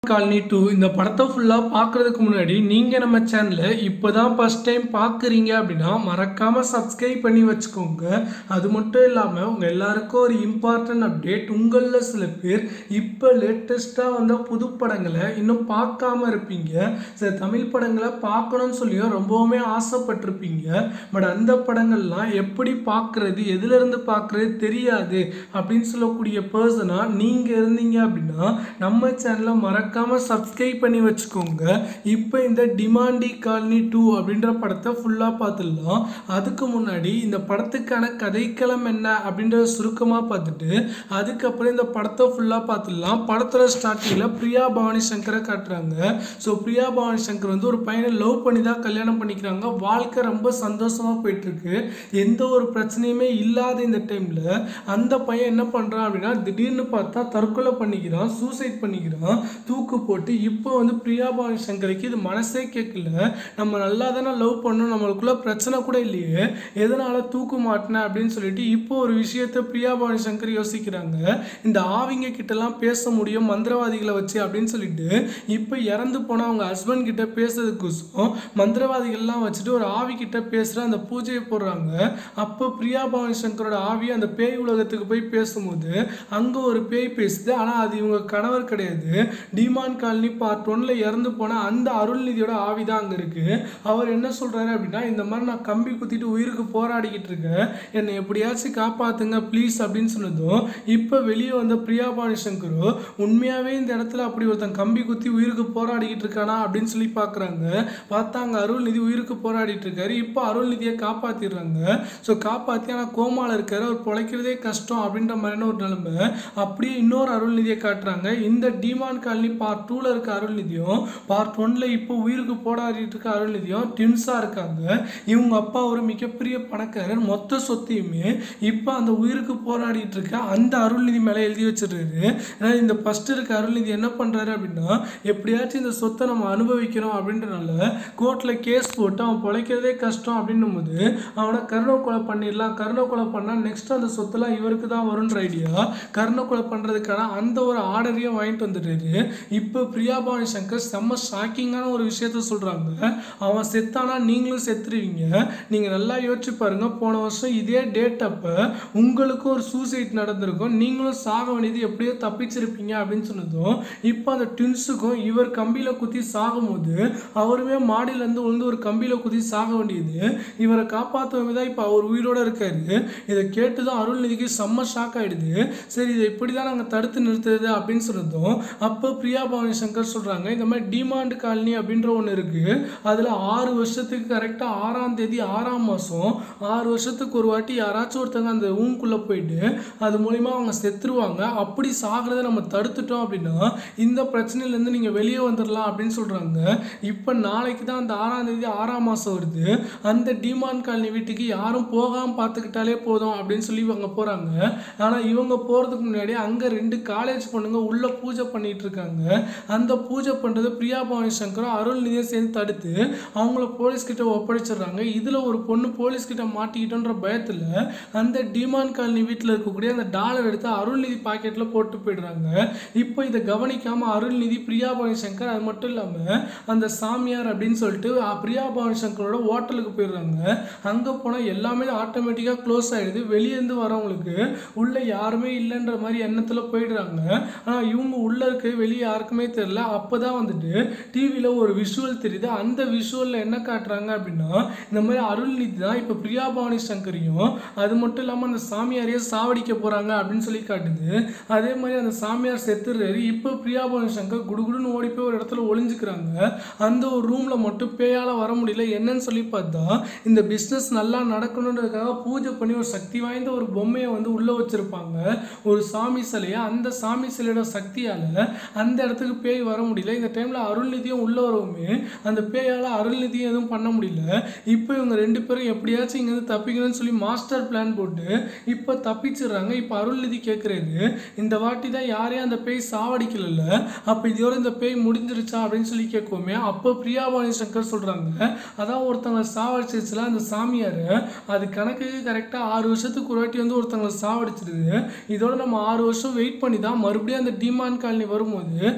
காலனி டூ இந்த படத்தை ஃபுல்லாக பார்க்குறதுக்கு முன்னாடி நீங்கள் நம்ம சேனலை இப்போ தான் ஃபஸ்ட் டைம் பார்க்குறீங்க அப்படின்னா மறக்காமல் சப்ஸ்கிரைப் பண்ணி வச்சுக்கோங்க அது மட்டும் இல்லாமல் உங்கள் எல்லாருக்கும் ஒரு இம்பார்ட்டன்ட் அப்டேட் உங்களில் சில பேர் இப்போ லேட்டஸ்ட்டாக வந்த புது படங்களை இன்னும் பார்க்காம இருப்பீங்க சில தமிழ் படங்களை பார்க்கணும்னு சொல்லியும் ரொம்பவுமே ஆசைப்பட்டிருப்பீங்க பட் அந்த படங்கள்லாம் எப்படி பார்க்குறது எதுலேருந்து பார்க்குறது தெரியாது அப்படின்னு சொல்லக்கூடிய பர்சனாக நீங்கள் இருந்தீங்க அப்படின்னா நம்ம சேனலை மறக்காமல் சப்ஸ்கிரைப் பண்ணி வச்சுக்கோங்க இப்போ இந்த டிமாண்டி காலனி டூ அப்படின்ற படத்தை ஃபுல்லாக பார்த்துடலாம் அதுக்கு முன்னாடி இந்த படத்துக்கான கதைக்களம் என்ன அப்படின்றத சுருக்கமாக பார்த்துட்டு அதுக்கப்புறம் இந்த படத்தை ஃபுல்லாக பார்த்துடலாம் படத்தோட ஸ்டார்டிங்கில் பிரியா பவானி சங்கரை காட்டுறாங்க ஸோ பிரியா பவானி சங்கர் வந்து ஒரு பையனை லவ் பண்ணி தான் கல்யாணம் பண்ணிக்கிறாங்க வாழ்க்கை ரொம்ப சந்தோஷமாக போயிட்டுருக்கு எந்த ஒரு பிரச்சனையுமே இல்லாத இந்த டைமில் அந்த பையன் என்ன பண்ணுறான் அப்படின்னா திடீர்னு பார்த்தா தற்கொலை பண்ணிக்கிறான் சூசைட் பண்ணிக்கிறான் தூக்கு போட்டு இப்போ வந்து பிரியா பவானி சங்கருக்கு இது மனசே கேட்கல நம்ம நல்லா தானே லவ் பண்ணோம் நம்மளுக்குள்ள பிரச்சனை கூட இல்லையே எதனால தூக்கு மாட்டினேன் அப்படின்னு சொல்லிட்டு இப்போ ஒரு விஷயத்த பிரியா பவானி சங்கர் யோசிக்கிறாங்க இந்த ஆவிங்க கிட்டலாம் பேச முடியும் மந்திரவாதிகளை வச்சு அப்படின்னு சொல்லிட்டு இப்போ இறந்து போன அவங்க ஹஸ்பண்ட் கிட்ட பேசுறதுக்கோசம் மந்திரவாதிகள்லாம் வச்சுட்டு ஒரு ஆவி கிட்ட பேசுகிற அந்த பூஜையை போடுறாங்க அப்போ பிரியா பவானி சங்கரோட ஆவி அந்த பேய் உலகத்துக்கு போய் பேசும்போது அங்கே ஒரு பேய் பேசுது ஆனால் அது இவங்க கணவர் கிடையாது டிமான் காலனி பார்ட் ஒன்ல இறந்து போன அந்த அருள்நிதியோட ஆவி தான் அங்கே இருக்கு அவர் என்ன சொல்றாரு அப்படின்னா இந்த மாதிரி நான் கம்பி குத்திட்டு உயிருக்கு போராடிக்கிட்டு இருக்கேன் என்னை எப்படியாச்சும் காப்பாத்துங்க ப்ளீஸ் அப்படின்னு சொன்னதும் இப்போ வெளியே வந்த பிரியா பாணி சங்கரு உண்மையாவே இந்த இடத்துல அப்படி ஒருத்தன் கம்பி குத்தி உயிருக்கு போராடிக்கிட்டு இருக்கானா அப்படின்னு சொல்லி பார்க்குறாங்க பார்த்தா அங்கே அருள்நிதி உயிருக்கு போராடிட்டு இருக்காரு இப்போ அருள்நிதியை காப்பாத்திடுறாங்க ஸோ காப்பாற்றி ஆனால் கோமால இருக்காரு அவர் பொழைக்கிறதே கஷ்டம் அப்படின்ற மாதிரியான ஒரு நிலைமை அப்படியே இன்னொரு அருள்நிதியை காட்டுறாங்க இந்த டிமான் காலனி பார்ட் டூவில் இருக்க அருள்நிதியும் பார்ட் ஒன்ல இப்போ உயிருக்கு போராடிட்டு இருக்க அருள்நிதியும் ட்வின்ஸாக இருக்காங்க இவங்க அப்பா ஒரு மிகப்பெரிய பணக்காரர் மொத்த சொத்தையுமே இப்போ அந்த உயிருக்கு போராடிட்டு இருக்க அந்த அருள்நிதி மேலே எழுதி வச்சிருக்காரு ஏன்னா இந்த ஃபர்ஸ்ட் இருக்க அருள்நிதி என்ன பண்ணுறாரு அப்படின்னா எப்படியாச்சும் இந்த சொத்தை நம்ம அனுபவிக்கிறோம் அப்படின்றனால கோர்ட்டில் கேஸ் போட்டு அவன் பிழைக்கிறதே கஷ்டம் அப்படின்னும் போது அவனை கருணை கொலை பண்ணிடலாம் கருணை கொலை பண்ணால் நெக்ஸ்ட் அந்த சொத்துலாம் இவருக்கு தான் வரும்ன்ற ஐடியா கருணை கொலை பண்ணுறதுக்கான அந்த ஒரு ஆர்டரையும் வாங்கிட்டு வந்துடுறாரு இப்போ பிரியா பவானி சங்கர் செம்ம ஷாக்கிங்கான ஒரு விஷயத்த சொல்கிறாங்க அவன் செத்தானா நீங்களும் செத்துருவீங்க நீங்கள் நல்லா யோசிச்சு பாருங்க போன வருஷம் இதே டேட் அப்போ உங்களுக்கும் ஒரு சூசைட் நடந்திருக்கும் நீங்களும் சாக வேண்டியது எப்படியோ தப்பிச்சிருப்பீங்க அப்படின்னு சொன்னதும் இப்போ அந்த ட்வின்ஸுக்கும் இவர் கம்பியில் குத்தி சாகும்போது அவருமே மாடியிலேருந்து விழுந்து ஒரு கம்பியில் குத்தி சாக வேண்டியது இவரை காப்பாற்றுவமே தான் இப்போ அவர் உயிரோடு இருக்காரு இதை கேட்டு தான் அருள்நிதிக்கு செம்ம ஷாக் ஆகிடுது சரி இதை இப்படி தான் நாங்கள் தடுத்து நிறுத்துறது அப்படின்னு சொன்னதும் அப்போ பிரியா பவானி சங்கர் சொல்கிறாங்க இந்த மாதிரி டிமாண்ட் காலனி அப்படின்ற ஒன்று இருக்குது அதில் ஆறு வருஷத்துக்கு கரெக்டாக ஆறாம் தேதி ஆறாம் மாதம் ஆறு வருஷத்துக்கு ஒரு வாட்டி யாராச்சும் ஒருத்தங்க அந்த ரூம்குள்ளே போயிட்டு அது மூலிமா அவங்க செத்துருவாங்க அப்படி சாகிறத நம்ம தடுத்துட்டோம் அப்படின்னா இந்த பிரச்சனையிலேருந்து நீங்கள் வெளியே வந்துடலாம் அப்படின்னு சொல்கிறாங்க இப்போ நாளைக்கு தான் அந்த ஆறாம் தேதி ஆறாம் மாதம் வருது அந்த டிமாண்ட் காலனி வீட்டுக்கு யாரும் போகாமல் பார்த்துக்கிட்டாலே போதும் அப்படின்னு சொல்லி இவங்க போகிறாங்க ஆனால் இவங்க போகிறதுக்கு முன்னாடி அங்கே ரெண்டு காலேஜ் பொண்ணுங்க உள்ளே பூஜை பண்ணிட்டு இருக்காங்க அந்த பூஜை பண்ணுறது பிரியா பவானி சங்கரும் அருள்நிதியும் சேர்ந்து தடுத்து அவங்கள போலீஸ் கிட்ட ஒப்படைச்சிடுறாங்க இதில் ஒரு பொண்ணு போலீஸ் கிட்ட மாட்டிக்கிட்டோன்ற பயத்தில் அந்த டிமான் காலனி வீட்டில் இருக்கக்கூடிய அந்த டாலர் எடுத்து அருள்நிதி பாக்கெட்டில் போட்டு போயிடுறாங்க இப்போ இதை கவனிக்காமல் அருள்நிதி பிரியா பவானி சங்கர் அது மட்டும் இல்லாமல் அந்த சாமியார் அப்படின்னு சொல்லிட்டு அஹ், பிரியா பவானி சங்கரோட ஹோட்டலுக்கு போயிடுறாங்க அங்கே போனால் எல்லாமே ஆட்டோமேட்டிக்காக க்ளோஸ் ஆகிடுது வெளியேருந்து வரவங்களுக்கு உள்ளே யாருமே இல்லைன்ற மாதிரி எண்ணத்தில் போயிடுறாங்க ஆனால் இவங்க உள்ளே இருக்க வெளியே யாருக்குமே தெரியல அப்போ தான் வந்துட்டு டிவியில் ஒரு விஷுவல் தெரியுது அந்த விஷுவலில் என்ன காட்டுறாங்க அப்படின்னா இந்த மாதிரி அருள்நிதி தான் இப்போ பிரியா பவானி சங்கரையும் அது மட்டும் இல்லாமல் அந்த சாமியாரையே சாவடிக்க போகிறாங்க அப்படின்னு சொல்லி காட்டுது அதே மாதிரி அந்த சாமியார் செத்துறாரு இப்போ பிரியா பவானி சங்கர் குடுகுடுன்னு ஓடி போய் ஒரு இடத்துல ஒளிஞ்சுக்கிறாங்க அந்த ஒரு ரூமில் மட்டும் பேயால் வர முடியல என்னன்னு சொல்லி பார்த்தா இந்த பிஸ்னஸ் நல்லா நடக்கணுன்றதுக்காக பூஜை பண்ணி ஒரு சக்தி வாய்ந்த ஒரு பொம்மையை வந்து உள்ளே வச்சுருப்பாங்க ஒரு சாமி சிலையை அந்த சாமி சிலையோட சக்தியால் அந்த இடத்துக்கு பேய் வர முடியல இந்த டைமில் அருள்நிதியும் உள்ளே வரவுமே அந்த பேயால் அருள்நிதியும் எதுவும் பண்ண முடியல இப்போ இவங்க ரெண்டு பேரும் எப்படியாச்சும் இங்கேருந்து தப்பிக்கணும்னு சொல்லி மாஸ்டர் பிளான் போட்டு இப்போ தப்பிச்சிடுறாங்க இப்போ அருள்நிதி கேட்குறாரு இந்த வாட்டி தான் யாரையும் அந்த பேய் சாவடிக்கல அப்போ இதோட இந்த பேய் முடிஞ்சிருச்சா அப்படின்னு சொல்லி கேட்குவோமே அப்போ பிரியாபாணி சங்கர் சொல்கிறாங்க அதான் ஒருத்தவங்க சாவடிச்சிருச்சுல அந்த சாமியார் அது கணக்குக்கு கரெக்டாக ஆறு வருஷத்துக்கு ஒரு வாட்டி வந்து ஒருத்தவங்களை சாவடிச்சிருது இதோட நம்ம ஆறு வருஷம் வெயிட் பண்ணி தான் மறுபடியும் அந்த டிமான் காலனி வரும்போது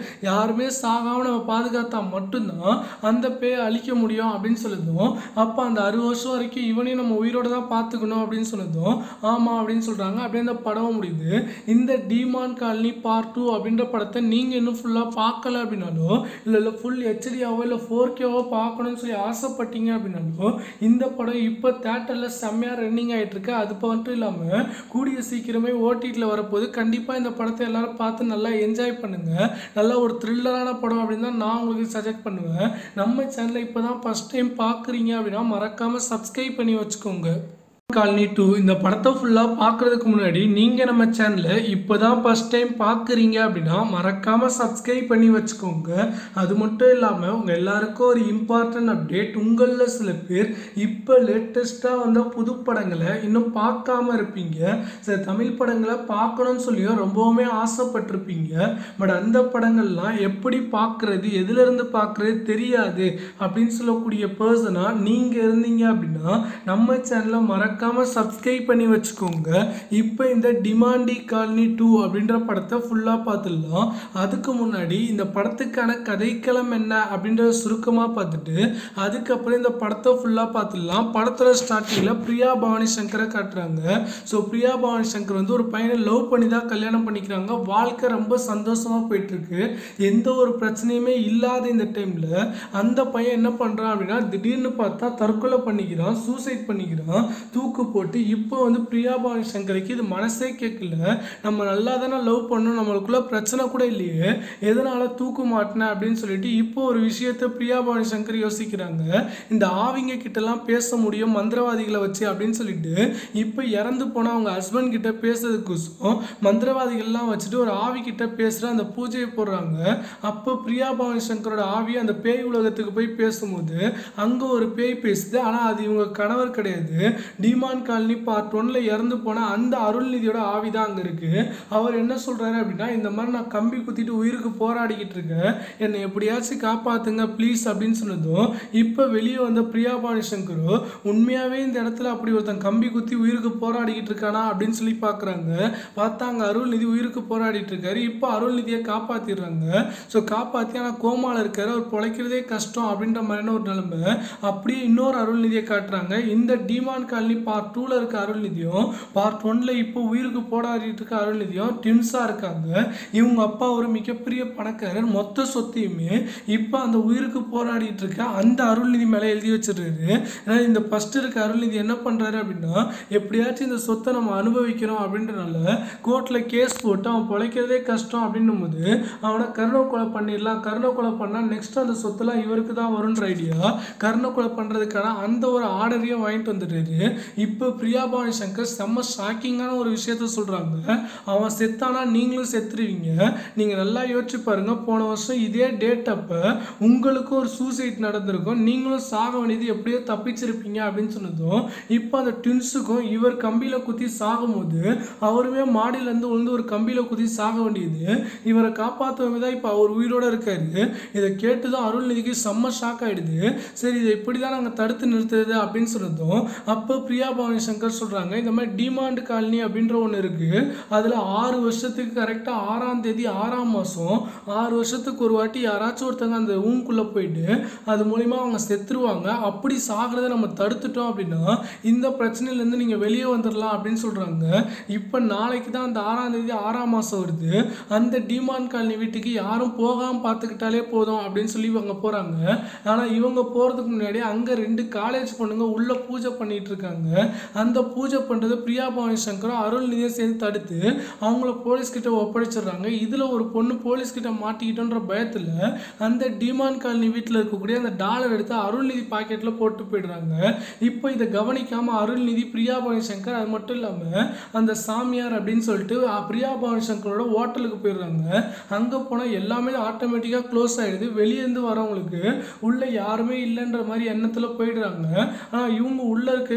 யாருமே சாகாமல் நம்ம பாதுகாத்தா மட்டும்தான் அந்த பேயை அழிக்க முடியும் அப்படின்னு சொல்லுதும் அப்போ அந்த அறுபது வருஷம் வரைக்கும் இவனையும் நம்ம உயிரோட தான் பார்த்துக்கணும் அப்படின்னு சொன்னதும் ஆமாம் அப்படின்னு சொல்கிறாங்க அப்படியே அந்த படம் முடியுது இந்த டிமான் காலனி பார்ட் டூ அப்படின்ற படத்தை நீங்கள் இன்னும் ஃபுல்லாக பார்க்கல அப்படின்னாலோ இல்லை இல்லை ஃபுல் ஹெச்டியாவோ இல்லை ஃபோர் கேவோ பார்க்கணும்னு சொல்லி ஆசைப்பட்டீங்க அப்படின்னாலோ இந்த படம் இப்போ தேட்டரில் செம்மையாக ரன்னிங் ஆகிட்டு இருக்கு அது மட்டும் இல்லாமல் கூடிய சீக்கிரமே ஓடிடியில் வரப்போது கண்டிப்பாக இந்த படத்தை எல்லாரும் பார்த்து நல்லா என்ஜாய் பண்ணுங்கள் நல்லா ஒரு த்ரில்லரான படம் அப்படின்னு தான் நான் உங்களுக்கு சஜெக்ட் பண்ணுவேன் நம்ம சேனலை இப்போ தான் ஃபஸ்ட் டைம் பார்க்குறீங்க அப்படின்னா மறக்காமல் சப்ஸ்கிரைப் பண்ணி வச்சுக்கோங்க காலனி டூ இந்த படத்தை ஃபுல்லாக பார்க்குறதுக்கு முன்னாடி நீங்கள் நம்ம சேனலை இப்போ தான் ஃபஸ்ட் டைம் பார்க்குறீங்க அப்படின்னா மறக்காமல் சப்ஸ்கிரைப் பண்ணி வச்சுக்கோங்க அது மட்டும் இல்லாமல் உங்கள் எல்லாருக்கும் ஒரு இம்பார்ட்டன்ட் அப்டேட் உங்களில் சில பேர் இப்போ லேட்டஸ்ட்டாக வந்த புது படங்களை இன்னும் பார்க்காம இருப்பீங்க சில தமிழ் படங்களை பார்க்கணும்னு சொல்லியும் ரொம்பவுமே ஆசைப்பட்டிருப்பீங்க பட் அந்த படங்கள்லாம் எப்படி பார்க்குறது எதுலேருந்து பார்க்குறது தெரியாது அப்படின்னு சொல்லக்கூடிய பர்சனாக நீங்கள் இருந்தீங்க அப்படின்னா நம்ம சேனலை மறக்காமல் சப்ஸ்கிரைப் பண்ணி வச்சுக்கோங்க இப்போ இந்த டிமாண்டி காலனி டூ அப்படின்ற படத்தை ஃபுல்லாக பார்த்துடலாம் அதுக்கு முன்னாடி இந்த படத்துக்கான கதைக்களம் என்ன அப்படின்றத சுருக்கமாக பார்த்துட்டு அதுக்கப்புறம் இந்த படத்தை ஃபுல்லாக பார்த்துடலாம் படத்தோட ஸ்டார்டிங்கில் பிரியா பவானி சங்கரை காட்டுறாங்க ஸோ பிரியா பவானி சங்கர் வந்து ஒரு பையனை லவ் பண்ணி தான் கல்யாணம் பண்ணிக்கிறாங்க வாழ்க்கை ரொம்ப சந்தோஷமாக போயிட்டுருக்கு எந்த ஒரு பிரச்சனையுமே இல்லாத இந்த டைமில் அந்த பையன் என்ன பண்ணுறான் அப்படின்னா திடீர்னு பார்த்தா தற்கொலை பண்ணிக்கிறான் சூசைட் பண்ணிக்கிறான் தூக்கு போட்டு இப்போ வந்து பிரியா பவானி சங்கருக்கு இது மனசே கேட்கல நம்ம நல்லா தானே லவ் பண்ணோம் நம்மளுக்குள்ள பிரச்சனை கூட இல்லையே எதனால தூக்கு மாட்டினேன் அப்படின்னு சொல்லிட்டு இப்போ ஒரு விஷயத்த பிரியா பவானி சங்கர் யோசிக்கிறாங்க இந்த ஆவிங்க கிட்டலாம் பேச முடியும் மந்திரவாதிகளை வச்சு அப்படின்னு சொல்லிட்டு இப்போ இறந்து போன அவங்க ஹஸ்பண்ட் கிட்ட பேசுறதுக்கோசம் மந்திரவாதிகள்லாம் வச்சுட்டு ஒரு ஆவி கிட்ட பேசுகிற அந்த பூஜையை போடுறாங்க அப்போ பிரியா பவானி சங்கரோட ஆவி அந்த பேய் உலகத்துக்கு போய் பேசும்போது அங்கே ஒரு பேய் பேசுது ஆனால் அது இவங்க கணவர் கிடையாது டிமான் காலனி பார்ட் ஒன்ல இறந்து போன அந்த அருள்நிதியோட ஆவி தான் அங்கே இருக்கு அவர் என்ன சொல்றாரு அப்படின்னா இந்த மாதிரி நான் கம்பி குத்திட்டு உயிருக்கு போராடிக்கிட்டு இருக்கேன் என்னை எப்படியாச்சும் காப்பாத்துங்க ப்ளீஸ் அப்படின்னு சொன்னதும் இப்போ வெளியே வந்த பிரியா பாணி சங்கரோ உண்மையாவே இந்த இடத்துல அப்படி ஒருத்தன் கம்பி குத்தி உயிருக்கு போராடிக்கிட்டு இருக்கானா அப்படின்னு சொல்லி பார்க்குறாங்க பார்த்தா அங்கே அருள்நிதி உயிருக்கு போராடிட்டு இருக்காரு இப்போ அருள்நிதியை காப்பாத்திடுறாங்க ஸோ காப்பாற்றி ஆனால் கோமால இருக்காரு அவர் பொழைக்கிறதே கஷ்டம் அப்படின்ற மாதிரியான ஒரு நிலைமை அப்படியே இன்னொரு அருள்நிதியை காட்டுறாங்க இந்த டிமான் காலனி பார்ட் டூவில் இருக்க அருள்நிதியும் பார்ட் ஒன்ல இப்போ உயிருக்கு போராடிட்டு இருக்க அருள்நிதியும் ட்வின்ஸாக இருக்காங்க இவங்க அப்பா ஒரு மிகப்பெரிய பணக்காரர் மொத்த சொத்தையுமே இப்போ அந்த உயிருக்கு போராடிட்டு இருக்க அந்த அருள்நிதி மேலே எழுதி வச்சிருக்காரு ஏன்னா இந்த ஃபர்ஸ்ட் இருக்க அருள்நிதி என்ன பண்ணுறாரு அப்படின்னா எப்படியாச்சும் இந்த சொத்தை நம்ம அனுபவிக்கிறோம் அப்படின்றனால கோர்ட்டில் கேஸ் போட்டு அவன் பிழைக்கிறதே கஷ்டம் அப்படின்னும் போது அவனை கருணை கொலை பண்ணிடலாம் கருணை கொலை பண்ணால் நெக்ஸ்ட் அந்த சொத்துலாம் இவருக்கு தான் வரும்ன்ற ஐடியா கருணை கொலை பண்ணுறதுக்கான அந்த ஒரு ஆர்டரையும் வாங்கிட்டு வந்துட்டாரு இப்போ பிரியா பவானி சங்கர் செம்ம ஷாக்கிங்கான ஒரு விஷயத்த சொல்கிறாங்க அவன் செத்தானா நீங்களும் செத்துருவீங்க நீங்கள் நல்லா யோசிச்சு பாருங்க போன வருஷம் இதே டேட் அப்போ உங்களுக்கும் ஒரு சூசைட் நடந்திருக்கும் நீங்களும் சாக வேண்டியது எப்படியோ தப்பிச்சிருப்பீங்க அப்படின்னு சொன்னதும் இப்போ அந்த ட்வின்ஸுக்கும் இவர் கம்பியில் குத்தி சாகும்போது அவருமே மாடியிலேருந்து விழுந்து ஒரு கம்பியில் குத்தி சாக வேண்டியது இவரை காப்பாற்றவங்க தான் இப்போ அவர் உயிரோட இருக்காரு இதை கேட்டுதான் அருள்நிதிக்கு செம்ம ஷாக் ஆயிடுது சரி இதை இப்படி தான் நாங்கள் தடுத்து நிறுத்துறது அப்படின்னு சொன்னதும் அப்போ பிரியா பவானி சங்கர் சொல்கிறாங்க இந்த மாதிரி டிமாண்ட் காலனி அப்படின்ற ஒன்று இருக்குது அதில் ஆறு வருஷத்துக்கு கரெக்டாக ஆறாம் தேதி ஆறாம் மாதம் ஆறு வருஷத்துக்கு ஒரு வாட்டி யாராச்சும் ஒருத்தங்க அந்த ரூம்குள்ளே போயிட்டு அது மூலிமா அவங்க செத்துருவாங்க அப்படி சாகிறத நம்ம தடுத்துட்டோம் அப்படின்னா இந்த பிரச்சனையிலேருந்து நீங்கள் வெளியே வந்துடலாம் அப்படின்னு சொல்கிறாங்க இப்போ நாளைக்கு தான் அந்த ஆறாம் தேதி ஆறாம் மாதம் வருது அந்த டிமான் காலனி வீட்டுக்கு யாரும் போகாமல் பார்த்துக்கிட்டாலே போதும் அப்படின்னு சொல்லி இவங்க போகிறாங்க ஆனால் இவங்க போகிறதுக்கு முன்னாடி அங்கே ரெண்டு காலேஜ் பொண்ணுங்க உள்ளே பூஜை பண்ணிட்டு இருக்காங்க அந்த பூஜை பண்ணுறது பிரியா பவானி சங்கரும் அருள்நிதியும் சேர்ந்து தடுத்து அவங்கள போலீஸ் கிட்ட ஒப்படைச்சிடுறாங்க இதில் ஒரு பொண்ணு போலீஸ் கிட்ட மாட்டிக்கிட்டோன்ற பயத்தில் அந்த டிமான் காலனி வீட்டில் இருக்கக்கூடிய அந்த டாலர் எடுத்து அருள்நிதி பாக்கெட்டில் போட்டு போயிடுறாங்க இப்போ இதை கவனிக்காமல் அருள்நிதி பிரியா பவானி சங்கர் அது மட்டும் இல்லாமல் அந்த சாமியார் அப்படின்னு சொல்லிட்டு அ, பிரியா பவானி சங்கரோட ஹோட்டலுக்கு போயிடுறாங்க அங்கே போனால் எல்லாமே ஆட்டோமேட்டிக்காக க்ளோஸ் ஆகிடுது வெளியேருந்து வரவங்களுக்கு உள்ளே யாருமே இல்லைன்ற மாதிரி எண்ணத்தில் போயிடுறாங்க ஆனால் இவங்க உள்ளே இருக்க வெளியே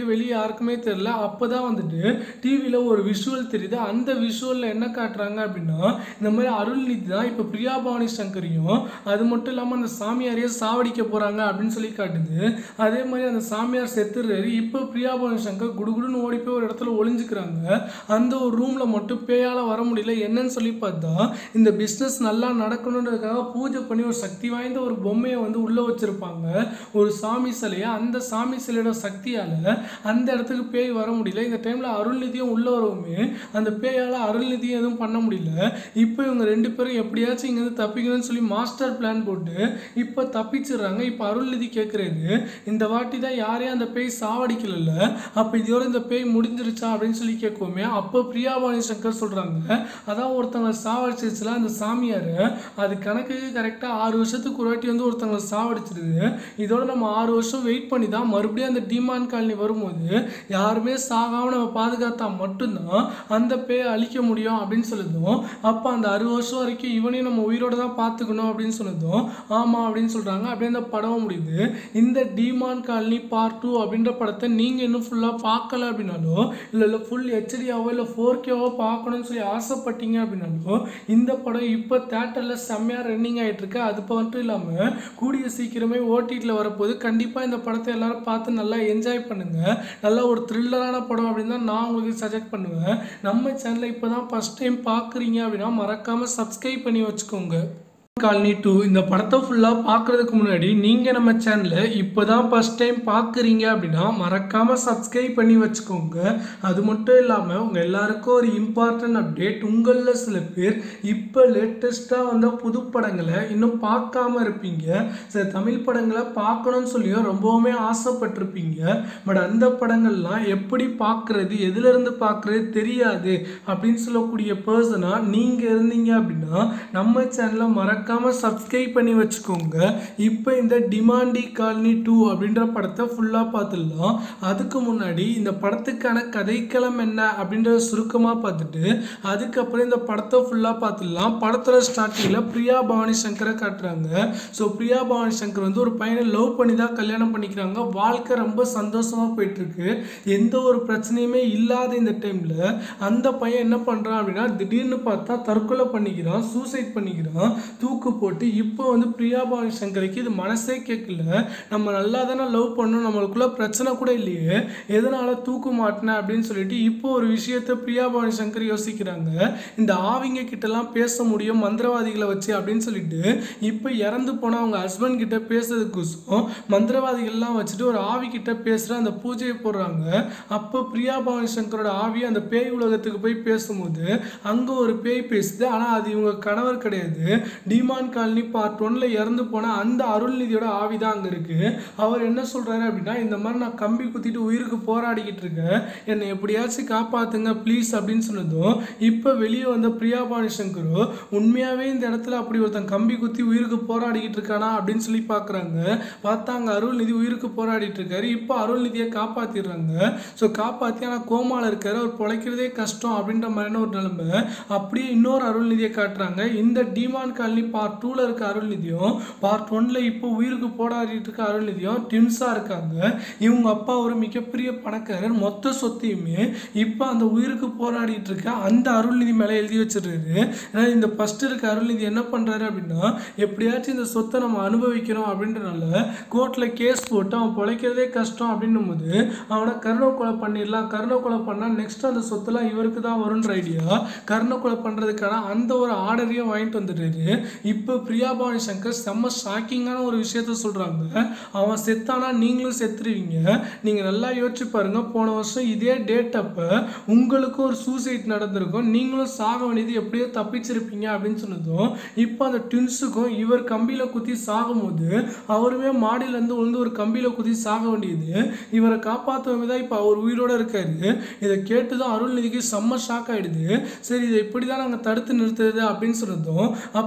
யாருக்குமே தெரியல அப்போ தான் வந்துட்டு டிவியில் ஒரு விஷுவல் தெரியுது அந்த விஷுவலில் என்ன காட்டுறாங்க அப்படின்னா இந்த மாதிரி அருள்நிதி தான் இப்போ பிரியா பவானி சங்கரையும் அது மட்டும் இல்லாமல் அந்த சாமியாரையே சாவடிக்க போகிறாங்க அப்படின்னு சொல்லி காட்டுது அதே மாதிரி அந்த சாமியார் செத்துறாரு இப்போ பிரியா பவானி சங்கர் குடுகுடுன்னு ஓடி போய் ஒரு இடத்துல ஒளிஞ்சுக்கிறாங்க அந்த ஒரு ரூமில் மட்டும் பேயால் வர முடியல என்னன்னு சொல்லி பார்த்தா இந்த பிஸ்னஸ் நல்லா நடக்கணுன்றதுக்காக பூஜை பண்ணி ஒரு சக்தி வாய்ந்த ஒரு பொம்மையை வந்து உள்ளே வச்சுருப்பாங்க ஒரு சாமி சிலையை அந்த சாமி சிலையோட சக்தியால் அந்த இடத்துக்கு பேய் வர முடியல இந்த டைமில் அருள்நிதியும் உள்ளே வரவுமே அந்த பேயால் அருள்நிதியும் எதுவும் பண்ண முடியல இப்போ இவங்க ரெண்டு பேரும் எப்படியாச்சும் இங்கேருந்து தப்பிக்கணும்னு சொல்லி மாஸ்டர் பிளான் போட்டு இப்போ தப்பிச்சிடுறாங்க இப்போ அருள்நிதி கேட்குறது இந்த வாட்டி தான் யாரையும் அந்த பேய் சாவடிக்கல அப்போ இதோட இந்த பேய் முடிஞ்சிருச்சா அப்படின்னு சொல்லி கேட்குவோமே அப்போ பிரியாபாணி சங்கர் சொல்கிறாங்க அதான் ஒருத்தவங்க சாவடிச்சிருச்சுல அந்த சாமியார் அது கணக்குக்கு கரெக்டாக ஆறு வருஷத்துக்கு ஒரு வாட்டி வந்து ஒருத்தவங்களை சாவடிச்சிருது இதோட நம்ம ஆறு வருஷம் வெயிட் பண்ணி தான் மறுபடியும் அந்த டிமாண்ட் காலனி வரும்போது யாருமே சாகாம நம்ம பாதுகாத்தா மட்டும்தான் அந்த பேயை அழிக்க முடியும் அப்படின்னு சொல்லுதும் அப்போ அந்த அறுபது வருஷம் வரைக்கும் இவனையும் நம்ம உயிரோட தான் பார்த்துக்கணும் அப்படின்னு சொன்னதும் ஆமாம் அப்படின்னு சொல்கிறாங்க அப்படியே அந்த படம் முடியுது இந்த டிமான் காலனி பார்ட் டூ அப்படின்ற படத்தை நீங்கள் இன்னும் ஃபுல்லாக பார்க்கல அப்படின்னாலோ இல்லை இல்லை ஃபுல் ஹெச்டியாவோ இல்லை ஃபோர் கேவோ பார்க்கணும்னு சொல்லி ஆசைப்பட்டீங்க அப்படின்னாலோ இந்த படம் இப்போ தேட்டரில் செம்மையாக ரன்னிங் ஆகிட்டு இருக்கு அது மட்டும் இல்லாமல் கூடிய சீக்கிரமே ஓடிடியில் வரப்போது கண்டிப்பாக இந்த படத்தை எல்லாரும் பார்த்து நல்லா என்ஜாய் பண்ணுங்க நல்ல ஒரு த்ரில்லரான படம் அப்படின்னு தான் நான் உங்களுக்கு சஜெக்ட் பண்ணுவேன் நம்ம சேனலை இப்போ தான் ஃபஸ்ட் டைம் பார்க்குறீங்க அப்படின்னா மறக்காமல் சப்ஸ்கிரைப் பண்ணி வச்சுக்கோங்க காலனி டூ இந்த படத்தை ஃபுல்லாக பார்க்குறதுக்கு முன்னாடி நீங்கள் நம்ம சேனலை இப்போ தான் ஃபஸ்ட் டைம் பார்க்குறீங்க அப்படின்னா மறக்காமல் சப்ஸ்கிரைப் பண்ணி வச்சுக்கோங்க அது மட்டும் இல்லாமல் உங்கள் எல்லாருக்கும் ஒரு இம்பார்ட்டன்ட் அப்டேட் உங்களில் சில பேர் இப்போ லேட்டஸ்ட்டாக வந்த புது படங்களை இன்னும் பார்க்காம இருப்பீங்க சில தமிழ் படங்களை பார்க்கணும்னு சொல்லியும் ரொம்பவுமே ஆசைப்பட்டிருப்பீங்க பட் அந்த படங்கள்லாம் எப்படி பார்க்குறது எதுலேருந்து பார்க்குறது தெரியாது அப்படின்னு சொல்லக்கூடிய பர்சனாக நீங்கள் இருந்தீங்க அப்படின்னா நம்ம சேனலை மறக்க மறக்காம சப்ஸ்கிரைப் பண்ணி வச்சுக்கோங்க இப்போ இந்த டிமாண்டி காலனி டூ அப்படின்ற படத்தை ஃபுல்லாக பார்த்துடலாம் அதுக்கு முன்னாடி இந்த படத்துக்கான கதைக்களம் என்ன அப்படின்றத சுருக்கமாக பார்த்துட்டு அதுக்கப்புறம் இந்த படத்தை ஃபுல்லாக பார்த்துடலாம் படத்தோட ஸ்டார்டிங்கில் பிரியா பவானி சங்கரை காட்டுறாங்க ஸோ பிரியா பவானி சங்கர் வந்து ஒரு பையனை லவ் பண்ணி தான் கல்யாணம் பண்ணிக்கிறாங்க வாழ்க்கை ரொம்ப சந்தோஷமாக போயிட்டுருக்கு எந்த ஒரு பிரச்சனையுமே இல்லாத இந்த டைமில் அந்த பையன் என்ன பண்ணுறான் அப்படின்னா திடீர்னு பார்த்தா தற்கொலை பண்ணிக்கிறான் சூசைட் பண்ணிக்கிறான் தூக்கு போட்டு இப்போ வந்து பிரியா பவானி சங்கருக்கு இது மனசே கேட்கல நம்ம நல்லா தானே லவ் பண்ணோம் நம்மளுக்குள்ள பிரச்சனை கூட இல்லையே எதனால தூக்கு மாட்டினேன் அப்படின்னு சொல்லிட்டு இப்போ ஒரு விஷயத்த பிரியா பவானி சங்கர் யோசிக்கிறாங்க இந்த ஆவிங்க கிட்டலாம் பேச முடியும் மந்திரவாதிகளை வச்சு அப்படின்னு சொல்லிட்டு இப்போ இறந்து போன அவங்க ஹஸ்பண்ட் கிட்ட பேசுறதுக்கோசம் மந்திரவாதிகள்லாம் வச்சுட்டு ஒரு ஆவி கிட்ட பேசுகிற அந்த பூஜையை போடுறாங்க அப்போ பிரியா பவானி சங்கரோட ஆவி அந்த பேய் உலகத்துக்கு போய் பேசும்போது அங்கே ஒரு பேய் பேசுது ஆனால் அது இவங்க கணவர் கிடையாது டிமான் காலனி பார்ட் ஒன்ல இறந்து போன அந்த அருள்நிதியோட ஆவி தான் அங்கே இருக்கு அவர் என்ன சொல்றாரு அப்படின்னா இந்த மாதிரி நான் கம்பி குத்திட்டு உயிருக்கு போராடிக்கிட்டு இருக்கேன் என்னை எப்படியாச்சும் காப்பாத்துங்க ப்ளீஸ் அப்படின்னு சொன்னதும் இப்போ வெளியே வந்த பிரியா பாணி சங்கரோ உண்மையாவே இந்த இடத்துல அப்படி ஒருத்தன் கம்பி குத்தி உயிருக்கு போராடிக்கிட்டு இருக்கானா அப்படின்னு சொல்லி பார்க்குறாங்க பார்த்தா அங்கே அருள்நிதி உயிருக்கு போராடிட்டு இருக்காரு இப்போ அருள்நிதியை காப்பாத்திடுறாங்க ஸோ காப்பாற்றி ஆனால் கோமால இருக்காரு அவர் பிழைக்கிறதே கஷ்டம் அப்படின்ற மாதிரியான ஒரு நிலைமை அப்படியே இன்னொரு அருள்நிதியை காட்டுறாங்க இந்த டிமான் காலனி பார்ட் டூவில் இருக்க அருள்நிதியும் பார்ட் ஒன்ல இப்போ உயிருக்கு போராடிட்டு இருக்க அருள்நிதியும் ட்வின்ஸாக இருக்காங்க இவங்க அப்பா ஒரு மிகப்பெரிய பணக்காரர் மொத்த சொத்தையுமே இப்போ அந்த உயிருக்கு போராடிட்டு இருக்க அந்த அருள்நிதி மேலே எழுதி வச்சிடுறாரு ஏன்னா இந்த ஃபர்ஸ்ட் இருக்க அருள்நிதி என்ன பண்ணுறாரு அப்படின்னா எப்படியாச்சும் இந்த சொத்தை நம்ம அனுபவிக்கிறோம் அப்படின்றனால கோர்ட்டில் கேஸ் போட்டு அவன் பிழைக்கிறதே கஷ்டம் அப்படின்னும் போது அவனை கருணை கொலை பண்ணிடலாம் கருணை கொலை பண்ணால் நெக்ஸ்ட் அந்த சொத்துலாம் இவருக்கு தான் வரும்ன்ற ஐடியா கருணை கொலை பண்ணுறதுக்கான அந்த ஒரு ஆர்டரையும் வாங்கிட்டு வந்துடுறாரு இப்போ பிரியா பவானி சங்கர் செம்ம ஷாக்கிங்கான ஒரு விஷயத்த சொல்கிறாங்க அவன் செத்தானா நீங்களும் செத்துருவீங்க நீங்கள் நல்லா யோசிச்சு பாருங்க போன வருஷம் இதே டேட் அப்போ உங்களுக்கும் ஒரு சூசைட் நடந்திருக்கும் நீங்களும் சாக வேண்டியது எப்படியோ தப்பிச்சிருப்பீங்க அப்படின்னு சொன்னதும் இப்போ அந்த ட்வின்ஸுக்கும் இவர் கம்பியில் குத்தி சாகும்போது அவருமே மாடியிலேருந்து விழுந்து ஒரு கம்பியில் குத்தி சாக வேண்டியது இவரை காப்பாற்றுவங்க தான் இப்போ அவர் உயிரோட இருக்காரு இதை கேட்டு தான் அருள்நிதிக்கு செம்ம ஷாக் ஆயிடுது சரி இதை இப்படி தான் நாங்கள் தடுத்து நிறுத்துறது அப்படின்னு சொன்னதும் அப்போ பிரியா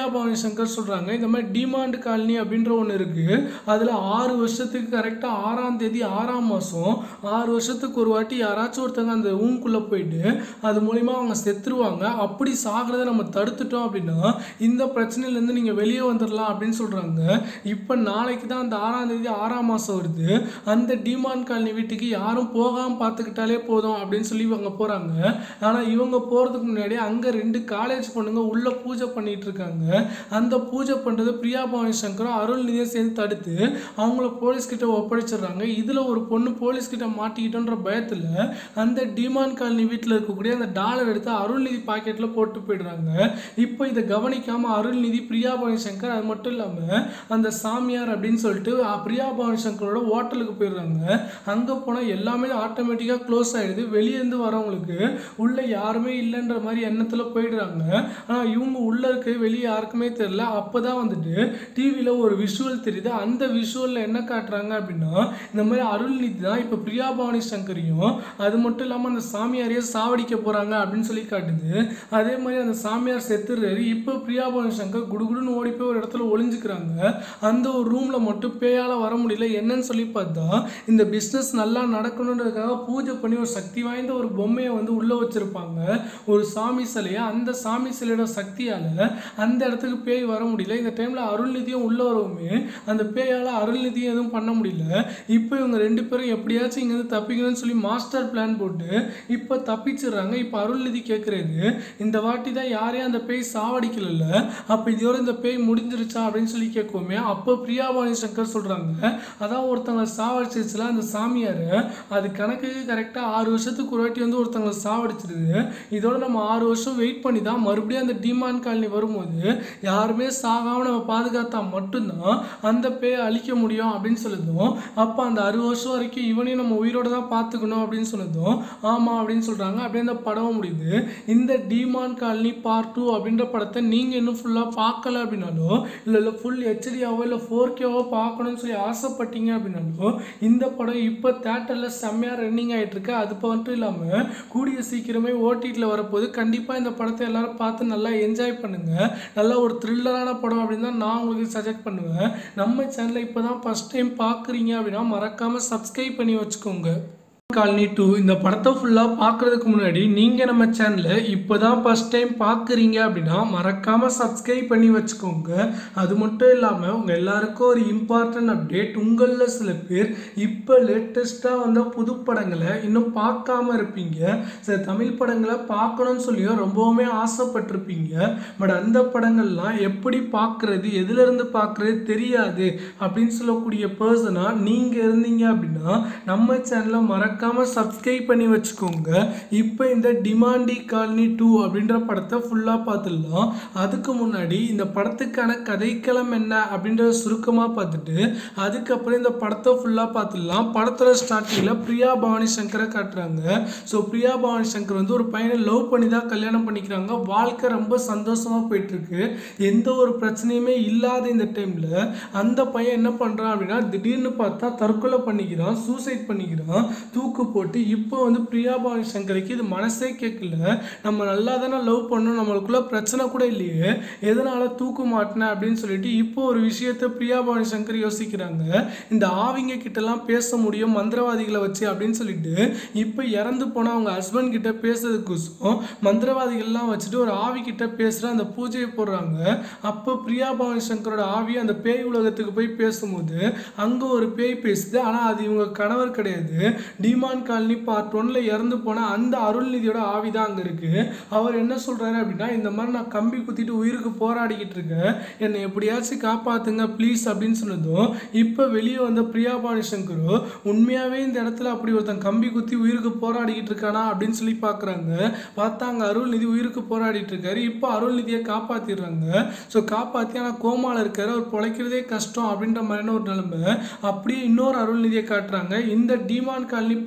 பிரியா பவானி சங்கர் சொல்கிறாங்க இந்த மாதிரி டிமாண்ட் காலனி அப்படின்ற ஒன்று இருக்குது அதில் ஆறு வருஷத்துக்கு கரெக்டாக ஆறாம் தேதி ஆறாம் மாதம் ஆறு வருஷத்துக்கு ஒரு வாட்டி யாராச்சும் ஒருத்தங்க அந்த ரூம்குள்ளே போயிட்டு அது மூலிமா அவங்க செத்துருவாங்க அப்படி சாகிறத நம்ம தடுத்துட்டோம் அப்படின்னா இந்த பிரச்சனையிலேருந்து நீங்கள் வெளியே வந்துடலாம் அப்படின்னு சொல்கிறாங்க இப்போ நாளைக்கு தான் அந்த ஆறாம் தேதி ஆறாம் மாதம் வருது அந்த டிமாண்ட் காலனி வீட்டுக்கு யாரும் போகாமல் பார்த்துக்கிட்டாலே போதும் அப்படின்னு சொல்லி இவங்க போகிறாங்க ஆனால் இவங்க போகிறதுக்கு முன்னாடி அங்கே ரெண்டு காலேஜ் பொண்ணுங்க உள்ளே பூஜை பண்ணிட்டு இருக்காங்க அந்த பூஜை பண்ணுறது பிரியா பவானி சங்கரும் அருள்நிதியை சேர்ந்து தடுத்து அவங்கள போலீஸ் கிட்ட ஒப்படைச்சிடுறாங்க இதில் ஒரு பொண்ணு போலீஸ் கிட்ட மாட்டிக்கிட்டோன்ற பயத்தில் அந்த டிமாண்ட் காலனி வீட்டில் இருக்கக்கூடிய அந்த டாலர் எடுத்து அருள்நிதி பாக்கெட்டில் போட்டு போயிடுறாங்க இப்போ இதை கவனிக்காமல் அருள்நிதி பிரியா பவானி சங்கர் அது மட்டும் இல்லாமல் அந்த சாமியார் அப்படின்னு சொல்லிட்டு அஹ், பிரியா பவானி சங்கரோட ஹோட்டலுக்கு போயிடுறாங்க அங்கே போனால் எல்லாமே ஆட்டோமேட்டிக்காக க்ளோஸ் ஆகிடுது வெளியேருந்து வரவங்களுக்கு உள்ளே யாருமே இல்லைன்ற மாதிரி எண்ணத்தில் போயிடுறாங்க ஆனால் இவங்க உள்ளே இருக்க வெளியே யாருக்குமே தெரியல அப்போ தான் வந்துட்டு டிவியில் ஒரு விஷுவல் தெரியுது அந்த விஷுவலில் என்ன காட்டுறாங்க அப்படின்னா இந்த மாதிரி அருள்நிதி தான் இப்போ பிரியா பவானி சங்கரையும் அது மட்டும் இல்லாமல் அந்த சாமியாரையே சாவடிக்க போகிறாங்க அப்படின்னு சொல்லி காட்டுது அதே மாதிரி அந்த சாமியார் செத்துறாரு இப்போ பிரியா பவானி சங்கர் குடுகுடுன்னு ஓடி போய் ஒரு இடத்துல ஒளிஞ்சுக்கிறாங்க அந்த ஒரு ரூமில் மட்டும் பேயால் வர முடியல என்னன்னு சொல்லி பார்த்தா இந்த பிஸ்னஸ் நல்லா நடக்கணுன்றதுக்காக பூஜை பண்ணி ஒரு சக்தி வாய்ந்த ஒரு பொம்மையை வந்து உள்ளே வச்சுருப்பாங்க ஒரு சாமி சிலையை அந்த சாமி சிலையோட சக்தியால் அந்த இடத்துக்கு பேய் வர முடியல இந்த டைமில் அருள்நிதியும் உள்ளே வரவுமே அந்த பேயால் அருள்நிதியும் எதுவும் பண்ண முடியல இப்போ இவங்க ரெண்டு பேரும் எப்படியாச்சும் இங்கேருந்து தப்பிக்கணும்னு சொல்லி மாஸ்டர் பிளான் போட்டு இப்போ தப்பிச்சிடுறாங்க இப்போ அருள்நிதி கேட்குறது இந்த வாட்டி தான் யாரையும் அந்த பேய் சாவடிக்கல அப்போ இதோட இந்த பேய் முடிஞ்சிருச்சா அப்படின்னு சொல்லி கேட்குவோமே அப்போ பிரியாபாணி சங்கர் சொல்கிறாங்க அதான் ஒருத்தவங்களை சாவடிச்சிருச்சுல அந்த சாமியார் அது கணக்குக்கு கரெக்டாக ஆறு வருஷத்துக்கு ஒரு வாட்டி வந்து ஒருத்தவங்களை சாவடிச்சிருது இதோட நம்ம ஆறு வருஷம் வெயிட் பண்ணி தான் மறுபடியும் அந்த டிமாண்ட் காலனி வரும்போது யாருமே சாகாமல் நம்ம பாதுகாத்தா மட்டும்தான் அந்த பேயை அழிக்க முடியும் அப்படின்னு சொல்லுதும் அப்போ அந்த அறுபது வருஷம் வரைக்கும் இவனையும் நம்ம உயிரோட தான் பார்த்துக்கணும் அப்படின்னு சொன்னதும் ஆமாம் அப்படின்னு சொல்கிறாங்க அப்படியே அந்த படம் முடியுது இந்த டிமான் காலனி பார்ட் டூ அப்படின்ற படத்தை நீங்கள் இன்னும் ஃபுல்லாக பார்க்கல அப்படின்னாலோ இல்லை இல்லை ஃபுல் ஹெச்டியாவோ இல்லை ஃபோர் கேவோ பார்க்கணும்னு சொல்லி ஆசைப்பட்டீங்க அப்படின்னாலோ இந்த படம் இப்போ தேட்டரில் செம்மையாக ரன்னிங் ஆகிட்டு இருக்கு அது மட்டும் இல்லாமல் கூடிய சீக்கிரமே ஓடிடியில் வரப்போது கண்டிப்பாக இந்த படத்தை எல்லாரும் பார்த்து நல்லா என்ஜாய் பண்ணுங்கள் நல்லா ஒரு த்ரில்லரான படம் அப்படின்னு தான் நான் உங்களுக்கு சஜெக்ட் பண்ணுவேன் நம்ம சேனலை இப்போ தான் ஃபஸ்ட் டைம் பார்க்குறீங்க அப்படின்னா மறக்காமல் சப்ஸ்கிரைப் பண்ணி வச்சுக்கோங்க காலனி டூ இந்த படத்தை ஃபுல்லாக பார்க்குறதுக்கு முன்னாடி நீங்கள் நம்ம சேனலை இப்போ தான் ஃபஸ்ட் டைம் பார்க்குறீங்க அப்படின்னா மறக்காமல் சப்ஸ்கிரைப் பண்ணி வச்சுக்கோங்க அது மட்டும் இல்லாமல் உங்கள் எல்லாருக்கும் ஒரு இம்பார்ட்டன்ட் அப்டேட் உங்களில் சில பேர் இப்போ லேட்டஸ்ட்டாக வந்த புது படங்களை இன்னும் பார்க்காம இருப்பீங்க சில தமிழ் படங்களை பார்க்கணும்னு சொல்லியும் ரொம்பவுமே ஆசைப்பட்டிருப்பீங்க பட் அந்த படங்கள்லாம் எப்படி பார்க்குறது எதுலேருந்து பார்க்குறது தெரியாது அப்படின்னு சொல்லக்கூடிய பர்சனாக நீங்கள் இருந்தீங்க அப்படின்னா நம்ம சேனலை மறக்காமல் சப்ஸ்கிரைப் பண்ணி வச்சுக்கோங்க இப்போ இந்த டிமாண்டி காலனி டூ அப்படின்ற படத்தை ஃபுல்லாக பார்த்துடலாம் அதுக்கு முன்னாடி இந்த படத்துக்கான கதைக்களம் என்ன அப்படின்றத சுருக்கமாக பார்த்துட்டு அதுக்கப்புறம் இந்த படத்தை ஃபுல்லாக பார்த்துடலாம் படத்தோட ஸ்டார்டிங்கில் பிரியா பவானி சங்கரை காட்டுறாங்க ஸோ பிரியா பவானி சங்கர் வந்து ஒரு பையனை லவ் பண்ணி தான் கல்யாணம் பண்ணிக்கிறாங்க வாழ்க்கை ரொம்ப சந்தோஷமாக போயிட்டுருக்கு எந்த ஒரு பிரச்சனையுமே இல்லாத இந்த டைமில் அந்த பையன் என்ன பண்ணுறான் அப்படின்னா திடீர்னு பார்த்தா தற்கொலை பண்ணிக்கிறான் சூசைட் பண்ணிக்கிறான் தூக்கு போட்டு இப்போ வந்து பிரியா பவானி சங்கருக்கு இது மனசே கேட்கல நம்ம நல்லா தானே லவ் பண்ணோம் நம்மளுக்குள்ள பிரச்சனை கூட இல்லையே எதனால தூக்கு மாட்டினேன் அப்படின்னு சொல்லிட்டு இப்போ ஒரு விஷயத்த பிரியா பவானி சங்கர் யோசிக்கிறாங்க இந்த ஆவிங்க கிட்டலாம் பேச முடியும் மந்திரவாதிகளை வச்சு அப்படின்னு சொல்லிட்டு இப்போ இறந்து போன அவங்க ஹஸ்பண்ட் கிட்ட பேசுறதுக்கோசம் மந்திரவாதிகள்லாம் வச்சுட்டு ஒரு ஆவி கிட்ட பேசுகிற அந்த பூஜையை போடுறாங்க அப்போ பிரியா பவானி சங்கரோட ஆவி அந்த பேய் உலகத்துக்கு போய் பேசும்போது அங்கே ஒரு பேய் பேசுது ஆனால் அது இவங்க கணவர் கிடையாது டிமான் காலனி பார்ட் ஒன்ல இறந்து போன அந்த அருள்நிதியோட ஆவி தான் அங்கே இருக்கு அவர் என்ன சொல்றாரு அப்படின்னா இந்த மாதிரி நான் கம்பி குத்திட்டு உயிருக்கு போராடிக்கிட்டு இருக்கேன் என்னை எப்படியாச்சும் காப்பாத்துங்க ப்ளீஸ் அப்படின்னு சொன்னதும் இப்போ வெளியே வந்த பிரியா பாணி சங்கரு உண்மையாவே இந்த இடத்துல அப்படி ஒருத்தன் கம்பி குத்தி உயிருக்கு போராடிக்கிட்டு இருக்கானா அப்படின்னு சொல்லி பார்க்குறாங்க பார்த்தா அங்கே அருள்நிதி உயிருக்கு போராடிட்டு இருக்காரு இப்போ அருள்நிதியை காப்பாத்திடுறாங்க ஸோ காப்பாற்றி ஆனால் கோமால இருக்காரு அவர் பிழைக்கிறதே கஷ்டம் அப்படின்ற மாதிரியான ஒரு நிலைமை அப்படியே இன்னொரு அருள்நிதியை காட்டுறாங்க இந்த டிமான் காலனி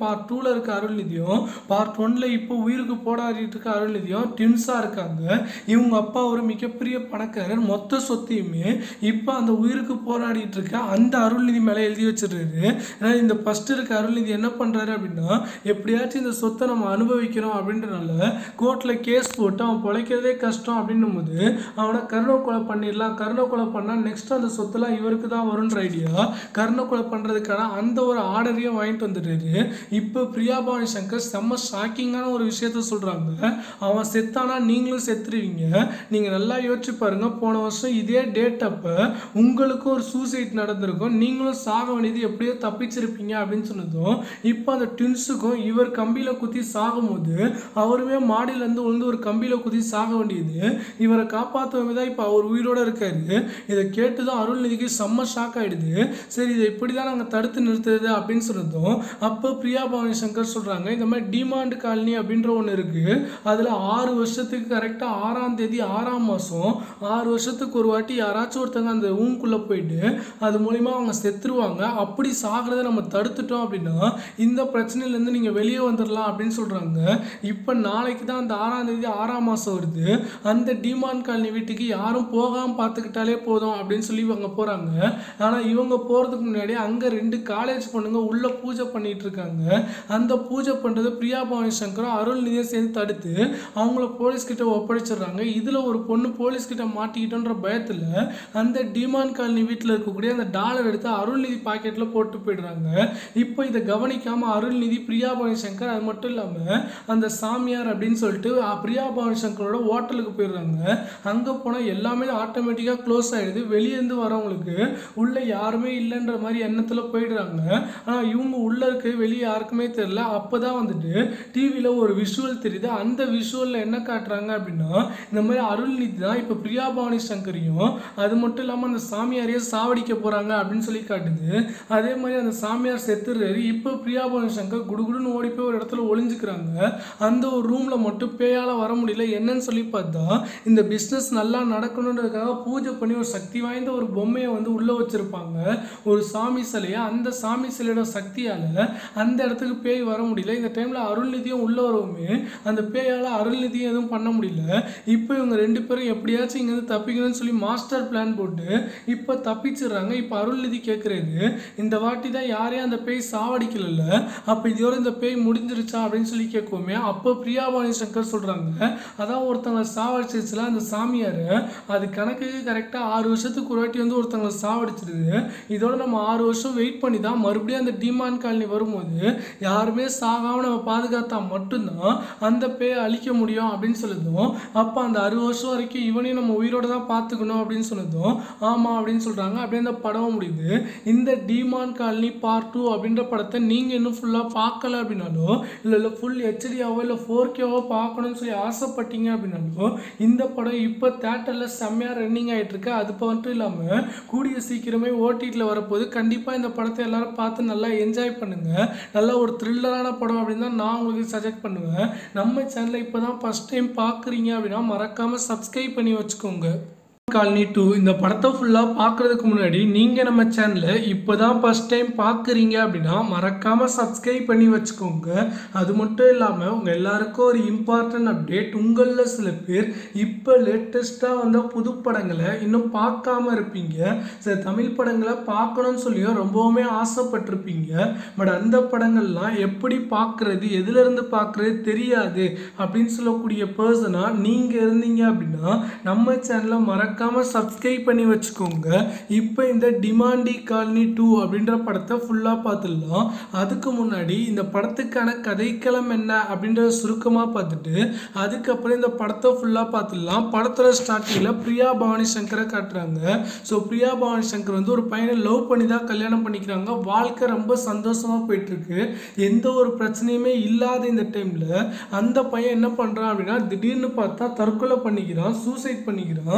பார்ட் டூவில் இருக்க அருள்நிதியும் பார்ட் ஒன்ல இப்போ உயிருக்கு போராடிட்டு இருக்க அருள்நிதியும் ட்வின்ஸாக இருக்காங்க இவங்க அப்பா ஒரு மிகப்பெரிய பணக்காரர் மொத்த சொத்தையுமே இப்போ அந்த உயிருக்கு போராடிட்டு இருக்க அந்த அருள்நிதி மேலே எழுதி வச்சிருக்காரு ஏன்னா இந்த ஃபர்ஸ்ட் இருக்க அருள்நிதி என்ன பண்ணுறாரு அப்படின்னா எப்படியாச்சும் இந்த சொத்தை நம்ம அனுபவிக்கிறோம் அப்படின்றனால கோர்ட்டில் கேஸ் போட்டு அவன் பிழைக்கிறதே கஷ்டம் அப்படின்னும் போது அவனை கருணை கொலை பண்ணிடலாம் கருணை கொலை பண்ணால் நெக்ஸ்ட் அந்த சொத்துலாம் இவருக்கு தான் வரும்ன்ற ஐடியா கருணை கொலை பண்ணுறதுக்கான அந்த ஒரு ஆர்டரையும் வாங்கிட்டு வந்துடுறாரு இப்போ பிரியாபவானி சங்கர் செம்ம ஷாக்கிங்கான ஒரு விஷயத்த சொல்கிறாங்க அவன் செத்தானா நீங்களும் செத்துருவீங்க நீங்கள் நல்லா யோசிச்சு பாருங்க போன வருஷம் இதே டேட் அப்போ உங்களுக்கும் ஒரு சூசைட் நடந்திருக்கும் நீங்களும் சாக வேண்டியது எப்படியோ தப்பிச்சிருப்பீங்க அப்படின்னு சொன்னதும் இப்போ அந்த ட்வின்ஸுக்கும் இவர் கம்பியில் குத்தி சாகும்போது அவருமே மாடியிலேருந்து விழுந்து ஒரு கம்பியில் குத்தி சாக வேண்டியது இவரை காப்பாற்றவே தான் இப்போ அவர் உயிரோட இருக்காரு இதை கேட்டு தான் அருள்நிதிக்கு செம்ம ஷாக் ஆயிடுது சரி இதை இப்படி தான் நாங்கள் தடுத்து நிறுத்துறது அப்படின்னு சொன்னதும் அப்போ பிரியா பவானி சங்கர் சொல்கிறாங்க இந்த மாதிரி டிமாண்ட் காலனி அப்படின்ற ஒன்று இருக்குது அதில் ஆறு வருஷத்துக்கு கரெக்டாக ஆறாம் தேதி ஆறாம் மாதம் ஆறு வருஷத்துக்கு ஒரு வாட்டி யாராச்சும் ஒருத்தங்க அந்த ரூம்குள்ளே போயிட்டு அது மூலிமா அவங்க செத்துருவாங்க அப்படி சாகிறத நம்ம தடுத்துட்டோம் அப்படின்னா இந்த பிரச்சனையிலேருந்து நீங்கள் வெளியே வந்துடலாம் அப்படின்னு சொல்கிறாங்க இப்போ நாளைக்கு தான் அந்த ஆறாம் தேதி ஆறாம் மாதம் வருது அந்த டிமான் காலனி வீட்டுக்கு யாரும் போகாமல் பார்த்துக்கிட்டாலே போதும் அப்படின்னு சொல்லி இவங்க போகிறாங்க ஆனால் இவங்க போகிறதுக்கு முன்னாடி அங்கே ரெண்டு காலேஜ் பொண்ணுங்க உள்ளே பூஜை பண்ணிட்டு இருக்காங்க அந்த பூஜை பண்ணுறது பிரியா பவானி சங்கரும் அருள்நிதியும் சேர்ந்து தடுத்து அவங்கள போலீஸ் கிட்ட ஒப்படைச்சிடுறாங்க இதில் ஒரு பொண்ணு போலீஸ் கிட்ட மாட்டிக்கிட்டோன்ற பயத்தில் அந்த டிமான் காலனி வீட்டில் இருக்கக்கூடிய அந்த டாலர் எடுத்து அருள்நிதி பாக்கெட்டில் போட்டு போயிடுறாங்க இப்போ இதை கவனிக்காமல் அருள்நிதி பிரியா பவானி சங்கர் அது மட்டும் இல்லாமல் அந்த சாமியார் அப்படின்னு சொல்லிட்டு அ, பிரியா பவானி சங்கரோட ஹோட்டலுக்கு போயிடுறாங்க அங்கே போனால் எல்லாமே ஆட்டோமேட்டிக்காக க்ளோஸ் ஆகிடுது வெளியேருந்து வரவங்களுக்கு உள்ளே யாருமே இல்லைன்ற மாதிரி எண்ணத்தில் போயிடுறாங்க ஆனால் இவங்க உள்ளே இருக்க வெளியே யாருக்குமே தெரியல அப்போ தான் வந்துட்டு டிவியில் ஒரு விஷுவல் தெரியுது அந்த விஷுவலில் என்ன காட்டுறாங்க அப்படின்னா இந்த மாதிரி அருள்நிதி தான் இப்போ பிரியா பவானி சங்கரையும் அது மட்டும் இல்லாமல் அந்த சாமியாரையே சாவடிக்க போகிறாங்க அப்படின்னு சொல்லி காட்டுது அதே மாதிரி அந்த சாமியார் செத்துறாரு இப்போ பிரியா பவானி சங்கர் குடுகுடுன்னு ஓடி போய் ஒரு இடத்துல ஒளிஞ்சுக்கிறாங்க அந்த ஒரு ரூமில் மட்டும் பேயால் வர முடியல என்னன்னு சொல்லி பார்த்தா இந்த பிஸ்னஸ் நல்லா நடக்கணுன்றதுக்காக பூஜை பண்ணி ஒரு சக்தி வாய்ந்த ஒரு பொம்மையை வந்து உள்ளே வச்சுருப்பாங்க ஒரு சாமி சிலையை அந்த சாமி சிலையோட சக்தியால் அந்த இடத்துக்கு பேய் வர முடியல இந்த டைமில் அருள்நிதியும் உள்ள வரவுமே அந்த பேயால் அருள்நிதியும் எதுவும் பண்ண முடியல இப்போ இவங்க ரெண்டு பேரும் எப்படியாச்சும் இங்கேருந்து தப்பிக்கணும்னு சொல்லி மாஸ்டர் பிளான் போட்டு இப்போ தப்பிச்சிடுறாங்க இப்போ அருள்நிதி கேட்குறது இந்த வாட்டி தான் யாரையும் அந்த பேய் சாவடிக்கல அப்போ இதோட இந்த பேய் முடிஞ்சிருச்சா அப்படின்னு சொல்லி கேட்குவோமே அப்போ பிரியாபாணி சங்கர் சொல்கிறாங்க அதான் ஒருத்தவங்களை சாவடிச்சிருச்சுல அந்த சாமியார் அது கணக்குக்கு கரெக்டாக ஆறு வருஷத்துக்கு ஒரு வாட்டி வந்து ஒருத்தவங்களை சாவடிச்சிருது இதோட நம்ம ஆறு வருஷம் வெயிட் பண்ணி தான் மறுபடியும் அந்த டிமான் காலனி வரும்போது யாருமே சாகாமல் நம்ம பாதுகாத்தா மட்டும்தான் அந்த பேயை அழிக்க முடியும் அப்படின்னு சொல்லுதும் அப்போ அந்த அறுபது வருஷம் வரைக்கும் இவனையும் நம்ம உயிரோட தான் பார்த்துக்கணும் அப்படின்னு சொன்னதும் ஆமாம் அப்படின்னு சொல்கிறாங்க அப்படியே அந்த படம் முடியுது இந்த டிமான் காலனி பார்ட் டூ அப்படின்ற படத்தை நீங்கள் இன்னும் ஃபுல்லாக பார்க்கல அப்படின்னாலோ இல்லை இல்லை ஃபுல் ஹெச்டியாவோ இல்லை ஃபோர் கேவோ பார்க்கணும்னு சொல்லி ஆசைப்பட்டீங்க அப்படின்னாலோ இந்த படம் இப்போ தேட்டரில் செம்மையாக ரன்னிங் ஆகிட்டு இருக்கு அது மட்டும் இல்லாமல் கூடிய சீக்கிரமே ஓடிடியில் வரப்போது கண்டிப்பாக இந்த படத்தை எல்லாரும் பார்த்து நல்லா என்ஜாய் பண்ணுங்க நல்ல ஒரு த்ரில்லரான படம் அப்படின்னு தான் நான் உங்களுக்கு சஜெக்ட் பண்ணுவேன் நம்ம சேனலை இப்போ தான் ஃபஸ்ட் டைம் பார்க்குறீங்க அப்படின்னா மறக்காமல் சப்ஸ்கிரைப் பண்ணி வச்சுக்கோங்க காலனி டூ இந்த படத்தை ஃபுல்லாக பார்க்குறதுக்கு முன்னாடி நீங்கள் நம்ம சேனலை இப்போ தான் ஃபஸ்ட் டைம் பார்க்குறீங்க அப்படின்னா மறக்காமல் சப்ஸ்கிரைப் பண்ணி வச்சுக்கோங்க அது மட்டும் இல்லாமல் உங்கள் எல்லாருக்கும் ஒரு இம்பார்ட்டன்ட் அப்டேட் உங்களில் சில பேர் இப்போ லேட்டஸ்ட்டாக வந்த புது படங்களை இன்னும் பார்க்காம இருப்பீங்க சில தமிழ் படங்களை பார்க்கணும்னு சொல்லியும் ரொம்பவுமே ஆசைப்பட்டிருப்பீங்க பட் அந்த படங்கள்லாம் எப்படி பார்க்குறது எதுலேருந்து பார்க்குறது தெரியாது அப்படின்னு சொல்லக்கூடிய பர்சனாக நீங்கள் இருந்தீங்க அப்படின்னா நம்ம சேனலை மறக்காமல் சப்ஸ்கிரைப் பண்ணி வச்சுக்கோங்க இப்போ இந்த டிமாண்டி காலனி டூ அப்படின்ற படத்தை ஃபுல்லாக பார்த்துடலாம் அதுக்கு முன்னாடி இந்த படத்துக்கான கதைக்களம் என்ன அப்படின்றத சுருக்கமாக பார்த்துட்டு அதுக்கப்புறம் இந்த படத்தை ஃபுல்லாக பார்த்துடலாம் படத்தோட ஸ்டார்டிங்கில் பிரியா பவானி சங்கரை காட்டுறாங்க ஸோ பிரியா பவானி சங்கர் வந்து ஒரு பையனை லவ் பண்ணி தான் கல்யாணம் பண்ணிக்கிறாங்க வாழ்க்கை ரொம்ப சந்தோஷமாக போயிட்டுருக்கு எந்த ஒரு பிரச்சனையுமே இல்லாத இந்த டைமில் அந்த பையன் என்ன பண்ணுறான் அப்படின்னா திடீர்னு பார்த்தா தற்கொலை பண்ணிக்கிறான் சூசைட் பண்ணிக்கிறான் தூக்கு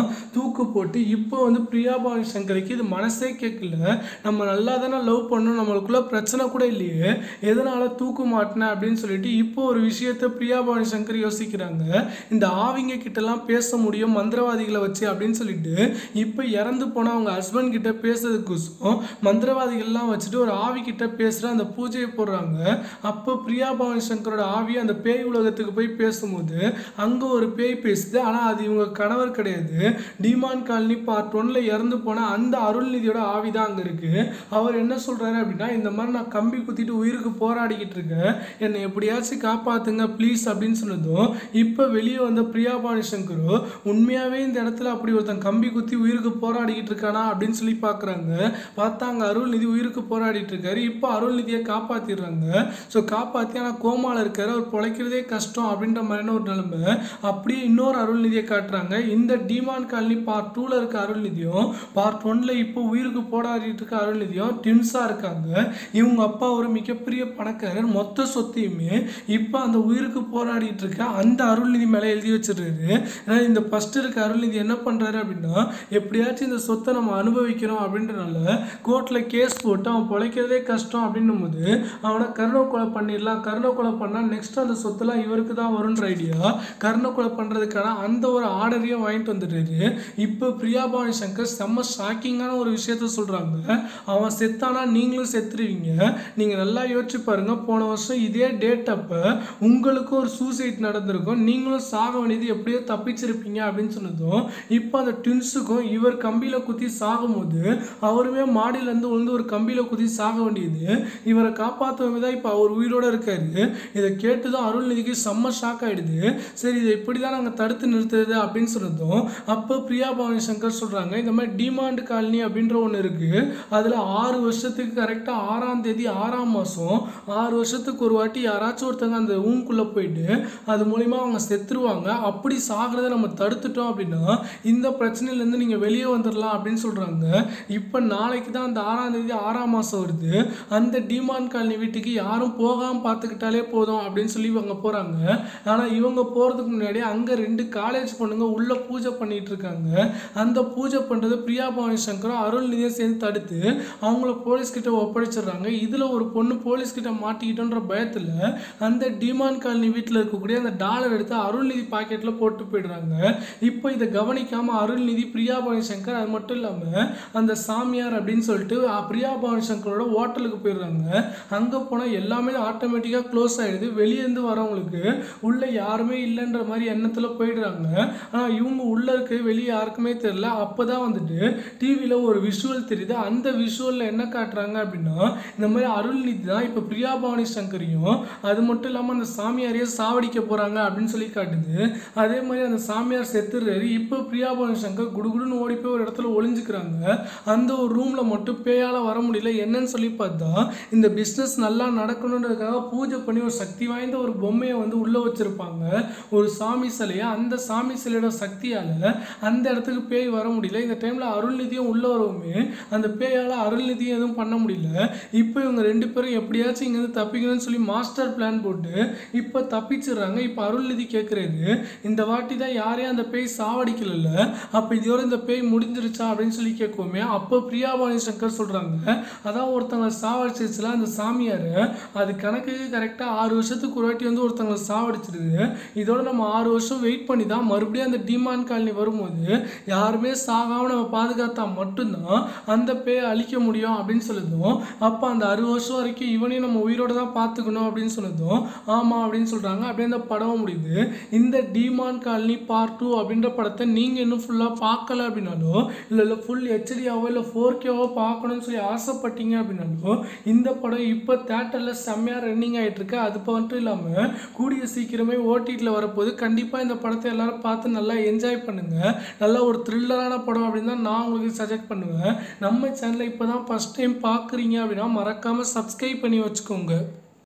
தூக்கு போட்டு இப்போ வந்து பிரியா பவானி சங்கருக்கு இது மனசே கேட்கல நம்ம நல்லா தானே லவ் பண்ணோம் நம்மளுக்குள்ள பிரச்சனை கூட இல்லையே எதனால தூக்கு மாட்டினேன் அப்படின்னு சொல்லிட்டு இப்போ ஒரு விஷயத்த பிரியா பவானி சங்கர் யோசிக்கிறாங்க இந்த ஆவிங்க கிட்டலாம் பேச முடியும் மந்திரவாதிகளை வச்சு அப்படின்னு சொல்லிட்டு இப்போ இறந்து போன அவங்க ஹஸ்பண்ட் கிட்ட பேசுறதுக்கோசம் மந்திரவாதிகள்லாம் வச்சுட்டு ஒரு ஆவி கிட்ட பேசுகிற அந்த பூஜையை போடுறாங்க அப்போ பிரியா பவானி சங்கரோட ஆவி அந்த பேய் உலகத்துக்கு போய் பேசும்போது அங்கே ஒரு பேய் பேசுது ஆனால் அது இவங்க கணவர் கிடையாது டிமான் காலனி பார்ட் ஒன்ல இறந்து போன அந்த அருள்நிதியோட ஆவி தான் அங்கே இருக்கு அவர் என்ன சொல்றாரு அப்படின்னா இந்த மாதிரி நான் கம்பி குத்திட்டு உயிருக்கு போராடிக்கிட்டு இருக்கேன் என்னை எப்படியாச்சும் காப்பாத்துங்க ப்ளீஸ் அப்படின்னு சொன்னதும் இப்போ வெளியே வந்த பிரியா பவானி சங்கரோ உண்மையாவே இந்த இடத்துல அப்படி ஒருத்தன் கம்பி குத்தி உயிருக்கு போராடிக்கிட்டு இருக்கானா அப்படின்னு சொல்லி பார்க்குறாங்க பார்த்தா அங்கே அருள்நிதி உயிருக்கு போராடிட்டு இருக்காரு இப்போ அருள்நிதியை காப்பாத்திடுறாங்க ஸோ காப்பாற்றி ஆனால் கோமால இருக்காரு அவர் பிழைக்கிறதே கஷ்டம் அப்படின்ற மாதிரியான ஒரு நிலைமை அப்படியே இன்னொரு அருள்நிதியை காட்டுறாங்க இந்த டிமான் காலனி பார்ட் டூவில் இருக்க அருள்நிதியும் பார்ட் ஒன்ல இப்போ உயிருக்கு போராடிட்டு இருக்க அருள்நிதியும் ட்வின்ஸாக இருக்காங்க இவங்க அப்பா ஒரு மிகப்பெரிய பணக்காரர் மொத்த சொத்தையுமே இப்போ அந்த உயிருக்கு போராடிட்டு இருக்க அந்த அருள்நிதி மேலே எழுதி வச்சிடுறாரு ஏன்னா இந்த ஃபர்ஸ்ட் இருக்க அருள்நிதி என்ன பண்றாரு அப்படின்னா எப்படியாச்சும் இந்த சொத்தை நம்ம அனுபவிக்கிறோம் அப்படின்றனால கோர்ட்டில் கேஸ் போட்டு அவன் பிழைக்கிறதே கஷ்டம் அப்படின்னும் போது அவனை கருணை கொலை பண்ணிடலாம் கருணை கொலை பண்ணால் நெக்ஸ்ட் அந்த சொத்துலாம் இவருக்கு தான் வரும்ன்ற ஐடியா கருணை கொலை பண்ணுறதுக்கான அந்த ஒரு ஆர்டரையும் வாங்கிட்டு வந்துடுறாரு இப்போ பிரியா பவானி சங்கர் செம்ம ஷாக்கிங்கான ஒரு விஷயத்த சொல்கிறாங்க அவன் செத்தானா நீங்களும் செத்துருவீங்க நீங்கள் நல்லா யோசிச்சு பாருங்க போன வருஷம் இதே டேட் அப்போ உங்களுக்கும் ஒரு சூசைட் நடந்திருக்கும் நீங்களும் சாக வேண்டியது எப்படியோ தப்பிச்சிருப்பீங்க அப்படின்னு சொன்னதும் இப்போ அந்த ட்வின்ஸுக்கும் இவர் கம்பியில் குத்தி சாகும்போது அவருமே மாடியிலேருந்து விழுந்து ஒரு கம்பியில் குத்தி சாக வேண்டியது இவரை காப்பாற்றவங்க தான் இப்போ அவர் உயிரோட இருக்காரு இதை கேட்டு தான் அருள்நிதிக்கு செம்ம ஷாக் ஆயிடுது சரி இதை இப்படி தான் நாங்கள் தடுத்து நிறுத்துறது அப்படின்னு சொன்னதும் அப்போ பிரியா பவானி சங்கர் சொல்கிறாங்க இந்த மாதிரி டிமாண்ட் காலனி அப்படின்ற ஒன்று இருக்குது அதில் ஆறு வருஷத்துக்கு கரெக்டாக ஆறாம் தேதி ஆறாம் மாதம் ஆறு வருஷத்துக்கு ஒரு வாட்டி யாராச்சும் ஒருத்தங்க அந்த ஊங்குள்ளே போயிட்டு அது மூலிமா அவங்க செத்துருவாங்க அப்படி சாகிறத நம்ம தடுத்துட்டோம் அப்படின்னா இந்த பிரச்சனையிலேருந்து நீங்கள் வெளியே வந்துடலாம் அப்படின்னு சொல்கிறாங்க இப்போ நாளைக்கு தான் அந்த ஆறாம் தேதி ஆறாம் மாதம் வருது அந்த டிமான் காலனி வீட்டுக்கு யாரும் போகாமல் பார்த்துக்கிட்டாலே போதும் அப்படின்னு சொல்லி இவங்க போகிறாங்க ஆனால் இவங்க போகிறதுக்கு முன்னாடி அங்கே ரெண்டு காலேஜ் பொண்ணுங்க உள்ள பூஜை பண்ணிட்டு இருக்காங்க அந்த பூஜை பண்ணுறது பிரியா பவானி சங்கரும் அருள்நிதியும் சேர்ந்து தடுத்து அவங்கள போலீஸ் கிட்ட ஒப்படைச்சிடுறாங்க இதில் ஒரு பொண்ணு போலீஸ் கிட்ட மாட்டிக்கிட்டோன்ற பயத்தில் அந்த டிமான் காலனி வீட்டில் இருக்கக்கூடிய அந்த டாலர் எடுத்து அருள்நிதி பாக்கெட்டில் போட்டு போயிடுறாங்க இப்போ இதை கவனிக்காம அருள்நிதி பிரியா பவானி சங்கர் அது மட்டும் இல்லாமல் அந்த சாமியார் அப்படின்னு சொல்லிட்டு அஹ், பிரியா பவானி சங்கரோட ஹோட்டலுக்கு போயிடுறாங்க அங்கே போனால் எல்லாமே ஆட்டோமேட்டிக்காக க்ளோஸ் ஆயிடுது வெளியே இருந்து வரவங்களுக்கு உள்ள யாருமே இல்லைன்ற மாதிரி எண்ணத்தில் போயிடுறாங்க ஆனால் இவங்க உள்ள இருக்க வெளியே யாருக்குமே தெரியல அப்போ தான் வந்துட்டு டிவியில் ஒரு விஷுவல் தெரியுது அந்த விஷுவலில் என்ன காட்டுறாங்க அப்படின்னா இந்த மாதிரி அருள்நிதி தான் இப்போ பிரியா பவானி சங்கரையும் அது மட்டும் இல்லாமல் அந்த சாமியாரையே சாவடிக்க போகிறாங்க அப்படின்னு சொல்லி காட்டுது அதே மாதிரி அந்த சாமியார் செத்துறாரு இப்போ பிரியா பவானி சங்கர் குடுகுடுன்னு ஓடி போய் ஒரு இடத்துல ஒளிஞ்சுக்கிறாங்க அந்த ஒரு ரூமில் மட்டும் பேயால் வர முடியல என்னன்னு சொல்லி பார்த்தா இந்த பிஸ்னஸ் நல்லா நடக்கணுன்றதுக்காக பூஜை பண்ணி ஒரு சக்தி வாய்ந்த ஒரு பொம்மையை வந்து உள்ளே வச்சுருப்பாங்க ஒரு சாமி சிலையை அந்த சாமி சிலையோட சக்தியால் அந்த இடத்துக்கு பேய் வர முடியல இந்த டைமில் அருள்நிதியும் உள்ளே வரவுமே அந்த பேயால் அருள்நிதியும் எதுவும் பண்ண முடியல இப்போ இவங்க ரெண்டு பேரும் எப்படியாச்சும் இங்கேருந்து தப்பிக்கணும்னு சொல்லி மாஸ்டர் பிளான் போட்டு இப்போ தப்பிச்சிடுறாங்க இப்போ அருள்நிதி கேட்குறாரு இந்த வாட்டி தான் யாரையும் அந்த பேய் சாவடிக்கல அப்போ இதோட இந்த பேய் முடிஞ்சிருச்சா அப்படின்னு சொல்லி கேட்குவோமே அப்போ பிரியாபாணி சங்கர் சொல்கிறாங்க அதான் ஒருத்தவங்களை சாவடிச்சிருச்சுல அந்த சாமியார் அது கணக்குக்கு கரெக்டாக ஆறு வருஷத்துக்கு ஒரு வாட்டி வந்து ஒருத்தவங்களை சாவடிச்சிடுது இதோட நம்ம ஆறு வருஷம் வெயிட் பண்ணி தான் மறுபடியும் அந்த டிமான் காலனி வரும்போது யாருமே சாகாமல் நம்ம பாதுகாத்தா மட்டும்தான் அந்த பேயை அழிக்க முடியும் அப்படின்னு சொல்லுதும் அப்போ அந்த அறுபது வருஷம் வரைக்கும் இவனையும் நம்ம உயிரோட தான் பார்த்துக்கணும் அப்படின்னு சொன்னதும் ஆமாம் அப்படின்னு சொல்கிறாங்க அப்படியே அந்த படம் முடியுது இந்த டிமான் காலனி பார்ட் டூ அப்படின்ற படத்தை நீங்கள் இன்னும் ஃபுல்லாக பார்க்கல அப்படின்னாலோ இல்லை இல்லை ஃபுல் ஹெச்டியாவோ இல்லை ஃபோர் கேவோ பார்க்கணும்னு சொல்லி ஆசைப்பட்டீங்க அப்படின்னாலோ இந்த படம் இப்போ தேட்டரில் செம்மையாக ரன்னிங் ஆகிட்டு இருக்கு அது மட்டும் இல்லாமல் கூடிய சீக்கிரமே ஓடிடியில் வரப்போது கண்டிப்பாக இந்த படத்தை எல்லாரும் பார்த்து நல்லா என்ஜாய் பண்ணுங்கள் நல்லா ஒரு த்ரில்லரான படம் அப்படின்னு தான் நான் உங்களுக்கு சஜெக்ட் பண்ணுவேன் நம்ம சேனலை இப்போ தான் ஃபஸ்ட் டைம் பார்க்குறீங்க அப்படின்னா மறக்காமல் சப்ஸ்கிரைப் பண்ணி வச்சுக்கோங்க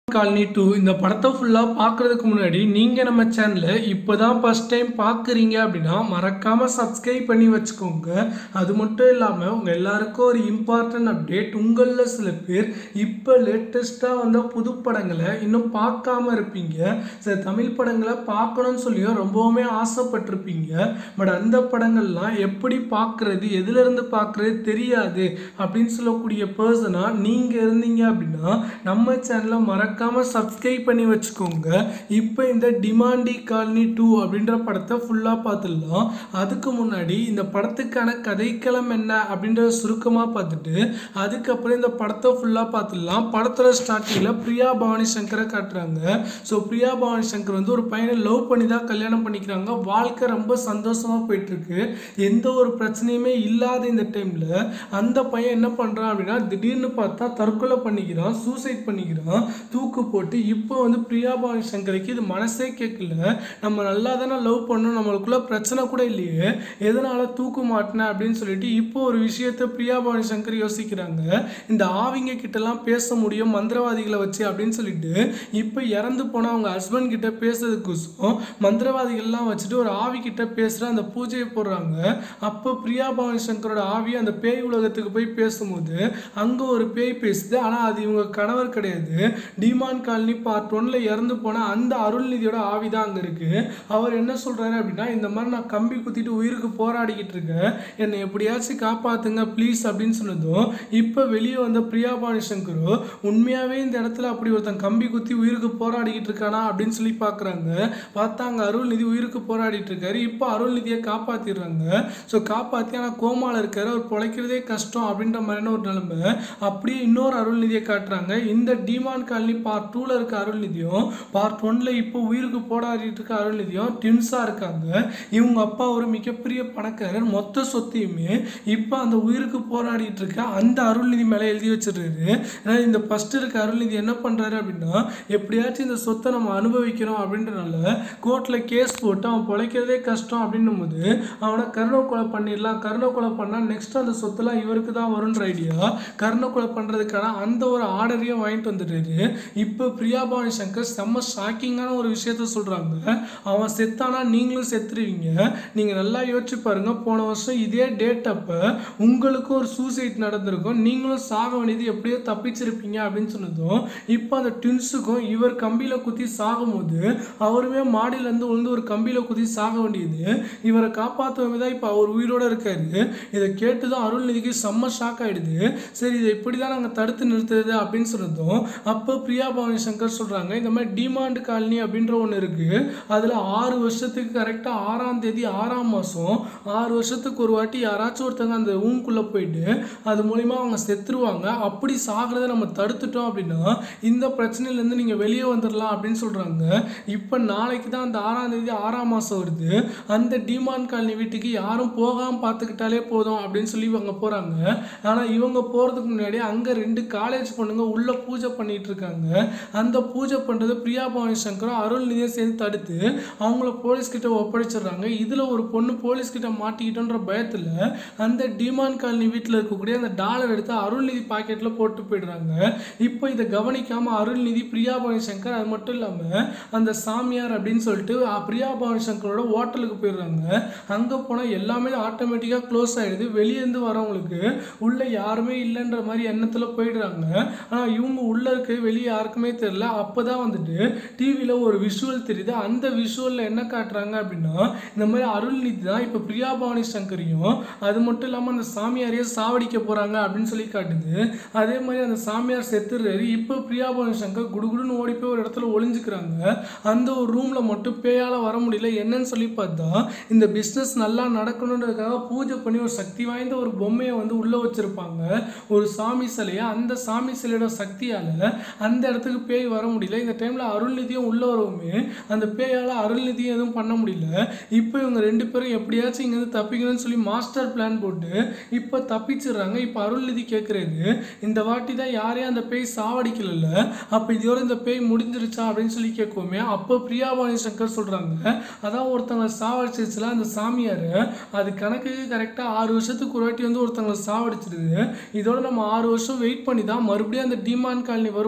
காலனி டூ இந்த படத்தை ஃபுல்லாக பார்க்குறதுக்கு முன்னாடி நீங்கள் நம்ம சேனலை இப்போ தான் ஃபஸ்ட் டைம் பார்க்குறீங்க அப்படின்னா மறக்காமல் சப்ஸ்கிரைப் பண்ணி வச்சுக்கோங்க அது மட்டும் இல்லாமல் உங்கள் எல்லாருக்கும் ஒரு இம்பார்ட்டன்ட் அப்டேட் உங்களில் சில பேர் இப்போ லேட்டஸ்ட்டாக வந்த புது படங்களை இன்னும் பார்க்காம இருப்பீங்க சில தமிழ் படங்களை பார்க்கணும்னு சொல்லியும் ரொம்பவுமே ஆசைப்பட்டிருப்பீங்க பட் அந்த படங்கள்லாம் எப்படி பார்க்குறது எதுலேருந்து பார்க்குறது தெரியாது அப்படின்னு சொல்லக்கூடிய பர்சனாக நீங்கள் இருந்தீங்க அப்படின்னா நம்ம சேனலை மறக்காமல் சப்ஸ்கிரைப் பண்ணி வச்சுக்கோங்க இப்போ இந்த டிமாண்டி காலனி டூ அப்படின்ற படத்தை ஃபுல்லாக பார்த்துடலாம் அதுக்கு முன்னாடி இந்த படத்துக்கான கதைக்களம் என்ன அப்படின்றத சுருக்கமாக பார்த்துட்டு அதுக்கப்புறம் இந்த படத்தை ஃபுல்லாக பார்த்துடலாம் படத்தோட ஸ்டார்டிங்கில் பிரியா பவானி சங்கரை காட்டுறாங்க ஸோ பிரியா பவானி சங்கர் வந்து ஒரு பையனை லவ் பண்ணி தான் கல்யாணம் பண்ணிக்கிறாங்க வாழ்க்கை ரொம்ப சந்தோஷமாக போயிட்டுருக்கு எந்த ஒரு பிரச்சனையுமே இல்லாத இந்த டைமில் அந்த பையன் என்ன பண்ணுறான் அப்படின்னா திடீர்னு பார்த்தா தற்கொலை பண்ணிக்கிறான் சூசைட் பண்ணிக்கிறான் தூக்கு போட்டு இப்போ வந்து பிரியா பவானி சங்கருக்கு இது மனசே கேட்கல நம்ம நல்லா தானே லவ் பண்ணோம் நம்மளுக்குள்ள பிரச்சனை கூட இல்லையே எதனால தூக்கு மாட்டினேன் அப்படின்னு சொல்லிட்டு இப்போ ஒரு விஷயத்த பிரியா பவானி சங்கர் யோசிக்கிறாங்க இந்த ஆவிங்க கிட்டலாம் பேச முடியும் மந்திரவாதிகளை வச்சு அப்படின்னு சொல்லிட்டு இப்போ இறந்து போன அவங்க ஹஸ்பண்ட் கிட்ட பேசுறதுக்கோசம் மந்திரவாதிகள்லாம் வச்சுட்டு ஒரு ஆவி கிட்ட பேசுகிற அந்த பூஜையை போடுறாங்க அப்போ பிரியா பவானி சங்கரோட ஆவி அந்த பேய் உலகத்துக்கு போய் பேசும்போது அங்கே ஒரு பேய் பேசுது ஆனால் அது இவங்க கணவர் கிடையாது டிமான் காலனி பார்ட் ஒன்ல இறந்து போன அந்த அருள்நிதியோட ஆவி தான் அங்கே இருக்கு அவர் என்ன சொல்றாரு அப்படின்னா இந்த மாதிரி நான் கம்பி குத்திட்டு உயிருக்கு போராடிக்கிட்டு இருக்கேன் என்னை எப்படியாச்சும் காப்பாத்துங்க ப்ளீஸ் அப்படின்னு சொன்னதும் இப்போ வெளியே வந்த பிரியா பாணி சங்கரு உண்மையாவே இந்த இடத்துல அப்படி ஒருத்தன் கம்பி குத்தி உயிருக்கு போராடிக்கிட்டு இருக்கானா அப்படின்னு சொல்லி பார்க்குறாங்க பார்த்தா அங்கே அருள்நிதி உயிருக்கு போராடிட்டு இருக்காரு இப்போ அருள்நிதியை காப்பாத்திடுறாங்க ஸோ காப்பாற்றி ஆனால் கோமால இருக்காரு அவர் பிழைக்கிறதே கஷ்டம் அப்படின்ற மாதிரியான ஒரு நிலைமை அப்படியே இன்னொரு அருள்நிதியை காட்டுறாங்க இந்த டிமான் காலனி பார்ட் டூவில் இருக்க அருள்நிதியும் பார்ட் ஒன்ல இப்போ உயிருக்கு போராடிட்டு இருக்க அருள்நிதியும் ட்வின்ஸாக இருக்காங்க இவங்க அப்பா ஒரு மிகப்பெரிய பணக்காரர் மொத்த சொத்தையுமே இப்போ அந்த உயிருக்கு போராடிட்டு இருக்க அந்த அருள்நிதி மேலே எழுதி வச்சிருக்காரு ஏன்னா இந்த ஃபர்ஸ்ட் இருக்க அருள்நிதி என்ன பண்ணுறாரு அப்படின்னா எப்படியாச்சும் இந்த சொத்தை நம்ம அனுபவிக்கிறோம் அப்படின்றனால கோர்ட்டில் கேஸ் போட்டு அவன் பிழைக்கிறதே கஷ்டம் அப்படின்னும் போது அவனை கருணை கொலை பண்ணிடலாம் கருணை கொலை பண்ணால் நெக்ஸ்ட் அந்த சொத்துலாம் இவருக்கு தான் வரும்ன்ற ஐடியா கருணை கொலை பண்ணுறதுக்கான அந்த ஒரு ஆர்டரையும் வாங்கிட்டு வந்துட்டாரு இப்போ பிரியா பவானி சங்கர் செம்ம ஷாக்கிங்கான ஒரு விஷயத்த சொல்கிறாங்க அவன் செத்தானா நீங்களும் செத்துருவீங்க நீங்கள் நல்லா யோசிச்சு பாருங்க போன வருஷம் இதே டேட் அப்போ உங்களுக்கும் ஒரு சூசைட் நடந்திருக்கும் நீங்களும் சாக வேண்டியது எப்படியோ தப்பிச்சிருப்பீங்க அப்படின்னு சொன்னதும் இப்போ அந்த ட்வின்ஸுக்கும் இவர் கம்பியில் குத்தி சாகும்போது அவருமே மாடியிலேருந்து விழுந்து ஒரு கம்பியில் குத்தி சாக வேண்டியது இவரை காப்பாற்றுவமே தான் இப்போ அவர் உயிரோடு இருக்காரு இதை கேட்டு தான் அருள்நிதிக்கு செம்ம ஷாக் ஆகிடுது சரி இதை இப்படி தான் நாங்கள் தடுத்து நிறுத்துறது அப்படின்னு சொன்னதும் அப்போ பிரியா பவானி சங்கர் சொல்கிறாங்க இந்த மாதிரி டிமாண்ட் காலனி அப்படின்ற ஒன்று இருக்குது அதில் ஆறு வருஷத்துக்கு கரெக்டாக ஆறாம் தேதி ஆறாம் மாதம் ஆறு வருஷத்துக்கு ஒரு வாட்டி யாராச்சும் ஒருத்தங்க அந்த ரூம்குள்ளே போயிட்டு அது மூலிமா அவங்க செத்துருவாங்க அப்படி சாகிறத நம்ம தடுத்துட்டோம் அப்படின்னா இந்த பிரச்சனையிலேருந்து நீங்கள் வெளியே வந்துடலாம் அப்படின்னு சொல்கிறாங்க இப்போ நாளைக்கு தான் அந்த ஆறாம் தேதி ஆறாம் மாதம் வருது அந்த டிமாண்ட் காலனி வீட்டுக்கு யாரும் போகாமல் பார்த்துக்கிட்டாலே போதும் அப்படின்னு சொல்லி இவங்க போகிறாங்க ஆனால் இவங்க போகிறதுக்கு முன்னாடி அங்கே ரெண்டு காலேஜ் பொண்ணுங்க உள்ள பூஜை பண்ணிட்டு இருக்காங்க அந்த பூஜை பண்ணுறது பிரியா பவானி சங்கரும் அருள்நிதியும் சேர்ந்து தடுத்து அவங்கள போலீஸ் கிட்ட ஒப்படைச்சிடுறாங்க இதில் ஒரு பொண்ணு போலீஸ் கிட்ட மாட்டிக்கிட்டோன்ற பயத்தில் அந்த டிமான் காலனி வீட்டில் இருக்கக்கூடிய அந்த டாலர் எடுத்து அருள்நிதி பாக்கெட்டில் போட்டு போயிடுறாங்க இப்போ இதை கவனிக்காமல் அருள்நிதி பிரியா பவானி சங்கர் அது மட்டும் இல்லாமல் அந்த சாமியார் அப்படின்னு சொல்லிட்டு அஹ், பிரியா பவானி சங்கரோட ஹோட்டலுக்கு போயிடுறாங்க அங்கே போனால் எல்லாமே ஆட்டோமேட்டிக்காக க்ளோஸ் ஆகிடுது வெளியேருந்து வரவங்களுக்கு உள்ளே யாருமே இல்லைன்ற மாதிரி எண்ணத்தில் போயிடுறாங்க ஆனால் இவங்க உள்ளே இருக்க வெளியே யாருக்குமே தெரியல அப்போ தான் வந்துட்டு டிவியில் ஒரு விஷுவல் தெரியுது அந்த விஷுவலில் என்ன காட்டுறாங்க அப்படின்னா இந்த மாதிரி அருள்நிதி தான் இப்போ பிரியா பவானி சங்கரையும் அது மட்டும் இல்லாமல் அந்த சாமியாரையே சாவடிக்க போகிறாங்க அப்படின்னு சொல்லி காட்டுது அதே மாதிரி அந்த சாமியார் செத்துறாரு இப்போ பிரியா பவானி சங்கர் குடுகுடுன்னு ஓடி போய் ஒரு இடத்துல ஒளிஞ்சுக்கிறாங்க அந்த ஒரு ரூமில் மட்டும் பேயால் வர முடியல என்னன்னு சொல்லி பார்த்தா இந்த பிஸ்னஸ் நல்லா நடக்கணுன்றதுக்காக பூஜை பண்ணி ஒரு சக்தி வாய்ந்த ஒரு பொம்மையை வந்து உள்ளே வச்சுருப்பாங்க ஒரு சாமி சிலையை அந்த சாமி சிலையோட சக்தியால் அந்த இடத்துக்கு பேய் வர முடியல இந்த டைமில் அருள்நிதியும் உள்ள வரவுமே அந்த பேயால் அருள்நிதியும் எதுவும் பண்ண முடியல இப்போ இவங்க ரெண்டு பேரும் எப்படியாச்சும் இங்கேருந்து தப்பிக்கணும்னு சொல்லி மாஸ்டர் பிளான் போட்டு இப்போ தப்பிச்சிடுறாங்க இப்போ அருள்நிதி கேட்குறது இந்த வாட்டி தான் யாரையும் அந்த பேய் சாவடிக்கல அப்போ இதோட இந்த பேய் முடிஞ்சிருச்சா அப்படின்னு சொல்லி கேட்குவோமே அப்போ பிரியாபாணி சங்கர் சொல்கிறாங்க அதான் ஒருத்தவங்க சாவடிச்சிருச்சுல அந்த சாமியார் அது கணக்குக்கு கரெக்டாக ஆறு வருஷத்துக்கு ஒரு வாட்டி வந்து ஒருத்தவங்களை சாவடிச்சிருது இதோட நம்ம ஆறு வருஷம் வெயிட் பண்ணி தான் மறுபடியும் அந்த டிமான் காலனி வரும்போது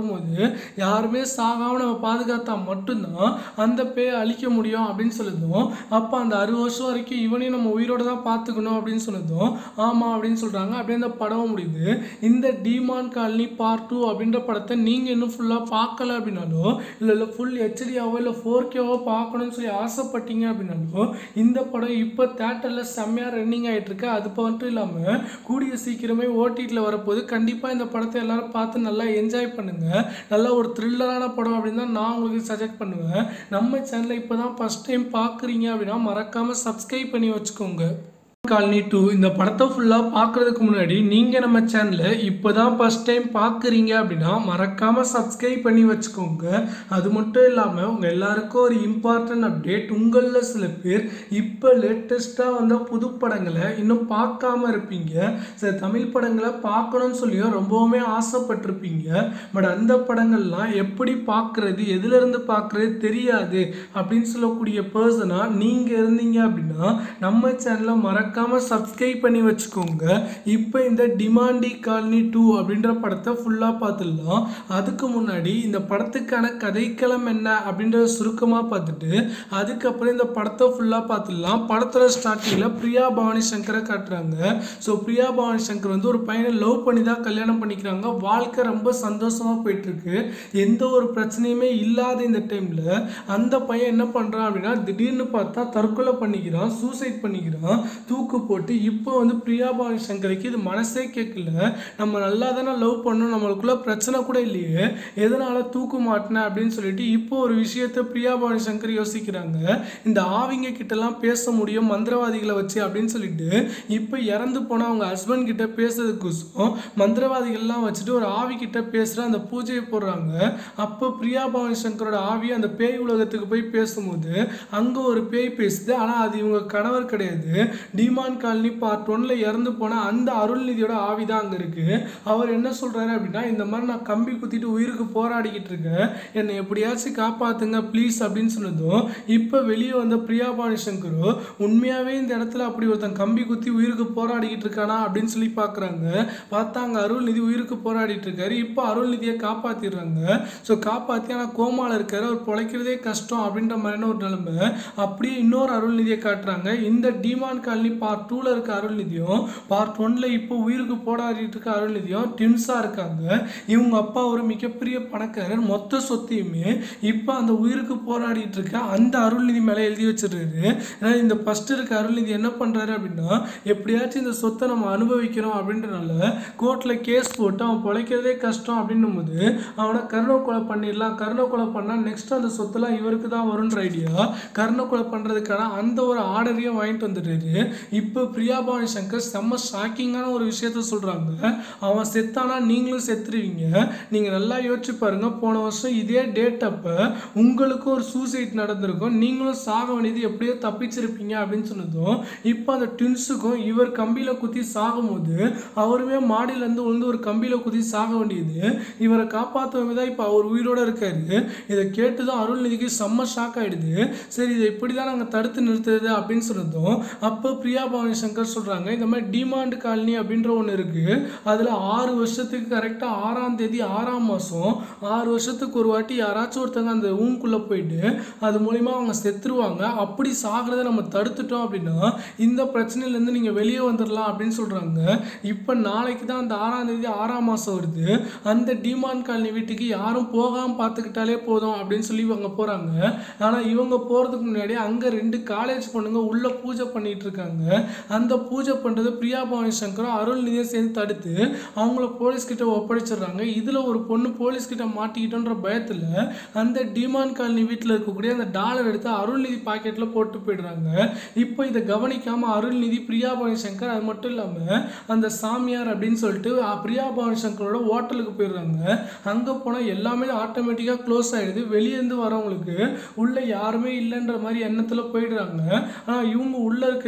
யாருமே சாகாமல் நம்ம பாதுகாத்தா மட்டும்தான் அந்த பேயை அழிக்க முடியும் அப்படின்னு சொல்லுதும் அப்போ அந்த அறுபது வருஷம் வரைக்கும் இவனையும் நம்ம உயிரோட தான் பார்த்துக்கணும் அப்படின்னு சொன்னதும் ஆமாம் அப்படின்னு சொல்கிறாங்க அப்படியே அந்த படம் முடியுது இந்த டிமான் காலனி பார்ட் டூ அப்படின்ற படத்தை நீங்கள் இன்னும் ஃபுல்லாக பார்க்கல அப்படின்னாலோ இல்லை இல்லை ஃபுல் ஹெச்டியாவோ இல்லை ஃபோர் கேவோ பார்க்கணும்னு சொல்லி ஆசைப்பட்டீங்க அப்படின்னாலோ இந்த படம் இப்போ தேட்டரில் செம்மையாக ரன்னிங் ஆகிட்டு இருக்கு அது மட்டும் இல்லாமல் கூடிய சீக்கிரமே ஓடிடியில் வரப்போது கண்டிப்பாக இந்த படத்தை எல்லாரும் பார்த்து நல்லா என்ஜாய் பண்ணுங்கள் நல்ல ஒரு த்ரில்லரான படம் அப்படின்னு தான் நான் உங்களுக்கு சஜெக்ட் பண்ணுவேன் நம்ம சேனலை இப்போ தான் ஃபஸ்ட் டைம் பார்க்குறீங்க அப்படின்னா மறக்காமல் சப்ஸ்கிரைப் பண்ணி வச்சுக்கோங்க காலனி டூ இந்த படத்தை ஃபுல்லாக பார்க்குறதுக்கு முன்னாடி நீங்கள் நம்ம சேனலை இப்போ தான் ஃபஸ்ட் டைம் பார்க்குறீங்க அப்படின்னா மறக்காமல் சப்ஸ்கிரைப் பண்ணி வச்சுக்கோங்க அது மட்டும் இல்லாமல் உங்கள் எல்லாருக்கும் ஒரு இம்பார்ட்டன்ட் அப்டேட் உங்களில் சில பேர் இப்போ லேட்டஸ்ட்டாக வந்த புது படங்களை இன்னும் பார்க்காம இருப்பீங்க சில தமிழ் படங்களை பார்க்கணும்னு சொல்லியும் ரொம்பவுமே ஆசைப்பட்டிருப்பீங்க பட் அந்த படங்கள்லாம் எப்படி பார்க்குறது எதுலேருந்து பார்க்குறது தெரியாது அப்படின்னு சொல்லக்கூடிய பர்சனாக நீங்கள் இருந்தீங்க அப்படின்னா நம்ம சேனலை மறக்காமல் சப்ஸ்கிரைப் பண்ணி வச்சுக்கோங்க இப்போ இந்த டிமாண்டி காலனி டூ அப்படின்ற படத்தை ஃபுல்லாக பார்த்துடலாம் அதுக்கு முன்னாடி இந்த படத்துக்கான கதைக்களம் என்ன அப்படின்றத சுருக்கமாக பார்த்துட்டு அதுக்கப்புறம் இந்த படத்தை ஃபுல்லாக பார்த்துடலாம் படத்தில் ஸ்டார்டிங்கில் பிரியா பவானி சங்கரை காட்டுறாங்க ஸோ பிரியா பவானி சங்கர் வந்து ஒரு பையனை லவ் பண்ணி தான் கல்யாணம் பண்ணிக்கிறாங்க வாழ்க்கை ரொம்ப சந்தோஷமாக போயிட்டுருக்கு எந்த ஒரு பிரச்சனையுமே இல்லாத இந்த டைமில் அந்த பையன் என்ன பண்ணுறான் அப்படின்னா திடீர்னு பார்த்தா தற்கொலை பண்ணிக்கிறான் சூசைட் பண்ணிக்கிறான் தூக்கு போட்டு இப்போ வந்து பிரியா பவானி சங்கருக்கு இது மனசே கேட்கல நம்ம நல்லா தானே லவ் பண்ணோம் நம்மளுக்குள்ள பிரச்சனை கூட இல்லையே எதனால தூக்கு மாட்டின அப்படின்னு சொல்லிட்டு இப்போ ஒரு விஷயத்த பிரியா பவானி சங்கர் யோசிக்கிறாங்க இந்த ஆவிங்க கிட்டலாம் பேச முடியும் மந்திரவாதிகளை வச்சு அப்படின்னு சொல்லிட்டு இப்போ இறந்து போன அவங்க ஹஸ்பண்ட் கிட்ட பேசுறதுக்கோசம் மந்திரவாதிகள்லாம் வச்சுட்டு ஒரு ஆவி கிட்ட பேசுகிற அந்த பூஜையை போடுறாங்க அப்போ பிரியா பவானி சங்கரோட ஆவி அந்த பேய் உலகத்துக்கு போய் பேசும்போது அங்கே ஒரு பேய் பேசுது ஆனால் அது இவங்க கணவர் கிடையாது டிமான் காலனி பார்ட் ஒன்ல இறந்து போன அந்த அருள்நிதியோட ஆவி தான் அங்கே இருக்கு அவர் என்ன சொல்றாரு அப்படின்னா இந்த மாதிரி நான் கம்பி குத்திட்டு உயிருக்கு போராடிக்கிட்டு இருக்கேன் என்னை எப்படியாச்சும் காப்பாத்துங்க ப்ளீஸ் அப்படின்னு சொன்னதும் இப்போ வெளியே வந்த பிரியா பாணி சங்கரோ உண்மையாவே இந்த இடத்துல அப்படி ஒருத்தன் கம்பி குத்தி உயிருக்கு போராடிக்கிட்டு இருக்கானா அப்படின்னு சொல்லி பார்க்குறாங்க பார்த்தா அங்கே அருள்நிதி உயிருக்கு போராடிட்டு இருக்காரு இப்போ அருள்நிதியை காப்பாத்திடுறாங்க ஸோ காப்பாற்றி ஆனால் கோமால இருக்காரு அவர் பிழைக்கிறதே கஷ்டம் அப்படின்ற மாதிரியான ஒரு நிலைமை அப்படியே இன்னொரு அருள்நிதியை காட்டுறாங்க இந்த டிமான் காலனி பார்ட் டூவில் இருக்க அருள்நிதியும் பார்ட் ஒன்ல இப்போ உயிருக்கு போராடிட்டு இருக்க அருள்நிதியும் ட்வின்ஸாக இருக்காங்க இவங்க அப்பா ஒரு மிகப்பெரிய பணக்காரர் மொத்த சொத்தையுமே இப்போ அந்த உயிருக்கு போராடிட்டு இருக்க அந்த அருள்நிதி மேலே எழுதி வச்சிடுறாரு ஏன்னா இந்த ஃபர்ஸ்ட் இருக்க அருள்நிதி என்ன பண்ணுறாரு அப்படின்னா எப்படியாச்சும் இந்த சொத்தை நம்ம அனுபவிக்கிறோம் அப்படின்றனால கோர்ட்டில் கேஸ் போட்டு அவன் பிழைக்கிறதே கஷ்டம் அப்படின்னும் போது அவனை கருணை கொலை பண்ணிடலாம் கருணை கொலை பண்ணால் நெக்ஸ்ட் அந்த சொத்துலாம் இவருக்கு தான் வரும்ன்ற ஐடியா கருணை கொலை பண்ணுறதுக்கான அந்த ஒரு ஆர்டரையும் வாங்கிட்டு வந்துடுறாரு இப்போ பிரியா பவானி சங்கர் செம்ம ஷாக்கிங்கான ஒரு விஷயத்த சொல்கிறாங்க அவன் செத்தானா நீங்களும் செத்துருவீங்க நீங்கள் நல்லா யோசிச்சு பாருங்க போன வருஷம் இதே டேட் அப்போ உங்களுக்கு ஒரு சூசைட் நடந்திருக்கும் நீங்களும் சாக வேண்டியது எப்படியோ தப்பிச்சிருப்பீங்க அப்படின்னு சொன்னதும் இப்போ அந்த ட்வின்ஸுக்கும் இவர் கம்பியில் குத்தி சாகும்போது அவருமே மாடியிலேருந்து விழுந்து ஒரு கம்பியில் குத்தி சாக வேண்டியது இவரை காப்பாற்றவங்க தான் இப்போ அவர் உயிரோட இருக்காரு இதை கேட்டு தான் அருள்நிதிக்கு செம்ம ஷாக் ஆயிடுது சரி இதை இப்படி தான் நாங்கள் தடுத்து நிறுத்துறது அப்படின்னு சொன்னதும் அப்போ பிரியா பவானி சங்கர் சொல்கிறாங்க இந்த மாதிரி டிமாண்ட் காலனி அப்படின்ற ஒன்று இருக்குது அதில் ஆறு வருஷத்துக்கு கரெக்டாக ஆறாம் தேதி ஆறாம் மாதம் ஆறு வருஷத்துக்கு ஒரு வாட்டி யாராச்சும் ஒருத்தங்க அந்த ஊங்குள்ளே போயிட்டு அது மூலிமா அவங்க செத்துருவாங்க அப்படி சாகிறத நம்ம தடுத்துட்டோம் அப்படின்னா இந்த பிரச்சனையிலேருந்து நீங்கள் வெளியே வந்துடலாம் அப்படின்னு சொல்கிறாங்க இப்போ நாளைக்கு தான் அந்த ஆறாம் தேதி ஆறாம் மாதம் வருது அந்த டிமான் காலனி வீட்டுக்கு யாரும் போகாமல் பார்த்துக்கிட்டாலே போதும் அப்படின்னு சொல்லி இவங்க போகிறாங்க ஆனால் இவங்க போகிறதுக்கு முன்னாடி அங்கே ரெண்டு காலேஜ் பொண்ணுங்க உள்ள பூஜை பண்ணிட்டு இருக்காங்க அந்த பூஜை பண்ணுறது பிரியா பவானி சங்கரும் அருள்நிதியை சேர்ந்து தடுத்து அவங்கள போலீஸ் கிட்ட ஒப்படைச்சிடுறாங்க இதில் ஒரு பொண்ணு போலீஸ் கிட்ட மாட்டிக்கிட்டோன்ற பயத்தில் அந்த டிமான் காலனி வீட்டில் இருக்கக்கூடிய அந்த டாலர் எடுத்து அருள்நிதி பாக்கெட்டில் போட்டு போயிடுறாங்க இப்போ இதை கவனிக்காம அருள்நிதி பிரியா பவானி சங்கர் அது மட்டும் இல்லாமல் அந்த சாமியார் அப்படின்னு சொல்லிட்டு அ, பிரியா பவானி சங்கரோட ஹோட்டலுக்கு போயிடுறாங்க அங்கே போனால் எல்லாமே ஆட்டோமேட்டிக்காக க்ளோஸ் ஆகிடுது வெளியேருந்து வரவங்களுக்கு உள்ளே யாருமே இல்லைன்ற மாதிரி எண்ணத்தில் போயிடுறாங்க ஆனால் இவங்க உள்ளே இருக்க வெளியே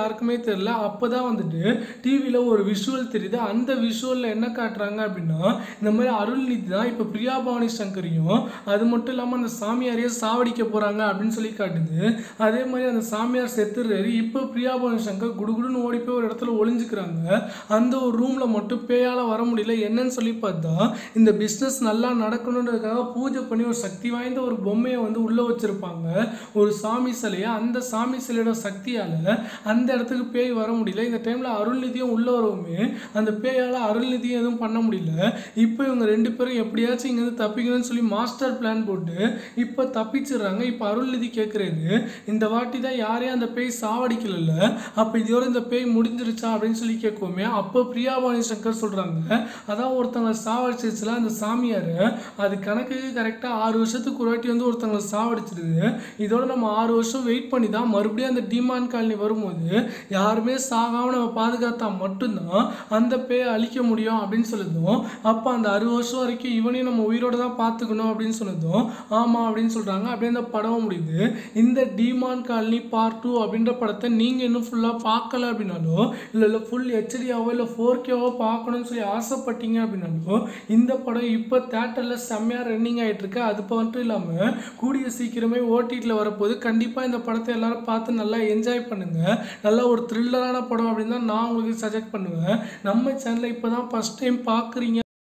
யாருக்குமே தெரியல அப்போ தான் வந்துட்டு டிவியில் ஒரு விஷுவல் தெரியுது அந்த விஷுவலில் என்ன காட்டுறாங்க அப்படின்னா இந்த மாதிரி அருள்நிதி தான் இப்போ பிரியா பவானி சங்கரையும் அது மட்டும் இல்லாமல் அந்த சாமியாரையே சாவடிக்க போகிறாங்க அப்படின்னு சொல்லி காட்டுது அதே மாதிரி அந்த சாமியார் செத்துறாரு இப்போ பிரியா பவானி சங்கர் குடுகுடுன்னு ஓடி போய் ஒரு இடத்துல ஒளிஞ்சுக்கிறாங்க அந்த ஒரு ரூமில் மட்டும் பேயால் வர முடியல என்னன்னு சொல்லி பார்த்தா இந்த பிஸ்னஸ் நல்லா நடக்கணுன்றதுக்காக பூஜை பண்ணி ஒரு சக்தி வாய்ந்த ஒரு பொம்மையை வந்து உள்ளே வச்சுருப்பாங்க ஒரு சாமி சிலையை அந்த சாமி சிலையோட சக்தியால் அந்த இடத்துக்கு பேய் வர முடியல இந்த டைமில் அருள்நிதியும் உள்ளே வரவுமே அந்த பேயால் அருள்நிதியும் எதுவும் பண்ண முடியல இப்போ இவங்க ரெண்டு பேரும் எப்படியாச்சும் இங்கேருந்து தப்பிக்கணும்னு சொல்லி மாஸ்டர் பிளான் போட்டு இப்போ தப்பிச்சிடுறாங்க இப்போ அருள்நிதி கேட்குறது இந்த வாட்டி தான் யாரையும் அந்த பேய் சாவடிக்கல அப்போ இதோட இந்த பேய் முடிஞ்சிருச்சா அப்படின்னு சொல்லி கேட்குவோமே அப்போ பிரியாபாணி சங்கர் சொல்கிறாங்க அதான் ஒருத்தவங்களை சாவடிச்சிருச்சுல அந்த சாமியார் அது கணக்குக்கு கரெக்டாக ஆறு வருஷத்துக்கு ஒரு வாட்டி வந்து ஒருத்தவங்களை சாவடிச்சிருது இதோட நம்ம ஆறு வருஷம் வெயிட் பண்ணி தான் மறுபடியும் அந்த டிமாண்ட் காலனி வரும்போது யாருமே சாகாம நம்ம பாதுகாத்தா மட்டும்தான் அந்த பேயை அழிக்க முடியும் அப்படின்னு சொல்லுதும் அப்போ அந்த அறுபது வருஷம் வரைக்கும் இவனையும் நம்ம உயிரோட தான் பார்த்துக்கணும் அப்படின்னு சொன்னதும் ஆமாம் அப்படின்னு சொல்கிறாங்க அப்படியே அந்த படம் முடியுது இந்த டிமான் காலனி பார்ட் டூ அப்படின்ற படத்தை நீங்கள் இன்னும் ஃபுல்லாக பார்க்கல அப்படின்னாலோ இல்லை இல்லை ஃபுல் ஹெச்டியாவோ இல்லை ஃபோர் கேவோ பார்க்கணும்னு சொல்லி ஆசைப்பட்டீங்க அப்படின்னாலோ இந்த படம் இப்போ தேட்டரில் செம்மையாக ரன்னிங் ஆகிட்டு இருக்கு அது மட்டும் இல்லாமல் கூடிய சீக்கிரமே ஓடிடியில் வரப்போது கண்டிப்பாக இந்த படத்தை எல்லாரும் பார்த்து நல்லா என்ஜாய் பண்ணுங்க நல்ல ஒரு த்ரில்லரான படம் அப்படின்னு தான் நான் உங்களுக்கு சஜெக்ட் பண்ணுவேன் நம்ம சேனலை இப்போ தான் ஃபஸ்ட் டைம் பார்க்குறீங்க